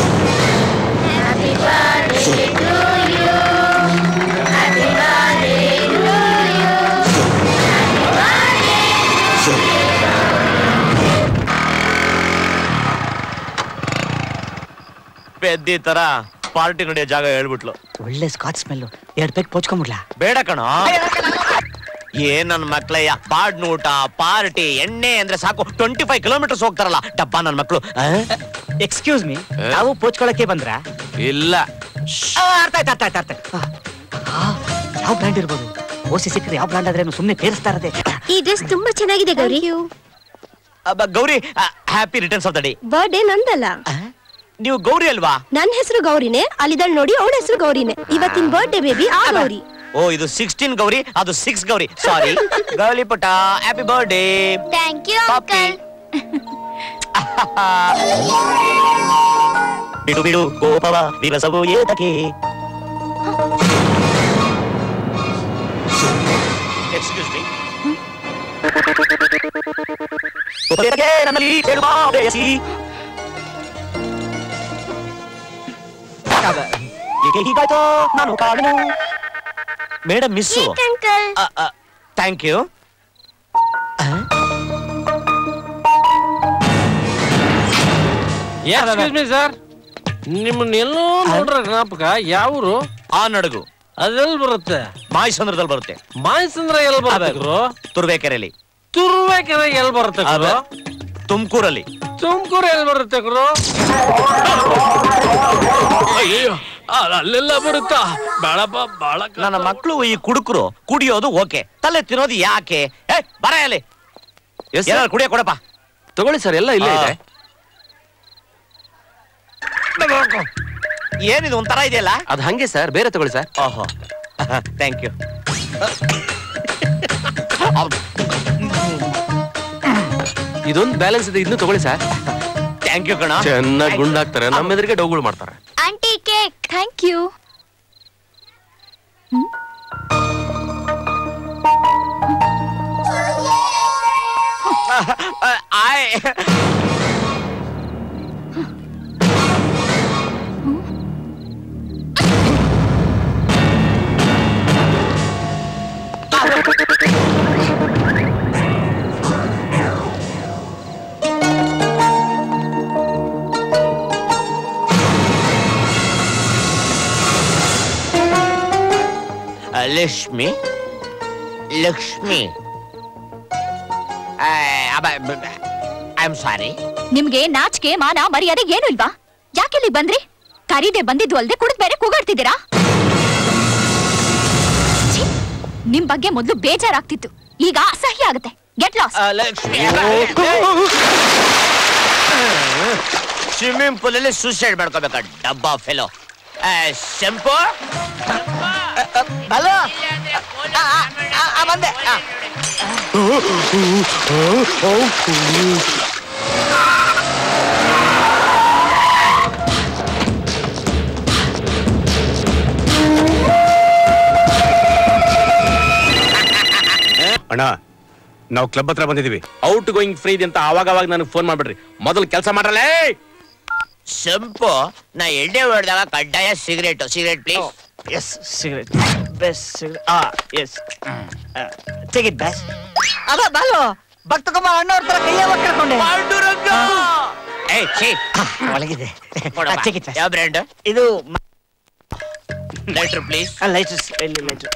ಪೆದ್ದಿ ತರ ಪಾರ್ಟಿ ನಡೆಯೋ ಜಾಗ ಹೇಳ್ಬಿಟ್ಲು ಒಳ್ಳೆ ಸ್ಕಾಚ್ ಸ್ಮೆಲ್ ಎರಡ್ ಪೇಕ್ ಪೋಚ್ಕೊಂಬಿಡ್ಲಾ ಬೇಡ ಕಣೋ ಏನ್ ನನ್ ಮಕ್ಳಯ್ಯ ಪಾಡ್ನ ಊಟ ಪಾರ್ಟಿ ಎಣ್ಣೆ ಅಂದ್ರೆ ಸಾಕು ಟ್ವೆಂಟಿ ಫೈವ್ ಕಿಲೋಮೀಟರ್ಸ್ ಹೋಗ್ತಾರಲ್ಲ ಡಬ್ಬ ನನ್ ಮಕ್ಳು ಎಕ್ಸ್ಕ್ಯೂಸ್ ಮೀ ನಾವು ಪೋಚ್ಕೊಳಕ್ಕೆ ಬಂದ್ರ ಇಲ್ಲ ಅರ್ಥ ಆಯ್ತು ಅರ್ಥ ಆಯ್ತು ಅರ್ಥ ಆಯ್ತು. ಆ, ಯಾವ ಬ್ರ್ಯಾಂಡ್ ಇರ್ಬೋದು ಓಸಿ ಸಿಕ್ಕರೆ ಯಾವ ಬ್ರ್ಯಾಂಡ್ ಆದ್ರೆ ಸುಮ್ಮನೆ ಪೇರಿಸ್ತಾ ಇರದೆ ಈ ಡ್ರೆಸ್ ತುಂಬಾ ಚೆನ್ನಾಗಿದೆ ಗೌರಿ ಅಬ್ಬ, Gowri happy returns of the day birthday ನಂದಲ್ಲ ನೀವು ಗೌರಿ ಅಲ್ವಾ ನನ್ ಹೆಸರು ಗೌರಿನೇ ಅಲ್ಲಿದ್ದಾಳ್ ನೋಡಿ ಅವಳ ಹೆಸರು ಗೌರಿನೇ ಇವತ್ತಿನ ಬರ್ಡೇ ಬೇಬಿ ಆ ಗೌರಿ ಓ ಇದು ಸಿಕ್ಸ್ಟೀನ್ ಗೌರಿ ಅದು ಸಿಕ್ಸ್ ಗೌರಿ ಸಾರಿ ಗೌಲಿ ಪುಟ happy birthday thank you uncle ಬಿಡು ಬಿಡು ಕೋಪವ ವಿರಸವು ಏತಕ್ಕೆ ಎಕ್ಸ್ಕ್ಯೂಸ್ ಮೀ ನನ್ನಲ್ಲಿ ಕೇಳುವ ಬಯಸಿ ಏಕೆ ಹೀಗಾಯ್ತೋ ನಾನು ಕಾಣನು madam miss uncle thank you excuse me sir ನಿಮ್ಮನ್ನ ಎಲ್ಲೋ ನೋಡ್ರ ಜ್ಞಾಪಕ ಯಾವೂರು ಆ ನಡುಗು ಅದೆಲ್ಲಿ ಬರುತ್ತೆ ಮಾಯಸಂದ್ರದಲ್ಲಿ ಬರುತ್ತೆ ಮಾಯಸಂದ್ರ ಎಲ್ಲಿ ಬರುತ್ತೆ ಗುರು ತುರ್ಬೇಕೆರೆಯಲ್ಲಿ ತುರುವೇಕೆರೆ ಎಲ್ಲಿ ಬರುತ್ತೆ ಗುರು ತುಮಕೂರಲ್ಲಿ ತುಮಕೂರು ಎಲ್ಲಿ ಬರುತ್ತೆ ಗುರು ಅಯ್ಯೋ ಅದ್ ಅಲ್ಲೆಲ್ಲ ಬರುತ್ತಾ ಬೇಡಪ್ಪ ಬಾಳ ನನ್ನ ಮಕ್ಕಳು ಈ ಕುಡುಕರು ಕುಡಿಯೋದು ಓಕೆ ತಲೆ ತಿನ್ನೋದು ಯಾಕೆ ಏ ಬರ ಅಲ್ಲಿ ಏನಾದ್ರು ಕುಡಿಯ ಕೊಡಪ್ಪ ತಗೊಳ್ಳಿ ಸರ್ ಎಲ್ಲ ಇಲ್ಲೇ ಇದೆ ಏನಿದು ಒಂಥರ ಇದೆಯಲ್ಲ ಅದು ಹಂಗೆ ಸರ್ ಬೇರೆ ತಗೊಳ್ಳಿ ಸರ್ ಓಹೋ ಥ್ಯಾಂಕ್ ಯು ಇದೊಂದು ಬ್ಯಾಲೆನ್ಸ್ ಇದೆ ಇದನ್ನು ತಗೊಳ್ಳಿ ಸರ್ ಥ್ಯಾಂಕ್ ಯು ಕಣ ಚೆನ್ನಾಗಿ ಗುಂಡಾಕ್ತಾರೆ ನಮ್ಮ ಎದುರಿಗೆ ಡೌಗಳು ಮಾಡ್ತಾರೆ ಆಂಟಿ ಕೇಕ್ ಥ್ಯಾಂಕ್ ಯು ಆಯ್ Lakshmi Lakshmi I am sorry ನಿಮ್ಗೆ ನಾಚಿಕೆ ಮಾನ ಮರ್ಯಾದೆ ಏನು ಇಲ್ವಾ ಯಾಕೆಲ್ಲಿ ಬಂದ್ರಿ ಕರೀದೆ ಬಂದಿದ್ದು ಅಲ್ದೆ ಕುಡಿದ್ ಬೇರೆ ಕೂಗಾಡ್ತಿದ್ದೀರಾ ಛೀ, ನಿಮ್ ಬಗ್ಗೆ ಮೊದ್ಲು ಬೇಜಾರಾಗ್ತಿತ್ತು ಈಗ ಅಸಹ್ಯ ಆಗುತ್ತೆ get lost Lakshmi swimming pool ಅಲ್ಲಿ ಸೂಸೈಡ್ ಮಾಡ್ಕೋಬೇಕ ಡಬ್ಬಾ ಫೆಲೋ ಶಂಪು ಹಲೋ ಬಂದೆ ಆ. ಅಣ್ಣ ನಾವು ಕ್ಲಬ್ ಹತ್ರ ಬಂದಿದೀವಿ ಔಟ್ ಗೋಯಿಂಗ್ ಫ್ರೀ ಅಂತ ಅವಾಗ ಅವಾಗ ನನಗೆ ಫೋನ್ ಮಾಡ್ಬಿಡ್ರಿ ಮೊದಲು ಕೆಲಸ ಮಾಡ್ರಲೇ ಶಂಪು ನಾ ಎಣ್ಣೆ ಹೊಡೆದಾಗ ಕಡ್ಡಾಯ cigarette cigarette please yes cigarette best cigarette ಆ ಎಸ್ ತೆಗಿದ್ ಬೆಸ್ ಅದ ಬಾಲು ಭಕ್ತಕುಮಾರ್ ಅಣ್ಣವ್ರ ತರ ಕೈಯ ಕರ್ಕೊಂಡೆ ಏಯ್ ಛೀ ಒಳಗಿದೆ ಕೊಡಪ್ಪ. ಆ, ತೆಗಿದ್ ಯಾವ ಬ್ರ್ಯಾಂಡ್ ಇದು ಲೈಟ್ರ್ ಪ್ಲೀಸ್ ಲೈಟರ್ಸ್ ಇಲ್ಲಿ ಲೈಟರ್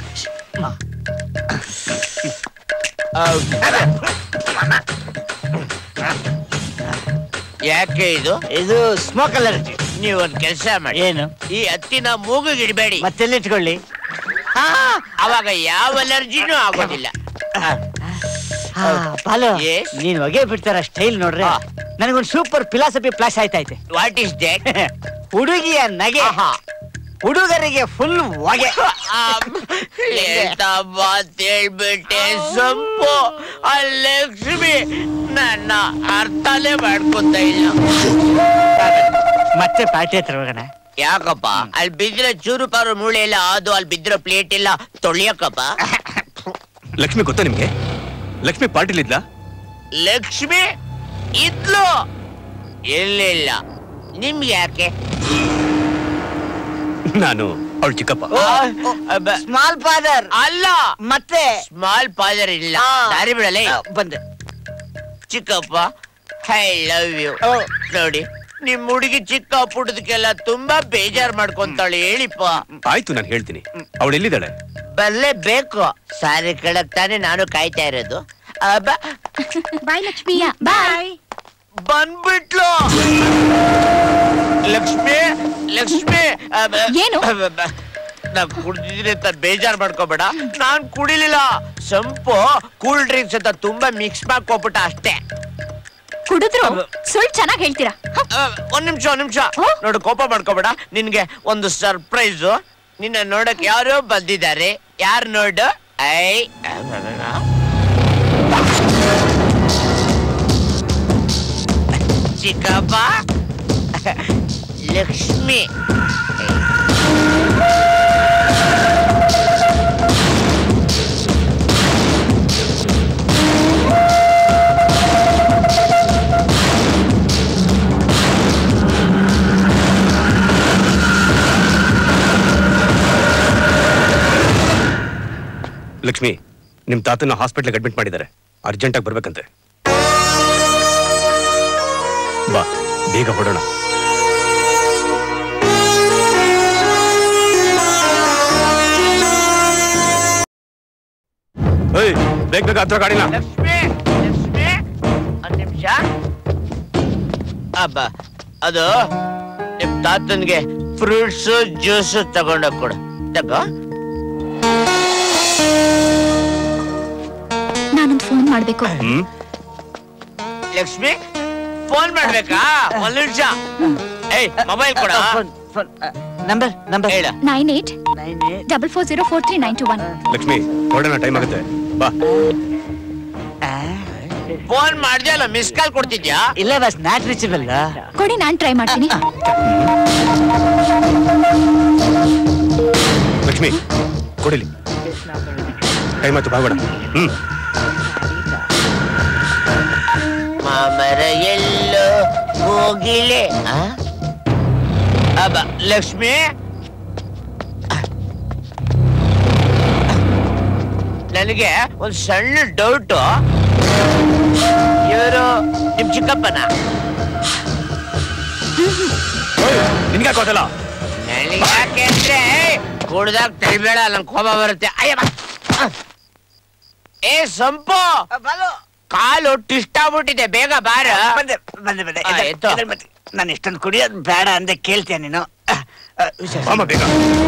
ಯಾಕೆ ಇದು ಇದು ಸ್ಮೋಕ್ ಅಲರ್ಜಿ ನೀವು ಒಂದ್ ಕೆಲಸ ಮಾಡಿ ಏನು ಈ ಹತ್ತಿನ ಮೂಗಿಗೆ ಇಡಬೇಡಿ ಮತ್ತೆಲ್ಲಿಟ್ಕೊಳ್ಳಿ ಅವಾಗ ಯಾವ ಅಲರ್ಜಿನೂ ಆಗೋದಿಲ್ಲ ಬಾಲು ನೀನ್ ಹೊಗೆ ಬಿಡ್ತಾರ ಸ್ಟೈಲ್ ನೋಡ್ರಿ ನನಗೊಂದು ಸೂಪರ್ ಫಿಲಾಸಫಿ ಫ್ಲಾಶ್ ಆಯ್ತೈತೆ ವಾಟ್ ಇಸ್ ದೇಟ್ ಹುಡುಗಿಯ ನಗೆ ಹುಡುಗರಿಗೆ ಫುಲ್ ಹೊಗೆ ಎಂತ ಮಾತ್ ಹೇಳ್ಬಿಟ್ಟೆ ಸಂಪು ಆ ಲಕ್ಷ್ಮಿ ನನ್ನ ಅರ್ಥನೇ ಮಾಡ್ಕೊತ ಇಲ್ಲ ಮತ್ತೆ ಪಾರ್ಟಿ ಹತ್ರ ಹೋಗೋಣ ಯಾಕಪ್ಪ ಅಲ್ಲಿ ಬಿದ್ದಿರೋ ಚೂರು ಪಾರು ಮೂಳೆ ಇಲ್ಲ ಅದು ಅಲ್ಲಿ ಬಿದ್ದಿರೋ ಪ್ಲೇಟ್ ಇಲ್ಲ ತೊಳಿಯಕಪ್ಪ ಲಕ್ಷ್ಮಿ ಗೊತ್ತಾ ನಿಮ್ಗೆ ಲಕ್ಷ್ಮಿ ಪಾಟೀಲ್ ಲಕ್ಷ್ಮಿ ಇದ್ಲು ಎಲ್ಲಿಲ್ಲ ನಿಮ್ಗೆ ಯಾಕೆ ನಾನು ಅವಳು ಚಿಕ್ಕಪ್ಪ ಸ್ಮಾಲ್ ಫಾದರ್ ಅಲ್ಲ ಮತ್ತೆ ಸ್ಮಾಲ್ ಫಾದರ್ ಇಲ್ಲ ದಾರಿ ಬಿಡಲೇ ಬಂದೆ ಚಿಕ್ಕಪ್ಪ ಐ ಲವ್ ಯು ನೋಡಿ ನಿಮ್ ಹುಡುಗಿ ಚಿಕ್ಕ ಪುಟ್ಟದಕ್ಕೆಲ್ಲ ತುಂಬಾ ಬೇಜಾರ್ ಮಾಡ್ಕೊಂತಾಳೆ ಹೇಳಿಪ್ಪ ಆಯ್ತು ನಾನು ಹೇಳ್ತೀನಿ ಅವಳು ಎಲ್ಲಿದ್ದಾಳೆ ಬಲ್ಲೆ ಬೇಕು ಸಾರಿ ಕೇಳಕ್ ತಾನೇ ನಾನು ಕಾಯ್ತಾ ಇರೋದು ಅಬ್ಬ ಬಾಯ್ ಲಕ್ಷ್ಮಿಯ ಬಾಯ್ ಬಂದ್ಬಿಟ್ಲು ಲಕ್ಷ್ಮಿ ಲಕ್ಷ್ಮಿ ಏನು ನಾ ಕುಡ್ದಿದ್ದೀನಿ ಅಂತ ಬೇಜಾರ್ ಮಾಡ್ಕೋಬೇಡ ನಾನ್ ಕುಡಿಲಿಲ್ಲ ಸಂಪು ಕೂಲ್ ಡ್ರಿಂಕ್ಸ್ ಅಂತ ತುಂಬಾ ಮಿಕ್ಸ್ ಮಾಡ್ಕೊಬಿಟ್ಟ ಅಷ್ಟೇ ಕುಡಿದ್ರು ಸುಳ್ಳು ಚೆನ್ನಾಗಿ ಹೇಳ್ತೀರಾ ಆ, ಒಂದ್ ನಿಮಿಷ ಒಂದ್ ನಿಮಿಷ ನೋಡು ಕೋಪ ಮಾಡ್ಕೋಬೇಡ ನಿನ್ಗೆ ಒಂದು ಸರ್ಪ್ರೈಸ್ ನಿನ್ನ ನೋಡಕ್ ಯಾರೋ ಬಂದಿದ್ದಾರೆ ಯಾರು ನೋಡು ಐ ಚಿಕ್ಕಪ್ಪ ಲಕ್ಷ್ಮಿ ಲಕ್ಷ್ಮಿ ನಿಮ್ ತಾತನ ಹಾಸ್ಪಿಟ್ಲಿಗೆ ಅಡ್ಮಿಟ್ ಮಾಡಿದ್ದಾರೆ ಅರ್ಜೆಂಟ್ ಆಗಿ ಬರ್ಬೇಕಂತೆ ಬಾ ಬೇಗ ಹೊಡೋಣ ಏಯ್ ಬೇಗ ಬೇಗ ಹತ್ರ ಗಾಡಿನ ಲಕ್ಷ್ಮಿ ಲಕ್ಷ್ಮಿ ಒಂದ್ ನಿಮಿಷ ಅಬ್ಬ ಅದು ನಿಮ್ ತಾತನ್ಗೆ ಫ್ರೂಟ್ಸ್ ಜ್ಯೂಸ್ ತಗೊಂಡೋಗ್ ಕೊಡು ತಗೋ ನಾನೊಂದು ಫೋನ್ ಮಾಡ್ಬೇಕು ಹ್ಮ್ ಲಕ್ಷ್ಮಿ ಫೋನ್ ಮಾಡ್ಬೇಕಾ ಒಂದ್ ನಿಮಿಷ ಏಯ್ ಮೊಬೈಲ್ ಕೊಡ ನಂಬರ್ ನಂಬರ್ ಹೇಳ nine eight double four zero four three nine two one Lakshmi ಹೊಡೋಣ ಟೈಮ್ ಆಗುತ್ತೆ ಬಾ ಫೋನ್ ಮಾಡ್ದೆ ಅಲ್ಲ ಮಿಸ್ ಕಾಲ್ ಕೊಡ್ತಿದ್ಯಾ ಇಲ್ಲ ಬಸ್ ನಾಟ್ ರೀಚಬಲ್ ಕೊಡಿ ನಾನ್ ಟ್ರೈ ಮಾಡ್ತೀನಿ ಲಕ್ಷ್ಮಿ ಕೊಡಿಲಿ ಟೈಮ್ ಆಯ್ತು ಬಾಗೋಣ ಹ್ಮ್ ಮಾಮರ ಎಲ್ಲೋ ಹೋಗಿಲೆ ಆ? ಅಬ್ಬ ಲಕ್ಷ್ಮಿ ನನಗೆ ಒಂದ್ ಸಣ್ಣ ಡೌಟ್ ಇವರು ನಿಮ್ ಚಿಕ್ಕಪ್ಪನ ನಿನ್ಗೆ ಗೊತ್ತಲ್ಲ ನನಗೆ ಯಾಕೆ ಅಂದ್ರೆ ಕುಡ್ದಾಗ ತಡಿಬೇಡ ನಂಗೆ ಕೋಪ ಬರುತ್ತೆ ಅಯ್ಯ ಬಾ. ಏ ಸಂಪು ಕಾಲು ಟಿಸ್ಟಾಗ್ಬಿಟ್ಟಿದೆ ಬೇಗ ಬಾರ ಬಂದೆ ಬಂದೆ ಬಂದೆ ಆ, ಎದ್ದು, ಎದ್ದು. ಎದ್ದು ಬಂದೆ. ನಾನು ಇಷ್ಟೊಂದು ಕುಡಿಯೋದು ಬೇಡ ಅಂದೆ ಕೇಳ್ತೀಯ ನೀನು ಅಹ್, ಅಹ್, ವಿಶೇಷ. ಬಾಮ ಬೇಗ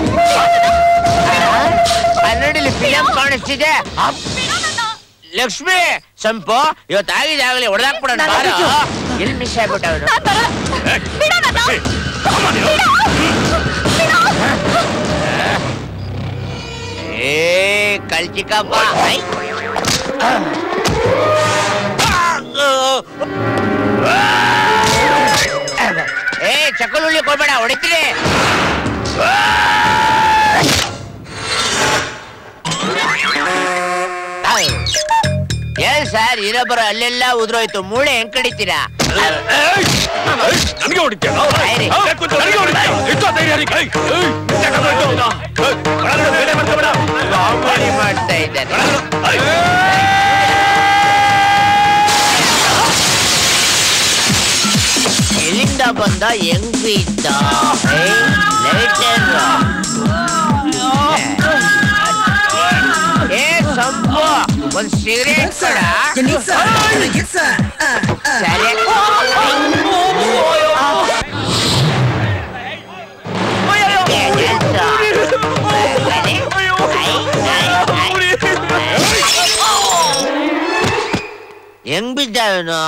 ಕನ್ನಡಿಲಿ ಫಿಲಂ ಕಾಣಿಸ್ತಿದೆ ಅಪ್. ಲಕ್ಷ್ಮಿ ಸಂಪು ಇವತ್ತು ಆಗಿದೆ ಆಗಲಿ ಹೊಡೆದಾಕ್ಬಿಡೋಣ ಬಾರ ಎಲ್ಲಿ ಮಿಸ್ ಆಗ್ಬಿಟ್ಟ ಅವನು ಏ ಕಳ್ಚಿಕಪ್ಪ ಐ. ಏ ಚಕ್ಕಲುಳ್ಳಿ ಕೊಡ್ಬೇಡ ಹೊಡಿತೀನಿ ಏನ್ ಸರ್ ಇನ್ನೊಬ್ಬರು ಅಲ್ಲೆಲ್ಲ ಉದ್ರೋಯ್ತು ಮೂಳೆ ಹೆಂಗ್ ಕಡಿತೀರಾ ನನಗೆ ಹೊಡಿತೀಯ ಆಯ್ರಿ. ಕಾಮಿಡಿ ಮಾಡ್ತಾ ಇದ್ದಾರೆ ಎಲ್ಲಿಂದ ಬಂದ ಹೆಂಗ್ ಬಿದ್ದ ಏ, ಲೈಟರ್. ಏ ಸಂಪು ಒಂದ್ ಸಿಗರೇಟ್ ಕೊಡ ಸರಿ ಹೆಂಗ್ ಬಿದ್ದ ಇವನು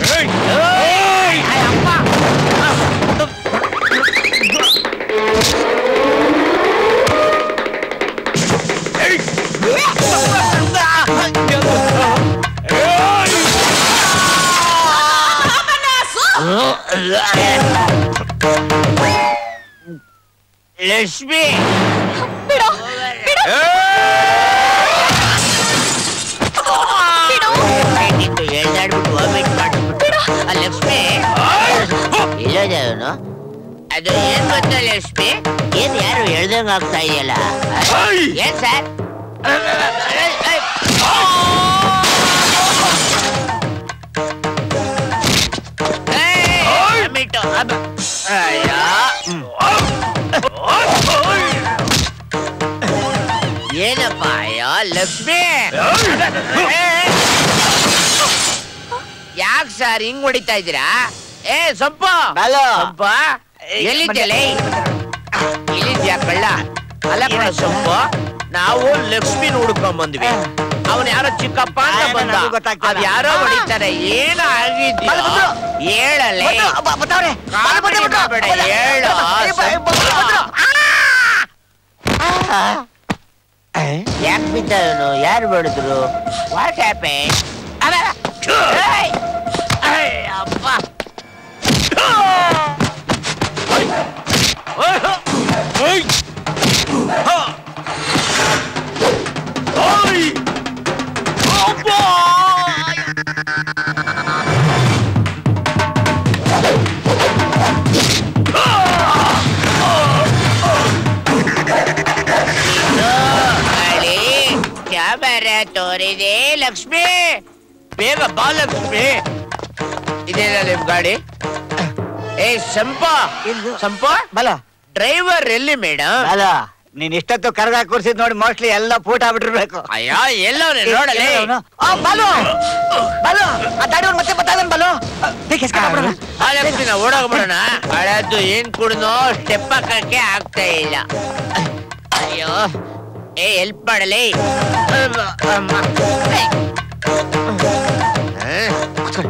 ಲಕ್ಷ್ಮಿ ನಿಂತು ಎಳ್ದಾಡ್ಬಿಟ್ಟು ವಾಮಿಟ್ ಮಾಡ್ಬಿಟ್ಟು ಆ ಲಕ್ಷ್ಮಿ ಇಲ್ಲದೆ ಅವನು ಅದು ಏನ್ ಗೊತ್ತಾ ಲಕ್ಷ್ಮಿ ಏನ್ ಯಾರು ಎಳ್ದಂಗ ಆಗ್ತಾ ಇದೆಯಲ್ಲ ಏನ್ ಸರ್ ವಾಮಿಟ್ಟು ಅಬ್ಬ. ಅಯ್ಯೋ. ಏನಪ್ಪ ಅಯ್ಯೋ ಲಕ್ಷ್ಮಿ ಯಾಕೆ ಸರ್ ಹಿಂಗ್ ಹೊಡಿತಾ ಇದ್ದೀರಾ ಏ ಸೊಪ್ಪ ಸೊಪ್ಪ ಎಲ್ಲಿದ್ಯಲ್ಲ ಇಲ್ಲಿದ್ಯಾ ಕಳ್ಳ ಅಲ್ಲ ಕಣ ಸೊಪ್ಪು ನಾವು ಲಕ್ಷ್ಮಿ ಹುಡ್ಕೊಂಡ್ ಬಂದ್ವಿ ಅವನ್ ಯಾರೋ ಚಿಕ್ಕಪ್ಪ ಅಂತ ಬಂದ ಅದ್ ಯಾರೋ ಹೊಡಿತಾರೆ ಏನೋ ಆಗಿದ್ಯಾ ಹೇಳಲೆ ಕಾಮಿಡಿ ಮಾಡ್ಬೇಡ, ಹೇಳು ಯಾಕೆ ಬಿದ್ದ ಇವನು ಯಾರು ಬೆಳೆದ್ರು ವಾಟ್ ಹ್ಯಾಪೆ ಅಪ್ಪ ಅಳಿ ಕ್ಯಾಮರಾ ತೋರಿದೆ ಲಕ್ಷ್ಮಿ ಬೇಗ ಬಾ ಲಕ್ಷ್ಮಿ ಇದೇನ ನಿಮ್ ಗಾಡಿ ಏ ಸಂಪ ಸಂಪ ಬಲ ಡ್ರೈವರ್ ಎಲ್ಲಿ ಮೇಡಮ್ ಅಲ್ಲ ನೀನ್ ಇಷ್ಟೊತ್ತು ಕರ್ಗ ಕೂರ್ಸಿದ್ ನೋಡಿ ಮೋಸ್ಟ್ಲಿ ಎಲ್ಲ ಫೂಟ್ ಆಗ್ಬಿಟ್ಟಿರ್ಬೇಕು ಅಯ್ಯೋ ಎಲ್ಲವ್ರೆ ನೋಡಲಿ ಬಾಲು ಬಾಲು ಆ ದಾಡಿ ಮತ್ತೆ ಬರ್ತಾನೆ ಬಾಲು ಲಕ್ಷ್ಮಿನ ಓಡೋಗ್ಬಿಡೋಣ ಹಳದ್ದು ಏನ್ ಕುಡ್ದು ಸ್ಟೆಪ್ ಹಾಕಕ್ಕೆ ಆಗ್ತಾ ಇಲ್ಲ ಅಯ್ಯೋ ಏ ಹೆಲ್ಪ್ ಮಾಡಲಿ ಅಮ್ಮ. ಏಯ್. ಹ?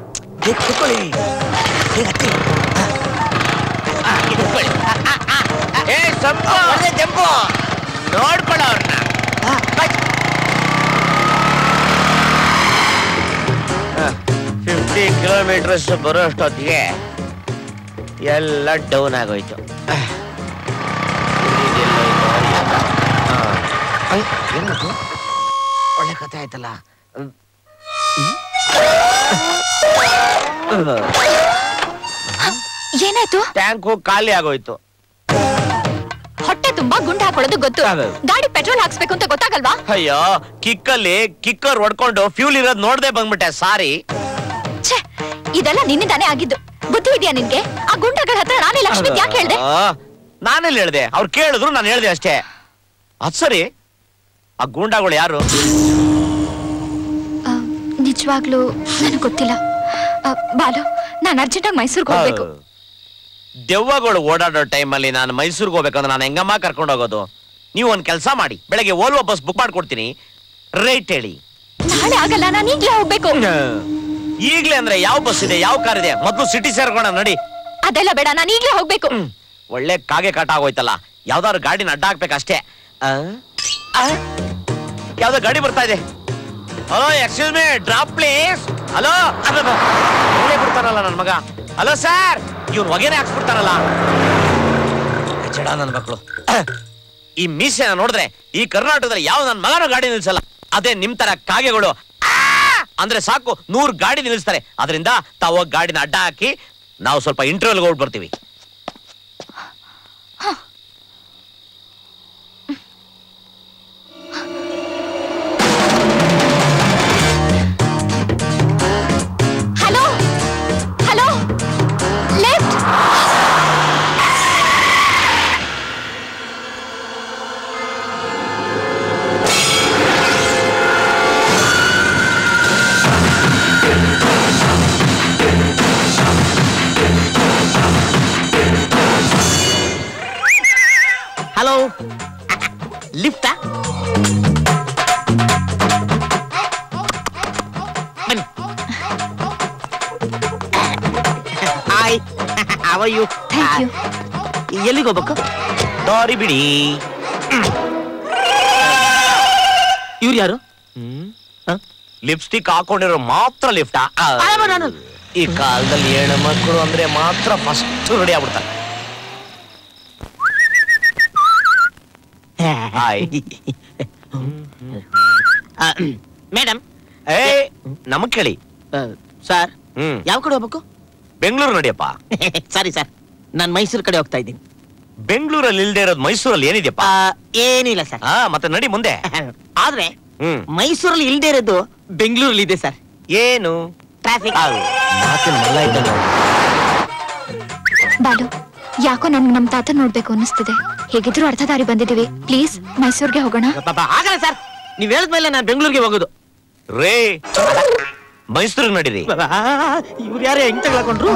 ಆ, ಹಿಡ್ಕೊಳ್ಳಿ. ಆ, ಆ, ಆ, ಆ. ಏ ಸಂಪು ಜಂಪು ನೋಡ್ಕೊಳ್ಳೋ ಅವ್ರನ್ನ ಫಿಫ್ಟಿ ಕಿಲೋಮೀಟರ್ಸ್ ಬರೋ ಅಷ್ಟೊತ್ತಿಗೆ ಎಲ್ಲ ಡೌನ್ ಆಗೋಯ್ತು ಏನದು ಒಳ್ಳೆ ಕಥೆ ಆಯ್ತಲ್ಲ ಏನಾಯ್ತು ಟ್ಯಾಂಕು ಖಾಲಿ ಆಗೋಯ್ತು ಹೊಟ್ಟೆ ತುಂಬಾ ಗುಂಡು ಹಾಕೊಳ್ಳೋದು ಗೊತ್ತು ಗಾಡಿ ಪೆಟ್ರೋಲ್ ಹಾಕ್ಸ್ಬೇಕು ಅಂತ ಗೊತ್ತಾಗಲ್ವಾ ಅಯ್ಯೋ ಕಿಕ್ಕಲ್ಲಿ ಕಿಕ್ಕರ್ ಹೊಡ್ಕೊಂಡು ಫ್ಯೂಲ್ ಇರೋದ್ ನೋಡ್ದೆ ಬಂದ್ಬಿಟ್ಟೆ ಸಾರಿ ಛೇ ಇದೆಲ್ಲ ನಿನ್ನಿಂದಾನೇ ಆಗಿದ್ದು ಬುದ್ಧಿ ಇದೆಯಾ ನಿನ್ಗೆ ಆ ಗುಂಡಗಳ ಹತ್ರ ನಾನೇ ಲಕ್ಷ್ಮಿ ಯಾಕೆ ಹೇಳ್ದೆ ನಾನೆಲ್ಲಿ ಹೇಳ್ದೆ ಅವ್ರು ಕೇಳಿದ್ರು ನಾನು ಹೇಳ್ದೆ ಅಷ್ಟೇ ಅದ್ ಸರಿ ಆ ಗೂಂಡಾಗಳು ಯಾರು ನಿಜವಾಗ್ಲೂ ನನಗೆ ಗೊತ್ತಿಲ್ಲ ಆ, ಬಾಲು ನಾನು ಅರ್ಜೆಂಟಾಗಿ ಮೈಸೂರಿಗೆ ಹೋಗ್ಬೇಕು ದೆವ್ವಗಳು ಓಡಾಡೋ ಟೈಮಲ್ಲಿ ನಾನು ಮೈಸೂರಿಗೆ ಹೋಗ್ಬೇಕಂದ್ರೆ ನಾನು ಹೆಂಗಮ್ಮ ಕರ್ಕೊಂಡು ಹೋಗೋದು ನೀವು ಒಂದ್ ಕೆಲಸ ಮಾಡಿ ಬೆಳಗ್ಗೆ ಓಲ್ವೋ ಬಸ್ ಬುಕ್ ಮಾಡ್ಕೊಡ್ತೀನಿ ರೈಟ್ ಹೇಳಿ ನಾಳೆ ಆಗಲ್ಲ ನಾನು ಈಗ್ಲೇ ಹೋಗ್ಬೇಕು ಈಗ್ಲೇ ಅಂದ್ರೆ ಯಾವ ಬಸ್ ಇದೆ ಯಾವ ಕಾರ್ ಇದೆ ಮೊದ್ಲು ಸಿಟಿ ಸೇರ್ಕೋಣ ನಡಿ ಅದೆಲ್ಲ ಬೇಡ ನಾನು ಈಗ್ಲೇ ಹೋಗ್ಬೇಕು ಒಳ್ಳೆ ಕಾಗೆ ಕಾಟ ಆಗೋಯ್ತಲ್ಲ ಯಾವ್ದಾದ್ರು ಗಾಡಿನ ಅಡ್ಡ ಹಾಕ್ಬೇಕಷ್ಟೇ ಆ? ಯಾವ್ದೋ ಗಾಡಿ ಬರ್ತಾ ಇದೆ hello excuse me drop please hello ಬಿಡ್ತಾರಲ್ಲ ನನ್ನ ಮಗ ಹಲೋ ಸರ್ ಇವ್ನು ಹೊಗೆನೆ ಹಾಕ್ಸ್ಬಿಡ್ತಾರಲ್ಲ ಚಡ ನನ್ನ ಮಕ್ಕಳು ಈ ಮೀಸೆನ ನೋಡಿದ್ರೆ ಈ ಕರ್ನಾಟಕದಲ್ಲಿ ಯಾವ ನನ್ನ ಮಗನೂ ಗಾಡಿ ನಿಲ್ಸಲ್ಲ ಅದೇ ನಿಮ್ ತರ ಕಾಗೆಗಳು ಆ! ಅಂದ್ರೆ ಸಾಕು ನೂರು ಗಾಡಿ ನಿಲ್ಲಿಸ್ತಾರೆ ಅದರಿಂದ ತಾವು ಹೋಗ್ ಗಾಡಿನ ಅಡ್ಡ ಹಾಕಿ ನಾವು ಸ್ವಲ್ಪ ಇಂಟರ್ವ್ಯೂಲ್ ಹೋಗಿ ಬರ್ತೀವಿ ಹಲೋ ಹಲೋ ಲೆಫ್ಟ್ ಹಲೋ ಲಿಫ್ಟಾ ಬನ್ನಿ ಹಾಯ್ ಅವ ಯು ಎಲ್ಲಿಗೆ ಹೋಗ್ಬೇಕು ದಾರಿ ಬಿಡಿ ಇವ್ರು ಯಾರು ಲಿಪ್ಸ್ಟಿಕ್ ಹಾಕೊಂಡಿರೋ ಮಾತ್ರ ಲಿಫ್ಟ್ ಈ ಕಾಲದಲ್ಲಿ ಹೆಣ್ಣು ಮಕ್ಕಳು ಅಂದ್ರೆ ಮಾತ್ರ ಫಸ್ಟ್ ರೆಡಿ ಆಗ್ಬಿಡ್ತಾರೆ ಹಾಯ್ ಮೇಡಮ್ ಏ ನಮಗ್ ಕೇಳಿ ಸರ್ ಹ್ಮ್ ಯಾವ ಕಡೆ ಹೋಗ್ಬೇಕು ಬೆಂಗಳೂರು ನಡಿಯಪ್ಪ ಸಾರಿ ಸರ್ ನಾನು ಮೈಸೂರು ಕಡೆ ಹೋಗ್ತಾ ಇದ್ದೀನಿ ಬೆಂಗಳೂರಲ್ಲಿ ಇಲ್ದೇ ಇರೋದು ಮೈಸೂರಲ್ಲಿ ಏನಿದೆಯಪ್ಪ ಏನಿಲ್ಲ ಸರ್ ಹಾ ಮತ್ತೆ ನಡಿ ಮುಂದೆ ಆದ್ರೆ ಹ್ಮ್ ಮೈಸೂರಲ್ಲಿ ಇಲ್ದೇ ಇರೋದು ಬೆಂಗಳೂರಲ್ಲಿ ಇದೆ ಸರ್ ಏನು ಟ್ರಾಫಿಕ್ ಮಾತಿನ ಮಲ್ಲ ಇದ್ದಂಗೆ ಅವ್ನು. ಬಾಲು ಯಾಕೋ ನನ್ಗೆ ನಮ್ ತಾತ ನೋಡ್ಬೇಕು ಅನ್ನಿಸ್ತಿದೆ ಹೇಗಿದ್ರು ಅರ್ಧ ದಾರಿ ಬಂದಿದೀವಿ ಪ್ಲೀಸ್ ಮೈಸೂರ್ಗೆ ಹೋಗೋಣ ಆಗಲ್ಲ ಸರ್ ನೀವ್ ಹೇಳಿದ್ಮೇಲೆ ನಾನು ಬೆಂಗಳೂರಿಗೆ ಹೋಗೋದು ರೇ ಮೈಸೂರಿಗೆ ನಡೀರಿ ಇವ್ರು ಯಾರು ಹೆಂಗ್ ತಗೊಳ್ಕೊಂಡ್ರು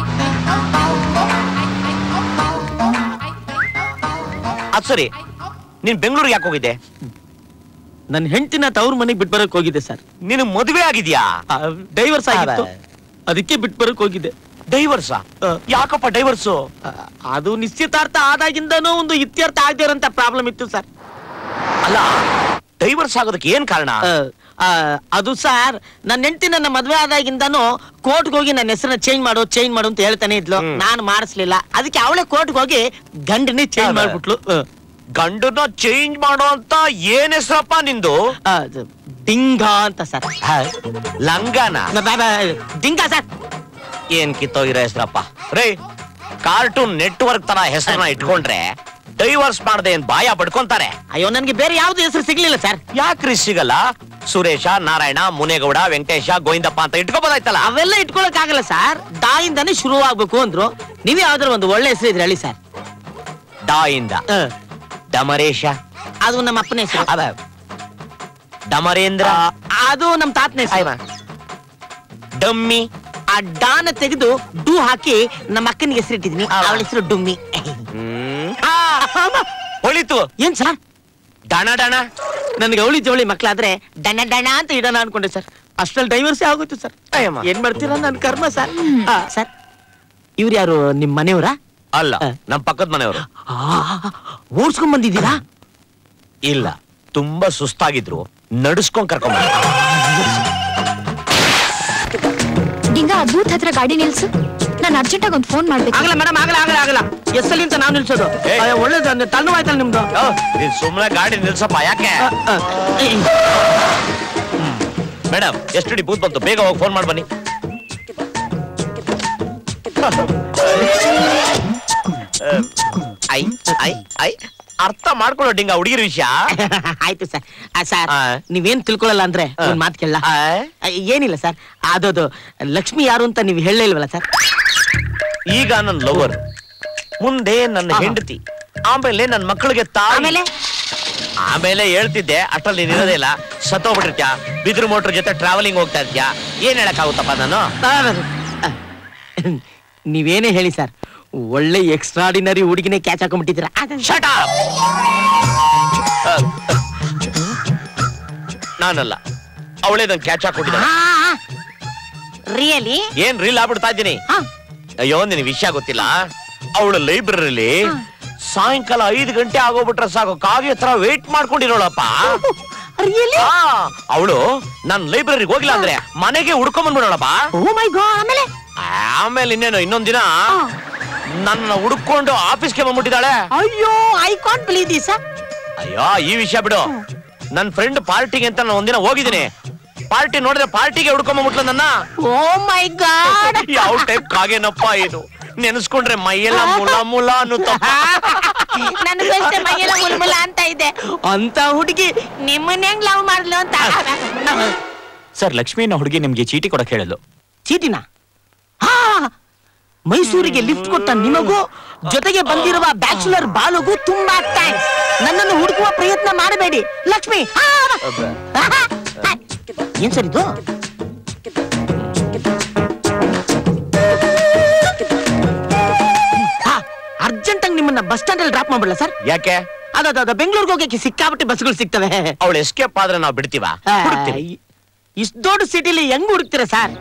ಅದ್ ಸರಿ ನೀನ್ ಬೆಂಗಳೂರಿಗೆ ಯಾಕೆ ಹೋಗಿದ್ದೆ ನನ್ನ ಹೆಂಡತಿನ ತವ್ರ ಮನೆಗೆ ಬಿಟ್ ಬರಕ್ ಹೋಗಿದ್ದೆ ಸರ್ ನೀನು ಮದುವೆ ಆಗಿದ್ಯಾ ಡೈವರ್ಸ್ ಆಗಿತ್ತು ಅದಕ್ಕೆ ಬಿಟ್ ಬರಕ್ ಹೋಗಿದ್ದೆ ಡೈವರ್ಸ ಯಾಕಪ್ಪ ಡೈವರ್ಸು ಅದು ನಿಶ್ಚಿತಾರ್ಥ ಆದಾಗಿಂದನೂ ಒಂದು ಇತ್ಯರ್ಥ ಆಗದೆ ಇರೋಂತ ಪ್ರಾಬ್ಲಮ್ ಇತ್ತು ಸರ್ ಅಲ್ಲ ಡೈವರ್ಸ್ ಆಗೋದಕ್ಕೆ ಏನ್ ಕಾರಣ ಅದು ಸರ್ ನನ್ನ ಹೆಂಡತಿ ನನ್ನ ಮದ್ವೆ ಆದಾಗಿಂದನೂ ಕೋರ್ಟ್ಗೆ ಹೋಗಿ ನನ್ನ ಹೆಸರನ್ನ ಚೇಂಜ್ ಮಾಡು ಚೇಂಜ್ ಮಾಡು ಅಂತ ಹೇಳ್ತಾನೆ ಇದ್ಲು ನಾನು ಮಾಡಿಸ್ಲಿಲ್ಲ ಅದಕ್ಕೆ ಅವಳೇ ಕೋರ್ಟ್ಗೆ ಹೋಗಿ ಗಂಡನೇ ಚೇಂಜ್ ಮಾಡ್ಬಿಟ್ಲು ಗಂಡನ ಚೇಂಜ್ ಮಾಡೋ ಅಂತ ಏನ್ ಹೆಸರಪ್ಪ ನಿಂದು ಡಿಂಗ ಅಂತ ಸರ್ ಲಂಗಾನ ಡಿಂಗ ಸರ್ ಏನ್ ಕಿತ್ತೋಗಿರೋ ಹೆಸರಪ್ಪ ರೇ ಕಾರ್ಟೂನ್ ನೆಟ್ವರ್ಕ್ ತರ ಹೆಸರನ್ನ ಇಟ್ಕೊಂಡ್ರೆ ಡೈವರ್ಸ್ ಮಾಡದೆ ಏನ್ ಬಾಯ ಪಡ್ಕೊಂತಾರೆ ಅಯ್ಯೋ ನನ್ಗೆ ಬೇರೆ ಯಾವ್ದು ಹೆಸರು ಸಿಗ್ಲಿಲ್ಲ ಸರ್ ಯಾಕ್ರಿ ಸಿಗಲ್ಲ ಸುರೇಶ ನಾರಾಯಣ ಮುನೇಗೌಡ ವೆಂಕಟೇಶ ಗೋವಿಂದಪ್ಪ ಅಂತ ಇಟ್ಕೋಬೋದಾಯ್ತಲ್ಲ ಅವೆಲ್ಲ ಇಟ್ಕೊಳಕ್ ಆಗಲ್ಲ ಸರ್ ದಾಯಿಂದಾನೇ ಶುರು ಆಗ್ಬೇಕು ಅಂದ್ರು ನೀವೇ ಯಾವ್ದಾರು ಒಂದು ಒಳ್ಳೆ ಹೆಸರು ಇದ್ರೆ ಹೇಳಿ ಸರ್ ಡಾಯಿಂದ ಡಮರೇಶ ಅದು ನಮ್ಮ ಅಪ್ಪನ ಹೆಸರು ಅದ ಡಮರೇಂದ್ರ ಅದು ನಮ್ಮ ತಾತನ ಹೆಸರು ಡಮ್ಮಿ ಆ ಡಾನ ತೆಗೆದು ಡೂ ಹಾಕಿ ನಮ್ಮ ಅಕ್ಕನಿಗೆ ಹೆಸರಿಟ್ಟಿದೀನಿ ಅವಳ ಹೆಸರು ಡುಮ್ಮಿ ಹೊಳಿತು ಏನ್ ಸರ್ ಡಣ ಡಣ ನನ್ಗೆ ಅವಳಿ ಜವಳಿ ಮಕ್ಳಾದ್ರೆ ಡಣ ಡಣ ಅಂತ ಇಡೋಣ ಅನ್ಕೊಂಡೆ ಸರ್ ಅಷ್ಟ್ರಲ್ಲಿ ಡೈವರ್ಸೇ ಆಗೋಯ್ತು ಸರ್ ಏನ್ ಮಾಡ್ತೀರಾ ನನ್ ಕರ್ಮ ಸರ್ ಆ, ಸರ್ ಇವ್ರು ಯಾರು ನಿಮ್ ಮನೆಯವರಾ ಅಲ್ಲ ನಮ್ ಪಕ್ಕದ ಮನೆಯವರು ಓಡ್ಸ್ಕೊಂಡ್ ಬಂದಿದ್ದೀರಾ ಇಲ್ಲ ತುಂಬಾ ಸುಸ್ತಾಗಿದ್ರು ನಡ್ಸ್ಕೊಂಡ್ ಕರ್ಕೊಂಡ್ ಡಿಂಗ ಆ ಬೂತ್ ಹತ್ರ ಗಾಡಿ ನಿಲ್ಸು ನಾನು ಅರ್ಜೆಂಟಾಗಿ ಒಂದು ಫೋನ್ ಮಾಡ್ಬೇಕು ಆಗಲ್ಲ ಮೇಡಮ್ ಆಗಲ್ಲ ಆಗಲ್ಲ ಆಗಲ್ಲ ಎಸ್ಸಲ್ಲಿ ಅಂತ ನಾವು ನಿಲ್ಸೋದು ಅಯ್ಯೋ, ಒಳ್ಳೇದು ತಣ್ಣವಾಯ್ತಲ್ಲ ನಿಮ್ದು ನೀನ್ ಸುಮ್ನೆ ಗಾಡಿ ನಿಲ್ಸಪ್ಪ ಯಾಕೆ ಮೇಡಮ್ ಎಷ್ಟು ಬೂತ್ ಬಂತು ಬೇಗ ಹೋಗಿ ಫೋನ್ ಮಾಡಿ ಬನ್ನಿ ಐ ಐ ಐ ಅರ್ಥ ಮಾಡ್ಕೊಳ್ಳೋ ಡಿಂಗ ಹುಡುಗಿರ ವಿಷಯ ಆಯ್ತು ಸರ್ ಸರ್ ನೀವೇನ್ ತಿಳ್ಕೊಳ್ಳಲ್ಲ ಅಂದ್ರೆ ಒಂದ್ ಮಾತು ಕೇಳ ಏನಿಲ್ಲ ಸರ್ ಅದದು ಲಕ್ಷ್ಮಿ ಯಾರು ಅಂತ ನೀವು ಹೇಳಲೇ ಇಲ್ವಲ್ಲ ಸರ್ ಈಗ ನನ್ನ ಲವರ್ ಮುಂದೆ ನನ್ನ ಹೆಂಡತಿ ಆಮೇಲೆ ನನ್ನ ಮಕ್ಕಳಿಗೆ ಆಮೇಲೆ ಆಮೇಲೆ ಹೇಳ್ತಿದ್ದೆ ಅಷ್ಟ್ರಲ್ಲಿ ನೀನ್ ಇರೋದೇ ಇಲ್ಲ ಸತ್ತೋಗ್ಬಿಟ್ಟಿರ್ತ್ಯಾ ಬಿದ್ರು ಮೋಟ್ರ್ ಜೊತೆ ಟ್ರಾವೆಲಿಂಗ್ ಹೋಗ್ತಾ ಇರ್ತ್ಯಾ ಏನ್ ಹೇಳಕ್ಕಾಗುತ್ತಪ್ಪ ನಾನು ನೀವೇನೇ ಹೇಳಿ ಸರ್ ಒಳ್ಳೆ ಎಕ್ಸ್ಟ್ರಾಡಿನರಿ ಹುಡುಗಿನೇ ಕ್ಯಾಚ್ ಹಾಕೊಂಡ್ಬಿಟ್ಟಿದ್ದೀರಾ Shut up! ನಾನಲ್ಲ ಅವಳೇ ನನ್ ಕ್ಯಾಚ್ ಹಾಕೊಂಡಿದ್ದಾಳೆ ರಿಯಲಿ ಏನ್ ರೀಲ್ ಆಗ್ಬಿಡ್ತಾ ಇದ್ದೀನಿ ಅಯ್ಯೋ ನಿನ್ ವಿಷಯ ಗೊತ್ತಿಲ್ಲ ಅವಳು ಲೈಬ್ರರಿಲಿ ಸಾಯಂಕಾಲ ಐದು ಗಂಟೆ ಆಗೋಗ್ಬಿಟ್ರೆ ಸಾಕು ಕಾವ್ಯ ಹತ್ರ ವೇಟ್ ಮಾಡ್ಕೊಂಡಿರೋಳಪ್ಪ ಅವಳು ನಾನ್ ಲೈಬ್ರರಿಗೆ ಹೋಗಿಲ್ಲ ಅಂದ್ರೆ ಮನೆಗೆ ಹುಡ್ಕೊಂಬಂದ್ಬಿಡೋಳಪ್ಪ ಆಮೇಲೆ ಆಮೇಲೆ ಇನ್ನೇನು ಇನ್ನೊಂದ್ ದಿನ ನನ್ನ ಹುಡ್ಕೊಂಡು ಆಫೀಸ್ಗೆ ಬಂದ್ಬಿಟ್ಟಿದ್ದಾಳೆ ಅಯ್ಯೋ ಐ ಕಾಂಟ್ ಬಿಲೀವ್ ದಿಸ್ ಅಯ್ಯೋ ಈ ವಿಷಯ ಬಿಡು ನನ್ ಫ್ರೆಂಡ್ ಪಾರ್ಟಿಗೆ ಅಂತ ನಾನು ಒಂದಿನ ಹೋಗಿದ್ದೀನಿ ಪಾರ್ಟಿ ನೋಡಿದ್ರೆ ಪಾರ್ಟಿಗೆ ಹುಡ್ಕೊಂಬಂದ್ಬಿಟ್ಲ ನನ್ನ ಓ ಮೈ ಗಾಡ್ ಯಾವ ಟೈಪ್ ಕಾಗೇನಪ್ಪ ಇದು ನೆನೆಸ್ಕೊಂಡ್ರೆ ಮೈಯೆಲ್ಲ ಮುಲ ಮುಲ ಅನ್ನುತ್ತಪ್ಪ ನನಗೂ ಅಷ್ಟೇ ಮೈಯೆಲ್ಲ ಮುಲ್ಮುಲ ಅಂತ ಇದೆ ಅಂತ ಹುಡುಗಿ ನಿಮ್ಮನ್ನ ಹೆಂಗ್ ಲವ್ ಮಾಡ್ಲು ಅಂತ ಸರ್ ಲಕ್ಷ್ಮೀನ ಹುಡುಗಿ ನಿಮ್ಗೆ ಚೀಟಿ ಕೊಡಕ್ ಹೇಳಿದ್ಲು ಚೀಟಿನ ಹಾ ಮೈಸೂರಿಗೆ ಲಿಫ್ಟ್ ಕೊಟ್ಟ ನಿಮಗೂ ಜೊತೆಗೆ ಬಂದಿರುವ ಬ್ಯಾಚುಲರ್ ಬಾಲುಗೂ ತುಂಬಾ ಥ್ಯಾಂಕ್ಸ್ ನನ್ನನ್ನು ಹುಡುಕುವ ಪ್ರಯತ್ನ ಮಾಡಬೇಡಿ ಲಕ್ಷ್ಮಿ ಹಾ, ಹಾ, ಹಾ. ಏನ್ ಸರ್ ಇದು ಅರ್ಜೆಂಟ್ ಆಗಿ ನಿಮ್ಮನ್ನ ಬಸ್ ಸ್ಟ್ಯಾಂಡ್ ಅಲ್ಲಿ ಡ್ರಾಪ್ ಮಾಡ್ಬಿಡಲ್ಲ ಸರ್ ಯಾಕೆ ಅದ ಬೆಂಗಳೂರಿಗೆ ಹೋಗಕ್ಕೆ ಸಿಕ್ಕಾಪಟ್ಟೆ ಬಸ್ಗಳು ಸಿಗ್ತವೆ ಅವಳು ಎಸ್ಕೇಪ್ ಆದ್ರೆ ನಾವು ಬಿಡ್ತೀವ ಹುಡುಕ್ತೀವಿ ಇಷ್ಟ ದೊಡ್ಡ ಸಿಟಿಲಿ ಹೆಂಗ್ ಹುಡುಕ್ತೀರಾ ಸರ್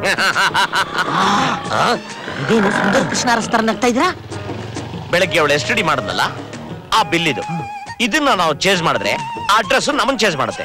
ಇದೇನು ಸುಂದರ ಕೃಷ್ಣ ರಸ್ತಾರ ನಗ್ತಾ ಇದ್ರಾ ಬೆಳಗ್ಗೆ ಅವಳು ಎಸ್ ಡಿ ಮಾಡಿದ್ನಲ್ಲ ಆ ಬಿಲ್ ಇದು ಇದನ್ನ ನಾವು ಚೇಂಜ್ ಮಾಡಿದ್ರೆ ಆ ಅಡ್ರೆಸ್ ನಮ್ಮನ್ ಚೇಂಜ್ ಮಾಡುತ್ತೆ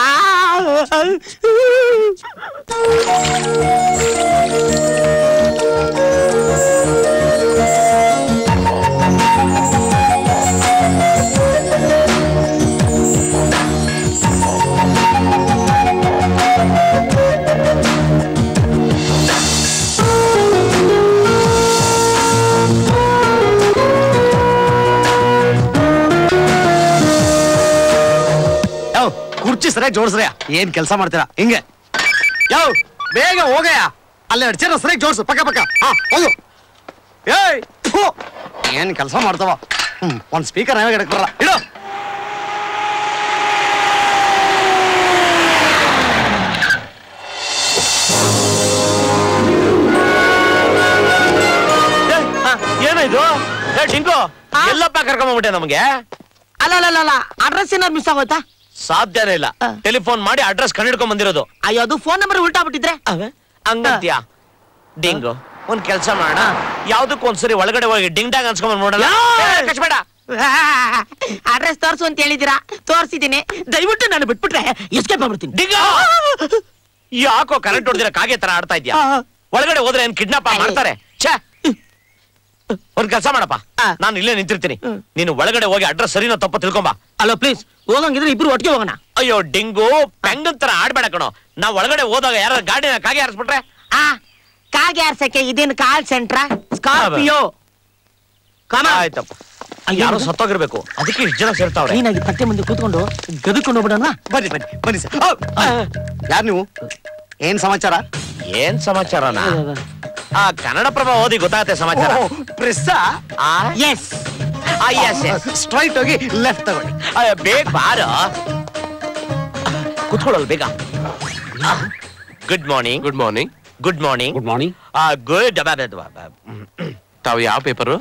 ಯಾವ ಕುರ್ಚಿ ಸರಿಯಾಗಿ ಜೋಡಿಸ್ರಯ್ಯ ಏನ್ ಕೆಲಸ ಮಾಡ್ತೀರಾ ಹಿಂಗೆ ಯಾವ ಬೇಗ ಹೋಗಯ್ಯ ಅಲ್ಲೇ ಎರಡು ಚೇರ ಸರಿಯಾಗಿ ಜೋಡಿಸು ಪಕ್ಕ ಪಕ್ಕ ಹಾ ಹೋಗು ಏಯ್ ಥು. ಏನ್ ಕೆಲಸ ಮಾಡ್ತಾವ ಹ್ಮ್ ಒಂದ್ ಸ್ಪೀಕರ್ ನಾವೇ ಇಡಕ್ ಬರಲ್ಲ ಇಡು ಏನಾಯ್ತು ಏ ಟಿಂಕು ಎಲ್ಲಪ್ಪ ಕರ್ಕೊಂಡ್ಬಿಟ್ಟೆ ನಮಗೆ ಅಲ್ಲ ಅಲ್ಲ ಅಲ್ಲ ಅಡ್ರೆಸ್ ಏನಾದ್ರು ಮಿಸ್ ಆಗೋಯ್ತಾ ಸಾಧ್ಯನೇ ಇಲ್ಲ ಟೆಲಿಫೋನ್ ಮಾಡಿ ಅಡ್ರೆಸ್ ಕಂಡಿಡ್ಕೊಂಡ್ ಬಂದಿರೋದು ಅಯ್ಯೋ ಅದು ಫೋನ್ ನಂಬರ್ ಉಲ್ಟಾ ಬಿಟ್ಟಿದ್ರೆ ಹಂಗಂತ್ಯಾ ಡಿಂಗು ಒಂದ್ ಕೆಲ್ಸ ಮಾಡೋಣ ಯಾವ್ದಕ್ಕೂ ಒಂದ್ಸರಿ ಒಳಗಡೆ ಹೋಗಿ ಡಿಂಗ್ ಡಾಂಗ್ ಅನ್ಸ್ಕೊಂಡ್ ನೋಡೋಣ ಕಚ್ಬೇಡ ಅಡ್ರೆಸ್ ತೋರ್ಸು ಅಂತ ಹೇಳಿದಿರಾ ತೋರ್ಸಿದ್ದೀನಿ ದಯವಿಟ್ಟು ನಾನು ಬಿಟ್ಬಿಟ್ರೆ ಎಸ್ಕೇಪ್ ಆಗ್ಬಿಡ್ತೀನಿ ಡಿಂಗು ಯಾಕೋ ಕರೆಂಟ್ ಹೊಡೆದಿರ ಕಾಗೆ ತರ ಆಡ್ತಾ ಇದ್ಯಾ ಒಳಗಡೆ ಹೋದ್ರೆ ಏನ್ ಕಿಡ್ನಾಪ್ ಮಾಡ್ತಾರೆ ಛೇ ಒಂದ್ ಕೆಲಸ ಮಾಡಪ್ಪ ನಾನು ಇಲ್ಲೇ ನಿಂತಿರ್ತೀನಿ ನೀನು ಒಳಗಡೆ ಹೋಗಿ ಅಡ್ರೆಸ್ ಸರಿನೋ ತಪ್ಪ ತಿಳ್ಕೊಂಬಾ ಅಲ್ಲ ಪ್ಲೀಸ್ ಹೋಗಂಗಿದ್ರೆ ಇಬ್ರು ಒಟ್ಟಿಗೆ ಹೋಗೋಣ ಅಯ್ಯೋ ಡಿಂಗು ಪೆಂಗನ್ ತರ ಆಡ್ಬೇಡ ಕಣೋ ನಾವ್ ಒಳಗಡೆ ಹೋದಾಗ ಯಾರ ಗಾಡಿನ ಕಾಗೆ ಹಾರಿಸ್ಬಿಟ್ರೆ ಆ ಕಾಗೆ ಆರ್ಸಕ್ಕೆ ಇದೇನು ಕಾಲ್ ಸೆಂಟ್ರಾ ಸ್ಕಾರ್ಪಿಯೋ ಆಯ್ತಪ್ಪ ಯಾರೋ ಸತ್ತೋಗಿರ್ಬೇಕು ಅದಕ್ಕೆ ಇಷ್ಟು ಜನ ಸೇರ್ತಾವ್ರೆ ನೀನಾಗಿ ಪತ್ತೆ ಮುಂದೆ ಕೂತ್ಕೊಂಡು ಗದಕೊಂಡು ಹೋಗ್ಬಿಡೋಣ ಬನ್ನಿ ಬನ್ನಿ ಬನ್ನಿ ಸರ್ ಯಾರು ನೀವು ಏನ್ ಸಮಾಚಾರ ಏನ್ ಸಮಾಚಾರನ ಆ ಕನ್ನಡ ಪ್ರಭ ಓದಿ ಗೊತ್ತಾಗತ್ತೆ ಸಮಾಚಾರ press yes yes yes straight ಹೋಗಿ ಲೆಫ್ಟ್ ತಗೊಳ್ಳಿ ಬೇಗ ಬಾರ ಕುತ್ಕೊಳ್ಳಲ್ಲ ಬೇಗ good morning good morning good morning good morning good ತಾವ್ ಯಾವ ಪೇಪರು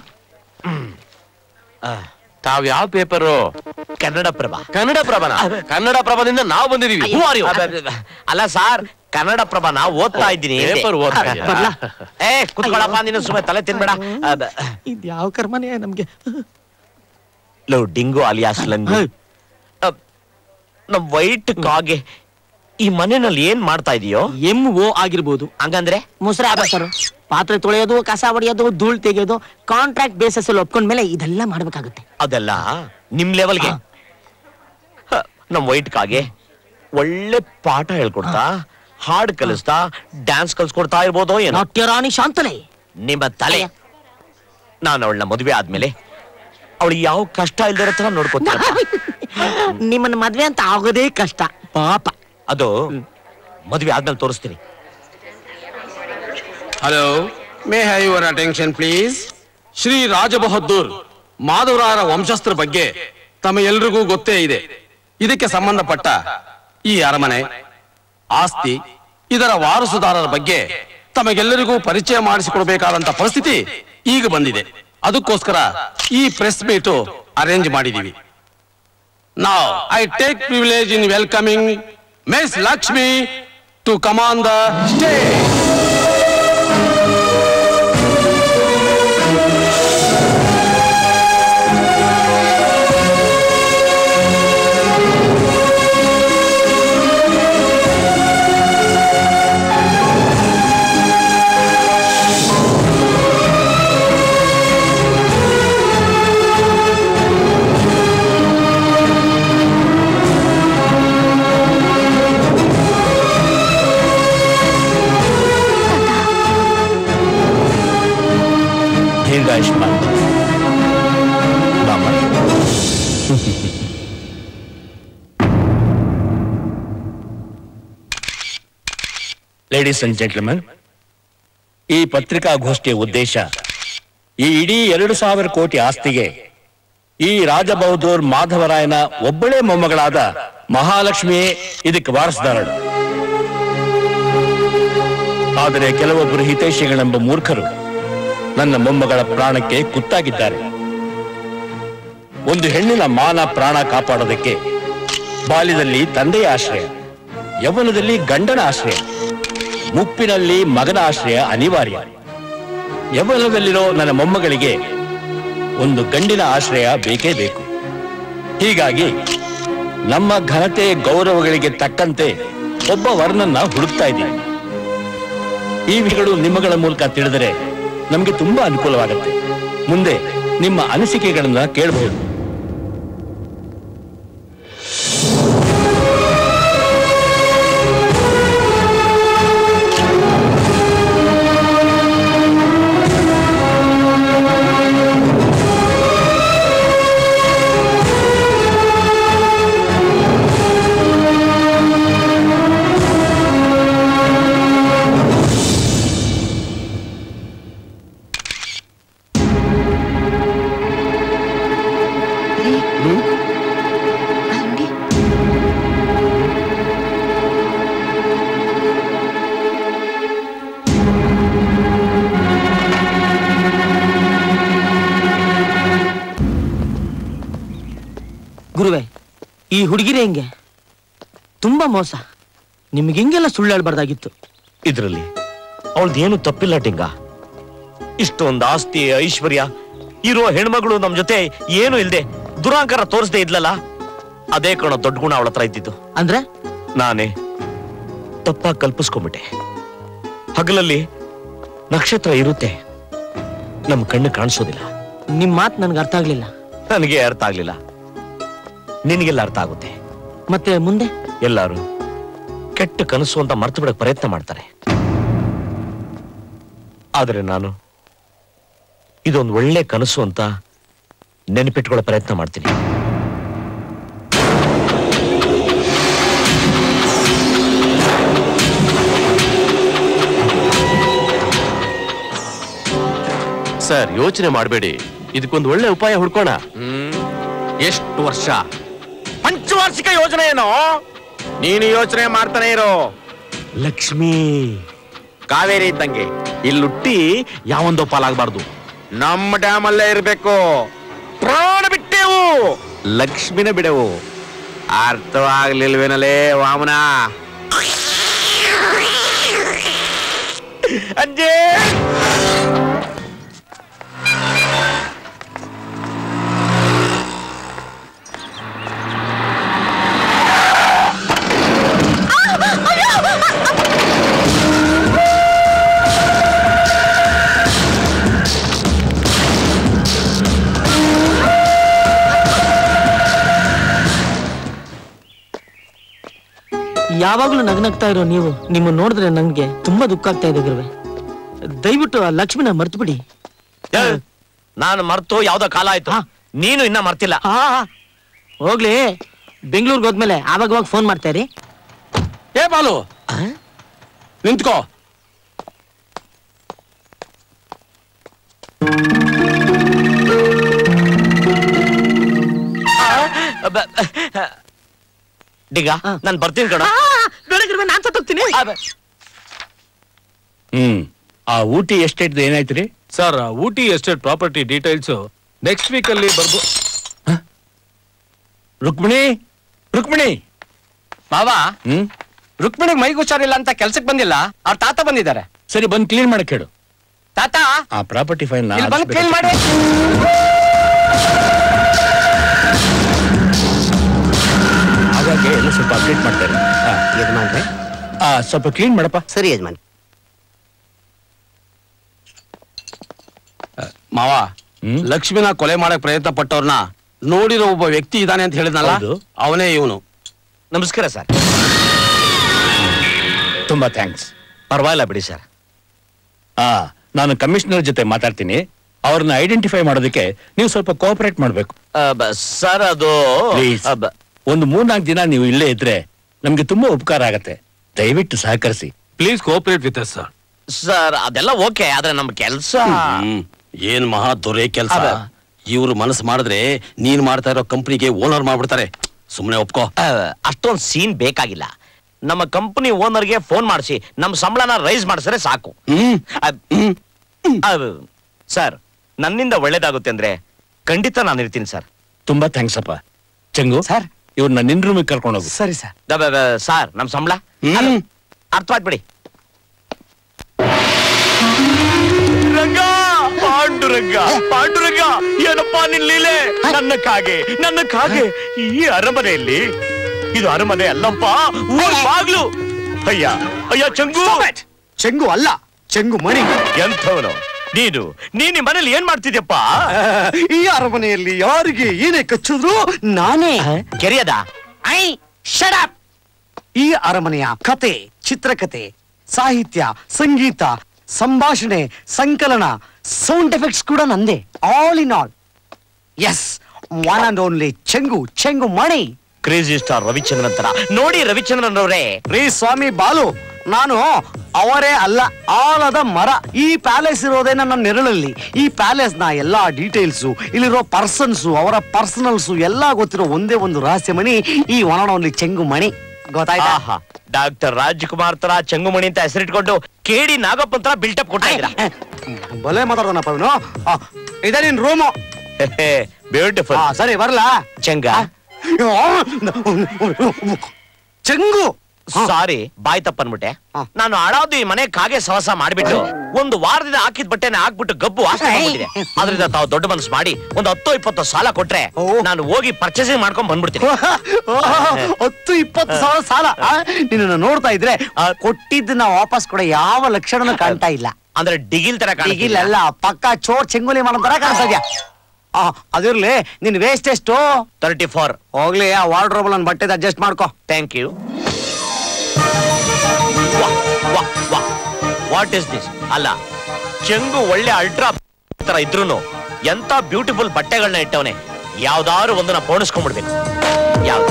ತಾವ್ ಯಾವ ಪೇಪರು ಕನ್ನಡ ಪ್ರಭ ಕನ್ನಡ ಪ್ರಭನ ಕನ್ನಡ ಪ್ರಭದಿಂದ ನಾವು ಬಂದಿದೀವಿ Who are you? ಅಲ್ಲ ಸಾರ್ ಕನ್ನಡ ಪ್ರಭ ನಾ ಓದ್ತಾ ಇದ್ದೀನಿ ಪೇಪರ್ ಓದ್ತಾ ಇದ್ದೀರಾ? ಬರ್ಲಾ? ಏ ಕುತ್ಕೊಳ್ಳಪ್ಪ ನೀನು ಸುಮ್ಮನೆ ತಲೆ ತಿನ್ಬೇಡ ಇದು ಯಾವ ಕರ್ಮನೇ ನಮ್ಗೆ ಲೋ ಡಿಂಗು ಅಲಿಯಾಸ್ ಲಂಗು ಅಹ್, ನಮ್ ವೈಟ್ ಕಾಗೆ ಈ ಮನೆಯಲ್ಲಿ ಏನ್ ಮಾಡ್ತಾ ಇದೀಯೋ ಎಂ ಓ ಆಗಿರ್ಬೋದು ಹಂಗಂದ್ರೆ ಮುಸ್ರೆ ಆಫೀಸರು ಪಾತ್ರೆ ತೊಳೆಯೋದು ಕಸ ಹೊಡೆಯೋದು ಧೂಳ್ ತೆಗೆಯೋದು ಕಾಂಟ್ರಾಕ್ಟ್ ಬೇಸಸ್ ಅಲ್ಲಿ ಒಪ್ಕೊಂಡ್ಮೇಲೆ ಇದೆಲ್ಲ ಮಾಡ್ಬೇಕಾಗುತ್ತೆ ಅದೆಲ್ಲ ನಿಮ್ ಲೆವೆಲ್ಗೆ ಹ, ನಮ್ ವೈಟ್ ಕಾಗೆ ಒಳ್ಳೆ ಪಾಠ ಹೇಳ್ಕೊಡ್ತಾ ಹಾಡ್ ಕಲಿಸ್ತಾ ಡ್ಯಾನ್ಸ್ ಕಲ್ಸ್ಕೊಡ್ತಾ ಇರ್ಬೋದೋ ಏನೋ ನಾಟ್ಯರಾಣಿ ಶಾಂತಲೆ ನಿಮ್ಮ ತಲೆ ನಾನು ಅವಳನ್ನ ಮದುವೆ ಆದ್ಮೇಲೆ ಅವಳು ಯಾವ ಕಷ್ಟ ಇಲ್ದಿರೋ ತರ ನೋಡ್ಕೊತೀನಿ ನಿಮ್ಮನ್ನ ಮದ್ವೆ ಅಂತ ಆಗೋದೇ ಕಷ್ಟ ಪಾಪ ಅದು ಮದುವೆ ಆದ್ಮೇಲೆ ತೋರಿಸ್ತೀನಿ hello may have your attention please Shri Rajabahadur ಮಾಧವರಾಯರ ವಂಶಸ್ಥರ ಬಗ್ಗೆ ತಮ್ಮ ಎಲ್ರಿಗೂ ಗೊತ್ತೇ ಇದೆ ಇದಕ್ಕೆ ಸಂಬಂಧಪಟ್ಟ ಈ ಅರಮನೆ ಆಸ್ತಿ ಇದರ ವಾರಸುದಾರರ ಬಗ್ಗೆ ತಮಗೆಲ್ಲರಿಗೂ ಪರಿಚಯ ಮಾಡಿಸಿಕೊಡ್ಬೇಕಾದಂತ ಪರಿಸ್ಥಿತಿ ಈಗ ಬಂದಿದೆ ಅದಕ್ಕೋಸ್ಕರ ಈ ಪ್ರೆಸ್ ಮೀಟು ಅರೇಂಜ್ ಮಾಡಿದೀವಿ ನಾವು I take privilege in welcoming miss Lakshmi to come on the stage ದೀರ್ಘಾಯುಷ್ಮಾನ್ ಬಾಮ ಲೇಡೀಸ್ ಅಂಡ್ ಜೆಂಟ್ಲ್ಮನ್ ಈ ಪತ್ರಿಕಾಗೋಷ್ಠಿಯ ಉದ್ದೇಶ ಈ ಇಡೀ ಎರಡು ಸಾವಿರ ಕೋಟಿ ಆಸ್ತಿಗೆ ಈ ರಾಜಬಹದ್ದೂರ್ ಮಾಧವರಾಯನ ಒಬ್ಬಳೇ ಮೊಮ್ಮಗಳಾದ ಮಹಾಲಕ್ಷ್ಮಿಯೇ ಇದಕ್ಕೆ ವಾರಸುದಾರಳು ಆದರೆ ಕೆಲವೊಬ್ಬರು ಹಿತೈಷಿಗಳೆಂಬ ಮೂರ್ಖರು ನನ್ನ ಮೊಮ್ಮಗಳ ಪ್ರಾಣಕ್ಕೆ ಕುತ್ತಾಗಿದ್ದಾರೆ ಒಂದು ಹೆಣ್ಣಿನ ಮಾನ ಪ್ರಾಣ ಕಾಪಾಡೋದಕ್ಕೆ ಬಾಲ್ಯದಲ್ಲಿ ತಂದೆಯ ಆಶ್ರಯ ಯೌವನದಲ್ಲಿ ಗಂಡನ ಆಶ್ರಯ ಮುಪ್ಪಿನಲ್ಲಿ ಮಗನ ಆಶ್ರಯ ಅನಿವಾರ್ಯ ಯೌವನದಲ್ಲಿರೋ ನನ್ನ ಮೊಮ್ಮಗಳಿಗೆ ಒಂದು ಗಂಡಿನ ಆಶ್ರಯ ಬೇಕೇ ಬೇಕು ಹೀಗಾಗಿ ನಮ್ಮ ಘನತೆ ಗೌರವಗಳಿಗೆ ತಕ್ಕಂತೆ ಒಬ್ಬ ವರ್ಣನ್ನ ಹುಡುಕ್ತಾ ಇದ್ದೀವಿ ಈ ವಿಷಯಗಳು ನಿಮ್ಮಗಳ ಮೂಲಕ ತಿಳಿದರೆ ನಮಗೆ ತುಂಬಾ ಅನುಕೂಲವಾಗುತ್ತೆ ಮುಂದೆ ನಿಮ್ಮ ಅನಿಸಿಕೆಗಳನ್ನ ಕೇಳಬಹುದು ಗುರುವೆ ಈ ಹುಡುಗಿರೇ ಹಿಂಗೆ ತುಂಬಾ ಮೋಸ ನಿಮ್ಗೆ ಹಿಂಗೆಲ್ಲ ಸುಳ್ಳು ಹೇಳ್ಬಾರ್ದಾಗಿತ್ತು ಇದ್ರಲ್ಲಿ ಅವಳ್ದೇನು ತಪ್ಪಿಲ್ಲ ಟಿಂಗ ಇಷ್ಟೊಂದು ಆಸ್ತಿ ಐಶ್ವರ್ಯ ಇರೋ ಹೆಣ್ಮಗಳು ನಮ್ ಜೊತೆ ಏನು ಇಲ್ದೆ ದುರಾಂಕಾರ ತೋರಿಸದೆ ಇದ್ಲಲ್ಲ ಅದೇ ಕಣೋ ದೊಡ್ಡ ಗುಣ ಅವಳ ಹತ್ರ ಇದ್ದಿದ್ದು ಅಂದ್ರೆ ನಾನೇ ತಪ್ಪಾಗಿ ಕಲ್ಪಿಸ್ಕೊಂಬಿಟ್ಟೆ ಹಗಲಲ್ಲಿ ನಕ್ಷತ್ರ ಇರುತ್ತೆ ನಮ್ ಕಣ್ಣು ಕಾಣಿಸೋದಿಲ್ಲ ನಿಮ್ ಮಾತ್ ನನ್ಗೆ ಅರ್ಥ ಆಗ್ಲಿಲ್ಲ ನನಗೆ ಅರ್ಥ ಆಗ್ಲಿಲ್ಲ ನಿನಗೆಲ್ಲ ಅರ್ಥ ಆಗುತ್ತೆ ಮತ್ತೆ ಮುಂದೆ ಎಲ್ಲಾರು ಕೆಟ್ಟ ಕನಸು ಅಂತ ಮರ್ತು ಬಿಡಕ್ ಪ್ರಯತ್ನ ಮಾಡ್ತಾರೆ ಆದರೆ ನಾನು ಇದೊಂದು ಒಳ್ಳೆ ಕನಸು ಅಂತ ನೆನಪಿಟ್ಕೊಳ್ಳೋ ಪ್ರಯತ್ನ ಮಾಡ್ತೀನಿ ಸರ್ ಯೋಚನೆ ಮಾಡಬೇಡಿ ಇದಕ್ಕೊಂದು ಒಳ್ಳೆ ಉಪಾಯ ಹುಡ್ಕೋಣ ಎಷ್ಟು ವರ್ಷ ಪಂಚವಾರ್ಷಿಕ ಯೋಜನೆ ಏನೋ ನೀನು ಯೋಚನೆ ಮಾಡ್ತಾನೆ ಇರೋ ಲಕ್ಷ್ಮೀ ಕಾವೇರಿ ಇದ್ದಂಗೆ ಇಲ್ಲುಟ್ಟಿ ಯಾವೊಂದೋ ಪಾಲಾಗಬಾರ್ದು ನಮ್ಮ ಡ್ಯಾಮ್ ಅಲ್ಲೇ ಇರ್ಬೇಕು ಪ್ರಾಣ ಬಿಟ್ಟೆವು ಲಕ್ಷ್ಮಿನ ಬಿಡೆವು ಅರ್ಥವಾಗ್ಲಿಲ್ವೇನಲೇ ವಾಮನ ಅಜ್ಜೇ ಯಾವಾಗ್ಲೂ ನಗ್ನಗ್ತಾ ಇರೋ ನೀವು ನಿಮ್ಮ ನೋಡಿದ್ರೆ ನನ್ಗೆ ತುಂಬಾ ದುಃಖ ಆಗ್ತಾ ಇದೆ ಗುರುವೆ ದಯವಿಟ್ಟು ಆ ಲಕ್ಷ್ಮಿನ ಮರ್ತು ಬಿಡಿ ನಾನು ಮರ್ತು ಯಾವ್ದೋ ಕಾಲ ಆಯ್ತು ನೀನು ಇನ್ನ ಮರ್ತಿಲ್ಲ ಹೋಗ್ಲಿ ಬೆಂಗಳೂರಿಗೆ ಹೋದ್ಮೇಲೆ ಆವಾಗವಾಗ ಫೋನ್ ಮಾಡ್ತಾ ಇರಿ ಏ ಬಾಲು ನಿಂತ್ಕೋ ಡಿಗ ನಾನು ಬರ್ತೀನಿ ಕಣ ಬೆಳಗ್ಗೆ ನಾನ್ ಸತ್ತೋಗ್ತೀನಿ ಹ್ಮ್ ಆ ಊಟಿ ಎಸ್ಟೇಟ್ ಏನಾಯ್ತು ರೀ sir Ooty estate property details next week ಅಲ್ಲಿ ಬರ್ಬೋ ರುಕ್ಮಿಣಿ ರುಕ್ಮಿಣಿ ಮಾವಾ ಹ್ಮ್ ರುಕ್ಮಿಣಿಗ್ ಮೈಗೆ ಹುಷಾರಿಲ್ಲ ಅಂತ ಕೆಲ್ಸಕ್ಕೆ ಬಂದಿಲ್ಲ ಅವ್ರ ತಾತ ಬಂದಿದ್ದಾರೆ ಸರಿ ಬಂದ್ ಕ್ಲೀನ್ ಮಾಡಕ್ ಹೇಳು ತಾತ ಆ ಪ್ರಾಪರ್ಟಿ ಫೈಲ್ ಇಲ್ಲಿ ಬಂದು ಕ್ಲೀನ್ ಮಾಡಿ ಹಾಗಾಗಿ ಎಲ್ಲ ಸ್ವಲ್ಪ ಅಪ್ಡೇಟ್ ಮಾಡ್ತಾರೆ ಯಜಮಾನ್ರೆ ಆ ಸ್ವಲ್ಪ ಕ್ಲೀನ್ ಮಾಡಪ್ಪ ಸರಿ ಯಜಮಾನ್ ಮಾವ ಲಕ್ಷ್ಮಿನ ಕೊಲೆ ಮಾಡಕ್ ಪ್ರಯತ್ನ ಪಟ್ಟವ್ರನ್ನ ನೋಡಿರೋ ಒಬ್ಬ ವ್ಯಕ್ತಿ ಇದ್ದಾನೆ ಅಂತ ಹೇಳಿದ್ನಲ್ಲ ಹೌದು. ಅವನೇ ಇವನು ನಮಸ್ಕಾರ ಸರ್ ತುಂಬಾ ಥ್ಯಾಂಕ್ಸ್ ಪರವಾಗಿಲ್ಲ ಬಿಡಿ ಸರ್ ಆ ನಾನು ಕಮಿಷನರ್ ಜೊತೆ ಮಾತಾಡ್ತೀನಿ ಅವ್ರನ್ನ ಐಡೆಂಟಿಫೈ ಮಾಡೋದಕ್ಕೆ ನೀವು ಸ್ವಲ್ಪ ಕೋಆಪರೇಟ್ ಮಾಡ್ಬೇಕು ಸರ್ ಅದು Please. ಒಂದು ಮೂರ್ನಾಲ್ಕು ದಿನ ನೀವು ಇಲ್ಲೇ ಇದ್ರೆ ನಮ್ಗೆ ತುಂಬಾ ಉಪಕಾರ ಆಗತ್ತೆ ದಯವಿಟ್ಟು ಸಹಕರಿಸಿ please cooperate with us sir sir ಅದೆಲ್ಲ ಓಕೆ ಆದ್ರೆ ನಮ್ ಕೆಲ್ಸ ಏನ್ ಮಹಾ ದೊರೆ ಕೆಲ್ಸ ಇವ್ರು ಮನಸ್ಸು ಮಾಡಿದ್ರೆ ನೀನ್ ಮಾಡ್ತಾ ಇರೋ ಕಂಪ್ನಿಗೆ ಓನರ್ ಮಾಡ್ಬಿಡ್ತಾರೆ ಸುಮ್ನೆ ಒಪ್ಕೋ ಅಷ್ಟೊಂದ್ ಸೀನ್ ಬೇಕಾಗಿಲ್ಲ ನಮ್ಮ ಕಂಪನಿ ಓನರ್ಗೆ ಫೋನ್ ಮಾಡಿಸಿ ನಮ್ಮ ಸಂಬಳನ ರೈಸ್ ಮಾಡಿಸಿದ್ರೆ ಸಾಕು ಅದ್- ಅದ್- ಸರ್ ನನ್ನಿಂದ ಒಳ್ಳೇದಾಗುತ್ತೆ ಅಂದ್ರೆ ಖಂಡಿತ ನಾನು ಇರ್ತೀನಿ ಸರ್ ತುಂಬಾ ಥ್ಯಾಂಕ್ಸ್ ಅಪ್ಪ ಚಂಗು ಸರ್ ಇವ್ರನ್ನ ನಿನ್ ರೂಮಿಗೆ ಕರ್ಕೊಂಡು ಹೋಗು ಸರಿ ಸರ್ ಸರ್ ನಮ್ ಸಂಬಳ ಅರ್ಥವಾಯ್ತು ಬಿಡಿ ರಂಗ ಪಾಂಡುರಂಗ ಪಾಂಡುರಂಗ ಏನಪ್ಪಾ ನಿನ್ ಲೀಲೆ ನನ್ನ ಕಾಗೆ ನನ್ನ ಕಾಗೆ ಈ ಅರಮನೆಯಲ್ಲಿ ಇದು ಅರಮನೆ ಅಲ್ಲಪ್ಪ ಊರ್ ಬಾಗ್ಲು ಅಯ್ಯ ಅಯ್ಯ ಚಂಗು ಚೆಂಗು ಅಲ್ಲ ಚೆಂಗು ಮಣಿ ಎಂಥವನು ನೀನು ನೀನ್ ಈ ಮನೇಲಿ ಏನ್ ಮಾಡ್ತಿದ್ಯಪ್ಪ ಈ ಅರಮನೆಯಲ್ಲಿ ಯಾರಿಗೆ ಏನೇ ಕಚ್ಚಿದ್ರು ನಾನೇ ಕೆರಿಯದ ಐ ಶಡಪ್ ಈ ಅರಮನೆಯ ಕತೆ ಚಿತ್ರಕತೆ ಸಾಹಿತ್ಯ ಸಂಗೀತ ಸಂಭಾಷಣೆ ಸಂಕಲನ ಸೌಂಡ್ ಎಫೆಕ್ಟ್ಸ್ ಕೂಡ ನಂದೇ all in all is one and only Chengu Chengu Mani crazy star Ravichandran ತರ ನೋಡಿ ರವಿಚಂದ್ರನ್ ಅವರೇ ರೀ ಸ್ವಾಮಿ ಬಾಲು ನಾನು ಅವರೇ ಅಲ್ಲ ಆಲದ ಮರ ಈ ಪ್ಯಾಲೇಸ್ ಇರೋದೇ ನನ್ನ ನೆರಳಲ್ಲಿ ಈ ಪ್ಯಾಲೇಸ್ ನ ಎಲ್ಲಾ ಡೀಟೇಲ್ಸು ಇಲ್ಲಿರೋ ಪರ್ಸನ್ಸು ಅವರ ಪರ್ಸನಲ್ಸು ಎಲ್ಲಾ ಗೊತ್ತಿರೋ ಒಂದೇ ಒಂದು ರಹಸ್ಯ ಮಣಿ ಈ ಒಣ ಓನ್ಲಿ ಚೆಂಗು ಮಣಿ ಗೊತ್ತಾಯ್ತಾ ಆಹಾ ಡಾಕ್ಟರ್ ರಾಜ್ಕುಮಾರ್ ತರ ಚಂಗುಮಣಿ ಅಂತ ಹೆಸರಿಟ್ಕೊಂಡು ಕೇಡಿ ನಾಗಪ್ಪನ್ ತರ ಬಿಲ್ಟಪ್ ಕೊಡ್ತಾ ಇದ್ರ ಬಲೆ ಮಾತಾಡೋಣಪ್ಪ ಇವನು ಆ, ಇದೆ ನಿನ್ ರೂಮು ಬ್ಯೂಟಿಫುಲ್ ಸರಿ ಬರ್ಲಾ ಚಂಗ ಚೆಂಗು ಸಾರಿ ಬಾಯ್ ತಪ್ಪನ್ಬಿಟ್ಟೆ ನಾನು ಹಾಳಾದ್ದು ಈ ಮನೆ ಕಾಗೆ ಸವಸ ಮಾಡ್ಬಿಟ್ಟು ಒಂದು ವಾರದಿಂದ ಹಾಕಿದ ಬಟ್ಟೆನ ಹಾಕ್ಬಿಟ್ಟು ಗಬ್ಬು ವಾಸನೆ ಮಾಡ್ಬಿಟ್ಟಿದೆ ಅದರಿಂದ ತಾವು ದೊಡ್ಡ ಮನಸ್ಸು ಮಾಡಿ ಒಂದು ಹತ್ತು ಇಪ್ಪತ್ತು ಸಾಲ ಕೊಟ್ರೆ ನಾನು ಹೋಗಿ ಪರ್ಚೇಸಿಂಗ್ ಮಾಡ್ಕೊಂಡ್ ಬಂದ್ಬಿಡ್ತೀನಿ ಹತ್ತು ಇಪ್ಪತ್ತು ಸಾವಿರ ಸಾಲ ಆ? ನಿನ್ನನ್ನು ನೋಡ್ತಾ ಇದ್ರೆ ಕೊಟ್ಟಿದ್ದನ್ನ ವಾಪಸ್ ಕೊಡೋ ಯಾವ ಲಕ್ಷಣನೂ ಕಾಣ್ತಾ ಇಲ್ಲ ಅಂದ್ರೆ ಡಿಗಿಲ್ ತರ ಈಗಿಲ್ಲ ಅಲ್ಲ ಪಕ್ಕ ಚೋರ್ ಚೆಂಗುಲಿ ಮಾಡೋ ತರ ಕಾಣಿಸ್ತಾ ಇದ್ಯಾ ಆ, ಅದಿರ್ಲಿ ನಿನ್ ವೇಸ್ಟ್ ಎಷ್ಟು ತರ್ಟಿ ಫೋರ್ ಹೋಗ್ಲಿ ಆ ವಾರ್ಡ್ರೋಬ್ ನನ್ನ ಬಟ್ಟೆದ ಅಡ್ಜಸ್ಟ್ ಮಾಡ್ಕೋ thank you what is this ಅಲ್ಲ ಚೆಂಗು ಒಳ್ಳೆ ಅಲ್ಟ್ರಾ ತರ ಇದ್ರೂನು ಎಂತ ಬ್ಯೂಟಿಫುಲ್ ಬಟ್ಟೆಗಳನ್ನ ಇಟ್ಟವನೆ ಯಾವ್ದಾದ್ರು ಒಂದನ್ನ ಪೋಣಿಸ್ಕೊಂಡ್ಬಿಡ್ಬೇಕು ಯಾವ್ದು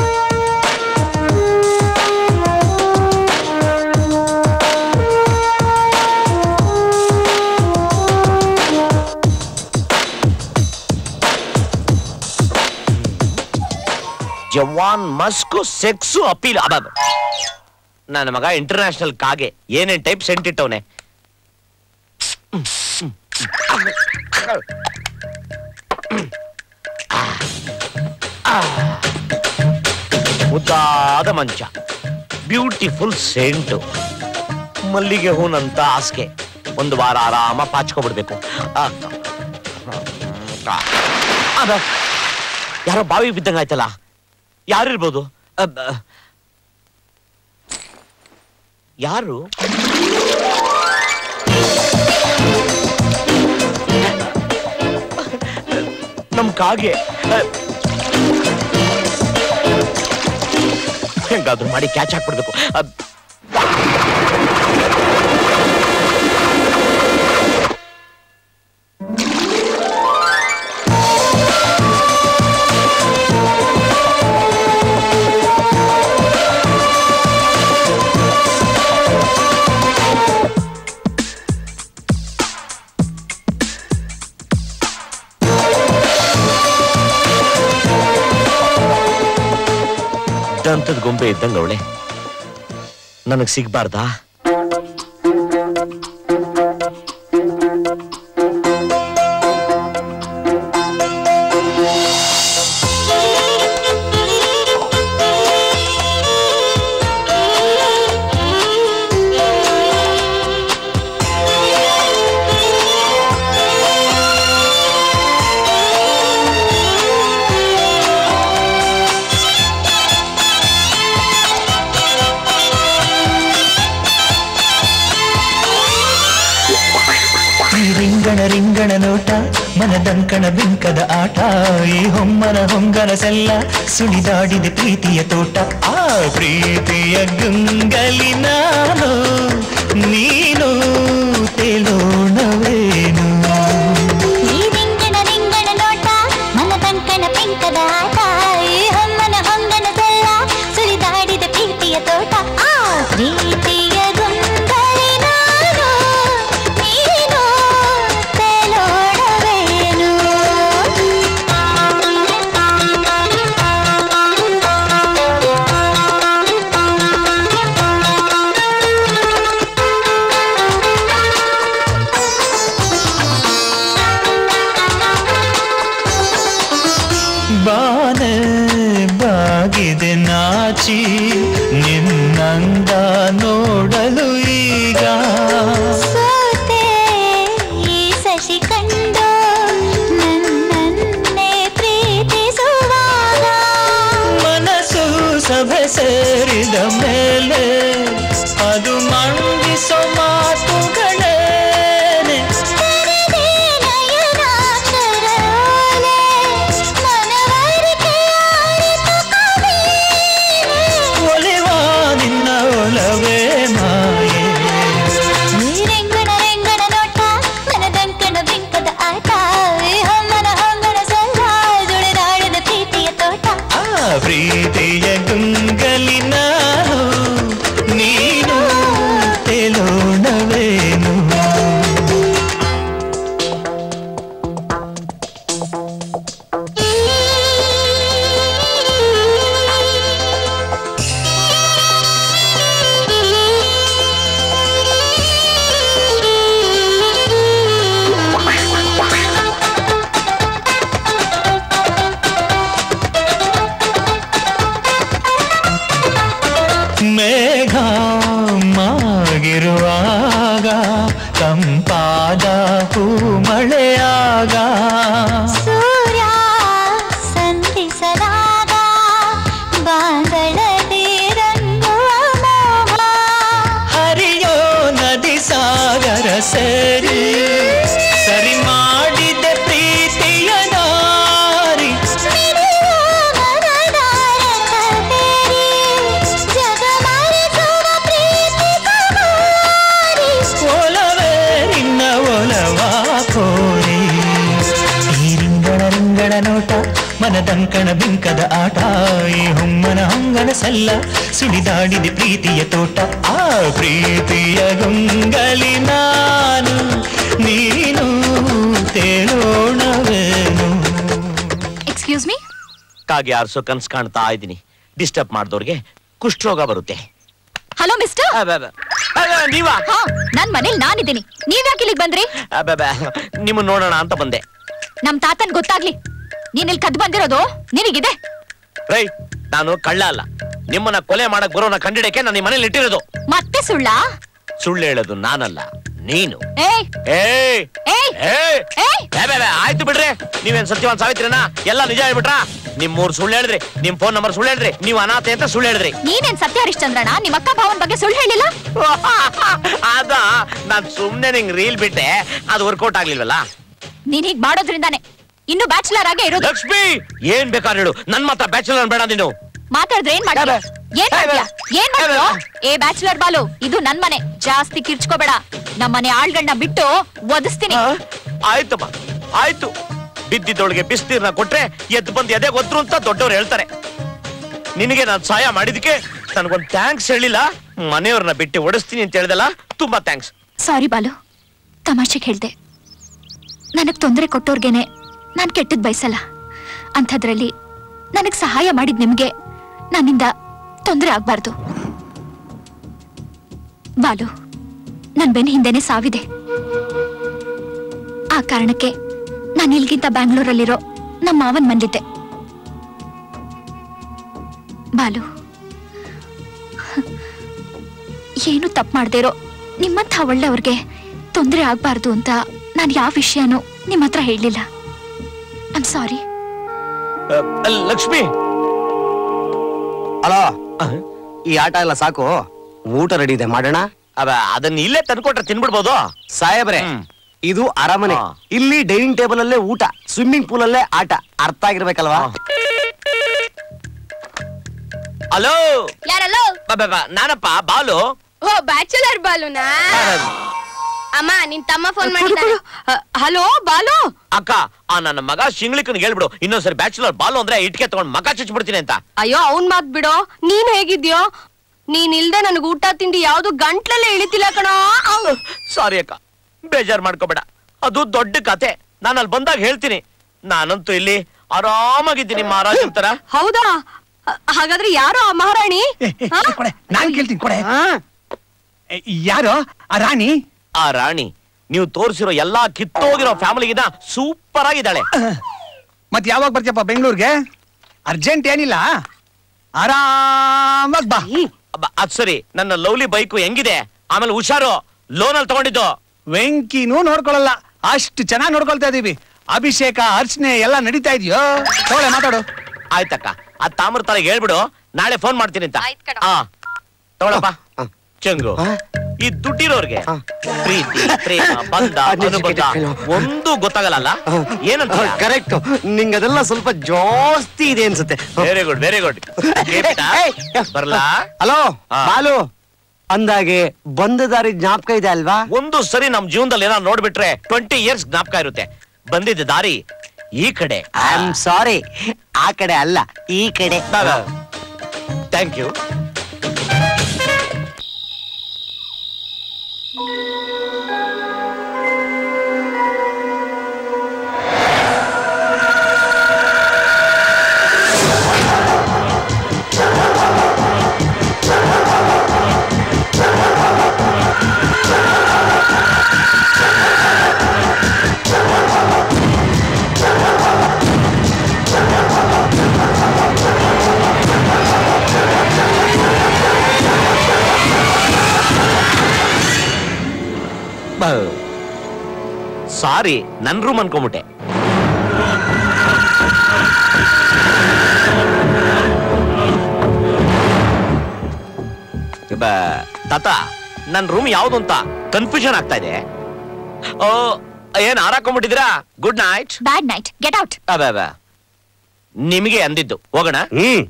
ಜವಾನ್ ಮಸ್ಕು ಸೆಕ್ಸು ಅಪೀಲ್ ಅಬಾಬ್ ನನ್ನ ಮಗ ಇಂಟರ್ನ್ಯಾಷನಲ್ ಕಾಗೆ ಏನೇನ್ ಟೈಪ್ ಸೆಂಟ್ ಇಟ್ಟವನೆ ಉದ್ದಾದ ಮಂಚ ಬ್ಯೂಟಿಫುಲ್ ಸೆಂಟು ಮಲ್ಲಿಗೆ ಹೂನಂತ ಹಾಸಿಗೆ ಒಂದು ವಾರ ಆರಾಮ ಪಾಚ್ಕೊಬಿಡ್ಬೇಕು ಆ, ಆ, ಅದ ಯಾರೋ ಬಾವಿ ಬಿದ್ದಂಗಾಯ್ತಲ್ಲ ಯಾರಿರ್ಬೋದು ಅಬ್ಬ. ಯಾರು ನಮ್ ಕಾಗೆ ಅ, ಹೆಂಗಾದ್ರೂ ಮಾಡಿ ಕ್ಯಾಚ್ ಹಾಕ್ಬಿಡ್ಬೇಕು ಅದ್- ದಂತದ ಗೊಂಬೆ ಇದ್ದಂಗ ಅವಳೆ ನನಗ್ ಸಿಗ್ಬಾರ್ದಾ ಈ ರಿಂಗಣ ರಿಂಗಣ ನೋಟ ಮನದಂಕಣ ಬಿಂಕದ ಆಟ ಈ ಹೊಮ್ಮನ ಹೊಂಗನಸೆಲ್ಲ ಸುಳಿದಾಡಿದೆ ಪ್ರೀತಿಯ ತೋಟ ಆ ಪ್ರೀತಿಯ ಗಂಗಲಿ ನಾನು ನೀನು ತೇಲೋಣವೇನು ಈ ಸೇರಿದ ಮೇಲೆ ಅದು ಮಂಡಿಸೋ ಮಾತುಗಳೇನೆ ಒಲಿವ ನಿನ್ನ ಒಲವೇ ಮಾಯೆ ರೆಂಗಣ ರೆಂಗಣ ನೋಟ ಮನದಂಕಣ ಬಿಂಕದ ಆಟ ಹಮ್ಮನ ಹಮ್ಮನ ಸಂಗ ದುಳಿದಾಡದ ಪ್ರೀತಿಯ ತೋಟ ಆ ಪ್ರೀತಿಯ ಗುಂಗಲಿನ ನೀನು ತೆಲೋಣವೇನು ಮೇಘ ಮಾಗಿರುವಾಗ ತಂಪಾದ ಮಳೆಯಾಗ ಸೂರ್ಯ ಸಂಧಿಸಲಾಗ ಬಾಂಗಳದಿ ರಂಗುವ ಮೋಹ ಹರಿಯೋ ನದಿ ಸಾಗರ ಸೇರಿ ಸರಿ ಮಾಡಿದೆ ಪ್ರೀತಿಯ ನಾರಿ ಒಲವೇ ನಿನ್ನ ಒಲವ ಕೋರಿ ಈ ರಿಂಗಣ ರಿಂಗಣ ನೋಟ ಮನದಂಕಣ ಬಿಂಕದ ಆಟ ಈ ಹುಮ್ಮನ ಹೊಂಗನ ಸಲ್ಲ ಸುಳಿದಾಡಿದೆ ಪ್ರೀತಿಯ ತೋಟ ಆ ಪ್ರೀತಿಯ ಗುಂಗಲಿ ನಾನು ನೀನು ತೇಳೋಣವೇನು ಎಕ್ಸ್ಕ್ಯೂಸ್ ಮೀ ಕಾಗೆ ಆರ್ಸೋ ಕನ್ಸ್ ಕಾಣ್ತಾ ಇದ್ದೀನಿ ಡಿಸ್ಟರ್ಬ್ ಮಾಡಿದವ್ರಿಗೆ ಕುಷ್ಠರೋಗ ಬರುತ್ತೆ ಹಲೋ ಮಿಸ್ಟರ್ ನೀವಾ ಹಾ ನನ್ ಮನೇಲಿ ನಾನಿದ್ದೀನಿ ನೀವ್ ಯಾಕೆ ಇಲ್ಲಿಗೆ ಬಂದ್ರಿ ನಿಮ್ಮ ನೋಡೋಣ ಅಂತ ಬಂದೆ ನಮ್ ತಾತನ್ ಗೊತ್ತಾಗ್ಲಿ ನೀನ್ ಇಲ್ಲಿ ಕದ್ ಬಂದಿರೋದು ನಿನಗಿದೆ ರೈ ನಾನು ಕಳ್ಳ ಅಲ್ಲ ನಿಮ್ಮನ್ನ ಕೊಲೆ ಮಾಡಕ್ ಬರೋನ ಕಂಡಿಡಕ್ಕೆ ನಾನು ನಿಮ್ಮ ಮನೇಲಿ ಇಟ್ಟಿರೋದು ಮತ್ತೆ ಸುಳ್ಳ ಸುಳ್ಳು ಹೇಳೋದು ನಾನಲ್ಲ ನೀನು ಏಯ್ ಏಯ್ ಏಯ್ ಏಯ್ ಏಯ್ ಬೇ, ಬೇ, ಬೇ, ಆಯ್ತು ಬಿಡ್ರಿ ನೀವೇನ್ ಸತ್ಯವಾನ್ ಸಾವಿತ್ರಿನಾ ಎಲ್ಲ ನಿಜ ಹೇಳ್ಬಿಟ್ರಾ ನಿಮ್ ಮೂರ್ ಸುಳ್ಳು ಹೇಳಿದ್ರಿ ನಿಮ್ ಫೋನ್ ನಂಬರ್ ಸುಳ್ಳು ಹೇಳಿದ್ರಿ ನೀವು ಅನಾಥೆ ಅಂತ ಸುಳ್ಳು ಹೇಳಿದ್ರಿ ನೀನೇನ್ ಸತ್ಯ ಹರಿಶ್ಚಂದ್ರನ ನಿಮ್ಮ ಅಕ್ಕ ಭಾವನ್ ಬಗ್ಗೆ ಸುಳ್ಳು ಹೇಳಿಲ್ಲ ಅದ ನಾನ್ ಸುಮ್ನೆ ನಿಂಗ್ ರೀಲ್ ಬಿಟ್ಟೆ ಅದು ವರ್ಕೌಟ್ ಆಗ್ಲಿಲ್ವಲ್ಲ ನೀನ್ ಹೀಗ್ ಮಾಡೋದ್ರಿಂದಾನೆ ಇನ್ನು ಬ್ಯಾಚುಲರ್ ಆಗೇ ಇರೋದು ಲಕ್ಷ್ಮಿ ಏನ್ ಬೇಕಾದ್ರೆ ಹೇಳು ನನ್ ಮಾತ್ರ ಬ್ಯಾಚುಲರ್ ಬೇಡ ನೀನು ಮಾತಾಡಿದ್ರೆ ಏನ್ ಮಾಡ್ತೀಯ ಏನ್ ಮಾಡ್ತೀಯ ಏನ್ ಮಾಡ್ತೀಯೋ ಏ ಬ್ಯಾಚುಲರ್ ಬಾಲು ಇದು ನನ್ ಮನೆ ಜಾಸ್ತಿ ಕಿರ್ಚ್ಕೋಬೇಡ ನಮ್ಮನೆ ಆಳ್ಗಳ್ನ ಬಿಟ್ಟು ಒದಿಸ್ತೀನಿ ಆಯ್ತಮ್ಮ ಆಯ್ತು ಬಿದ್ದಿದ್ದೊಳಗೆ ಬಿಸ್ನೀರ್ನ ಕೊಟ್ರೆ ಎದ್ದು ಬಂದು ಎದೆ ಒದ್ರು ಅಂತ ದೊಡ್ಡವ್ರು ಹೇಳ್ತಾರೆ ನಿನಗೆ ನಾನು ಸಹಾಯ ಮಾಡಿದಕ್ಕೆ ನನಗೊಂದು ಥ್ಯಾಂಕ್ಸ್ ಹೇಳಿಲ್ಲ ಮನೆಯವ್ರನ್ನ ಬಿಟ್ಟು ಓಡಿಸ್ತೀನಿ ಅಂತ ಹೇಳ್ದಲ್ಲ ತುಂಬಾ ಥ್ಯಾಂಕ್ಸ್ ಸಾರಿ ಬಾಲು ತಮಾಷೆಗೆ ಹೇಳ್ದೆ ನನಗ್ ತೊಂದರೆ ಕೊಟ್ಟೋರ್ಗೆನೆ ನಾನ್ ಕೆಟ್ಟದ್ ಬಯಸಲ್ಲ ಅಂಥದ್ರಲ್ಲಿ ನನಗ್ ಸಹಾಯ ಮಾಡಿದ್ ನಿಮ್ಗೆ ನನ್ನಿಂದ ತೊಂದರೆ ಆಗ್ಬಾರ್ದು ಬಾಲು ನನ್ ಬೆನ್ ಹಿಂದೆನೆ ಸಾವಿದೆ ಆ ಕಾರಣಕ್ಕೆ ನಾನು ಇಲ್ಗಿಂತ ಬ್ಯಾಂಗ್ಳೂರಲ್ಲಿರೋ ನಮ್ಮ ಮಾವನ್ ಮನ್ಲಿದ್ದೆ ಬಾಲು ಏನು ತಪ್ಪು ಮಾಡ್ದೇರೋ ನಿಮ್ಮಂಥ ಒಳ್ಳೆಯವ್ರಿಗೆ ತೊಂದರೆ ಆಗ್ಬಾರ್ದು ಅಂತ ನಾನು ಯಾವ ವಿಷಯನೂ ನಿಮ್ಮ ಹತ್ರ ಹೇಳಲಿಲ್ಲ ಐಮ್ ಸಾರಿ ಲಕ್ಷ್ಮಿ ಹಲೋ ಈ ಆಟ ಎಲ್ಲ ಸಾಕು ಊಟ ರೆಡಿ ಇದೆ ಮಾಡೋಣ ಅದನ್ನ ಇಲ್ಲೇ ತಂದ್ಕೊಟ್ರೆ ತಿನ್ಬಿಡ್ಬೋದು ಸಾಹೇಬ್ರೆ ಇದು ಅರಮನೆ ಇಲ್ಲಿ ಡೈನಿಂಗ್ ಟೇಬಲ್ ಅಲ್ಲೇ ಊಟ ಸ್ವಿಮ್ಮಿಂಗ್ ಪೂಲ್ ಅಲ್ಲೇ ಆಟ ಅರ್ಥ ಆಗಿರ್ಬೇಕಲ್ವಾ ಹಲೋ ಯಾರಲ್ಲೋ ನಾನಪ್ಪ ಬಾಲು ಓ ಬ್ಯಾಚುಲರ್ ಬಾಲುನಾ ಅಮ್ಮ ನಿನ್ ತಮ್ಮ ಫೋನ್ ಮಾಡಿದ್ದಾನೆ ಹಲೋ ಬಾಲು ಅಕ್ಕ ಆ ನನ್ನ ಮಗ ಶಿಂಗ್ಲಿಕನ್ ಹೇಳ್ಬಿಡು ಇನ್ನೊಂದ್ಸರಿ ಬ್ಯಾಚುಲರ್ ಬಾಲು ಅಂದ್ರೆ ಇಟ್ಕೆ ತಗೊಂಡ್ ಮಗ ಚುಚ್ಬಿಡ್ತೀನಿ ಅಂತ ಅಯ್ಯೋ ಅವ್ನ್ ಮಾತ್ ಬಿಡೋ ನೀನ್ ಹೇಗಿದ್ಯೋ ನೀನ್ ಇಲ್ದೆ ನನಗ್ ಊಟ ತಿಂಡಿ ಯಾವ್ದು ಗಂಟ್ಲಲ್ಲೇ ಇಳಿತಿಲ್ಲ ಕಣೋ ಸಾರಿ ಅಕ್ಕ ಬೇಜಾರ್ ಮಾಡ್ಕೋಬೇಡ ಅದು ದೊಡ್ಡ ಕತೆ ನಾನು ಅಲ್ಲಿ ಬಂದಾಗ ಹೇಳ್ತೀನಿ ನಾನಂತೂ ಇಲ್ಲಿ ಆರಾಮಾಗಿದ್ದೀನಿ ಮಹಾರಾಜ್ ತರ ಹೌದಾ ಹ- ಹಾಗಾದ್ರೆ ಯಾರೋ ಆ ಮಹಾರಾಣಿ ಹಾ? ನಾನ್ ಕೇಳ್ತೀನಿ ಕೊಡೆ ಎ, ಯಾರು ಆ ರಾಣಿ ಆ ರಾಣಿ ನೀವು ತೋರಿಸಿರೋ ಎಲ್ಲಾ ಕಿತ್ತೋಗಿರೋ ಫ್ಯಾಮಿಲಿಗಿನ ಸೂಪರ್ ಆಗಿದ್ದಾಳೆ ಮತ್ ಯಾವಾಗ ಬರ್ತೀಯಪ್ಪ ಬೆಂಗಳೂರಿಗೆ ಅರ್ಜೆಂಟ್ ಏನಿಲ್ಲ ಆರಾಮಾಗ್ ಬಾ ಅಬ್ಬ, ಅದ್ ಸರಿ ನನ್ನ ಲವ್ಲಿ ಬೈಕು ಹೆಂಗಿದೆ ಆಮೇಲೆ ಹುಷಾರು ಲೋನಲ್ಲಿ ತಗೊಂಡಿದ್ದು ವೆಂಕಿನೂ ನೋಡ್ಕೊಳಲ್ಲ ಅಷ್ಟು ಚೆನ್ನಾಗಿ ನೋಡ್ಕೊಳ್ತಾ ಇದೀವಿ ಅಭಿಷೇಕ ಅರ್ಚನೆ ಎಲ್ಲ ನಡೀತಾ ಇದೆಯೋ ತಗೊಳ್ಳೆ ಮಾತಾಡು ಆಯ್ತಕ್ಕ ಆ ತಾಮ್ರ ತರ ಹೇಳ್ಬಿಡು ನಾಳೆ ಫೋನ್ ಮಾಡ್ತೀನಿ ಅಂತ ಹಾ ತಗೊಳಪ್ಪ ಚಂಗು ಈ ದುಡ್ಡಿರೋರ್ಗೆ ಪ್ರೀತಿ ಪ್ರೇಮ ಬಂಧ ಅನುಬಂಧ ಒಂದು ಗೊತ್ತಾಗಲ್ಲ ಏನಂತ ಕರೆಕ್ಟ್ ನಿಂಗೆ ಅದೆಲ್ಲ ಸ್ವಲ್ಪ ಜಾಸ್ತಿ ಇದೆ ಅನ್ಸುತ್ತೆ ವೆರಿ ಗುಡ್ ವೆರಿ ಗುಡ್ ಬರ್ಲಾ ಹಲೋ ಬಾಲು ಅಂದಾಗೆ ಬಂದ ದಾರಿ ಜ್ಞಾಪಕ ಇದೆ ಅಲ್ವಾ ಒಂದು ಸರಿ ನಮ್ ಜೀವನದಲ್ಲಿ ಏನಾದ್ರು ನೋಡ್ಬಿಟ್ರೆ ಟ್ವೆಂಟಿ ಇಯರ್ಸ್ ಜ್ಞಾಪಕ ಇರುತ್ತೆ ಬಂದಿದ್ದ ದಾರಿ ಈ ಕಡೆ ಐ ಆಮ್ ಸಾರಿ ಆ ಕಡೆ ಅಲ್ಲ ಈ ಕಡೆ ಥ್ಯಾಂಕ್ ಯು ಸಾರಿ ನನ್ ರೂಮ್ ಅನ್ಕೊಂಬಿಟ್ಟೆ ಬ- ತಾತ ನನ್ ರೂಮ್ ಯಾವ್ದು ಅಂತ ಕನ್ಫ್ಯೂಷನ್ ಆಗ್ತಾ ಇದೆ ಓ ಏನ್ ಹಾರಾಕೊಂಡ್ಬಿಟ್ಟಿದ್ದೀರಾ good night bad night get out ಅಬ ಅಬ. ನಿಮಗೆ ಅಂದಿದ್ದು ಹೋಗೋಣ ಹ್ಮ್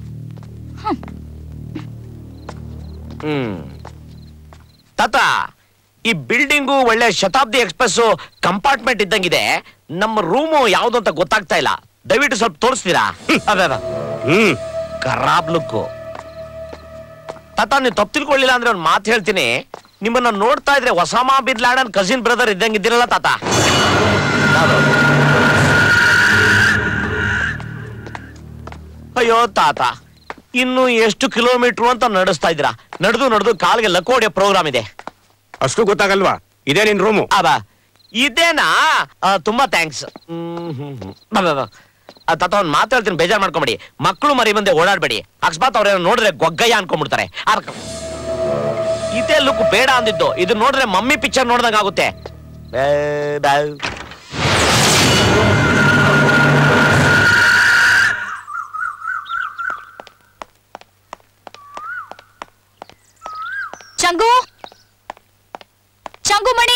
ಹ್ಮ್ ತಾತ ಈ ಬಿಲ್ಡಿಂಗು ಒಳ್ಳೆ ಶತಾಬ್ದಿ ಎಕ್ಸ್ಪ್ರೆಸ್ ಕಂಪಾರ್ಟ್ಮೆಂಟ್ ಇದ್ದಂಗಿದೆ ನಮ್ಮ ರೂಮು ಯಾವ್ದು ಅಂತ ಗೊತ್ತಾಗ್ತಾ ಇಲ್ಲ ದಯವಿಟ್ಟು ಸ್ವಲ್ಪ ತೋರಿಸ್ತೀರಾ ಹ್ಮ್ ಖರಾಬ್ ಲುಕ್ಕು ತಾತ ನೀವು ತಪ್ಪು ತಿಳ್ಕೊಳ್ಳಿಲ್ಲ ಅಂದ್ರೆ ಒಂದು ಮಾತು ಹೇಳ್ತೀನಿ ನಿಮ್ಮನ್ನ ನೋಡ್ತಾ ಇದ್ರೆ Osama bin Laden cousin brother ಇದ್ದಂಗೆ ಇದ್ದೀರಲ್ಲ ತಾತ ಅಯ್ಯೋ ತಾತ ಇನ್ನು ಎಷ್ಟು ಕಿಲೋಮೀಟರ್ ಅಂತ ನಡೆಸ್ತಾ ಇದ್ದೀರಾ ನಡೆದು ನಡೆದು ಕಾಲಿಗೆ ಲಕೋಡಿಯ ಪ್ರೋಗ್ರಾಮ್ ಇದೆ ಅಷ್ಟು ಗೊತ್ತಾಗಲ್ವಾ ಇದೇ ನಿನ್ ರೂಮು ಅಬಾ ಇದೇನಾ ಆ, ತುಂಬಾ ಥ್ಯಾಂಕ್ಸ್ ತಾತ ಒಂದ್ ಮಾತು ಹೇಳ್ತೀನಿ ಬೇಜಾರ್ ಮಾಡ್ಕೊಂಬೇಡಿ ಮಕ್ಕಳು ಮರಿ ಬಂದೆ ಓಡಾಡ್ಬೇಡಿ ಅಕಸ್ಮಾತ್ ಅವ್ರೇನೋ ನೋಡಿದ್ರೆ ಗೊಗ್ಗಯ್ಯ ಅನ್ಕೊಂಡ್ಬಿಡ್ತಾರೆ ಆರ್- ಇದೇ ಲುಕ್ ಬೇಡ ಅಂದಿದ್ದು ಇದು ನೋಡಿದ್ರೆ ಮಮ್ಮಿ ಪಿಕ್ಚರ್ ನೋಡ್ದಂಗ ಆಗುತ್ತೆ ಬೇ, ಬೇ. ಚಂಗು ಚಂಗು ಮಣಿ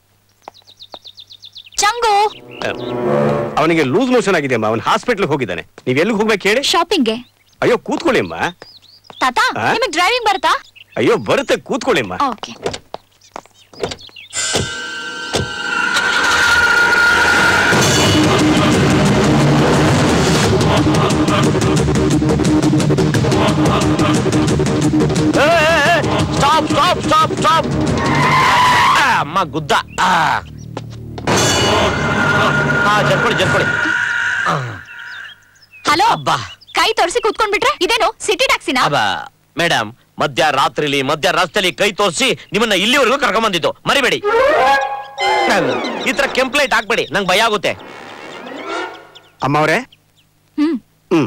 ಚಂಗು ಅವನಿಗೆ ಲೂಸ್ ಮೋಷನ್ ಆಗಿದೆ ಅಮ್ಮ ಅವನ್ ಹಾಸ್ಪಿಟ್ಲ್ ಹೋಗಿದ್ದಾನೆ ನೀವ್ ಎಲ್ಲಿಗೆ ಹೋಗ್ಬೇಕು ಹೇಳಿ ಶಾಪಿಂಗ್ಗೆ ಅಯ್ಯೋ ಕೂತ್ಕೊಳ್ಳಿ ಅಮ್ಮ ತಾತ ಆ? ನಿಮಗ್ ಡ್ರೈವಿಂಗ್ ಬರುತ್ತಾ ಅಯ್ಯೋ ಬರುತ್ತೆ ಕೂತ್ಕೊಳ್ಳಿ ಅಮ್ಮ okay stop stop stop stop ಅಮ್ಮ ಗುದ್ದ ಆ. ಆ, ಜರ್ಕೊಳ್ಳಿ ಜರ್ಕೊಳ್ಳಿ ಹಲೋ ಕೈ ತೋರಿಸಿ ಕೂತ್ಕೊಂಡ್ಬಿಟ್ರೆ ಇದೇನು ಸಿಟಿ ಟ್ಯಾಕ್ಸಿನಾ ಅಬ್ಬ ಮೇಡಮ್ ಮಧ್ಯ ರಾತ್ರಿಲಿ ಮಧ್ಯ ರಸ್ತೆಲಿ ಕೈ ತೋರಿಸಿ ನಿಮ್ಮನ್ನ ಇಲ್ಲಿವರೆಗೂ ಕರ್ಕೊಂಡ್ ಬಂದಿದ್ದು ಮರಿಬೇಡಿ ಈ ತರ ಕೆಂಪ್ಲೇಟ್ ಹಾಕ್ಬೇಡಿ ನಂಗೆ ಭಯ ಆಗುತ್ತೆ ಅಮ್ಮ ಅವರೇ ಹ್ಮ್ ಹ್ಮ್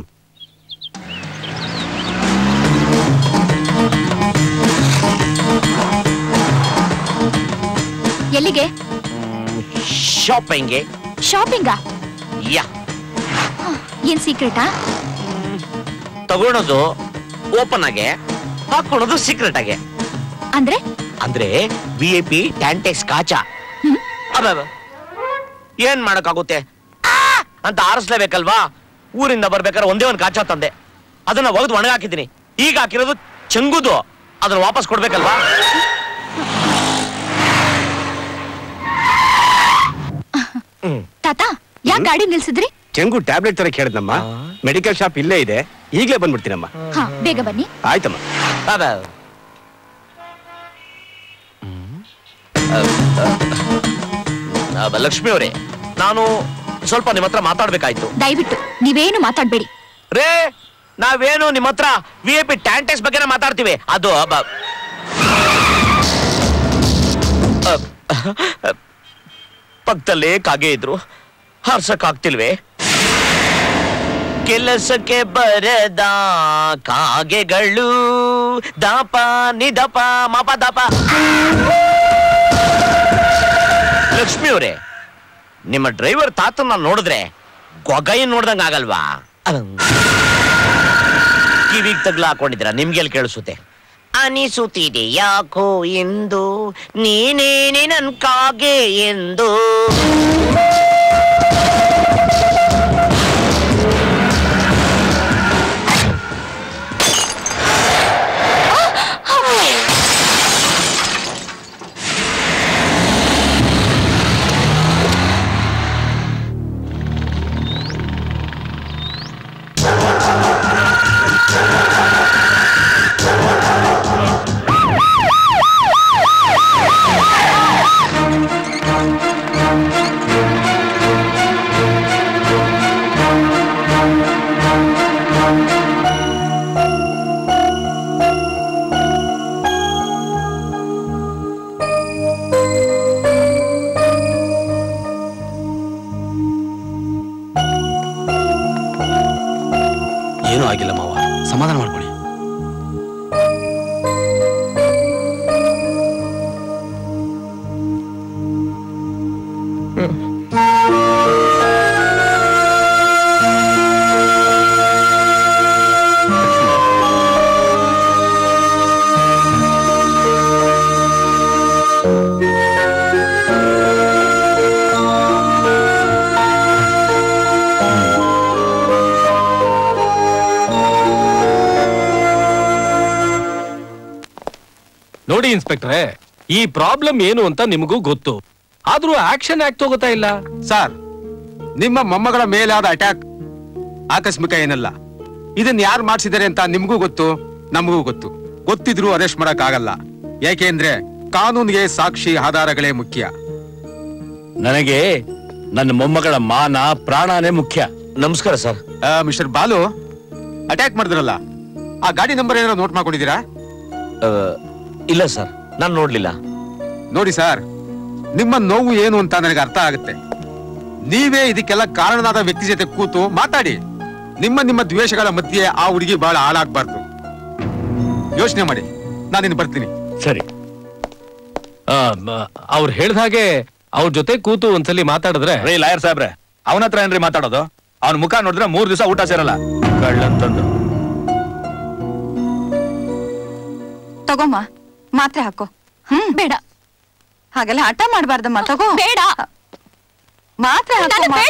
ಎಲ್ಲಿಗೆ ಶಾಪಿಂಗ್ಗೆ ಶಾಪಿಂಗಾ ಯಾ ಏನ್ ಸೀಕ್ರೆಟಾ ತಗೊಳೋದು ಓಪನ್ ಆಗಿ ಹಾಕೊಳ್ಳೋದು ಸೀಕ್ರೆಟ್ ಆಗಿ ಅಂದ್ರೆ ಅಂದ್ರೆ ವಿ ಐ ಪಿ ಟ್ಯಾಂಟೆಕ್ಸ್ ಕಾಚ ಅಬ್ಬಬ್ಬ. ಏನ್ ಮಾಡಕ್ಕಾಗುತ್ತೆ ಆ! ಅಂತ ಆರಿಸ್ಲೇಬೇಕಲ್ವಾ ಊರಿಂದ ಬರ್ಬೇಕಾದ್ರೆ ಒಂದೇ ಒಂದು ಕಾಚ ತಂದೆ ಅದನ್ನ ಒಗೆದು ಒಣಗಾಕಿದ್ದೀನಿ ಈಗ ಹಾಕಿರೋದು ಚಂಗುದು ಅದನ್ನ ವಾಪಸ್ ಕೊಡ್ಬೇಕಲ್ವಾ ತಾತ ಯಾಕೆ ಗಾಡಿ ನಿಲ್ಸಿದ್ರಿ ಚೆಂಗು ಟ್ಯಾಬ್ಲೆಟ್ ತರ ಕೇಳಿದ್ನಮ್ಮ ಮೆಡಿಕಲ್ ಶಾಪ್ ಇಲ್ಲೇ ಇದೆ ಈಗ್ಲೇ ಬಂದ್ಬಿಡ್ತೀನಮ್ಮ ಹಾ ಬೇಗ ಬನ್ನಿ ಆಯ್ತಮ್ಮ ಅಬ್ಬ, ಲಕ್ಷ್ಮಿ ಅವರೇ ನಾನು ಸ್ವಲ್ಪ ನಿಮ್ಮ ಹತ್ರ ಮಾತಾಡ್ಬೇಕಾಯ್ತು ದಯವಿಟ್ಟು ನೀವೇನು ಮಾತಾಡ್ಬೇಡಿ ರೇ ನಾವೇನು ನಿಮ್ಮ ಹತ್ರ ವಿ ಐ ಪಿ ಟ್ಯಾಂಟೆಕ್ಸ್ ಬಗ್ಗೆನೇ ಮಾತಾಡ್ತೀವಿ ಅದು ಅಬ್ಬ ಅಬ್- ಪಕ್ಕದಲ್ಲೇ ಕಾಗೆ ಇದ್ರು ಹಾರ್ಸಕ್ ಆಗ್ತಿಲ್ವೇ ಕೆಲಸಕ್ಕೆ ಬರದ ಕಾಗೆಗಳು ದಪ ನಿದಪ ಮಪ ದಪ ಲಕ್ಷ್ಮಿ ಅವರೇ ನಿಮ್ಮ ಡ್ರೈವರ್ ತಾತನ್ನ ನೋಡಿದ್ರೆ ಗೊಗೈ ನೋಡ್ದಂಗ ಆಗಲ್ವಾ ಕಿವಿಗ್ ತಗ್ಲ ಹಾಕೊಂಡಿದ್ದೀರಾ ನಿಮ್ಗೆಲ್ ಕೇಳಿಸುತ್ತೆ ಅನಿಸುತ್ತಿದೆ ಯಾಕೋ ಎಂದು ನೀನೇನೆ ನನ್ ಕಾಗೆ ಎಂದು ಏನೂ ಆಗಿಲ್ಲ ಮಾವ ಸಮಾಧಾನ ಮಾಡ್ಕೊಳ್ಳಿ ನೋಡಿ ಇನ್ಸ್ಪೆಕ್ಟ್ರೆ ಈ ಪ್ರಾಬ್ಲಮ್ ಏನು ಅಂತ ನಿಮಗೂ ಗೊತ್ತು ಆದ್ರೂ ಆಕ್ಷನ್ ಯಾಕೆ ತಗೋತಾ ಇಲ್ಲ ಸರ್ ನಿಮ್ಮ ಮೊಮ್ಮಗಳ ಮೇಲಾದ ಅಟ್ಯಾಕ್ ಆಕಸ್ಮಿಕ ಏನಲ್ಲ ಇದನ್ನ ಯಾರು ಮಾಡಿಸಿದ್ದಾರೆ ಅಂತ ನಿಮ್ಗೂ ಗೊತ್ತು ನಮಗೂ ಗೊತ್ತು ಗೊತ್ತಿದ್ರು ಅರೆಸ್ಟ್ ಮಾಡಕ್ ಆಗಲ್ಲ ಯಾಕೆಂದ್ರೆ ಕಾನೂನಿಗೆ ಸಾಕ್ಷಿ ಆಧಾರಗಳೇ ಮುಖ್ಯ ನನಗೆ ನನ್ನ ಮೊಮ್ಮಗಳ ಮಾನ ಪ್ರಾಣನೇ ಮುಖ್ಯ ನಮಸ್ಕಾರ ಸರ್ ಮಿಸ್ಟರ್ ಬಾಲು ಅಟ್ಯಾಕ್ ಮಾಡಿದ್ರಲ್ಲ ಆ ಗಾಡಿ ನಂಬರ್ ಏನಾದ್ರು ನೋಟ್ ಮಾಡ್ಕೊಂಡಿದ್ದೀರಾ ಇಲ್ಲ ಸರ್ ನಾನು ನೋಡ್ಲಿಲ್ಲ ನೋಡಿ ಸರ್ ನಿಮ್ಮ ನೋವು ಏನು ಅಂತ ನನಗೆ ಅರ್ಥ ಆಗುತ್ತೆ ನೀವೇ ಇದಕ್ಕೆಲ್ಲ ಕಾರಣನಾದ ವ್ಯಕ್ತಿ ಜೊತೆ ಕೂತು ಮಾತಾಡಿ ನಿಮ್ಮ ನಿಮ್ಮ ದ್ವೇಷಗಳ ಮಧ್ಯೆ ಆ ಹುಡುಗಿ ಬಹಳ ಹಾಳಾಗ್ಬಾರ್ದು ಯೋಚನೆ ಮಾಡಿ ನಾನಿನ್ನು ಬರ್ತೀನಿ ಸರಿ ಅವ್ರು ಹೇಳ್ದ ಹಾಗೆ ಅವ್ರ ಜೊತೆ ಕೂತು ಒಂದ್ಸಲಿ ಮಾತಾಡಿದ್ರೆ ರೀ ಲಾಯರ್ ಸಾಹೇಬ್ರೆ ಅವನ ಹತ್ರ ಏನ್ರಿ ಮಾತಾಡೋದು ಅವ್ನ ಮುಖ ನೋಡಿದ್ರೆ ಮೂರ್ ದಿವಸ ಊಟ ಸೇರಲ್ಲ ಕಳ್ಳಂತಂದು ತಗೋಮ್ಮ ಮಾತ್ರೆ ಹಾಕೋ ಹ್ಮ್ ಬೇಡ ಹಾಗೆಲ್ಲ ಹಠ ಮಾಡ್ಬಾರ್ದಮ್ಮ ತಗೋ ಬೇಡ ಮಾತ್ರೆ ಹಾಕೋ ಬೇಡ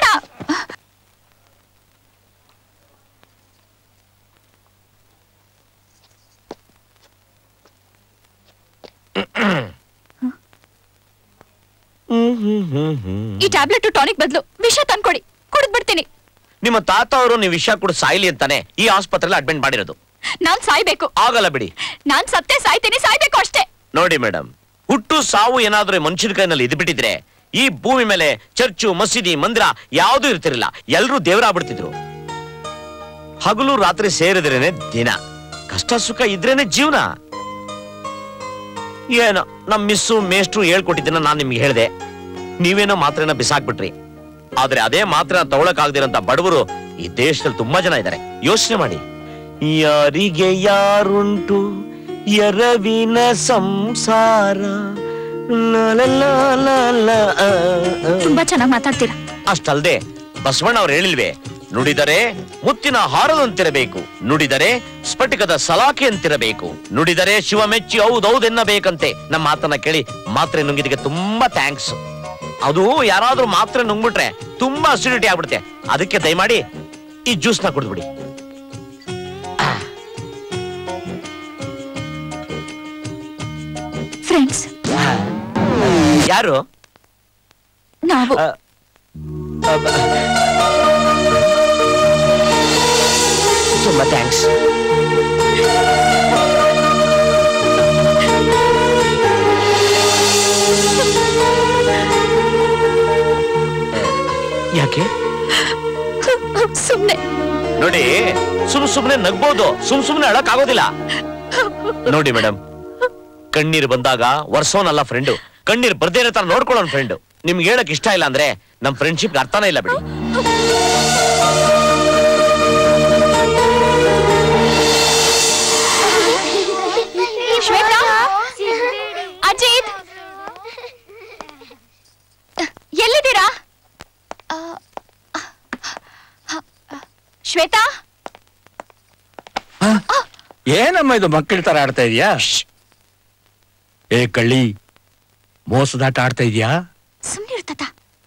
ಈ ಟ್ಯಾಬ್ಲೆಟ್ ಟಾನಿಕ್ ಬದಲು ವಿಷ ತಂದ್ಕೊಡಿ ಕುಡಿದ್ ಬಿಡ್ತೀನಿ ನಿಮ್ಮ ತಾತ ಅವರು ನೀವು ವಿಷ ಕೂಡ ಸಾಯ್ಲಿ ಅಂತಾನೆ ಈ ಆಸ್ಪತ್ರೆಯಲ್ಲಿ ಅಡ್ಮಿಟ್ ಮಾಡಿರೋದು ನಾನ್ ಸಾಯ್ಬೇಕು ಆಗಲ್ಲ ಬಿಡಿ ನಾನ್ ಸತ್ತೇ ಸಾಯ್ತೀನಿ ಸಾಯ್ಬೇಕು ಅಷ್ಟೇ ನೋಡಿ ಮೇಡಮ್ ಹುಟ್ಟು ಸಾವು ಏನಾದ್ರೂ ಮನುಷ್ಯನ ಕೈನಲ್ಲಿ ಇದ್ಬಿಟ್ಟಿದ್ರೆ ಈ ಭೂಮಿ ಮೇಲೆ ಚರ್ಚು ಮಸೀದಿ ಮಂದಿರ ಯಾವ್ದೂ ಇರ್ತಿರ್ಲಿಲ್ಲ ಎಲ್ರೂ ದೇವರಾಗ್ಬಿಡ್ತಿದ್ರು ಹಗಲು ರಾತ್ರಿ ಸೇರಿದ್ರೇನೆ ದಿನ ಕಷ್ಟ ಸುಖ ಇದ್ರೇನೆ ಜೀವನ ಏನೋ ನಮ್ ಮಿಸ್ಸು ಮೇಷ್ಟ್ರು ಹೇಳ್ಕೊಟ್ಟಿದ್ದನ್ನ ನಾನ್ ನಿಮ್ಗೆ ಹೇಳ್ದೆ ನೀವೇನೋ ಮಾತ್ರೆನ ಬಿಸಾಕ್ಬಿಟ್ರಿ ಆದ್ರೆ ಅದೇ ಮಾತ್ರ ತಗೊಳಕ್ ಬಡವರು ಈ ದೇಶದಲ್ಲಿ ತುಂಬಾ ಜನ ಇದ್ದಾರೆ ಯೋಚನೆ ಮಾಡಿ ಯಾರಿಗೆ ಯಾರುಂಟು ಎರವಿನ ಸಂಸಾರ ಲ ಲ ಲ ಲ ಲ ಆ, ಆ. ತುಂಬಾ ಚೆನ್ನಾಗಿ ಮಾತಾಡ್ತೀರಾ ಅಷ್ಟಲ್ದೆ ಬಸವಣ್ಣ ಅವ್ರು ಹೇಳಿಲ್ವೇ ನುಡಿದರೆ ಮುತ್ತಿನ ಹಾರದಂತಿರಬೇಕು ನುಡಿದರೆ ಸ್ಫಟಿಕದ ಸಲಾಕೆ ಅಂತಿರಬೇಕು ನುಡಿದರೆ ಶಿವ ಮೆಚ್ಚಿ ಹೌದೌದೆನ್ನಬೇಕಂತೆ ನಮ್ಮ ಮಾತನ್ನ ಕೇಳಿ ಮಾತ್ರೆ ನುಂಗಿದಕ್ಕೆ ತುಂಬಾ ಥ್ಯಾಂಕ್ಸ್ ಅದು ಯಾರಾದ್ರೂ ಮಾತ್ರೆ ನುಂಗ್ಬಿಟ್ರೆ ತುಂಬಾ ಅಸಿಡಿಟಿ ಆಗ್ಬಿಡುತ್ತೆ ಅದಕ್ಕೆ ದಯಮಾಡಿ ಈ ಜ್ಯೂಸ್ನ ಕುಡಿದ್ಬಿಡಿ ಫ್ರೆಂಡ್ಸ್ ಯಾರು ನಾವು ತುಂಬಾ ಥ್ಯಾಂಕ್ಸ್ ಯಾಕೆ ಸುಮ್ನೆ ನೋಡಿ ಸುಮ್ ಸುಮ್ನೆ ನಗ್ಬೋದು ಸುಮ್ ಸುಮ್ನೆ ಅಳಕ್ ಆಗೋದಿಲ್ಲ ನೋಡಿ ಮೇಡಮ್ ಕಣ್ಣೀರ್ ಬಂದಾಗ ವರ್ಷವನಲ್ಲ ಫ್ರೆಂಡು ಕಣ್ಣೀರ್ ಬರ್ದೇ ಇರೋ ತರ ನೋಡ್ಕೊಳ್ಳೋನ್ ಫ್ರೆಂಡ್ ನಿಮ್ಗೆ ಹೇಳಕ್ ಇಷ್ಟ ಇಲ್ಲ ಅಂದ್ರೆ ನಮ್ ಫ್ರೆಂಡ್ಶಿಪ್ ಅರ್ಥನೇ ಇಲ್ಲ ಬಿಡಿ ಶ್ವೇತಾ ಅಜಿತ್ ಎಲ್ಲಿದ್ದೀರಾ ಆ, ಶ್ವೇತಾ ಆ, ಏನಮ್ಮ ಇದು ಮಕ್ಕಳ ತರ ಆಡ್ತಾ ಇದೀಯಾ ಏ ಕಳ್ಳಿ ಮೋಸದಾಟ ಆಡ್ತಾ ಇದೀಯಾ ಸುಮ್ನೆ ಇರ್ತದ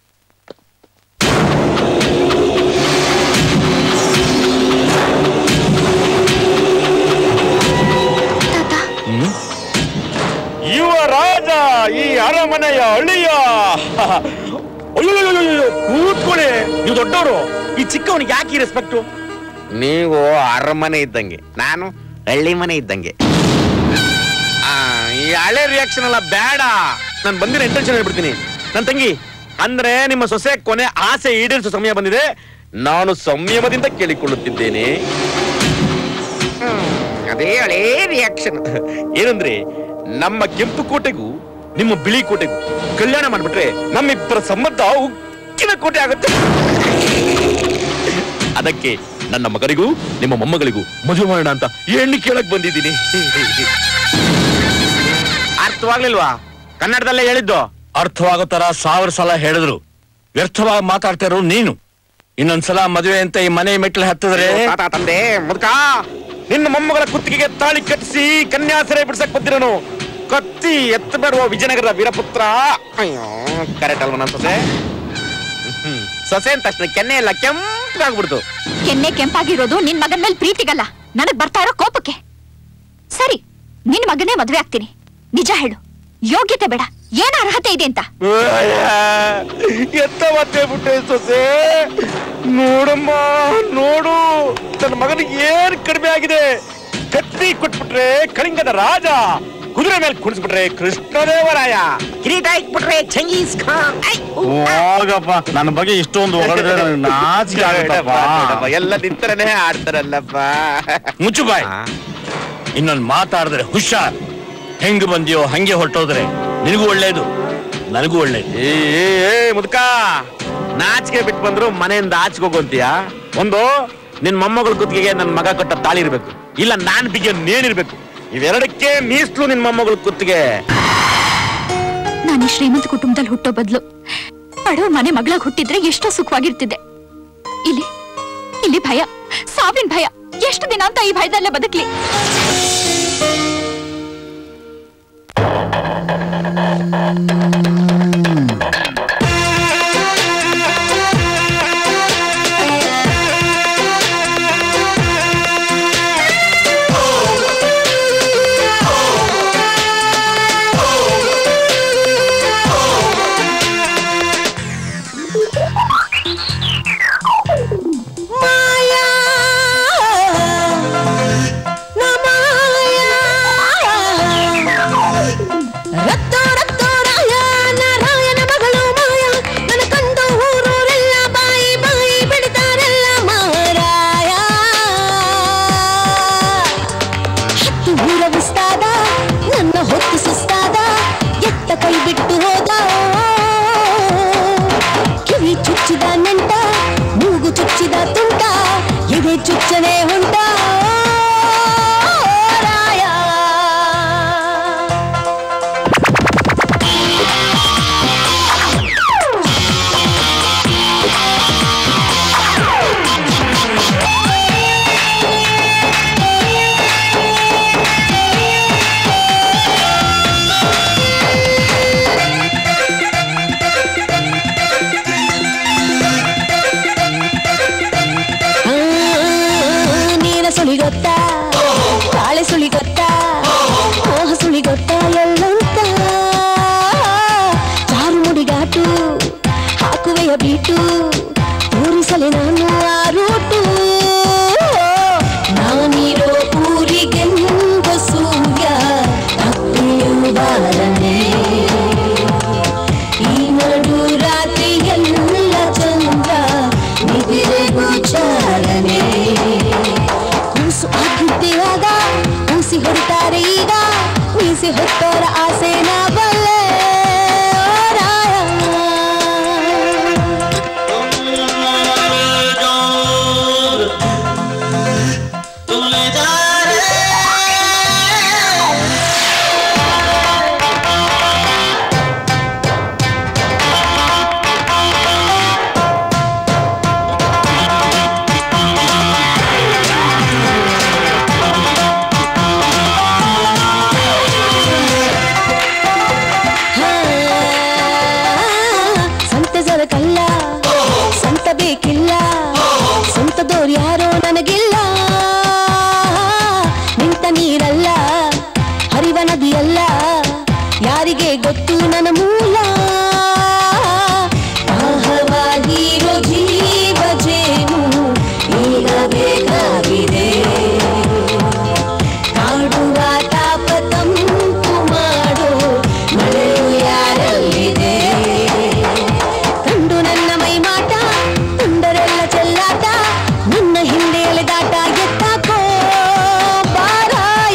ಯುವ ರಾಜ ಈ ಅರಮನೆಯ ಅಳಿಯ ಅಯ್ಯಯ್ಯಯ್ಯಯ್ಯೋ, ಕೂತ್ಕೊಳ್ಳಿ ನೀವು ದೊಡ್ಡವರು ಈ ಚಿಕ್ಕವನಿಗೆ ಯಾಕೆ ರೆಸ್ಪೆಕ್ಟು ನೀವು ಅರಮನೆ ಇದ್ದಂಗೆ ನಾನು ಹಳ್ಳಿ ಮನೆ ಇದ್ದಂಗೆ ಆ, ಈ ಹಳೆ ರಿಯಾಕ್ಷನ್ ಎಲ್ಲ ಬೇಡ ನಾನು ಬಂದಿರೋ ಇಂಟೆನ್ಷನ್ ಹೇಳ್ಬಿಡ್ತೀನಿ ನನ್ನ ತಂಗಿ ಅಂದ್ರೆ ನಿಮ್ಮ ಸೊಸೆ ಕೊನೆ ಆಸೆ ಈಡೇರಿಸೋ ಸಮಯ ಬಂದಿದೆ ನಾನು ಸಂಯಮದಿಂದ ಕೇಳಿಕೊಳ್ಳುತ್ತಿದ್ದೇನೆ ಹ್ಮ್, ಅದೇ ಹಳೇ ರಿಯಾಕ್ಷನ್ ಏನಂದ್ರೆ ನಮ್ಮ ಕೆಂಪು ಕೋಟೆಗೂ ನಿಮ್ಮ ಬಿಳಿ ಕೋಟೆಗೂ ಕಲ್ಯಾಣ ಮಾಡ್ಬಿಟ್ರೆ ನಮ್ಮಿಬ್ಬರ ಸಂಬಂಧ ಉಕ್ಕಿನ ಕೋಟೆ ಆಗುತ್ತೆ ಅದಕ್ಕೆ ನನ್ನ ಮಗನಿಗೂ ನಿಮ್ಮ ಮೊಮ್ಮಗಳಿಗೂ ಮದುವೆ ಮಾಡೋಣ ಅಂತ ಹೆಣ್ಣು ಕೇಳಕ್ ಬಂದಿದ್ದೀನಿ ಅರ್ಥವಾಗ್ಲಿಲ್ವಾ ಕನ್ನಡದಲ್ಲೇ ಹೇಳಿದ್ದು ಅರ್ಥವಾಗೋ ತರ ಸಾವಿರ ಸಲ ಹೇಳಿದ್ರು ವ್ಯರ್ಥವಾಗಿ ಮಾತಾಡ್ತಾ ಇರೋ ನೀನು ಇನ್ನೊಂದ್ಸಲ ಮದುವೆ ಅಂತ ಈ ಮನೆ ಮೆಟ್ಲು ಹತ್ತಿದ್ರೆ ತಾತ ತಂದೆ ಮುದುಕ ನಿನ್ನ ಮೊಮ್ಮಗಳ ಕುತ್ತಿಗೆಗೆ ತಾಳಿ ಕಟ್ಟಿಸಿ ಕನ್ಯಾಸರೆ ಬಿಡ್ಸಕ್ ಬಂದಿರೋನು ಕತ್ತಿ ಎತ್ತ ಬರುವ ವಿಜಯನಗರದ ವೀರಪುತ್ರ ಅಯ್ಯೋ ಕರೆಕ್ಟ್ ಅಲ್ವ ನನ್ನ ಸೊಸೆ ಹ್ಮ್. ಸೊಸೆ ಅಂದ ತಕ್ಷಣ ಕೆನ್ನೆ ಎಲ್ಲ ಕೆಂಪಾಗ್ಬಿಡ್ತು ಕೆನ್ನೆ ಕೆಂಪಾಗಿರೋದು ನಿನ್ ಮಗನ್ ಮೇಲೆ ಪ್ರೀತಿಗಲ್ಲ ನನಗ್ ಬರ್ತಾ ಇರೋ ಕೋಪಕ್ಕೆ ಸರಿ ನಿನ್ ಮಗನೇ ಮದ್ವೆ ಆಗ್ತೀನಿ ನಿಜ ಹೇಳು ಯೋಗ್ಯತೆ ಬೇಡ ಏನ್ ಅರ್ಹತೆ ಇದೆ ಅಂತ ಎತ್ತ ಮತ್ತೆ ಬಿಟ್ಟೆ ಸೊಸೆ ನೋಡಮ್ಮ ನೋಡು ನನ್ನ ಮಗನಿಗೆ ಏನ್ ಕಡಿಮೆ ಆಗಿದೆ ಕತ್ತಿ ಕೊಟ್ಬಿಟ್ರೆ ಕಳಿಂಗದ ರಾಜ ಕುದುರೆ ಮೇಲೆ ಕುಣಿಸ್ಬಿಟ್ರೆ ಕೃಷ್ಣದೇವರಾಯ ಕಿರೀಟ ಇಟ್ಬಿಟ್ರೆ ಚಂಗೀಸ್ ಖಾನ್ ಐ, ಉ, ಹೋಗಪ್ಪ ನನ್ನ ಬಗ್ಗೆ ಇಷ್ಟೊಂದು ಹೊಗಳಿದ್ರೆ ನನಗೆ ನಾಚಿಕೆ ಆಗುತ್ತಪ್ಪ ನೋಡಪ್ಪ, ಎಲ್ಲ ನಿಂತರನೇ ಆಡ್ತಾರಲ್ಲಪ್ಪ ಮುಚ್ಚು ಬಾಯ್ ಇನ್ನೊಂದು ಮಾತಾಡಿದ್ರೆ ಹುಷಾರ್ ಹೆಂಗ್ ಬಂದಿಯೋ ಹಂಗೆ ಹೊರಟೋದ್ರೆ ನಿನಗೂ ಒಳ್ಳೇದು ನನಗೂ ಒಳ್ಳೇದು ಏ ಏ, ಏ ಮುದ್ಕ ನಾಚಿಕೆ ಬಿಟ್ಟು ಬಂದ್ರು ಮನೆಯಿಂದ ಆಚೆಗೆ ಹೋಗುವಂತೀಯ ಒಂದು ನಿನ್ ಮೊಮ್ಮಗಳ ಕುತ್ತಿಗೆಗೆ ನನ್ನ ಮಗ ಕೊಟ್ಟ ತಾಳಿ ಇರ್ಬೇಕು ಇಲ್ಲ ನಾನ್ ಬಿಗಿಯ ನೇಣಿರ್ಬೇಕು ಇವೆರಡಕ್ಕೆ ಮೀಸ್ಲು ನಿನ್ ಮೊಮ್ಮಗಳ ಕುತ್ತಿಗೆ ನಾನು ಈ ಶ್ರೀಮಂತ ಕುಟುಂಬದಲ್ಲಿ ಹುಟ್ಟೋ ಬದಲು ಬಡವ ಮನೆ ಮಗಳಾಗಿ ಹುಟ್ಟಿದ್ರೆ ಎಷ್ಟೋ ಸುಖವಾಗಿರ್ತಿದ್ದೆ ಇಲ್ಲಿ ಇಲ್ಲಿ ಭಯ ಸಾವಿನ ಭಯ ಎಷ್ಟು ದಿನ ಅಂತ ಈ ಭಯದಲ್ಲೇ ಬದುಕ್ಲಿ ಮಾಯಾ ರಕ್ತ ರಕ್ತ ರಾಯ ನಾರಾಯಣ ಮಗಳು ಮಾಯ ನನ್ನ ಕಂಡು ಊರೂರೆಲ್ಲ ಬಾಯಿ ಬಾಯಿ ಬೆಳಿತಾರೆಲ್ಲ ಮಾರಾಯ ಹತ್ತು ಊರ ವಿಸ್ತಾದ ನನ್ನ ಹೊತ್ತು ಸುಸ್ತಾದ ಎತ್ತ ಕೈ ಬಿಟ್ಟು ಹೋದ ಕಿವಿ ಚುಚ್ಚಿದ ನೆಂಟ ಮೂಗು ಚುಚ್ಚಿದ ತುಂಟ ಎದೆ ಚುಚ್ಚನೆ ಹೊಂಟ ರಾಯ ಆ, ನೀನ ಸುಳಿ ಗೊತ್ತಾ ತಾಳೆ ಸುಳಿ ಗೊತ್ತಾ ಮೋಹ ಸುಳಿ ಗೊತ್ತಾ ಎಲ್ಲಂತ ಚಾರು ಮುಡಿಗಾಟು ಹಾಕುವೆಯ ಬೀಟು ತೋರಿಸಲೆ ನಾನು ಆ ರೂಟು ನಾನಿರೋ ಊರಿಗೆಂಬ ಸೂರ್ಯ ಅಪ್ಪೆಯು ಬಾರನೆ ಈ ನಡು ರಾತ್ರಿ ಎಲ್ಲ ಚಂದ್ರ ನಿದ್ರೆ ಗೋಚಾರನೆ ಕೂಸು ಆಗಿದ್ದೇವಾಗ ಕೂಸಿ ಹೊಡಿತಾರೆ ಈಗ ಮೀಸಿ ಹೊತ್ತೋರ ಆಸೆ ನಾ ಬಲ್ಲೆ ಓ ರಾಯ. ಜೀವ ಜೇನು ಈಗ ಬೇಕಾಗಿದೆ ಕಾಡುವ ತಾಪ ತಂಪು ಮಾಡೋ ಮಳೆಯು ಯಾರಲ್ಲಿದೆ ಕಂಡು ನನ್ನ ಮೈಮಾಟ ತುಂಡರೆಲ್ಲ ಚೆಲ್ಲಾಟ ನನ್ನ ಹಿಂದೆ ಎಳೆದಾಟ ಎತ್ತಾಕೋ ಬಾರಾಯ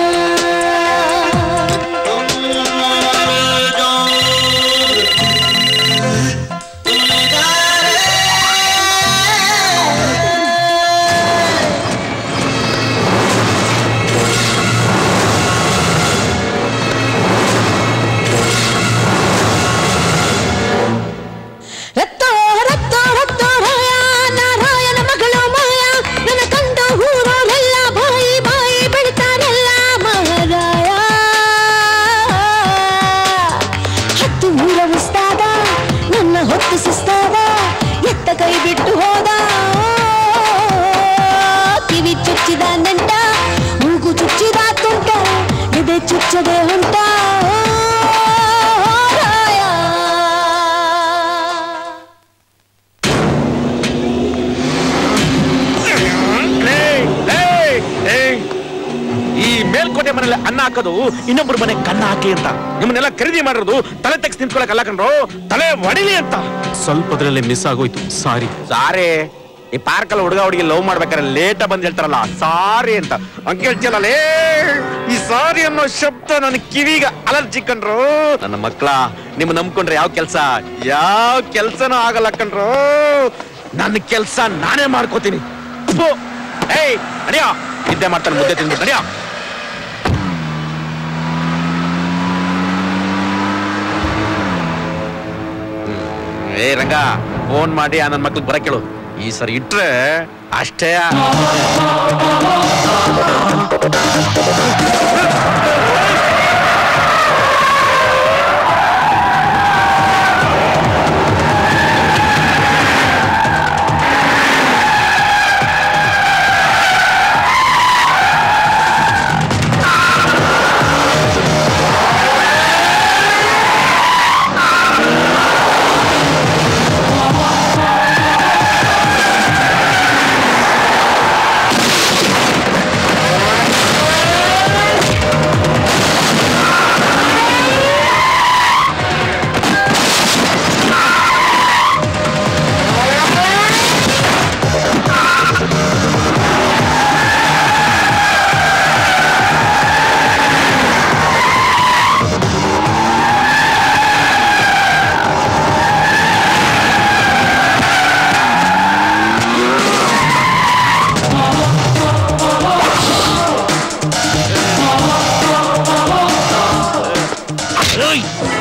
ರತ್ತೋ ರತ್ತೋ ರತ್ತೋ ರಾಯ ನಾರಾಯಣ ಮಗಳು ಮಾಯ ನನ್ನ ಕಂಡ ಊರೋರೆಲ್ಲ ಬಾಯಿ ಬಾಯಿ ಬೆಳಿತಾರೆಲ್ಲ ಮಹಾರಾಯ ಹತ್ತು ಊರ ಉಸ್ತಾದ ನನ್ನ ಹೊತ್ತು ಸುಸ್ತಾದ ಎತ್ತ ಕೈ ಬಿಟ್ಟು ಹೋದ ಕಿವಿ ಚುಚ್ಚಿದ ನೆಂಟ ಮೂಗು ಚುಚ್ಚಿದ ತುಂಟ ಎದೆ ಚುಚ್ಚದೆ ಹೊಂಟ ರಾಯ ಈ ಮೇಲ್ಕೋಟೆ ಮನೇಲಿ ಅನ್ನ ಹಾಕೋದು ಇನ್ನೊಬ್ಬರ ಮನೆ ಕನ್ನ ಹಾಕಿ ಅಂತ ನಿಮ್ಮನ್ನೆಲ್ಲ ಖರೀದಿ ಮಾಡಿರೋದು ತಲೆ ತೆಗ್ಸ್ ನಿಂತ್ಕೊಳಕ್ ಅಲ್ಲ ಕಣ್ರು ತಲೆ ಒಡಿಲಿ ಅಂತ ಸ್ವಲ್ಪದ್ರಲ್ಲೇ ಮಿಸ್ ಆಗೋಯ್ತು ಸಾರಿ ಸಾರಿ ಈ ಪಾರ್ಕ್ ಅಲ್ಲಿ ಹುಡುಗ ಹುಡುಗಿ ಲವ್ ಮಾಡ್ಬೇಕಾದ್ರೆ ಲೇಟ ಬಂದ್ ಹೇಳ್ತಾರಲ್ಲ ಸಾರಿ ಅಂತ ಹಂಗೆ ಹೇಳ್ತಿಯಲ್ಲ ಲೇ ಈ ಸಾರಿ ಅನ್ನೋ ಶಬ್ದ ನನ್ನ ಕಿವಿಗ ಅಲರ್ಜಿ ಕಣ್ರು ನನ್ನ ಮಕ್ಳ ನಿಮ್ ನಂಬ್ಕೊಂಡ್ರೆ ಯಾವ ಕೆಲ್ಸ ಯಾವ ಕೆಲ್ಸನೂ ಆಗಲ್ಲ ಕಣ್ರು ನನ್ನ ಕೆಲ್ಸ ನಾನೇ ಮಾಡ್ಕೋತೀನಿ ಥು. ಏಯ್ ನಡಿಯೋ ನಿದ್ದೆ ಮಾಡ್ತಾನೆ ಮುದ್ದೆ ತಿಂದ್ಬಿಟ್ಟು ನಡಿಯೋ ಏ ರಂಗ ಫೋನ್ ಮಾಡಿ ಆ ನನ್ನ ಮಕ್ಳಿಗೆ ಬರಕ್ ಕೇಳು ಈ ಸರಿ ಇಟ್ರೆ ಅಷ್ಟೇ ಏಯ್!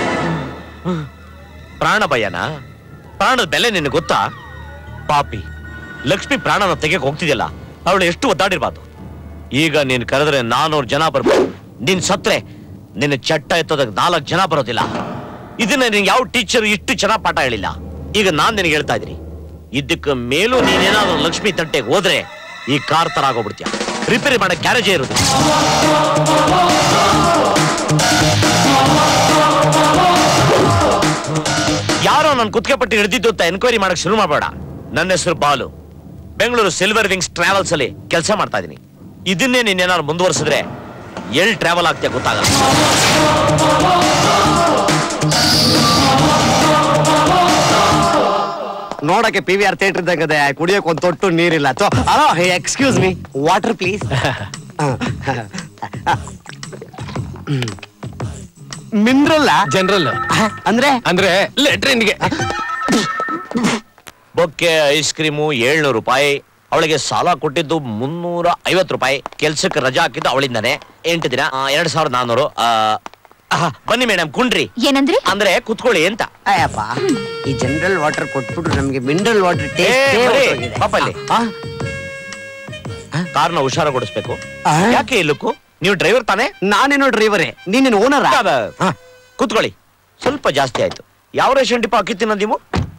ಪ್ರಾಣ ಭಯನಾ ಪ್ರಾಣದ ಬೆಲೆ ನಿನಗೆ ಗೊತ್ತಾ ಪಾಪಿ ಲಕ್ಷ್ಮಿ ಪ್ರಾಣನ ತೆಗೆಯಕ್ ಹೋಗ್ತಿದ್ಯಲ್ಲ ಅವಳು ಎಷ್ಟು ಒದ್ದಾಡಿರ್ಬಾರ್ದು ಈಗ ನೀನ್ ಕರೆದ್ರೆ ನಾನೂರು ಜನ ಬರ್ಬೋದು ನೀನ್ ಸತ್ರೆ ನಿನ್ನ ಚಟ್ಟ ಎತ್ತೋದಕ್ಕೆ ನಾಲ್ಕು ಜನ ಬರೋದಿಲ್ಲ ಇದನ್ನ ನಿನ್ ಯಾವ ಟೀಚರ್ ಇಷ್ಟು ಚೆನ್ನಾಗ್ ಪಾಠ ಹೇಳಿಲ್ಲ ಈಗ ನಾನ್ ನಿನಗೆ ಹೇಳ್ತಾ ಇದ್ದೀನಿ ಇದಕ್ಕೆ ಮೇಲೂ ನೀನೇನಾದ್ರೂ ಲಕ್ಷ್ಮಿ ತಟ್ಟೆಗೆ ಹೋದ್ರೆ ಈ ಕಾರ್ ತರ ಆಗೋಗ್ಬಿಡ್ತೀಯ ರಿಪೇರಿ ಮಾಡೋ ಗ್ಯಾರೇಜೇ ಇರೋದು ಯಾರೋ ನನ್ನ ಕುತ್ತಿಗೆ ಪಟ್ಟಿ ಹಿಡಿದಿದ್ದು ಅಂತ ಎನ್ಕ್ವೈರಿ ಮಾಡಕ್ ಶುರು ಮಾಡಬೇಡ ನನ್ನ ಹೆಸರು Balu Bengaluru silver wings travels ಅಲ್ಲಿ ಕೆಲಸ ಮಾಡ್ತಾ ಇದೀನಿ ಇದನ್ನೇ ನೀನೇನಾದ್ರು ಮುಂದುವರಿಸಿದ್ರೆ ಎಲ್ ಟ್ರಾವೆಲ್ ಆಗ್ತೀಯ ಗೊತ್ತಾಗಲ್ಲ ನೋಡಕ್ಕೆ ಪಿ ವಿ ಆರ್ ಥಿಯೇಟರ್ ಇದ್ದಂಗದೆ ಕುಡಿಯೋಕೆ ಒಂದು ತೊಟ್ಟು ನೀರಿಲ್ಲ so hello excuse me water please ಮಿನ್ರಲ್ಲ ಜನರಲ್ ಅಂದ್ರೆ ಅಂದ್ರೆ ಲೆಟ್ರಿನ್ಗೆ ಬೊಕ್ಕೆ ಐಸ್ ಕ್ರೀಮು ಏಳ್ನೂರು ರೂಪಾಯಿ ಅವಳಿಗೆ ಸಾಲ ಕೊಟ್ಟಿದ್ದು ಮುನ್ನೂರ ಐವತ್ತು ರೂಪಾಯಿ ಕೆಲ್ಸಕ್ಕೆ ರಜಾ ಹಾಕಿದ್ದು ಅವಳಿಂದಾನೆ ಎಂಟು ದಿನ ಆ, ಎರಡ್ ಸಾವಿರದ ನಾನ್ನೂರು ಆ, ಆಹಾ, ಬನ್ನಿ ಮೇಡಮ್ ಕುಂಡ್ರಿ ಏನಂದ್ರಿ ಅಂದ್ರೆ ಕುತ್ಕೊಳ್ಳಿ ಅಂತ ಅಯ್ಯಪ್ಪ ಈ ಜನರಲ್ ವಾಟರ್ ಕೊಟ್ಬಿಟ್ರು ನಮ್ಗೆ ಮಿನರಲ್ ವಾಟರ್ ಏ, ಬರೀ, ಟೇಸ್ಟ್ ಪಾಪಲ್ಲಿ ಕಾರ್ನ ಹುಷಾರ ಕೊಡಿಸ್ಬೇಕು ಯಾಕೆ ಇಲ್ಲಕ್ಕೂ ನೀವು ಡ್ರೈವರ್ ತಾನೇ ನಾನೇನೋ ಡ್ರೈವರೇ ನೀನೇನು ಓನರ ಕೂತ್ಕೊಳ್ಳಿ ಸ್ವಲ್ಪ ಜಾಸ್ತಿ ಆಯ್ತು ಯಾವ ರೇಷನ್ ಡಿಪೋ ಅಕ್ಕಿ ತಿನ್ನೋದು ನೀವು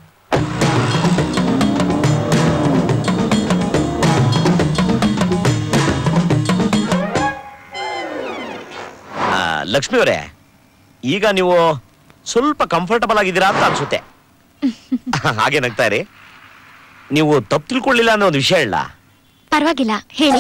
ಆ, ಲಕ್ಷ್ಮಿ ಅವರೇ ಈಗ ನೀವು ಸ್ವಲ್ಪ ಕಂಫರ್ಟಬಲ್ ಆಗಿದ್ದೀರಾ ಅಂತ ಅನ್ಸುತ್ತೆ ಹಾಗೆ ನಗ್ತಾ ಇರಿ ನೀವು ತಪ್ಪು ತಿಳ್ಕೊಳ್ಳಿಲ್ಲ ಅನ್ನೋ ಒಂದು ವಿಷಯ ಇಲ್ಲ ಪರವಾಗಿಲ್ಲ ಹೇಳಿ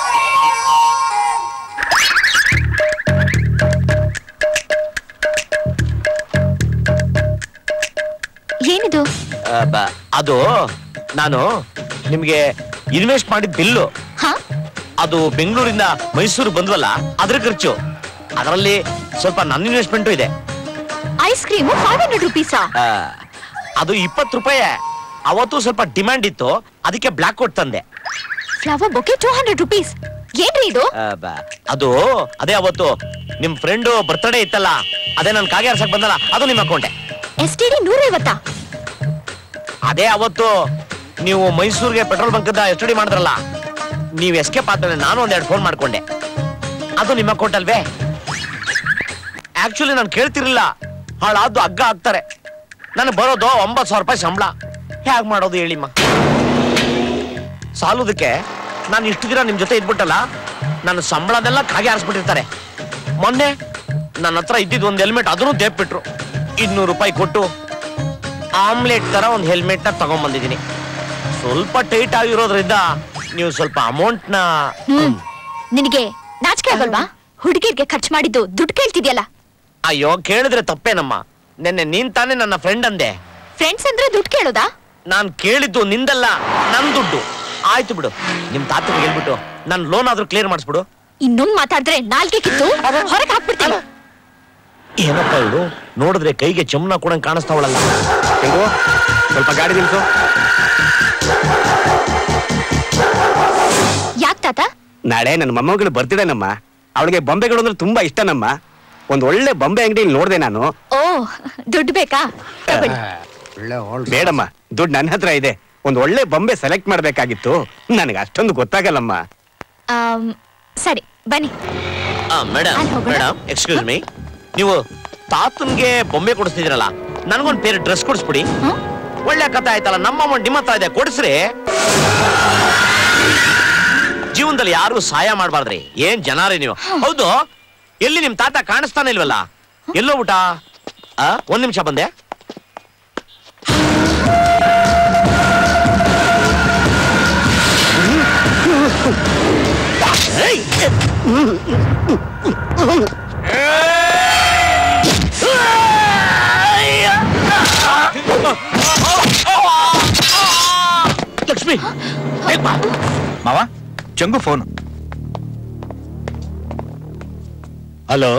ಏನಿದು ಆ, ಬ- ಅದು ನಾನು ನಿಮ್ಗೆ ಇನ್ವೆಸ್ಟ್ ಮಾಡಿದ ಬಿಲ್ಲು ಹಾ ಅದು ಬೆಂಗಳೂರಿಂದ ಮೈಸೂರು ಬಂದ್ವಲ್ಲ ಅದ್ರ ಖರ್ಚು ಅದರಲ್ಲಿ ಸ್ವಲ್ಪ ನನ್ನ ಇನ್ವೆಸ್ಟ್ಮೆಂಟು ಇದೆ ಐಸ್ ಕ್ರೀಮು ಫೈವ್ ಹಂಡ್ರೆಡ್ ರುಪೀಸಾ ಆ, ಅದು ಇಪ್ಪತ್ತು ರೂಪಾಯಿ ಅವತ್ತು ಸ್ವಲ್ಪ ಡಿಮ್ಯಾಂಡ್ ಇತ್ತು ಅದಕ್ಕೆ ಬ್ಲಾಕ್ ಕೊಟ್ಟು ತಂದೆ flower bouquet two hundred rupees ಏನ್ರಿ ಇದು ಆ, ಬ- ಅದು ಅದೇ ಅವತ್ತು ನಿಮ್ ಫ್ರೆಂಡು ಬರ್ತ್ಡೇ ಇತ್ತಲ್ಲ ಅದೇ ನನ್ ಕಾಗೆ ಆರ್ಸಕ್ ಬಂದಲ್ಲ ಅದು ನಿಮ್ಮ ಅಕೌಂಟೆ ಎಸ್ ಟಿ ಡಿ ನೂರೈವತ್ತಾ ಅದೇ ಅವತ್ತು ನೀವು ಮೈಸೂರಿಗೆ ಪೆಟ್ರೋಲ್ ಬಂಕ್ ಎಸ್ ಡಿ ಮಾಡಿದ್ರಲ್ಲ ನೀವು ಎಸ್ಕೇಪ್ ಆದ್ಮೇಲೆ ನಾನು ಒಂದೆರಡು ಫೋನ್ ಮಾಡ್ಕೊಂಡೆ ಅದು ನಿಮ್ಮ ಅಕೌಂಟ್ ಅಲ್ವೇ ಆಕ್ಚುಲಿ ನಾನು ಕೇಳ್ತಿರ್ಲಿಲ್ಲ ಹಾಳಾದ್ದು ಹಗ್ಗ ಹಾಕ್ತಾರೆ ನನಗೆ ಬರೋದು ಒಂಬತ್ತು ಸಾವಿರ ರೂಪಾಯಿ ಸಂಬಳ ಹೇಗ್ ಮಾಡೋದು ಹೇಳಿಮ್ಮ ಸಾಲುದಕ್ಕೆ ನಾನು ಇಷ್ಟು ದಿನ ನಿಮ್ ಜೊತೆ ಇದ್ಬಿಟ್ಟಲ್ಲ ನನ್ನ ಸಂಬಳದೆಲ್ಲ ಕಾಗೆ ಹಾರಿಸ್ಬಿಟ್ಟಿರ್ತಾರೆ ಮೊನ್ನೆ ನನ್ನ ಹತ್ರ ಇದ್ದಿದ್ದು ಒಂದು ಹೆಲ್ಮೆಟ್ ಅದನ್ನು ದೇಪ್ಬಿಟ್ರು ಇನ್ನೂರು ರೂಪಾಯಿ ಕೊಟ್ಟು ಆಮ್ಲೆಟ್ ತರ ಒಂದು ಹೆಲ್ಮೆಟ್ ನ ತಗೊಂಡ್ಬಂದಿದ್ದೀನಿ ಸ್ವಲ್ಪ ಟೈಟ್ ಆಗಿರೋದ್ರಿಂದ ನೀವು ಸ್ವಲ್ಪ ಅಮೌಂಟ್ ನ ಹ್ಮ್ ನಿನಗೆ ನಾಚಿಕೆ ಆಗಲ್ವಾ ಹುಡುಗಿರ್ಗೆ ಖರ್ಚು ಮಾಡಿದ್ದು ದುಡ್ಡು ಕೇಳ್ತಿದ್ಯಲ್ಲ ಅಯ್ಯೋ ಕೇಳಿದ್ರೆ ತಪ್ಪೇನಮ್ಮ ನಿನ್ನೆ ನೀನ್ ತಾನೇ ನನ್ನ ಫ್ರೆಂಡ್ ಅಂದೆ ಫ್ರೆಂಡ್ಸ್ ಅಂದ್ರೆ ದುಡ್ಡು ಕೇಳೋದಾ ನಾನ್ ಕೇಳಿದ್ದು ನಿಂದಲ್ಲ ನನ್ ದುಡ್ಡು ಆಯ್ತು ಬಿಡು ನಿಮ್ ತಾತಗೆ ಹೇಳ್ಬಿಟ್ಟು ನನ್ ಲೋನ್ ಆದ್ರೂ ಕ್ಲಿಯರ್ ಮಾಡಿಸ್ಬಿಡು ಇನ್ನೊಂದ್ ಮಾತಾಡಿದ್ರೆ ನಾಲ್ಗೆ ಕಿತ್ತು ಹೊರಗೆ ಹಾಕ್ಬಿಡ್ತೀನಿ ಏನಪ್ಪ ಇವಳು ನೋಡಿದ್ರೆ ಕೈಗೆ ಚಮ್ನ ಕೂಡ ಕಾಣಿಸ್ತಾವಳಲ್ಲ ಹೆಂಗೋ ಸ್ವಲ್ಪ ಗಾಡಿ ನಿಲ್ಸು ಯಾಕ್ ತಾತ ನಾಳೆ ನನ್ನ ಮೊಮ್ಮಗಳು ಬರ್ತಿದ್ದೇನಮ್ಮ ಅವಳಿಗೆ ಬೊಂಬೆಗಳು ಅಂದ್ರೆ ತುಂಬಾ ಇಷ್ಟನಮ್ಮ ಒಂದ್ ಒಳ್ಳೆ ಬೊಂಬೆ ಅಂಗಡಿಯಲ್ಲಿ ನೋಡ್ದೆ ನಾನು ಓ ದುಡ್ಡು ಬೇಕಾ ತಗೊಳ್ಳಿ. ಬೇಡಮ್ಮ ದುಡ್ಡು ನನ್ನ ಹತ್ರ ಇದೆ ಒಂದ್ ಒಳ್ಳೆ ಬೊಂಬೆ ಸೆಲೆಕ್ಟ್ ಮಾಡ್ಬೇಕಾಗಿತ್ತು ನನಗೆ ಅಷ್ಟೊಂದು ಗೊತ್ತಾಗಲ್ಲಮ್ಮ ಆಮ್, ಸರಿ ಬನ್ನಿ ಮೇಡಮ್ ಅಲ್ಲಿ ಹೋಗೋಣ. ಮೇಡಮ್ ಎಕ್ಸ್ಕ್ಯೂಸ್ ಮೀ ನೀವು ತಾತನ್ಗೆ ಬೊಂಬೆ ಕೊಡಿಸ್ತಿದ್ದೀರಲ್ಲ ನನ್ಗೊಂದ್ ಬೇರೆ ಡ್ರೆಸ್ ಕೊಡಿಸ್ಬಿಡಿ ಒಳ್ಳೆ ಕಥೆ ಆಯ್ತಲ್ಲ ನಮ್ಮಮ್ಮ ನಿಮ್ಮ ಹತ್ರ ಇದೆ ಕೊಡಿಸ್ರಿ ಜೀವನದಲ್ಲಿ ಯಾರು ಸಹಾಯ ಮಾಡಬಾರ್ದ್ರಿ ಏನ್ ಜನಾರಿ ನೀವು ಹೌದು ಎಲ್ಲಿ ನಿಮ್ ತಾತ ಕಾಣಿಸ್ತಾನೆ ಇಲ್ವಲ್ಲ ಎಲ್ಲೋ ಊಟ ಆ, ಒಂದ್ ನಿಮಿಷ ಬಂದೆ ಲಕ್ಷ್ಮಿ ಮಾವ ಚಂಗು ಫೋನ್ ಹಲೋ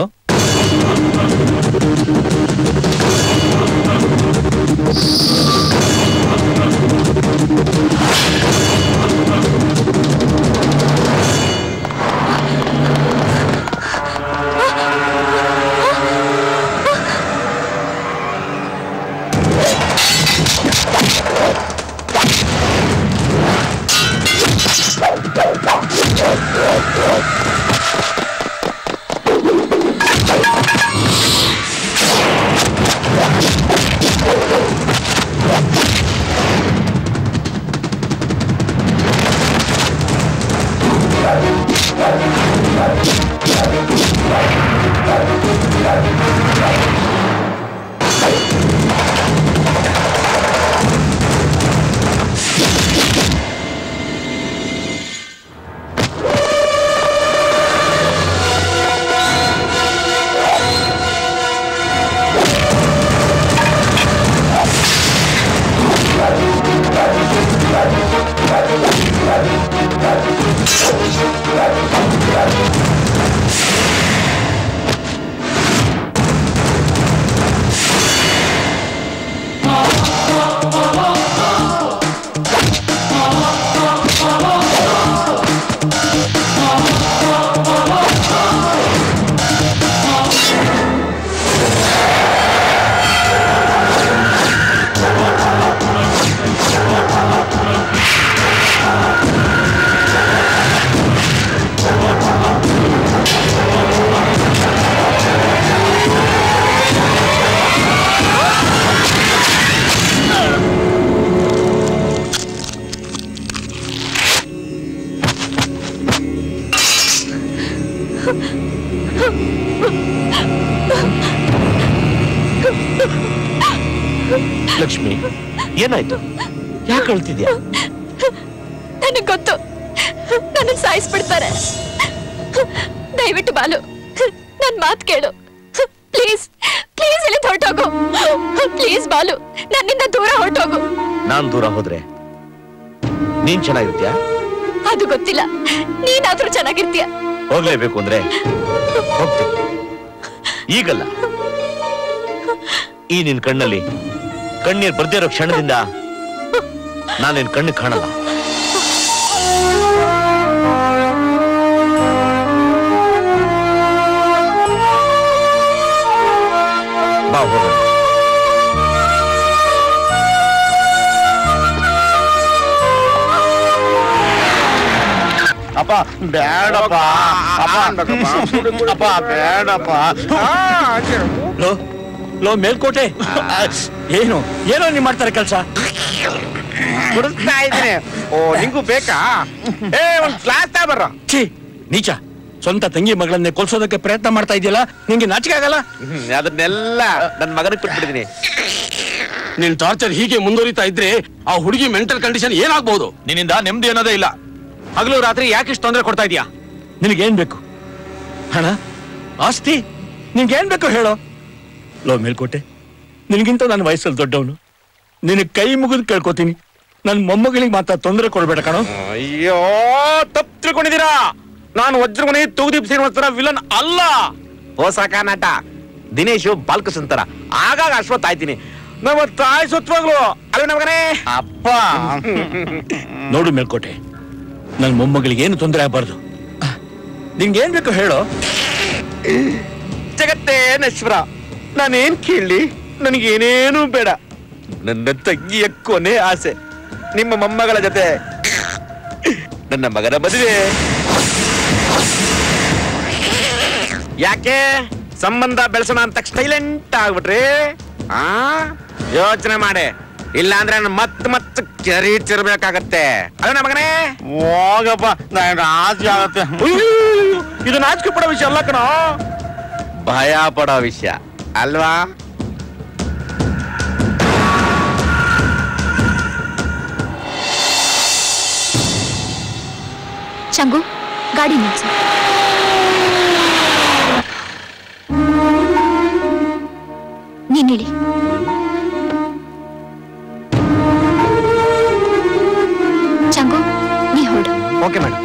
ಲಕ್ಷ್ಮಿ ಏನಾಯ್ತು ಯಾಕೆ ಅಳ್ತಿದ್ಯಾ ನನಗ್ ಗೊತ್ತು ನನ್ನ ಸಾಯಿಸ್ಬಿಡ್ತಾರೆ ದಯವಿಟ್ಟು ಬಾಲು ನನ್ ಮಾತ್ ಕೇಳು ಪ್ಲೀಸ್ ಪ್ಲೀಸ್ ಇಲ್ಲಿ ಹೊರಟೋಗು ಪ್ಲೀಸ್ ಬಾಲು ನನ್ನಿಂದ ದೂರ ಹೊರಟೋಗು ನಾನ್ ದೂರ ಹೋದ್ರೆ ನೀನ್ ಚೆನ್ನಾಗಿರ್ತೀಯ ಅದು ಗೊತ್ತಿಲ್ಲ ನೀನಾದ್ರೂ ಚೆನ್ನಾಗಿರ್ತೀಯ ಹೋಗ್ಲೇಬೇಕು ಅಂದ್ರೆ ಹೋಗ್ತೀನಿ ಈಗಲ್ಲ ಈ ನಿನ್ ಕಣ್ಣಲ್ಲಿ ಕಣ್ಣೀರ್ ಬರ್ದೇ ಇರೋ ಕ್ಷಣದಿಂದ ನಾನು ನಿನ್ ಕಣ್ಣು ಕಾಣಲ್ಲ ಬಾ ಹೋಗೋಣ ಅಪ್ಪ ಬೇಡಪ್ಪ ಅಪ್ಪ ಅಪ್ಪ ಬೇಡಪ್ಪ ಲೋ ಲೋ ಮೇಲ್ಕೋಟೆ ಏನು ಏನೋ ನೀವ್ ಮಾಡ್ತಾರೆ ಕೆಲ್ಸ ಕುಡಿಸ್ತಾ ಇದ್ದೀನಿ ಓ ನಿಂಗೂ ಬೇಕಾ ಏ ಒಂದ್ ಗ್ಲಾಸ್ ತಾ ಬರ್ರ ಛೀ ನೀಚ ಸ್ವಂತ ತಂಗಿ ಮಗಳನ್ನೇ ಕೊಲ್ಸೋದಕ್ಕೆ ಪ್ರಯತ್ನ ಮಾಡ್ತಾ ಇದೆಯಲ್ಲ ನಿಂಗೆ ನಾಚಿಕೆ ಆಗಲ್ಲ ಅದನ್ನೆಲ್ಲ ನನ್ ಮಗನಿಗೆ ಕೊಟ್ಬಿಟ್ಟಿದೀನಿ ನಿನ್ ಟಾರ್ಚರ್ ಹೀಗೆ ಮುಂದುವರಿತಾ ಇದ್ರೆ ಆ ಹುಡುಗಿ ಮೆಂಟಲ್ ಕಂಡೀಷನ್ ಏನಾಗ್ಬಹುದು ನಿನ್ನಿಂದ ನೆಮ್ಮದಿ ಅನ್ನೋದೇ ಇಲ್ಲ ಹಗಲು ರಾತ್ರಿ ಯಾಕೆ ಇಷ್ಟು ತೊಂದರೆ ಕೊಡ್ತಾ ಇದೀಯಾ ನಿನಗೇನ್ ಬೇಕು ಹಣ ಆಸ್ತಿ ನಿನ್ಗೇನ್ ಬೇಕು ಹೇಳೋ ಲೋ ಮೇಲ್ಕೋಟೆ ನಿನಗಿಂತ ನನ್ನ ವಯಸ್ಸಲ್ಲಿ ದೊಡ್ಡವನು ನಿನಗೆ ಕೈ ಮುಗಿದು ಕೇಳ್ಕೊತೀನಿ ನನ್ನ ಮೊಮ್ಮಗಳಿಗೆ ಮಾತ್ರ ತೊಂದರೆ ಕೊಡ್ಬೇಡ ಕಣೋ ಅಯ್ಯೋ ತಪ್ಪು ತಿಳ್ಕೊಂಡಿದ್ದೀರಾ ನಾನು ವಜ್ರಮಣಿ ತೂಗುದೀಪ್ ಶ್ರೀನಿವಾಸರ ವಿಲನ್ ಅಲ್ಲ ಹೊಸ ನಟ ದಿನೇಶ್ ಬಾಲ್ಕಸಂತರ ಆಗಾಗ ಅಶ್ವತ್ ಆಯ್ತೀನಿ ನಮ್ಮ ತಾಯಿ ಸುತ್ತವಾಗ್ಲು ಅಲ್ಲ ನಮಗನೇ ಅಪ್ಪ ನೋಡು ಮೇಲ್ಕೋಟೆ ನನ್ನ ಮೊಮ್ಮಗಳಿಗೆ ಏನು ತೊಂದರೆ ಆಗಬಾರ್ದು ನಿನ್ಗೇನ್ ಬೇಕು ಹೇಳೋ ಜಗತ್ತೇ ನಶ್ವರ ನಾನೇನ್ ಕೇಳಲಿ ನನಗೇನೇನೂ ಬೇಡ ನನ್ನ ತಂಗಿಯ ಕೊನೆ ಆಸೆ ನಿಮ್ಮ ಮೊಮ್ಮಗಳ ಜೊತೆ ನನ್ನ ಮಗನ ಮದುವೆ ಯಾಕೆ ಸಂಬಂಧ ಬೆಳೆಸೋಣ ಅಂತ ಸೈಲೆಂಟ್ ಆಗ್ಬಿಟ್ರಿ ಆ ಯೋಚನೆ ಮಾಡಿ ಇಲ್ಲ ಅಂದ್ರೆ ನಾನು ಮತ್ ಮತ್ ಕೆರೀಚಿರ್ಬೇಕಾಗತ್ತೆ ಅದೇ ಮಗನೇ ಹೋಗಪ್ಪ ನನಗೆ ಆಸೆ ಆಗತ್ತೆ ಇದು ನಾಚಿಕೆ ಪಡೋ ವಿಷಯ ಅಲ್ಲ ಕಣೋ ಭಯ ಪಡೋ ವಿಷಯ ಅಲ್ವಾ ಚಂಗು ಗಾಡಿ ನಿಲ್ಸು ನೀನ್ ಹೇಳಿ ಚಂಗು ನೀ ಹೊರಡು ಓಕೆ ಮೇಡಮ್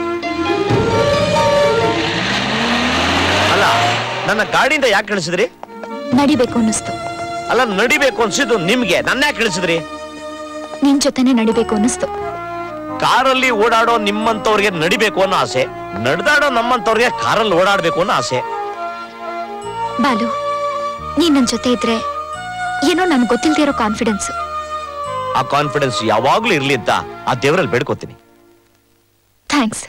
ಅಲ್ಲ ನನ್ನ ಗಾಡಿಯಿಂದ ಯಾಕೆ ಕಳಿಸಿದ್ರಿ ನಡಿಬೇಕು ಅನ್ನಿಸ್ತು ಅಲ್ಲ ನಡಿಬೇಕು ಅನ್ಸಿದ್ದು ನಿಮ್ಗೆ ನನ್ನ ಯಾಕೆ ಕಳಿಸಿದ್ರಿ ನಿನ್ ಜೊತೆನೆ ನಡಿಬೇಕು ಅನ್ನಿಸ್ತು ಕಾರಲ್ಲಿ ಓಡಾಡೋ ನಿಮ್ಮಂತವ್ರಿಗೆ ನಡಿಬೇಕು ಅನ್ನೋ ಆಸೆ ನಡೆದಾಡೋ ನಮ್ಮಂತವ್ರಿಗೆ ಕಾರಲ್ಲಿ ಓಡಾಡ್ಬೇಕು ಅನ್ನೋ ಆಸೆ ಬಾಲು ನೀನ್ ನನ್ ಜೊತೆ ಇದ್ರೆ ಏನೋ ನನ್ಗೆ ಗೊತ್ತಿಲ್ದೇ ಇರೋ ಕಾನ್ಫಿಡೆನ್ಸ್ ಆ ಕಾನ್ಫಿಡೆನ್ಸ್ ಯಾವಾಗ್ಲೂ ಇರ್ಲಿ ಅಂತ ಆ ದೇವರಲ್ಲಿ ಬೇಡ್ಕೋತೀನಿ ಥ್ಯಾಂಕ್ಸ್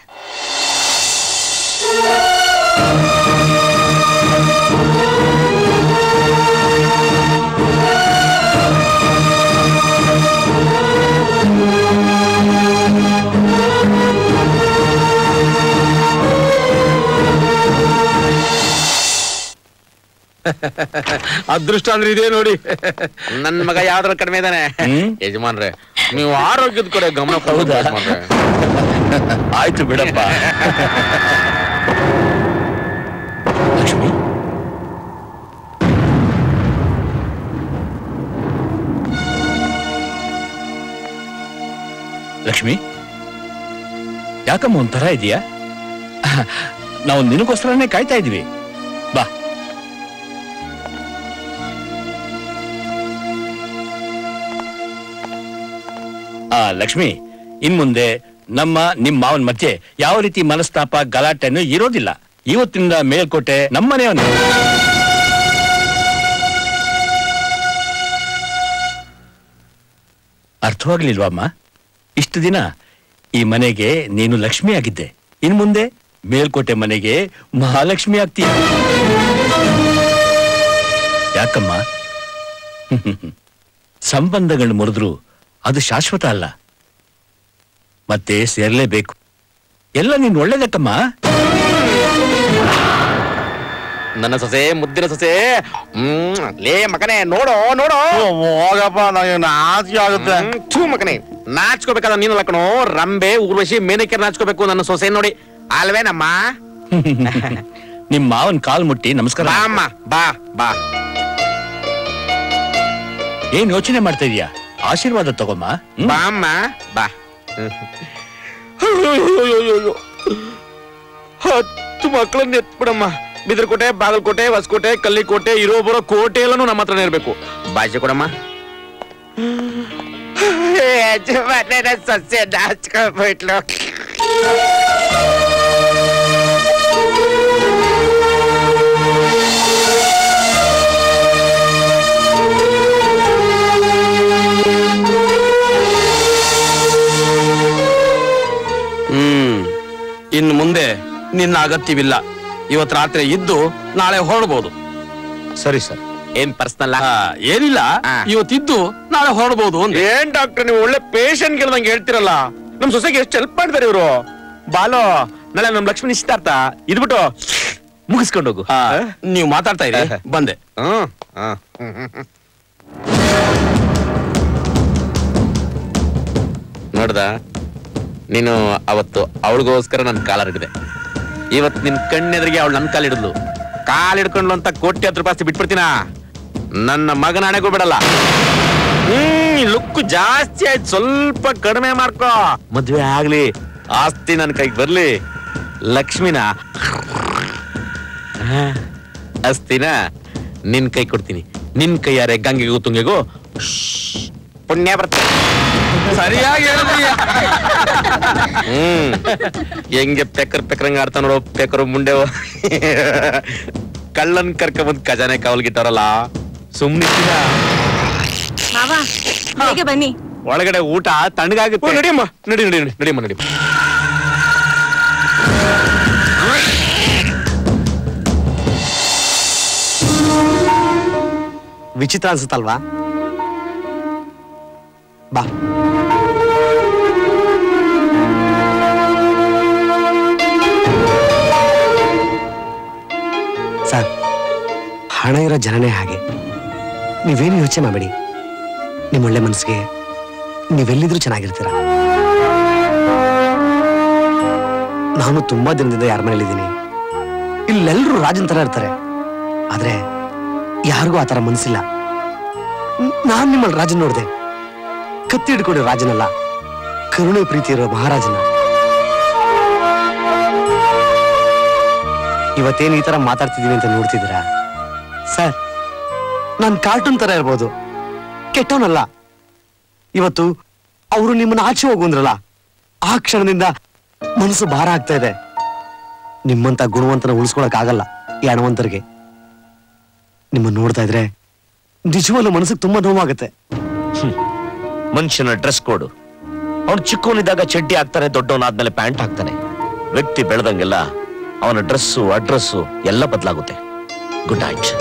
ಅದೃಷ್ಟ ಅಂದ್ರೆ ಇದೇ ನೋಡಿ ನನ್ ಮಗ ಯಾವ್ದ್ರ ಕಡಿಮೆ ಇದಾನೆ ಯಜಮಾನ್ರೆ ನೀವು ಆರೋಗ್ಯದ ಕಡೆ ಗಮನ ಕೊಡೋದು ಯಜಮಾನ್ರೆ ಆಯ್ತು ಬಿಡಪ್ಪ ಲಕ್ಷ್ಮಿ ಲಕ್ಷ್ಮಿ ಯಾಕಮ್ಮ ಒಂಥರ ಇದೆಯಾ ನಾವು ನಿನಗೋಸ್ಕರನೇ ಕಾಯ್ತಾ ಇದೀವಿ ಬಾ ಆ ಲಕ್ಷ್ಮಿ ಇನ್ ಮುಂದೆ ನಮ್ಮ ನಿಮ್ ಮಾವನ್ ಮಧ್ಯೆ ಯಾವ ರೀತಿ ಮನಸ್ತಾಪ ಗಲಾಟೆನೂ ಇರೋದಿಲ್ಲ ಇವತ್ತಿನಿಂದ ಮೇಲ್ಕೋಟೆ ನಮ್ಮನೆಯವನು ಅರ್ಥವಾಗ್ಲಿಲ್ವಮ್ಮ ಇಷ್ಟು ದಿನ ಈ ಮನೆಗೆ ನೀನು ಲಕ್ಷ್ಮಿ ಆಗಿದ್ದೆ ಇನ್ ಮುಂದೆ ಮೇಲ್ಕೋಟೆ ಮನೆಗೆ ಮಹಾಲಕ್ಷ್ಮಿ ಆಗ್ತೀಯ ಯಾಕಮ್ಮ ಸಂಬಂಧಗಳು ಮುರಿದ್ರು ಅದು ಶಾಶ್ವತ ಅಲ್ಲ ಮತ್ತೆ ಸೇರ್ಲೇಬೇಕು ಎಲ್ಲ ನೀನ್ ಒಳ್ಳೇದಕ್ಕಮ್ಮ ನನ್ನ ಸೊಸೆ ಮುದ್ದಿನ ಸೊಸೆ ಹ್ಮ್ ಲೇ ಮಗನೇ ನೋಡೋ ನೋಡೋ ಹೋಗಪ್ಪ ನನಗೆ ನಾಚಿಕೆ ಆಗುತ್ತೆ ಥೂ ಮಗನೇ ನಾಚ್ಕೋಬೇಕಾದ ನೀನು ಲಕ್ಕಣೋ ರಂಬೆ ಊರ್ವಶಿ ಮೇನಕೆ ನಾಚ್ಕೋಬೇಕು ನನ್ನ ಸೊಸೆ ನೋಡಿ ಅಲ್ವೇನಮ್ಮ ನಿಮ್ ಮಾವನ್ ಕಾಲ್ ಮುಟ್ಟಿ ನಮಸ್ಕಾರ ಬಾ ಅಮ್ಮ ಬಾ ಬಾ ಏನ್ ಯೋಚನೆ ಮಾಡ್ತಾ ಇದೀಯಾ ಆಶೀರ್ವಾದ ತಗೊಮ್ಮ ಬಾ ಅಮ್ಮ ಬಾ ಹತ್ತು ಮಕ್ಕಳನ್ನ ಎತ್ಬಿಡಮ್ಮ ಬಿದ್ರಕೋಟೆ ಬಾಗಲಕೋಟೆ ಹೊಸಕೋಟೆ ಕಲ್ಲಿಕೋಟೆ ಇರೋ ಬರೋ ಕೋಟೆ ಎಲ್ಲಾನು ನಮ್ಮ ಹತ್ರನೇ ಇರ್ಬೇಕು ಭಾಷೆ ಕೊಡಮ್ಮ ಯಜಮಾನರ ಸಸ್ಯ ನಾಚ್ಕೊಂಡ್ಬಿಟ್ಲು ಹ್ಮ್ ಇನ್ನು ಮುಂದೆ ನಿನ್ನ ಅಗತ್ಯವಿಲ್ಲ ಇವತ್ ರಾತ್ರಿ ಇದ್ದು ನಾಳೆ ಹೊರಡ್ಬೋದು ಸರಿ ಸರ್ ಏನ್ ಪರ್ಸನಲ್ ಏನಿಲ್ಲ ಇವತ್ತಿದ್ದು ನಾಳೆ ಹೊರಡ್ಬೋದು ಅಂದ್ರೆ ಏನ್ ಡಾಕ್ಟರ್ ನೀವು ಒಳ್ಳೆ ಪೇಷಂಟ್ ಗೆಲ್ದಂಗೆ ಹೇಳ್ತಿರಲ್ಲ ನಮ್ ಸೊಸೆಗೆ ಎಷ್ಟು ಹೆಲ್ಪ್ ಮಾಡಿದಾರೆ ಇವರು ಬಾಲೋ ನಾಳೆ ನಮ್ ಲಕ್ಷ್ಮಿ ನಿಶ್ಚಿತಾರ್ಥ ಇದ್ಬಿಟ್ಟು ಮುಗಿಸ್ಕೊಂಡು ಹೋಗು ನೀವು ಮಾತಾಡ್ತಾ ಇರಿ ಬಂದೆ ಹ್ಮ್ ಹ್ಮ್, ಹ್ಮ್, ಹ್ಮ್, ಹ್ಮ್. ನೋಡ್ದ ನೀನು ಅವತ್ತು ಅವಳಿಗೋಸ್ಕರ ನನ್ ಕಾಲರಿಗಿದೆ ಇವತ್ತು ನಿನ್ ಕಣ್ಣೆದ್ರಿಗೆ ಅವಳು ನನ್ ಕಾಲಿಡಿದ್ಲು ಕಾಲ್ ಹಿಡ್ಕೊಂಡ್ಲು ಅಂತ ಕೋಟಿ ಹತ್ತು ರೂಪಾಯಿ ಬಿಟ್ಬಿಡ್ತೀನ ನನ್ನ ಮಗನ ಹಣೆಗೂ ಬಿಡಲ್ಲ ಹ್ಮ್ ಲುಕ್ ಜಾಸ್ತಿ ಆಯ್ತು ಸ್ವಲ್ಪ ಕಡಿಮೆ ಮಾಡ್ಕೋ ಮದ್ವೆ ಆಗ್ಲಿ ಆಸ್ತಿ ನನ್ ಕೈಗೆ ಬರ್ಲಿ ಲಕ್ಷ್ಮಿನ ಆ, ಅಸ್ತಿನ ನಿನ್ ಕೈ ಕೊಡ್ತೀನಿ ನಿನ್ ಕೈಯಾರೆ ಗಂಗೆಗೂ ತುಂಗೆಗೂ ಶ್ಶ್, ಪುಣ್ಯ ಬರ್ತದೆ ಸರಿಯಾಗಿ ಹೇಳಿದ್ರಿ ಹ್ಮ್ ಹೆಂಗೆ ಪೆಕ್ಕರ್ ಪೆಕ್ಕರಂಗ ಆಡ್ತಾ ನೋಡೋ ಪೆಕ್ಕರು ಮುಂಡೆವು ಕಳ್ಳನ್ ಕರ್ಕ ಬಂದ್ ಖಜಾನೆ ಕಾವಲ್ಗಿಟ್ಟಾರಲ್ಲ ಸುಮ್ನೆ ಮಾವ ಹೇಗೆ ಬನ್ನಿ ಒಳಗಡೆ ಊಟ ತಣ್ಣಗಾಗುತ್ತೆ ನಡಿಯಮ್ಮ ನಡಿ ನಡಿ ನಡಿ ನಡಿಯಮ್ಮ ನಡಿ ವಿಚಿತ್ರ ಅನ್ಸುತ್ತಲ್ವಾ ಬಾ ಸರ್ ಹಣ ಇರೋ ಜನನೇ ಹಾಗೆ ನೀವೇನು ಯೋಚನೆ ಮಾಡಬೇಡಿ ನಿಮ್ಮ ಒಳ್ಳೆ ಮನಸ್ಸಿಗೆ ನೀವೆಲ್ಲಿದ್ರೂ ಚೆನ್ನಾಗಿರ್ತೀರ ನಾನು ತುಂಬಾ ದಿನದಿಂದ ಯಾರ ಮನೇಲಿದ್ದೀನಿ ಇಲ್ಲೆಲ್ಲರೂ ರಾಜನ್ ತರ ಇರ್ತಾರೆ ಆದ್ರೆ ಯಾರಿಗೂ ಆ ತರ ಮನಸ್ಸಿಲ್ಲ ನಾನ್ ನಿಮ್ಮಲ್ಲಿ ರಾಜನ್ ನೋಡ್ದೆ ಕತ್ತಿ ಹಿಡ್ಕೊಂಡಿರೋ ರಾಜನಲ್ಲ ಕರುಣೆ ಪ್ರೀತಿ ಇರೋ ಮಹಾರಾಜನ ಇವತ್ತೇನು ಈ ತರ ಮಾತಾಡ್ತಿದ್ದೀನಿ ಅಂತ ನೋಡ್ತಿದ್ದೀರಾ ಸರ್ ನಾನ್ ಕಾರ್ಟೂನ್ ತರ ಇರ್ಬೋದು ಕೆಟ್ಟವನಲ್ಲ ಇವತ್ತು ಅವರು ನಿಮ್ಮನ್ನ ಆಚೆ ಹೋಗು ಅಂದ್ರಲ್ಲ ಆ ಕ್ಷಣದಿಂದ ಮನಸ್ಸು ಭಾರ ಆಗ್ತಾ ಇದೆ ನಿಮ್ಮಂತ ಗುಣವಂತನ ಉಳಿಸ್ಕೊಳಕ್ ಆಗಲ್ಲ ಈ ಹಣವಂತರಿಗೆ ನಿಮ್ಮ ನೋಡ್ತಾ ಇದ್ರೆ ನಿಜವಲ್ಲೂ ಮನಸ್ಸಿಗೆ ತುಂಬಾ ನೋವಾಗುತ್ತೆ ಮನುಷ್ಯನ ಡ್ರೆಸ್ ಕೋಡು ಅವನು ಚಿಕ್ಕವನಿದ್ದಾಗ ಚಡ್ಡಿ ಹಾಕ್ತಾನೆ ದೊಡ್ಡವನಾದ್ಮೇಲೆ ಪ್ಯಾಂಟ್ ಹಾಕ್ತಾನೆ ವ್ಯಕ್ತಿ ಬೆಳೆದಂಗೆಲ್ಲ ಅವನ ಡ್ರೆಸ್ಸು ಅಡ್ರೆಸ್ಸು ಎಲ್ಲ ಬದಲಾಗುತ್ತೆ good night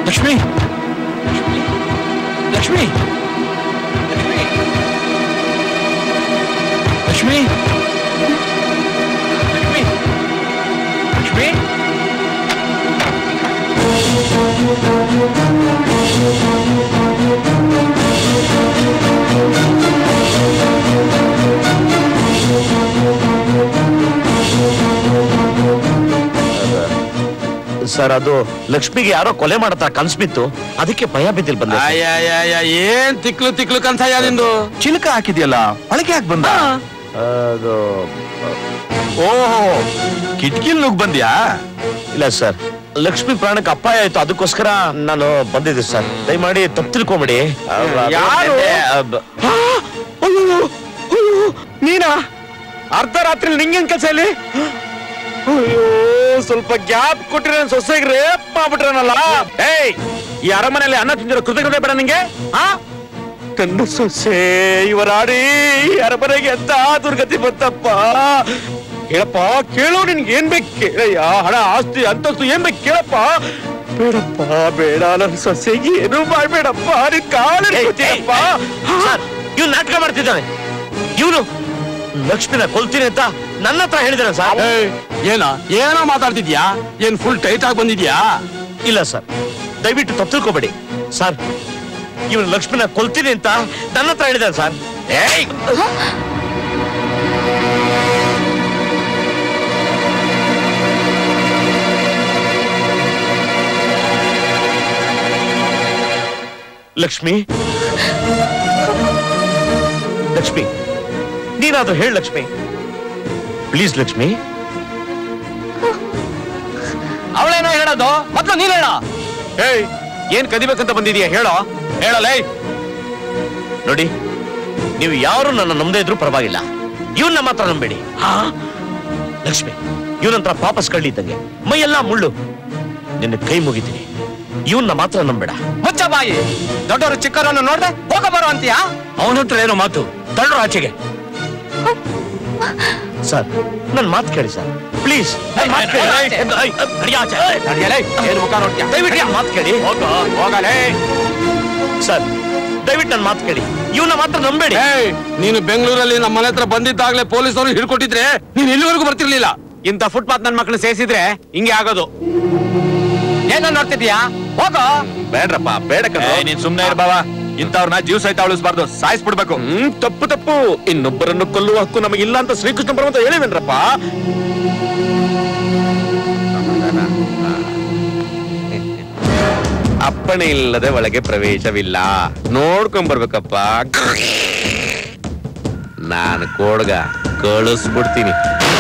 Lakshmi Lakshmi Lakshmi Lakshmi Lakshmi sir ಅದು ಲಕ್ಷ್ಮಿಗೆ ಯಾರೋ ಕೊಲೆ ಮಾಡತ್ತ ಕನ್ಸ್ ಬಿತ್ತು ಅದಕ್ಕೆ ಭಯ ಬಿದ್ದಿಲ್ ಬಂದೆ ಅಯ್ಯಯ್ಯಯ್ಯ, ಏನ್ ತಿಕ್ಲು ತಿಕ್ಲು ಕನ್ಸಯ್ಯ ನಿಂದು ಚಿಲಕ ಹಾಕಿದ್ಯಲ್ಲ ಒಳಗೆ ಯಾಕೆ ಬಂದ ಅದು ಓಹೋ ಕಿಟಕಿಲ್ ನುಗ್ ಬಂದ್ಯಾ ಇಲ್ಲ ಸರ್ ಲಕ್ಷ್ಮಿ ಪ್ರಾಣಕ್ಕೆ ಅಪಾಯ ಆಯ್ತು ಅದಕ್ಕೋಸ್ಕರ ನಾನು ಬಂದಿದ್ದೆ ಸರ್ ದಯಮಾಡಿ ತಪ್ಪು ತಿಳ್ಕೊಂಬಿಡಿ ಯಾರು? ನೀನಾ ಅರ್ಧ ರಾತ್ರಿ ನಿಂಗೇನ್ ಕೆಲಸ ಇಲ್ಲಿ ಅಯ್ಯೋ ಸ್ವಲ್ಪ ಗ್ಯಾಪ್ ಕೊಟ್ಟಿರೋ ಸೊಸೆಗೆ ರೇಪ್ ಮಾಡ್ಬಿಟ್ರನಲ್ಲ ಏಯ್ ಈ ಅರಮನೆಯಲ್ಲಿ ಅನ್ನ ತಿಂದಿರೋ ಕೃತಜ್ಞತೆ ಬೇಡ ನಿಂಗೆ ಆ ನನ್ನ ಸೊಸೆ ಇವರಾಡಿ ಈ ಅರಮನೆಗೆ ಎಂತ ದುರ್ಗತಿ ಬಂತಪ್ಪ ಹೇಳಪ್ಪ ಕೇಳು ನಿನ್ಗೆ ಏನ್ ಬೇಕು ಕೇಳಯ್ಯ ಹಣ ಆಸ್ತಿ ಅಂತಸ್ತು ಏನ್ ಬೇಕು ಕೇಳಪ್ಪ ಬೇಡಪ್ಪ ಬೇಡ ನನ್ನ ಸೊಸೆಗೆ ಏನು ಮಾಡ್ಬೇಡಪ್ಪ ನಿನ್ ಕಾಲು ಹಿಡ್ಕೊತೀನಪ್ಪ. ಇವ್ನು ನಾಟಕ ಮಾಡ್ತಿದ್ದಾನೆ ಇವನು ಲಕ್ಷ್ಮಿನ ಕೊಲ್ತೀನಿ ಅಂತ ನನ್ನ ಹತ್ರ ಹೇಳಿದಾನೆ ಸರ್ ಏನ ಏನೋ ಮಾತಾಡ್ತಿದ್ಯಾ ಏನ್ ಫುಲ್ ಟೈಟ್ ಆಗಿ ಬಂದಿದ್ಯಾ ಇಲ್ಲ ಸರ್ ದಯವಿಟ್ಟು ತಪ್ಪು ತಿಳ್ಕೊಬೇಡಿ ಸರ್ ಇವನು ಲಕ್ಷ್ಮಿನ ಕೊಲ್ತೀನಿ ಅಂತ ನನ್ನ ಹತ್ರ ಹೇಳಿದಾನೆ ಸರ್ ಏಯ್ ಲಕ್ಷ್ಮಿ ಲಕ್ಷ್ಮಿ ನೀನಾದ್ರೂ ಹೇಳು ಲಕ್ಷ್ಮಿ ಪ್ಲೀಸ್ ಲಕ್ಷ್ಮಿ ಅವಳೇನೋ ಹೇಳೋದು ಮೊದ್ಲು ನೀನ್ ಹೇಳ ಏಯ್ ಏನ್ ಕದಿಬೇಕಂತ ಬಂದಿದೀಯ ಹೇಳೋ ಹೇಳಲೇ ನೋಡಿ ನೀವು ಯಾರು ನನ್ನ ನಂಬದೇ ಇದ್ರೂ ಪರವಾಗಿಲ್ಲ ಇವನ್ನ ಮಾತ್ರ ನಂಬೇಡಿ ಹಾ ಲಕ್ಷ್ಮಿ ಇವನಂತರ ಪಾಪಸ್ ಕಳ್ಳಿದ್ದಂಗೆ ಮೈಯೆಲ್ಲ ಮುಳ್ಳು ನಿನ್ನ ಕೈ ಮುಗಿತೀನಿ ಇವನ್ನ ಮಾತ್ರ ನಂಬೇಡ ಮುಚ್ಚ ಬಾಯಿ ದೊಡ್ಡವರು ಚಿಕ್ಕವರನ್ನು ನೋಡ್ದೆ ಹೋಗ ಬರೋ ಅಂತೀಯಾ ಅವನ ಹತ್ರ ಏನೋ ಮಾತು ತಳ್ಳು ಆಚೆಗೆ ಸರ್ ನನ್ ಮಾತು ಕೇಳಿ ಸರ್ ಪ್ಲೀಸ್ ನನ್ ಮಾತು ಕೇಳಿ ಏನು ಮುಖ ನೋಡ್ತೀಯ ದಯವಿಟ್ಟು ನನ್ ಮಾತು ಕೇಳಿ ಹೋಗಲೇ ಸರ್ ದಯವಿಟ್ಟು ನನ್ ಮಾತು ಕೇಳಿ ಇವನ್ನ ಮಾತ್ರ ನಂಬೇಡಿ ಏಯ್ ನೀನು ಬೆಂಗಳೂರಲ್ಲಿ ನಮ್ಮ ಮನೆ ಹತ್ರ ಬಂದಿದ್ದಾಗ್ಲೇ ಪೊಲೀಸರು ಹಿಡ್ಕೊಟ್ಟಿದ್ರೆ ನೀನ್ ಇಲ್ಲಿವರೆಗೂ ಬರ್ತಿರ್ಲಿಲ್ಲ ಇಂಥ ಫುಟ್ಪಾತ್ ನನ್ನ ಮಕ್ಕಳು ಸೇರಿಸಿದ್ರೆ ಹಿಂಗೆ ಆಗೋದು ಏನೋ ನೋಡ್ತಿದ್ಯಾ ಹೋಗೋ ಬೇಡ್ರಪ್ಪ ಬೇಡ ನೀನ್ ಸುಮ್ನೆ ಇರ್ ಬಾವ ಇಂಥವ್ರನ್ನ ಜೀವ ಸಹಿತ ಉಳಿಸ್ಬಾರ್ದು ಸಾಯಿಸ್ಬಿಡ್ಬೇಕು ಹ್ಮ್ ತಪ್ಪು ತಪ್ಪು ಇನ್ನೊಬ್ಬರನ್ನು ಕೊಲ್ಲುವ ಹಕ್ಕು ನಮಗಿಲ್ಲ ಅಂತ ಶ್ರೀಕೃಷ್ಣ ಪರಮಾತ್ಮ ಹೇಳಿವೇನ್ರಪ್ಪ ಅಪ್ಪಣೆ ಇಲ್ಲದೆ ಒಳಗೆ ಪ್ರವೇಶವಿಲ್ಲ ನೋಡ್ಕೊಂಡ್ ಬರ್ಬೇಕಪ್ಪ ನಾನು ಕೋಡ್ಗ ಕಳಿಸ್ಬಿಡ್ತೀನಿ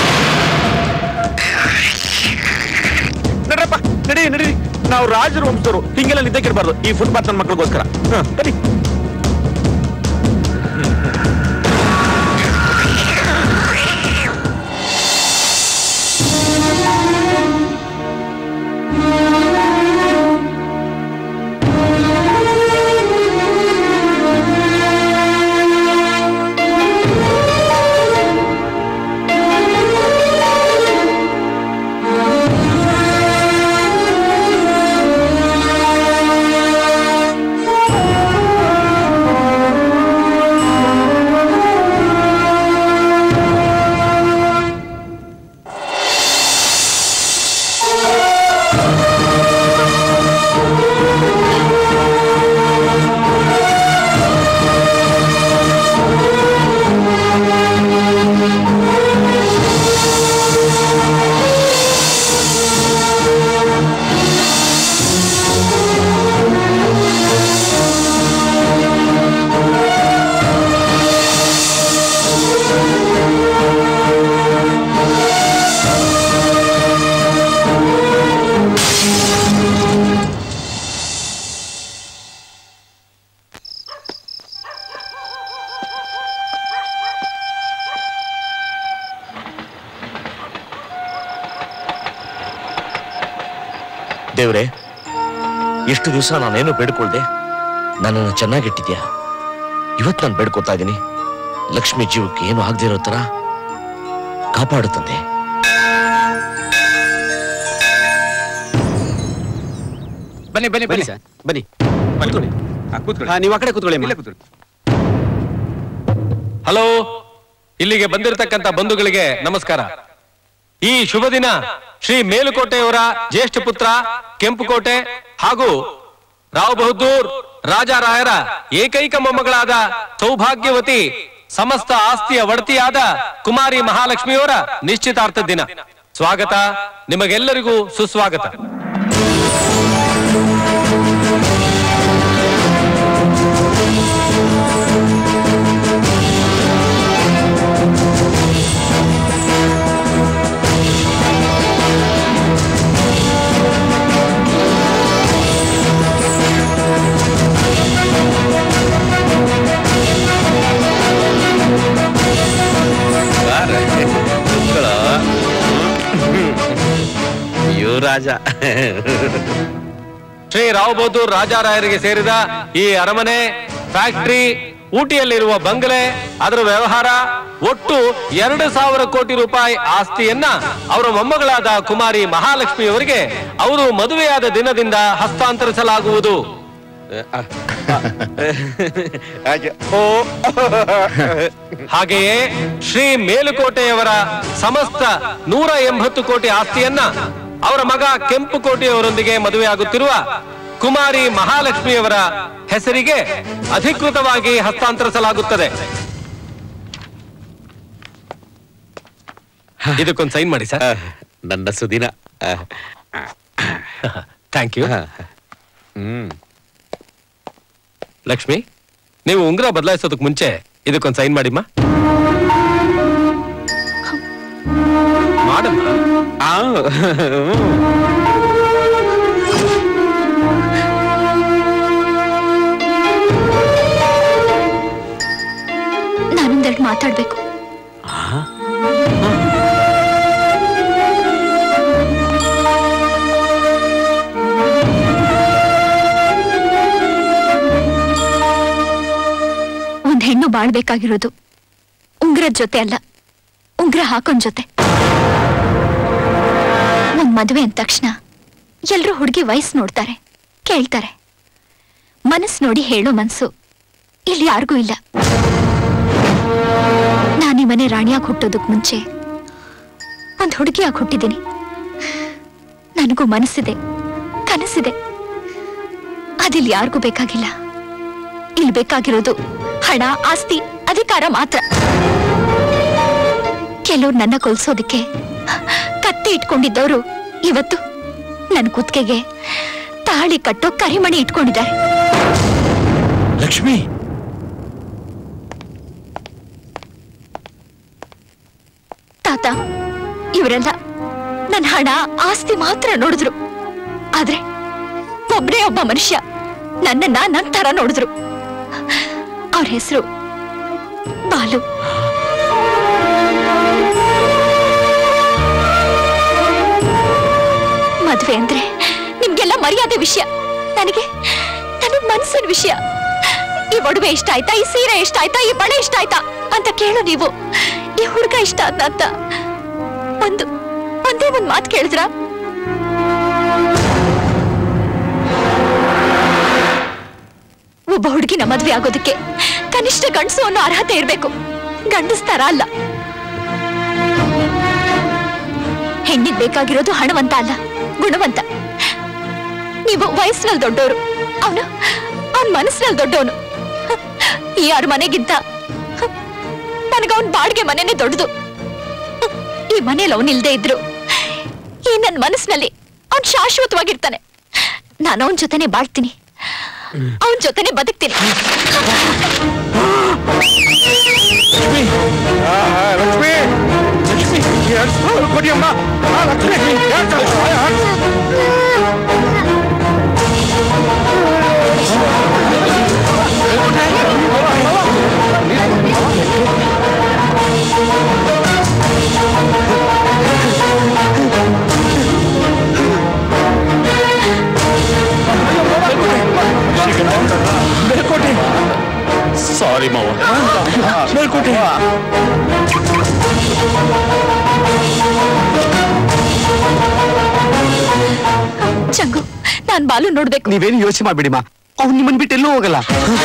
ನಡ್ರಪ್ಪ ನಡಿ ನಡಿ ನಾವು ರಾಜರು ವಂಶದವರು ಹಿಂಗೆಲ್ಲ ನಿದ್ದಕ್ಕಿರ್ಬಾರ್ದು ಈ ಫುಟ್ಪಾತ್ ನನ್ನ ಮಕ್ಕಳಿಗೋಸ್ಕರ ಹ, ನಡಿ ದೇವ್ರೆ ಎಷ್ಟು ದಿವಸ ನಾನೇನು ಬೇಡ್ಕೊಳ್ದೆ ನನ್ನನ್ನು ಚೆನ್ನಾಗಿಟ್ಟಿದ್ಯಾ ಇವತ್ತು ನಾನು ಬೇಡ್ಕೊತಾ ಇದ್ದೀನಿ ಲಕ್ಷ್ಮಿ ಜೀವಕ್ಕೆ ಏನು ಆಗದೆ ಇರೋ ತರ ಕಾಪಾಡು ತಂದೆ ಬನ್ನಿ ಬನ್ನಿ ಬನ್ನಿ ಸರ್ ಬನ್ನಿ ಕೂತ್ಕೊಳ್ಳಿ ಕೂತ್ಕೊಳ್ಳಿ ಹಾ, ನೀವು ಆ ಕಡೆ ಕೂತ್ಕೊಳ್ಳಿ ಅಮ್ಮ. ಕೂತ್ಕೊಳ್ಳಿ ಹಲೋ ಇಲ್ಲಿಗೆ ಬಂದಿರತಕ್ಕಂತ ಬಂಧುಗಳಿಗೆ ನಮಸ್ಕಾರ ಈ ಶುಭ ದಿನ ಶ್ರೀ ಮೇಲುಕೋಟೆಯವರ ಜ್ಯೇಷ್ಠ ಪುತ್ರ ಕೆಂಪುಕೋಟೆ ಹಾಗೂ ರಾವ್ ಬಹದ್ದೂರ್ ರಾಜಾರಾಯರ ಏಕೈಕ ಮೊಮ್ಮಗಳಾದ ಸೌಭಾಗ್ಯವತಿ ಸಮಸ್ತ ಆಸ್ತಿಯ ಒಡತಿಯಾದ ಕುಮಾರಿ ಮಹಾಲಕ್ಷ್ಮಿಯವರ ನಿಶ್ಚಿತಾರ್ಥ ದಿನ ಸ್ವಾಗತ ನಿಮಗೆಲ್ಲರಿಗೂ ಸುಸ್ವಾಗತ ಯುವರಾಜ ಶ್ರೀ ರಾವ್ ಬಹದ್ದೂರ್ ರಾಜಾರಾಯರಿಗೆ ಸೇರಿದ ಈ ಅರಮನೆ ಫ್ಯಾಕ್ಟರಿ ಊಟಿಯಲ್ಲಿರುವ ಬಂಗಲೆ ಅದರ ವ್ಯವಹಾರ ಒಟ್ಟು ಎರಡು ಸಾವಿರ ಕೋಟಿ ರೂಪಾಯಿ ಆಸ್ತಿಯನ್ನ ಅವರ ಮೊಮ್ಮಗಳಾದ ಕುಮಾರಿ ಮಹಾಲಕ್ಷ್ಮಿಯವರಿಗೆ ಅವರು ಮದುವೆಯಾದ ದಿನದಿಂದ ಹಸ್ತಾಂತರಿಸಲಾಗುವುದು ಓ ಹಾಗೆಯೇ ಶ್ರೀ ಮೇಲುಕೋಟೆಯವರ ಸಮಸ್ತ ನೂರ ಎಂಬತ್ತು ಕೋಟಿ ಆಸ್ತಿಯನ್ನ ಅವರ ಮಗ ಕೆಂಪು ಕೋಟೆಯವರೊಂದಿಗೆ ಮದುವೆಯಾಗುತ್ತಿರುವ ಕುಮಾರಿ ಮಹಾಲಕ್ಷ್ಮಿಯವರ ಹೆಸರಿಗೆ ಅಧಿಕೃತವಾಗಿ ಹಸ್ತಾಂತರಿಸಲಾಗುತ್ತದೆ ಇದಕ್ಕೊಂದು ಸೈನ್ ಮಾಡಿ ಸರ್ ನನ್ನ ಸುದಿನ ಥ್ಯಾಂಕ್ ಯು ಹ್ಮ್ ಲಕ್ಷ್ಮಿ ನೀವು ಉಂಗುರ ಬದಲಾಯಿಸೋದಕ್ಕೆ ಮುಂಚೆ ಇದಕ್ಕೊಂದು ಸೈನ್ ಮಾಡಿಮ್ಮ ಮಾಡಮ್ಮ ನಾನೊಂದೆರಡು ಮಾತಾಡ್ಬೇಕು ಒಂದ್ ಹೆಣ್ಣು ಬಾಳ್ಬೇಕಾಗಿರೋದು ಉಂಗ್ರದ ಜೊತೆ ಅಲ್ಲ ಉಂಗ್ರ ಹಾಕೊಂಡ್ ಜೊತೆ ಒಂದ್ ಮದುವೆ ಅಂದ ತಕ್ಷಣ ಎಲ್ರೂ ಹುಡುಗಿ ವಯಸ್ಸು ನೋಡ್ತಾರೆ ಕೇಳ್ತಾರೆ ಮನಸ್ಸು ನೋಡಿ ಹೇಳೋ ಮನ್ಸು ಇಲ್ಲಿ ಯಾರಿಗೂ ಇಲ್ಲ ನಾನು ಈ ಮನೆ ರಾಣಿಯಾಗಿ ಹುಟ್ಟೋದಕ್ ಮುಂಚೆ ಒಂದ್ ಹುಡುಗಿಯಾಗಿ ಹುಟ್ಟಿದ್ದೀನಿ ನನಗೂ ಮನಸ್ಸಿದೆ ಕನಸಿದೆ ಅದಿಲ್ಲಿ ಯಾರಿಗೂ ಬೇಕಾಗಿಲ್ಲ ಇಲ್ಲಿ ಬೇಕಾಗಿರೋದು ಹಣ ಆಸ್ತಿ ಅಧಿಕಾರ ಮಾತ್ರ ಕೆಲವ್ರು ನನ್ನ ಕೊಲ್ಸೋದಕ್ಕೆ ಕತ್ತಿ ಇಟ್ಕೊಂಡಿದ್ದವರು ಇವತ್ತು ನನ್ನ ಕುತ್ತಿಗೆಗೆ ತಾಳಿ ಕಟ್ಟೋ ಕರಿಮಣಿ ಇಟ್ಕೊಂಡಿದ್ದಾರೆ ಲಕ್ಷ್ಮಿ ತಾತ ಇವರೆಲ್ಲ ನನ್ನ ಹಣ ಆಸ್ತಿ ಮಾತ್ರ ನೋಡಿದ್ರು ಆದ್ರೆ ಒಬ್ನೇ ಒಬ್ಬ ಮನುಷ್ಯ ನನ್ನನ್ನ ನನ್ ತರ ನೋಡಿದ್ರು ಅವ್ರ ಹೆಸರು ಬಾಲು ಮದ್ವೆ ಅಂದ್ರೆ ನಿಮ್ಗೆಲ್ಲ ಮರ್ಯಾದೆ ವಿಷಯ ನನಗೆ ನನಗ್ ಮನ್ಸಿನ ವಿಷಯ ಈ ಒಡವೆ ಇಷ್ಟ ಆಯ್ತಾ ಈ ಸೀರೆ ಇಷ್ಟ ಆಯ್ತಾ ಈ ಬಳೆ ಇಷ್ಟ ಆಯ್ತಾ ಅಂತ ಕೇಳು ನೀವು ಈ ಹುಡುಗ ಇಷ್ಟ ಆದ್ನ ಅಂತ ಒಂದು ಒಂದೇ ಒಂದ್ ಮಾತು ಕೇಳಿದ್ರ ಒಬ್ಬ ಹುಡುಗಿನ ಮದ್ವೆ ಆಗೋದಕ್ಕೆ ಕನಿಷ್ಠ ಗಂಡಸು ಅನ್ನೋ ಅರ್ಹತೆ ಇರ್ಬೇಕು ಗಂಡಸ್ತರ ಅಲ್ಲ ಹೆಣ್ಣಿಗ್ ಬೇಕಾಗಿರೋದು ಹಣವಂತ ಅಲ್ಲ ಗುಣವಂತ ನೀವು ವಯಸ್ಸಿನಲ್ಲಿ ದೊಡ್ಡವರು ಅವನು ಅವನ್ ಮನಸ್ಸಿನಲ್ಲಿ ದೊಡ್ಡವನು ಈ ಯಾರ ಮನೆಗಿಂತ ನನಗ ಅವನ್ ಬಾಡಿಗೆ ಮನೆನೇ ದೊಡ್ಡದು ಈ ಮನೇಲಿ ಅವನಿಲ್ದೇ ಇದ್ರು ಈ ನನ್ನ ಮನಸ್ಸಿನಲ್ಲಿ ಅವನ್ ಶಾಶ್ವತವಾಗಿರ್ತಾನೆ ನಾನು ಅವನ ಜೊತೆನೆ ಬಾಳ್ತೀನಿ ಅವನ ಜೊತೆನೆ ಬದುಕ್ತೀನಿ ಲಕ್ಷ್ಮಿ ಲಕ್ಷ್ಮಿ ಎರಡ್ ಸಾವಿರ ಕೊಡಿ ಅಮ್ಮ ಆ, ಲಕ್ಷ್ಮಿ ಎರಡ್ ಸಾವಿರ ಮೇಲ್ಕೋಟೆ ಸಾರಿ ಮಾವ ಮೇಲ್ಕೋಟೆ ಚಂಗು ನಾನ್ ಬಾಲು ನೋಡ್ಬೇಕು ನೀವೇನು ಯೋಚನೆ ಮಾಡ್ಬಿಡಿ ಮಾ ಅವ್ನು ನಿಮ್ಮನ್ ಬಿಟ್ಟು ಎಲ್ಲೂ ಹೋಗಲ್ಲ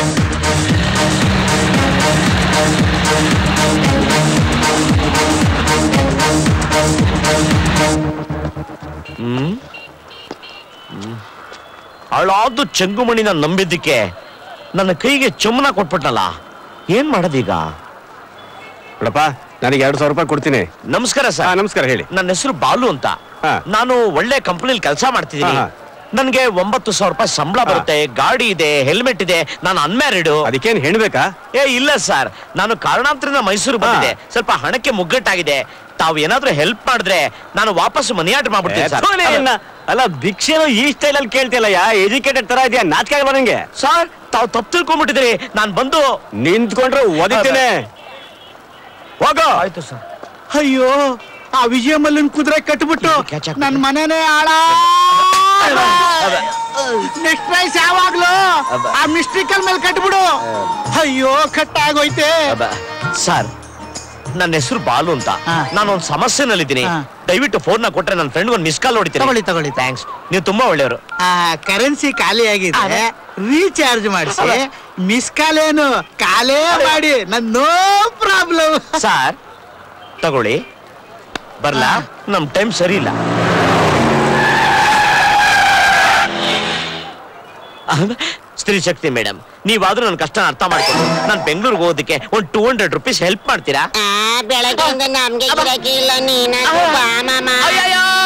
ಹ್ಮ್ ಹ್ಮ್. ಹಾಳಾದ್ದು ಚೆಂಗುಮಣಿನ ನಂಬಿದ್ದಕ್ಕೆ ನನ್ನ ಕೈಗೆ ಚುಮ್ಮನ ಕೊಟ್ಬಿಟ್ನಲ್ಲ ಏನ್ ಮಾಡೋದೀಗ ನೋಡಪ್ಪ ನನಗೆ ಎರಡು ಸಾವಿರ ರೂಪಾಯಿ ಕೊಡ್ತೀನಿ ನಮಸ್ಕಾರ ಸರ್ ನಮಸ್ಕಾರ ಹೇಳಿ ನನ್ನ ಹೆಸರು ಬಾಲು ಅಂತ ನಾನು ಒಳ್ಳೆ ಕಂಪನಿಲಿ ಕೆಲಸ ಮಾಡ್ತಿದ್ದೀನಿ ಹಾ, ನನ್ಗೆ ಒಂಬತ್ತು ಸಾವಿರ ರೂಪಾಯಿ ಸಂಬಳ ಬರುತ್ತೆ ಗಾಡಿ ಇದೆ ಹೆಲ್ಮೆಟ್ ಇದೆ ನಾನು ಅನ್ಮ್ಯಾರಿಡ್ ಅದಕ್ಕೇನ್ ಹೆಣ್ಬೇಕಾ ಏ ಇಲ್ಲ ಸರ್ ನಾನು ಕಾರಣಾಂತರದಿಂದ ಮೈಸೂರು ಬಂದಿದೆ ಸ್ವಲ್ಪ ಹಣಕ್ಕೆ ಮುಗ್ಗಟ್ಟಾಗಿದೆ ತಾವು ಏನಾದ್ರೂ ಹೆಲ್ಪ್ ಮಾಡಿದ್ರೆ ನಾನು ವಾಪಸ್ ಮನಿಯಾಟ ಮಾಡ್ಬಿಡ್ತೀನಿ ಥು, ನಿನ್ನ. ಸರ್ ಅಲ್ಲ ಭಿಕ್ಷೆನು ಈ ಸ್ಟೈಲ್ ಅಲ್ಲಿ ಕೇಳ್ತಿಲ್ಲ ಯಾ ಎಜುಕೇಟೆಡ್ ತರ ಇದೆಯಾ ನಾಚಿಕೆ ಆಗಲ್ಲ ನಂಗೆ ಸರ್ ತಾವು ತಪ್ಪು ತಿಳ್ಕೊಂಡ್ಬಿಟ್ಟಿದ್ರಿ ನಾನ್ ಬಂದು ನಿಂತ್ಕೊಂಡ್ರೆ ಒದಿತೇನೆ ಹೋಗೋ ಆಯ್ತು ಸರ್ ಅಯ್ಯೋ ಆ ವಿಜಯ ಮಲ್ಲನ್ ಕುದುರೆ ಕಟ್ಬಿಟ್ಟು ನನ್ ಮನೆನೇ ಹಾಳ ನೆಕ್ಸ್ಟ್ ಪ್ರೈಸ್ ಯಾವಾಗ್ಲೂ ಆ ಮಿಸ್ಟ್ರಿಕಲ್ ಮೇಲೆ ಕಟ್ಬಿಡು ಅಯ್ಯೋ ಕಟ್ ಆಗೋಯ್ತೆ ಸರ್ ನನ್ನ ಹೆಸರು ಬಾಲು ಅಂತ ನಾನು ಒಂದು ಸಮಸ್ಯೆನಲ್ಲಿದ್ದೀನಿ ದಯವಿಟ್ಟು ಫೋನ್ ನ ಕೊಟ್ರೆ ನನ್ನ ಫ್ರೆಂಡ್ ಒಂದು ಮಿಸ್ ಕಾಲ್ ಹೊಡಿತೀನಿ ತಗೊಳ್ಳಿ ತಗೊಳ್ಳಿ ಥ್ಯಾಂಕ್ಸ್ ನೀವು ತುಂಬಾ ಒಳ್ಳೆಯವರು ಆ ಕರೆನ್ಸಿ ಖಾಲಿ ಆಗಿದೆ ರೀಚಾರ್ಜ್ ಮಾಡಿಸಿ ಮಿಸ್ ಕಾಲ್ ಏನು ಕಾಲೇ ಮಾಡಿ ನನ್ ನೋ ಪ್ರಾಬ್ಲಮ್ ಸರ್ ತಗೊಳ್ಳಿ ಬರ್ಲಾ ನಮ್ ಟೈಮ್ ಸರಿ ಇಲ್ಲ ಸ್ತ್ರೀ ಶಕ್ತಿ ಮೇಡಮ್ ನೀವಾದ್ರೂ ನನ್ನ ಕಷ್ಟ ಅರ್ಥ ಮಾಡ್ಕೊಂಡು ನಾನು ಬೆಂಗಳೂರಿಗೆ ಹೋಗೋದಕ್ಕೆ ಒಂದು ಟೂ ಹಂಡ್ರೆಡ್ ರುಪೀಸ್ ಹೆಲ್ಪ್ ಮಾಡ್ತೀರಾ ಬೆಳಗ್ಗೆಯಿಂದ ನಮ್ಗೆ ಗಿರಾಕಿ ಇಲ್ಲ ನೀನಾದ್ರೂ ಬಾ ಮಾಮ ಅಯ್ಯಯ್ಯೋ